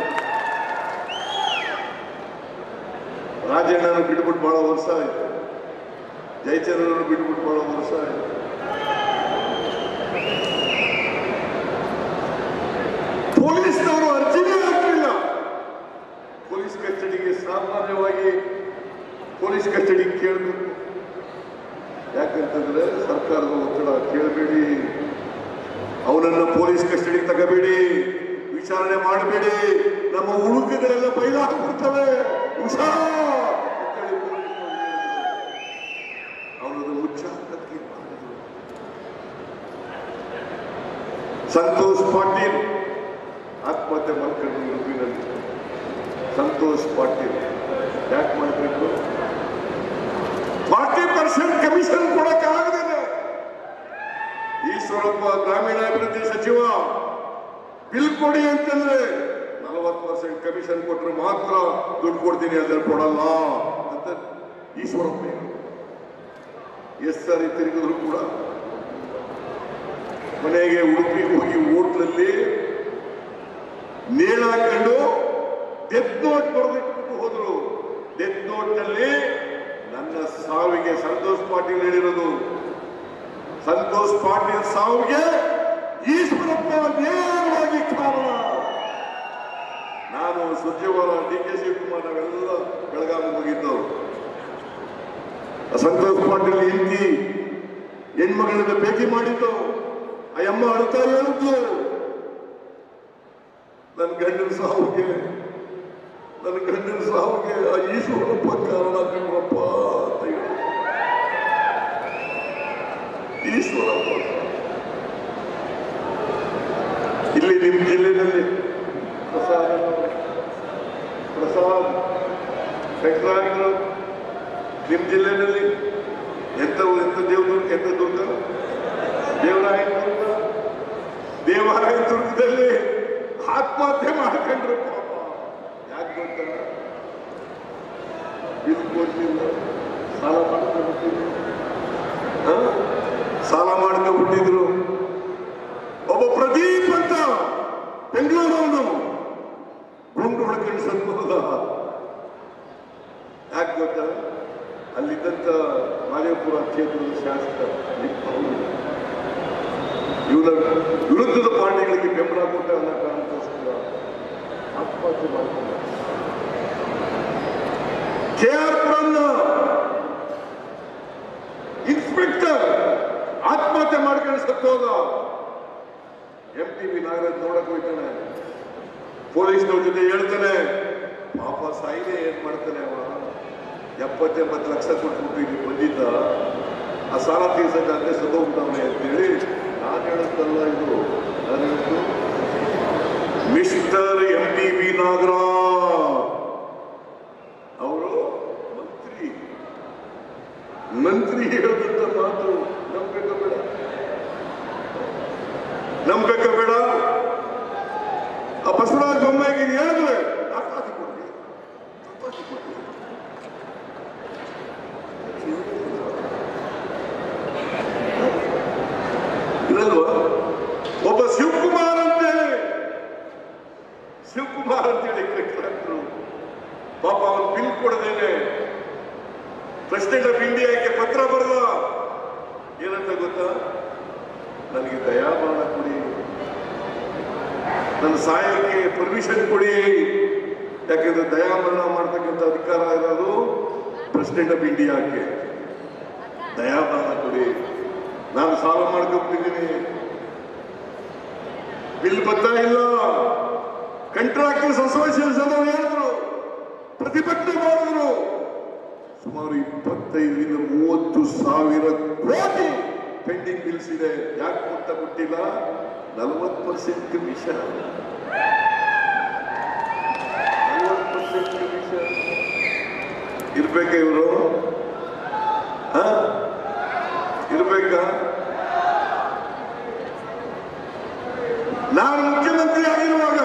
ರಾಜಣ್ಣನ ಬಿಟ್ಬಿಟ್ಟು ಬಹಳ ವರ್ಷ ಆಯ್ತು ಜಯಚಂದ್ರನ ಬಿಟ್ಬಿಟ್ಟು ಬಹಳ ವರ್ಷ ಆಯ್ತು ಪೊಲೀಸ್ನವರು ಅರ್ಜಿನೇ ಹಾಕಲಿಲ್ಲ ಪೊಲೀಸ್ ಕಸ್ಟಡಿಗೆ ಸಾಮಾನ್ಯವಾಗಿ ಪೊಲೀಸ್ ಕಸ್ಟಡಿ ಕೇಳಬೇಕು ಯಾಕಂತಂದ್ರೆ ಸರ್ಕಾರದ ಒತ್ತಡ ಕೇಳಬೇಡಿ ಅವನನ್ನ ಪೊಲೀಸ್ ಕಸ್ಟಡಿ ತಗಬೇಡಿ ವಿಚಾರಣೆ ಮಾಡಬೇಡಿ ನಮ್ಮ ಉಳುಕುಗಳೆಲ್ಲ ಬಯಲಾಗ್ಬಿಡ್ತವೆ ಹುಷಾರ್ ಅಂತೇಳಿ ಪೊಲೀಸ್ನವ್ರು ಹೇಳಿದ್ರು. ಅವನದು ಮುಚ್ಚಾಕಕ್ಕೆ ಮಾಡಿದ್ರು. ಸಂತೋಷ್ ಪಾಟೀಲ್ ಆತ್ಮಹತ್ಯೆ ಮಾಡ್ಕೊಂಡು ಉಡುಪಿನಲ್ಲಿ ಸಂತೋಷ್ ಪಾಟೀಲ್ ಯಾಕೆ ಮಾಡಬೇಕು ಫಾರ್ಟಿ ಪರ್ಸೆಂಟ್ ಕಮಿಷನ್ ಕೊಡಕ್ಕಾಗದಿದೆ ಈಶ್ವರಪ್ಪ ಗ್ರಾಮೀಣಾಭಿವೃದ್ಧಿ ಸಚಿವ ಬಿಲ್ ಕೊಡಿ ಅಂತಂದ್ರೆ ನಲವತ್ತು ಪರ್ಸೆಂಟ್ ಕಮಿಷನ್ ಕೊಟ್ಟರೆ ಮಾತ್ರ ದುಡ್ಡು ಕೊಡ್ತೀನಿ ಅಂದ್ರೆ ಕೊಡಲ್ಲ ಅಂತ ಈಶ್ವರಪ್ಪ ಎಷ್ಟು ಸಾರಿ ತಿರುಗಿದ್ರು ಕೂಡ ಮನೆಗೆ ಉಡುಪಿಗೆ ಹೋಗಿ ಹೋಟ್ಲಲ್ಲಿ ನೇಣಾಕೊಂಡು ಡೆತ್ ನೋಟ್ ಬರೆದಿಟ್ಟು ಹೋದ್ರು ಡೆತ್ ನೋಟ್ ನಲ್ಲಿ ನನ್ನ ಸಾವಿಗೆ ಸಂತೋಷ್ ಪಾಟೀಲ್ ಹೇಳಿರೋದು ಸಂತೋಷ್ ಪಾಟೀಲ್ ಸಾವಿಗೆ ಈಶ್ವರಪ್ಪ ನೇರವಾಗಿ ಕಾರಣ ನಾನು ಸುರ್ಜೇವಾಲ ಡಿ ಕೆ ಶಿವಕುಮಾರ್ ನಾವೆಲ್ಲ ಬೆಳಗಾವಿ ಹೋಗಿದ್ದವು ಸಂತೋಷ್ ಪಾಟೀಲ್ ಹೆಂಡತಿ ಹೆಣ್ಮಗಳನ್ನ ಭೇಟಿ ಮಾಡಿದ್ದು ಆ ಅಮ್ಮ ಅಳ್ತಾ ಹೇಳಿದ್ಲು ನನ್ನ ಗಂಡನ ಸಾವಿಗೆ ನನ್ನ ಗಂಡನ ಸಾವಿಗೆ ಆ ಈಶ್ವರಪ್ಪ ಕಾರಣ ಕಣ್ರಪ್ಪ ಅಂತ ಹೇಳಿ ಈಶ್ವರಪ್ಪ ಇಲ್ಲಿ ನಿಮ್ಮ ಜಿಲ್ಲೆಯಲ್ಲಿ ಪ್ರಸಾದ್ ಪ್ರಸಾದ್ ಸೆಕ್ರಾರಿಗಳು ನಿಮ್ಮ ಜಿಲ್ಲೆಯಲ್ಲಿ ಎಂತ ಎಂತ ದೇವದುರ್ಗ ಎಂತ ದುರ್ಗ ದೇವರಾಯನದುರ್ಗ ದೇವರಾಯನದುರ್ಗದಲ್ಲಿ ಆತ್ಮಹತ್ಯೆ ಮಾಡ್ಕೊಂಡ್ರು ಪಾಪ ಯಾಕೆ ಗೊತ್ತಾ ಬಿಲ್ ಕೊಡ್ಲಿಲ್ಲ ಸಾಲ ಮಾಡ್ಕೊಂಡ್ಬಿಟ್ಟಿದ್ರು ಹ? ಸಾಲ ಮಾಡ್ಕೊಂಡ್ಬಿಟ್ಟಿದ್ರು ಒಬ್ಬ ಪ್ರದೀಪ್ ಅಂತ ಬೆಂಗಳೂರವನು ಗುಂಡು ಹೊಡ್ಕೊಂಡು ಸನ್ಮೂಲದ ಯಾಕೆ ಗೊತ್ತಾ ಅಲ್ಲಿದ್ದಂತ ಮಾದೇವಪುರ ಕ್ಷೇತ್ರದ ಶಾಸಕ ಇವನ ವಿರುದ್ಧದ ಪಾರ್ಟಿ ಸುಧಾರಣೆಗಳಿಗೆ ಬೆಂಬಲ ಕೊಟ್ಟ ಅನ್ನೋ ಕಾರಣಕ್ಕೋಸ್ಕರ ಆತ್ಮಹತ್ಯೆ ಮಾಡ್ಕೊಂಡ ಕೆ ಆರ್ ಪುರಂನ ಇನ್ಸ್ಪೆಕ್ಟರ್ ಆತ್ಮಹತ್ಯೆ ಮಾಡ್ಕೊಂಡು ಸತ್ತೋದ ಎಂ ಟಿ ವಿ ನಾಗರಾಜ್ ನೋಡಕ್ ಹೋಗ್ತಾನೆ ಪೊಲೀಸ್ನವ್ರ ಜೊತೆ ಹೇಳ್ತಾನೆ ಪಾಪ ಸಾಯಿದೆ ಏನ್ ಮಾಡ್ತಾನೆ ಅವ ಎಪ್ಪತ್ತೆಂಬತ್ತು ಲಕ್ಷ ಕೊಟ್ಬಿಟ್ಟು ಇಲ್ಲಿ ಬಂದಿದ್ದ ಆ ಸಾಲ ತೀರ್ಸಕ್ಕೆ ಅಲ್ಲೇ ಸತ್ತೋಗ್ತಾನೆ ಅಂತೇಳಿ ನಾನು ಹೇಳುತ್ತಲ್ಲ ಇದು ನಾನು ಹೇಳಿದ್ದು mister M T V Nagaraj ಅವರು ಮಂತ್ರಿ ಮಂತ್ರಿ ಹೇಳಿದಂತ ಮಾತು ನಂಬೇಕ ಬೇಡ ನಂಬೇಕ ಬೇಡ ಆ ಬಸವರಾಜ ಬೊಮ್ಮಾಯಿಗೆ ಇದು ಹೇಳಿದ್ರೆ ದಾಖಲಾತಿ ಕೊಡ್ಲಿ ದಾಖಲಾತಿ ಕೊಡ್ಲಿ. ಇರಲ್ವಾ ಒಬ್ಬ ಶಿವಕುಮಾರ್ ಅಂತೇಳಿ ಶಿವಕುಮಾರ್ ಅಂತೇಳಿ ಕರೆಕ್ಟರು ಪಾಪ ಅವನು ಬಿಲ್ ಕೊಡದೇನೆ ಪ್ರೆಸಿಡೆಂಟ್ ಆಫ್ ಇಂಡಿಯಾಕ್ಕೆ ಪತ್ರ ಬರೆದ ಏನಂತ ಗೊತ್ತಾ ನನಗೆ ದಯಾಭಾವ ಕೊಡಿ ನನ್ನ ಸಾಯಕ್ಕೆ ಪರ್ಮಿಷನ್ ಕೊಡಿ ಯಾಕೆಂದ್ರೆ ದಯಾಮರಣ ಮಾಡ್ತಕ್ಕಂಥ ಅಧಿಕಾರ ಇರೋದು ಪ್ರೆಸಿಡೆಂಟ್ ಆಫ್ ಇಂಡಿಯಾಕ್ಕೆ ದಯಾಭಾವ ಕೊಡಿ ನಾನು ಸಾಲ ಮಾಡ್ಕೊಬಿಟ್ಟಿದ್ದೀನಿ ಬಿಲ್ ಬರ್ತಾ ಇಲ್ಲ ಕಂಟ್ರಾಕ್ಟರ್ಸ್ ಅಸೋಸಿಯೇಷನ್ ಅವರು ಹೇಳಿದ್ರು ಪ್ರತಿಭಟನೆ ಮಾಡಿದ್ರು ಸುಮಾರು ಇಪ್ಪತ್ತೈದರಿಂದ ಮೂವತ್ತು ಸಾವಿರ ಕೋಟಿ ಪೆಂಡಿಂಗ್ ಬಿಲ್ಸ್ ಇದೆ ಯಾಕೆ ಅಂತ ಕೊಟ್ಟಿಲ್ಲ ನಲವತ್ತು ಪರ್ಸೆಂಟ್ ಕಮಿಷನ್ ನಲವತ್ತು ಪರ್ಸೆಂಟ್ ಕಮಿಷನ್ ಇರ್ಬೇಕಾ ಇವರು ಇರ್ಬೇಕಾ ನಾನು ಮುಖ್ಯಮಂತ್ರಿ ಆಗಿರುವಾಗ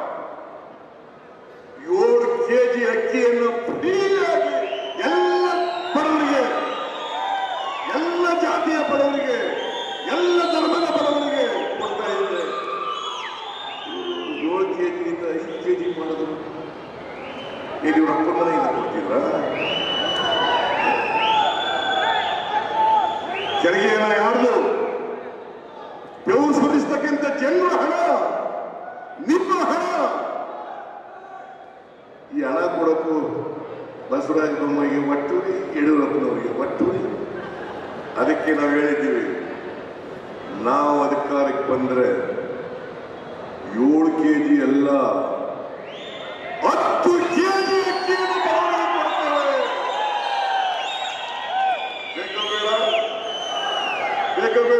ಏಳು ಕೆಜಿ ಅಕ್ಕಿಯನ್ನು ಫ್ರೀಯಾಗಿ ಎಲ್ಲ ಬಡವರಿಗೆ ಎಲ್ಲ ಜಾತಿಯ ಬಡವರಿಗೆ ಎಲ್ಲ ಧರ್ಮದ ಬಡವರಿಗೆ ಕೊಡ್ತಾ ಇದ್ದೆ ಏಳು ಕೆಜಿಯಿಂದ ಐದು ಕೆಜಿ ಮಾಡಿದ್ರು ಇಲ್ಲಿ ಇವ್ರ ಅಪ್ಪನ ಮನೆಯಿಂದ ಕೊಡ್ತಿದ್ರ ತೆರಿಗೆಯನ್ನ ಯಾರ್ದು ಬೆವು ಸುರಿಸ್ತಕ್ಕಂಥ ಜನರ ಹಣ ನಿಮ್ಮ ಹಣ ಈ ಹಣ ಕೊಡಕ್ಕೂ ಬಸವರಾಜ ಬೊಮ್ಮಾಯಿಗೆ ಒಟ್ಟುರಿ ಯಡಿಯೂರಪ್ಪನವರಿಗೆ ಒಟ್ಟುರಿ ಅದಕ್ಕೆ ನಾವು ಹೇಳಿದ್ದೀವಿ ನಾವು ಅಧಿಕಾರಕ್ಕೆ ಬಂದ್ರೆ ಏಳು ಕೆ ಜಿ ಎಲ್ಲ ಹತ್ತು ಕೆ ಜಿ ಅಕ್ಕಿಯನ್ನು ಬಡವರಿಗೆ ಕೊಡ್ತೇವೆ ಬೇಕಾ ಬೇಡ ಬೇಕಾ ಬೇಡ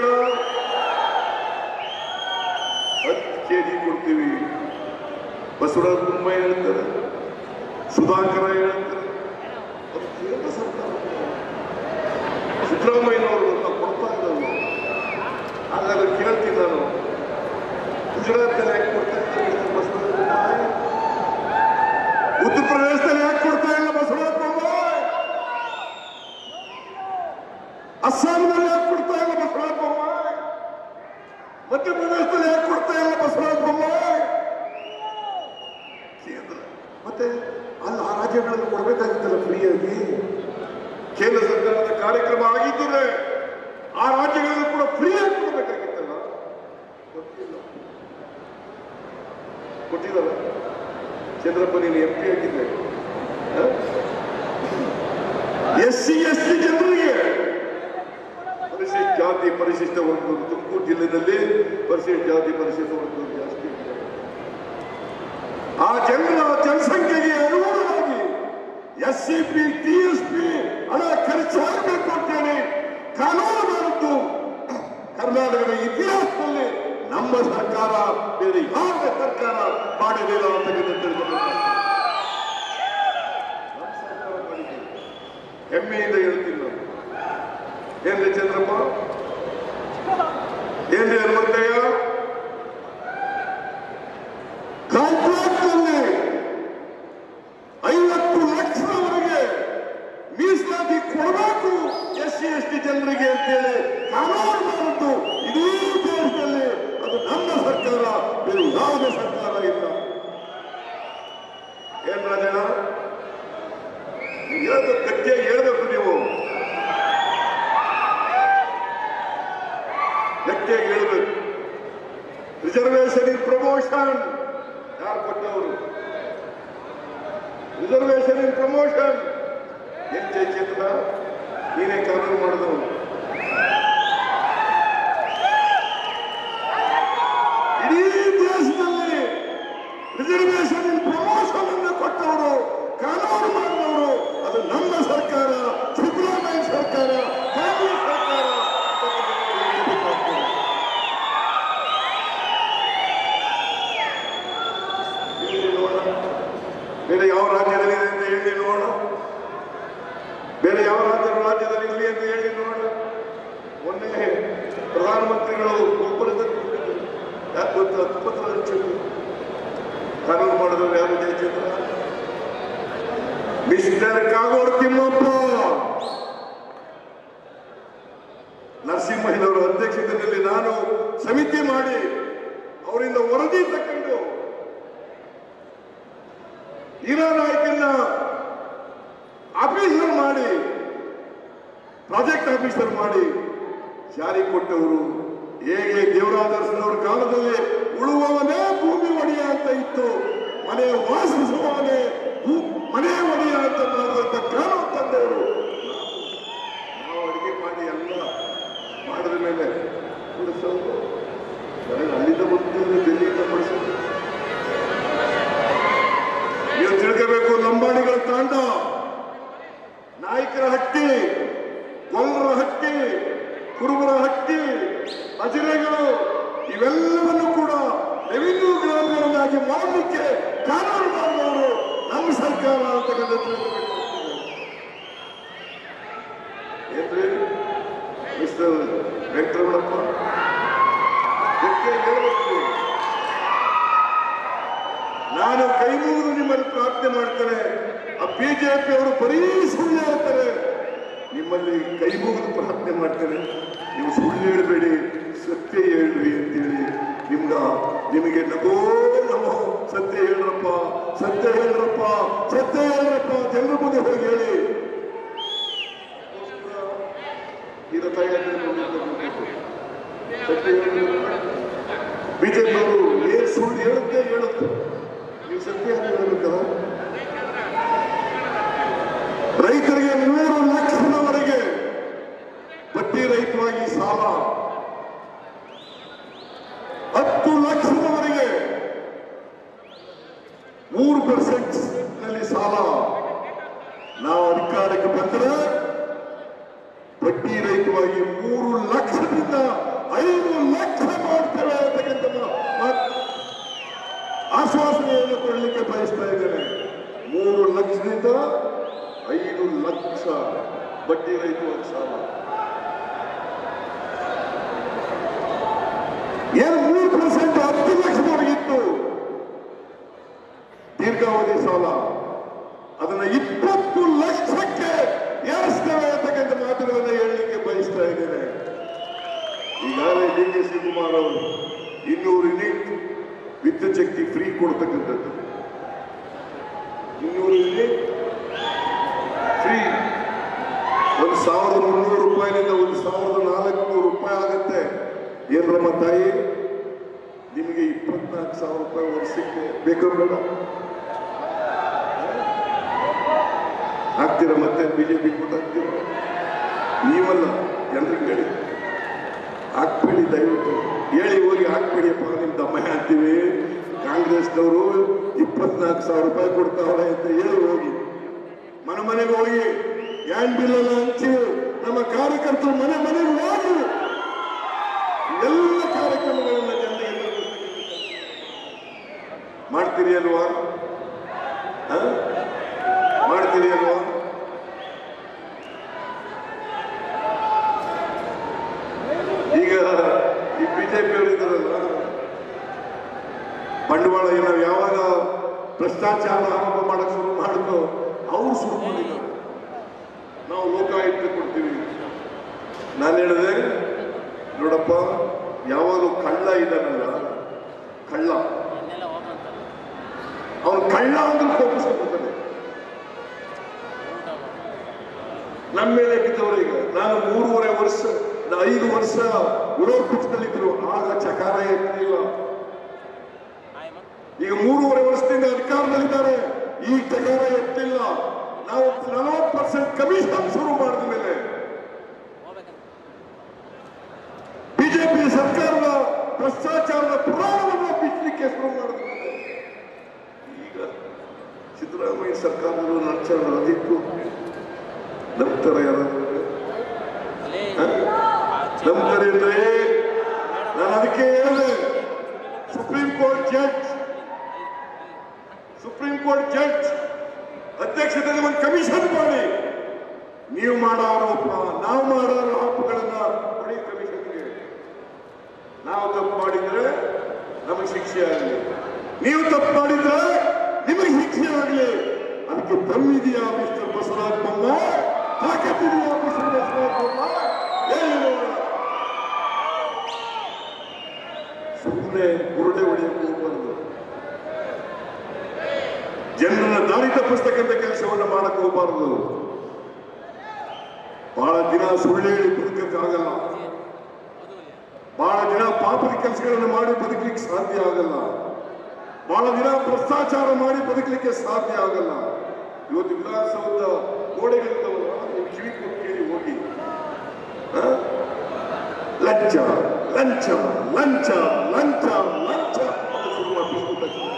ಹತ್ತು ಕೆ ಜಿ ಕೊಡ್ತೀವಿ ಬಸವರಾಜ ಬೊಮ್ಮಾಯಿ ಹೇಳ್ತಾರೆ ಸುಧಾಕರ ಹೇಳ್ತಾರೆ ಅದು ಕೇಂದ್ರ ಸರ್ಕಾರ ಸಿದ್ದರಾಮಯ್ಯನವರು ಅಂತ ಕೊಡ್ತಾ ಇದ್ದಾರೆ ಹಾಗಾದ್ರೆ ಕೇಳ್ತೀನಿ ನಾನು ಗುಜರಾತ್ನಲ್ಲಿ ಯಾಕೆ ಕೊಡ್ತಾ ಇದ್ದಾರೆ ಬಸವರಾಜ ಬೊಮ್ಮಾಯಿ ಉತ್ತರ ಪ್ರದೇಶದಲ್ಲಿ ಯಾಕೆ ಕೊಡ್ತಾ ಇಲ್ಲ ಬಸವರಾಜ ಬೊಮ್ಮಾಯಿ ಅಸ್ಸಾಂನಲ್ಲಿ ಯಾಕೆ ಕೊಡ್ತಾ ಇಲ್ಲ ಬಸವರಾಜ ಬೊಮ್ಮಾಯಿ ಮಧ್ಯಪ್ರದೇಶದಲ್ಲಿ ಯಾಕೆ ಕೊಡ್ತಾ ಇಲ್ಲ ಬಸವರಾಜ ಬೊಮ್ಮಾಯಿ ಕೇಂದ್ರ ಮತ್ತೆ ಅಲ್ಲಿ ಆ ರಾಜ್ಯಗಳನ್ನು ಕೊಡಬೇಕಾಗಿತ್ತಲ್ಲ ಫ್ರೀಯಾಗಿ ಕೇಂದ್ರ ಸರ್ಕಾರದ ಕಾರ್ಯಕ್ರಮ ಆಗಿದ್ದರೆ ಆ ರಾಜ್ಯಗಳನ್ನು ಕೂಡ ಫ್ರೀಯಾಗಿ ಕೊಡಬೇಕಾಗಿತ್ತಲ್ಲ ಗೊತ್ತಿಲ್ಲ ಕೊಟ್ಟಿದ್ದಾರೆ ಚಂದ್ರಪ್ಪ ನೀನು ಎಂ ಪಿ ಆಗಿದ್ದೆ ಎಸ್ ಸಿ ಎಸ್ ಟಿ ಜನರಿಗೆ ಪರಿಶಿಷ್ಟ ಜಾತಿ ಪರಿಶಿಷ್ಟ ವರ್ಗ ತುಮಕೂರು ಜಿಲ್ಲೆಯಲ್ಲಿ ಪರಿಶಿಷ್ಟ ಜಾತಿ ಪರಿಶಿಷ್ಟ ವರ್ಗ ಜಾಸ್ತಿ ಇದೆ. ಆ ಜನರ ಜನಸಂಖ್ಯೆಗೆ ಅನುಗುಣವಾಗಿ S C P T S P ಹಣ ಖರ್ಚಾಗಬೇಕು ಅಂತೇಳಿ ಕಾನೂನು ಮಾಡಿದ್ದು ಕರ್ನಾಟಕದ ಇತಿಹಾಸದಲ್ಲಿ ನಮ್ಮ ಸರ್ಕಾರ ಬೇರೆ ಯಾವ ಸರ್ಕಾರ ಮಾಡಿರಲಿಲ್ಲ ಅಂತ ತಿಳಿದುಕೊಳ್ಳಬೇಕು. ನಮ್ಮ ಸರ್ಕಾರ ಮಾಡಿದೆ. ಹೆಮ್ಮೆಯಿಂದ ಹೇಳ್ತೀನಿ ನಾನು ಏನ್ರಿ ಚಂದ್ರಪ್ಪ ಏನ್ರಿ ಹನುಮಂತಯ್ಯ ಕಾಂಟ್ರಾಕ್ಟ್ನಲ್ಲಿ ಐವತ್ತು ಲಕ್ಷದವರೆಗೆ ಮೀಸಲಾತಿ ಕೊಡಬೇಕು ಎಸ್ ಸಿ ಎಸ್ ಟಿ ಜನರಿಗೆ ಅಂತೇಳಿ ಕಾನೂನು ಮಾಡಿದ್ದು ಇಡೀ ದೇಶದಲ್ಲಿ ಅದು ನಮ್ಮ ಸರ್ಕಾರ ಬೇರೆ ಯಾವುದೇ ಸರ್ಕಾರ ಇಲ್ಲ ಏನ್ ರಾಜಣ್ಣ ಹೇಳ್ಬೇಕು ಗಟ್ಟಿಯಾಗಿ ಹೇಳ್ಬೇಕು ನೀವು ಗಟ್ಟಿಯಾಗಿ ಹೇಳ್ಬೇಕು ರಿಸರ್ವೇಶನ್ ಇನ್ ಪ್ರಮೋಷನ್ ಯಾರು ಕೊಟ್ಟವರು reservation in promotion N Jayachandra ನೀನೇ ಕಾನೂನು ಮಾಡಿದವರು ಇಡೀ ದೇಶದಲ್ಲಿ ರಿಸರ್ವೇಶನ್ ಇನ್ ಪ್ರಮೋಷನ್ ಅನ್ನು ಕೊಟ್ಟವರು ಕಾನೂನು ಮಾಡಿದವರು ಅದು ನಮ್ಮ ಸರ್ಕಾರ ಸಿದ್ದರಾಮಯ್ಯ ಸರ್ಕಾರ ಕಾಂಗ್ರೆಸ್ ಸರ್ಕಾರ ಅಂತ ಹೇಳ್ಬೇಕಾಗ್ತದೆ. ಇಲ್ಲಿ ನೋಡೋಣ. ಬೇರೆ ಯಾವ ರಾಜ್ಯದಲ್ಲಿ ಇದೆ ಅಂತ ಹೇಳಿ ನೋಡೋಣ ಬೇರೆ ಯಾವ ರಾಜ್ಯ ರಾಜ್ಯದಲ್ಲಿ ಇರಲಿ ಅಂತ ಹೇಳಿ ನೋಡೋಣ ಮೊನ್ನೆ ಪ್ರಧಾನಮಂತ್ರಿಗಳು ಒಬ್ಬರದ ಯಾಕೆ ಗೊತ್ತಾ ಪತ್ರ ಹಂಚಿದ್ರು ಕಾನೂನು ಮಾಡಿದವರು ಯಾರು ಜಯಚಂದ್ರ ಮಿಸ್ಟರ್ ಕಾಗೋಡು ತಿಮ್ಮಪ್ಪ ನರಸಿಂಹಯ್ಯನವರ ಅಧ್ಯಕ್ಷತೆಯಲ್ಲಿ ನಾನು ಸಮಿತಿ ಮಾಡಿ ಅವರಿಂದ ವರದಿ ತಕೊಂಡು ಇರೋ ನಾಯಕನ್ನ ಆಫೀಸರ್ ಮಾಡಿ ಪ್ರಾಜೆಕ್ಟ್ ಆಫೀಸರ್ ಮಾಡಿ ಜಾರಿಗೆ ಕೊಟ್ಟವರು ಹೇಗೆ ದೇವರಾಜರಸನವರ ಕಾಲದಲ್ಲಿ ಉಳುವವನೇ ಭೂಮಿ ಒಡೆಯ ಅಂತ ಇತ್ತು ಮನೆ ವಾಸಿಸುವವನೇ ಭೂ- ಮನೆ ಒಡೆಯ ಅಂತ ಮಾಡುವಂತ ಕಾನೂನು ತಂದವರು ನಾವು ಅಡಿಗೆ ಮಾಡಿ ಎಲ್ಲ ಮಾಡಿದ ಮೇಲೆ ಉಳಿಸೋದು ನನಗೆ ಅಲ್ಲಿಂದ ಬಂದಿದ್ದು ಡೆಲ್ಲಿಯಿಂದ ಬಡಿಸೋದು ನೀವು ತಿಳ್ಕೋಬೇಕು ಲಂಬಾಣಿಗಳ ತಾಂಡ ನಾಯಕರ ಹಟ್ಟಿ ಗೊಲ್ಲರ ಹಟ್ಟಿ ಕುರುಬರ ಹಟ್ಟಿ ಅಜಿರೆಗಳು ಇವೆಲ್ಲವನ್ನು ಕೂಡ ರೆವಿನ್ಯೂ ಗ್ರಾಮಗಳನ್ನಾಗಿ ಮಾಡಲಿಕ್ಕೆ ಕಾನೂನು ಮಾಡಿದವರು ನಮ್ಮ ಸರ್ಕಾರ ಅಂತಕ್ಕಂಥ ತಿಳ್ಕೋಬೇಕು ಏನ್ರಿ ಮಿಸ್ಟರ್ ವೆಂಕಟರಮಣಪ್ಪ ಗಟ್ಟಿಯಾಗಿ ಹೇಳ್ಬೇಕು ನಾನು ಕೈ ಮುಗಿದು ನಿಮ್ಮಲ್ಲಿ ಪ್ರಾರ್ಥನೆ ಮಾಡ್ತೇನೆ ಆ ಬಿಜೆಪಿ ಅವರು ಬರೀ ಸುಳ್ಳು ಹೇಳ್ತಾರೆ ನಿಮ್ಮಲ್ಲಿ ಕೈ ಮುಗಿದು ಪ್ರಾರ್ಥನೆ ಮಾಡ್ತೇನೆ ನೀವು ಸುಳ್ಳು ಹೇಳಬೇಡಿ ಸತ್ಯ ಹೇಳ್ರಿ ಅಂತೇಳಿ ನಿಮ್ಗ ನಿಮಗೆ ನಗೋ ನಮೋ ಸತ್ಯ ಹೇಳ್ರಪ್ಪ ಸತ್ಯ ಹೇಳ್ರಪ್ಪ ಸತ್ಯ ಹೇಳ್ರಪ್ಪ ಜನರ ಮುಂದೆ ಹೋಗಿ ಹೇಳಿ ಇದರ ತಯಾರಿ ಸತ್ಯ ಬಿಜೆಪಿ ಅವರು ಏನ್ ಸುಳ್ಳು ಹೇಳುತ್ತೆ ಹೇಳುತ್ತೆ ನೀವು ಸತ್ಯ ಹೇಳಬೇಕಲ್ಲ ರೈತರಿಗೆ ನೂರು ಲಕ್ಷದವರೆಗೆ ಬಡ್ಡಿ ರಹಿತವಾಗಿ ಸಾಲ ಹತ್ತು ಲಕ್ಷದವರೆಗೆ ಮೂರು ಪರ್ಸೆಂಟ್ ನಲ್ಲಿ ಸಾಲ ನಾವು ಅಧಿಕಾರಕ್ಕೆ ಬಂದರೆ ಬಡ್ಡಿ ರಹಿತವಾಗಿ ಮೂರು ಲಕ್ಷದಿಂದ ಐದು ಲಕ್ಷ ಮಾಡ್ತೇವೆ ಅಂತಕ್ಕಂಥ ಮಾತು ಆಶ್ವಾಸನೆಯನ್ನು ಕೊಡಲಿಕ್ಕೆ ಬಯಸ್ತಾ ಇದ್ದೇನೆ ಮೂರು ಲಕ್ಷದಿಂದ ಐದು ಲಕ್ಷ ಬಡ್ಡಿ ರಹಿತವಾಗಿ ಸಾಲ ಏನು ಮೂರು ಪರ್ಸೆಂಟ್ ಹತ್ತು ಲಕ್ಷದವರೆಗಿತ್ತು ದೀರ್ಘಾವಧಿ ಸಾಲ ಅದನ್ನ ಇಪ್ಪತ್ತು ಲಕ್ಷಕ್ಕೆ ಏರಿಸ್ತೇವೆ ಅಂತಕ್ಕಂಥ ಮಾತುಗಳನ್ನು ಹೇಳಲಿಕ್ಕೆ ಬಯಸ್ತಾ ಇದ್ದೇನೆ ಈಗಾಗಲೇ ಡಿ ಕೆ ಶಿವಕುಮಾರ್ ಅವರು ಇನ್ನೂರು ಯೂನಿಟ್ ವಿದ್ಯುತ್ ಶಕ್ತಿ ಫ್ರೀ ಕೊಡ್ತಕ್ಕಂಥದ್ದು ಇನ್ನೂರು ಯೂನಿಟ್ ಫ್ರೀ ಒಂದು ಸಾವಿರದ ಮುನ್ನೂರು ರೂಪಾಯಿನಿಂದ ಒಂದು ಸಾವಿರದ ನಾಲ್ಕುನೂರು ರೂಪಾಯಿ ಆಗುತ್ತೆ ಏನ್ರಮ್ಮ ತಾಯಿ ನಿಮಗೆ ಇಪ್ಪತ್ನಾಲ್ಕು ಸಾವಿರ ರೂಪಾಯಿ ವರ್ಷಕ್ಕೆ ಬೇಕು ಬೇಡ ಹಾಕ್ತೀರ ಮತ್ತೆ ಬಿಜೆಪಿ ಕೊಟ್ಟು ಹಾಕ್ತೀರ ನೀವಲ್ಲ ಜನರಿಗೆ ಹೇಳಿ ಹಾಕ್ಬೇಡಿ ದಯವಿಟ್ಟು ಹೇಳಿ ಹೋಗಿ ಹಾಕ್ಬೇಡಿಯಪ್ಪ ನಿಮ್ ದಮ್ಮ ಹಾಕ್ತೀವಿ ಕಾಂಗ್ರೆಸ್ನವರು ಇಪ್ಪತ್ನಾಲ್ಕು ಸಾವಿರ ರೂಪಾಯಿ ಕೊಡ್ತಾವ್ರೆ ಅಂತ ಹೇಳಿ ಹೋಗಿ ಮನೆ ಮನೆಗೆ ಹೋಗಿ ಹ್ಯಾಂಡ್ ಬಿಲ್ ಎಲ್ಲ ಹಂಚಿ ನಮ್ಮ ಕಾರ್ಯಕರ್ತರು ಮನೆ ಮನೆಗೆ ಹೋಗಿ ಎಲ್ಲ ಕಾರ್ಯಕ್ರಮಗಳನ್ನ ಜನರಿಗೆ ಮಾಡ್ತೀರಿ ಅಲ್ವಾ ಹ? ಮಾಡ್ತೀರಿ ಅಲ್ವಾ ಈಗ ಈ ಬಿಜೆಪಿ ಅವರು ಇದ್ದಾರಲ್ಲ ಬಂಡವಾಳ ನಾವು ಯಾವಾಗ ಭ್ರಷ್ಟಾಚಾರ ಆರೋಪ ಮಾಡಕ್ ಶುರು ಮಾಡಿದ್ರು ಅವ್ರು ಶುರು ಮಾಡಿದ್ರು ನಾವು ಲೋಕಾಯುಕ್ತ ಕೊಡ್ತೀವಿ ನಾನು ಹೇಳಿದೆ ನೋಡಪ್ಪ ಯಾವಾಗಲೂ ಕಳ್ಳ ಇದ್ದಾನಲ್ಲ ಕಳ್ಳ ಅವನು ಕಳ್ಳ ಅಂದ್ರೆ ಫೋಕಸ್ ಕೊಡ್ತಾನೆ ನಮ್ಮ ಮೇಲೆ ಬಿದ್ದವರು ಈಗ ನಾನು ಮೂರುವರೆ ವರ್ಷ ಐದು ವರ್ಷ ವಿರೋಧ ಪಕ್ಷದಲ್ಲಿದ್ರು ಆಗ ಚಕಾರ ಎತ್ತಲಿಲ್ಲ ಈಗ ಮೂರುವರೆ ವರ್ಷದಿಂದ ಅಧಿಕಾರದಲ್ಲಿದ್ದಾರೆ ಈ ಚಕಾರ ಎತ್ತಿಲ್ಲ ನಾವು ನಲವತ್ತು ಪರ್ಸೆಂಟ್ ಕಮಿಷನ್ ಶುರು ಮಾಡಿದ ಮೇಲೆ ಬಿಜೆಪಿ ಸರ್ಕಾರದ ಭ್ರಷ್ಟಾಚಾರದ ಪುರಾಣವನ್ನು ಬಿಚ್ಚಲಿಕ್ಕೆ ಶುರು ಮಾಡಿದ ಮೇಲೆ ಈಗ ಸಿದ್ದರಾಮಯ್ಯ ಸರ್ಕಾರದಲ್ಲೂ ಲಂಚ ಅದಿತ್ತು ನಂತರ ಯಾರಾದ್ರು ನಂತರ ಇದ್ರೆ ನಾನು ಅದಕ್ಕೆ ಹೇಳಿದೆ supreme court judge supreme court judge ಅಧ್ಯಕ್ಷತೆಯಲ್ಲಿ ಒಂದು ಕಮಿಷನ್ ಮಾಡಿ ನೀವು ಮಾಡೋ ಆರೋಪ ನಾವು ಮಾಡೋ ಆರೋಪಗಳನ್ನ ಕೊಡಿ ಕಮಿಷನ್ಗೆ ನಾವು ತಪ್ಪು ಮಾಡಿದ್ರೆ ನಮಗೆ ಶಿಕ್ಷೆ ಆಗಲಿ ನೀವು ತಪ್ಪು ಮಾಡಿದ್ರೆ ನಿಮಗೆ ಶಿಕ್ಷೆ ಆಗಲಿ ಅದಕ್ಕೆ ತಮ್ಮಿದೆಯಾ ಮಿಸ್ಟರ್ ಬಸವರಾಜ ಬೊಮ್ಮ ತಾಕತ್ತಿದೆಯಾ ಮಿಸ್ಟರ್ ಬಸವರಾಜ ಬೊಮ್ಮ ಹೇಳಿ ನೋಡೋಣ ಸುಮ್ಮನೆ ಬುರುಡೆ ಹೊಡೆಯಕ್ಕೆ ಹೋಗ್ಬಾರ್ದು ಜನರನ್ನ ದಾರಿ ತಪ್ಪಿಸ್ತಕ್ಕಂಥ ಕೆಲಸವನ್ನು ಮಾಡಕ್ಕೆ ಹೋಗಬಾರದು ಬಹಳ ದಿನ ಸುಳ್ಳು ಹೇಳಿ ಬದುಕಕ್ಕಾಗಲ್ಲ ಬಹಳ ದಿನ ಪಾಪದ ಕೆಲಸಗಳನ್ನು ಮಾಡಿ ಬದುಕಲಿಕ್ಕೆ ಸಾಧ್ಯ ಆಗಲ್ಲ ಬಹಳ ದಿನ ಭ್ರಷ್ಟಾಚಾರ ಮಾಡಿ ಬದುಕಲಿಕ್ಕೆ ಸಾಧ್ಯ ಆಗಲ್ಲ ಇವತ್ತು ವಿಧಾನಸೌಧ ಗೋಡೆಗಳಿದ್ದವಲ್ಲ ನೀವು ಕಿವಿ ಕೊಟ್ಟು ಕೇಳಿ ಹೋಗಿ ಆ? ಲಂಚ ಲಂಚ ಲಂಚ ಲಂಚ ಲಂಚ ಅಂತ ಶುರು ಮಾಡಿ ಬಿಸ್ಬಿಟ್ಟ.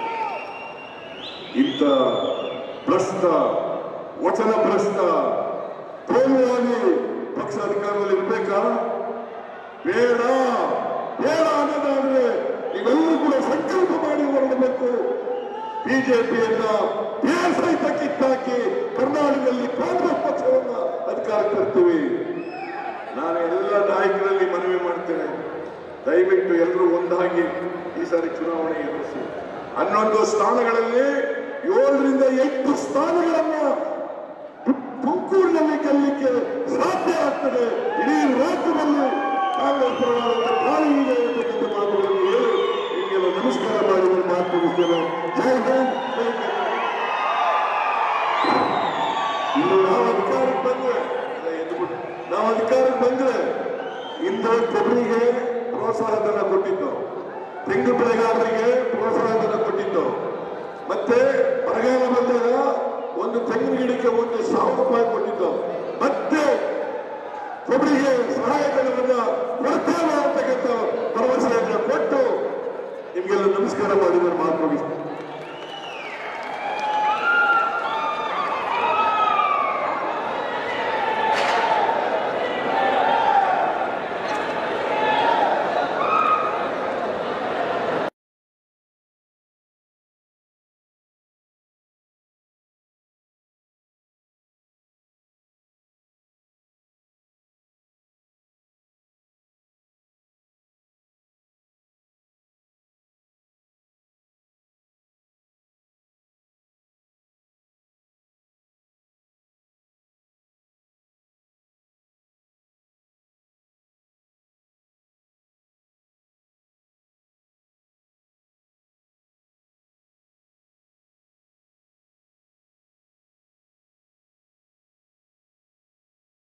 ಇಂಥ ಭ್ರಷ್ಟ ವಚನ ಭ್ರಷ್ಟ ಕೋಮುವಾಗಿ ಪಕ್ಷ ಅಧಿಕಾರದಲ್ಲಿ ಇರ್ಬೇಕಾ ಬೇಡ ಬೇಡ ಅನ್ನೋದಾದ್ರೆ ನೀವೆಲ್ಲರೂ ಕೂಡ ಸಂಕಲ್ಪ ಮಾಡಿ ಹೊರಡಬೇಕು ಬಿಜೆಪಿಯನ್ನ ಸಹಿತ ಕಿತ್ತಾಕಿ ಕರ್ನಾಟಕದಲ್ಲಿ ಕಾಂಗ್ರೆಸ್ ಪಕ್ಷವನ್ನ ಅಧಿಕಾರಕ್ಕೆ ತರ್ತೀವಿ ನಾನು ಎಲ್ಲ ನಾಯಕರಲ್ಲಿ ಮನವಿ ಮಾಡ್ತೇನೆ ದಯವಿಟ್ಟು ಎಲ್ಲರೂ ಒಂದಾಗಿ ಈ ಸಾರಿ ಚುನಾವಣೆ ಎದುರಿಸಿ ಹನ್ನೊಂದು ಸ್ಥಾನಗಳಲ್ಲಿ ಏಳರಿಂದ ಎಂಟು ಸ್ಥಾನಗಳನ್ನ ತುಮಕೂರಿನಲ್ಲಿ ಗೆಲ್ಲಲಿಕ್ಕೆ ಸಾಧ್ಯ ಆಗ್ತದೆ ಇಡೀ ರಾಜ್ಯದಲ್ಲಿ ಕಾಂಗ್ರೆಸ್ ಪರವಾದಂಥ ದಾಳಿ ಇದೆ ಅಂತಕ್ಕಂಥ ಮಾತುಗಳನ್ನು ಹೇಳಿ ನಿಮಗೆಲ್ಲ ನಮಸ್ಕಾರ ಮಾಡಿ ಒಂದು ಮಾತು ಮುಗಿಸ್ತೇನೆ ಜೈ ಹಿಂದ್ ಜೈ ಕರ್ನಾಟಕ. ಇನ್ನು ನಾವು ಅಧಿಕಾರಕ್ಕೆ ಬಂದ್ರೆ ಇಲ್ಲ, ಎದ್ಬಿಟ್ಟು. ನಾವು ಅಧಿಕಾರಕ್ಕೆ ಬಂದ್ರೆ ಇಂದು ಕೊಬ್ಬರಿಗೆ ಪ್ರೋತ್ಸಾಹ ಧನ ಕೊಟ್ಟಿದ್ದು ತೆಂಗು ಬೆಳೆಗಾರರಿಗೆ ಪ್ರೋತ್ಸಾಹ ಧನ ಕೊಟ್ಟಿದ್ದು ಮತ್ತೆ ಬರಗಾಲ ಬಂದಾಗ ಒಂದು ತೆಂಗಿನ ಗಿಡಕ್ಕೆ ಒಂದು ಸಾವಿರ ರೂಪಾಯಿ ಕೊಟ್ಟಿದ್ದು ಮತ್ತೆ ಕೊಬ್ಬರಿಗೆ ಸಹಾಯಧನವನ್ನ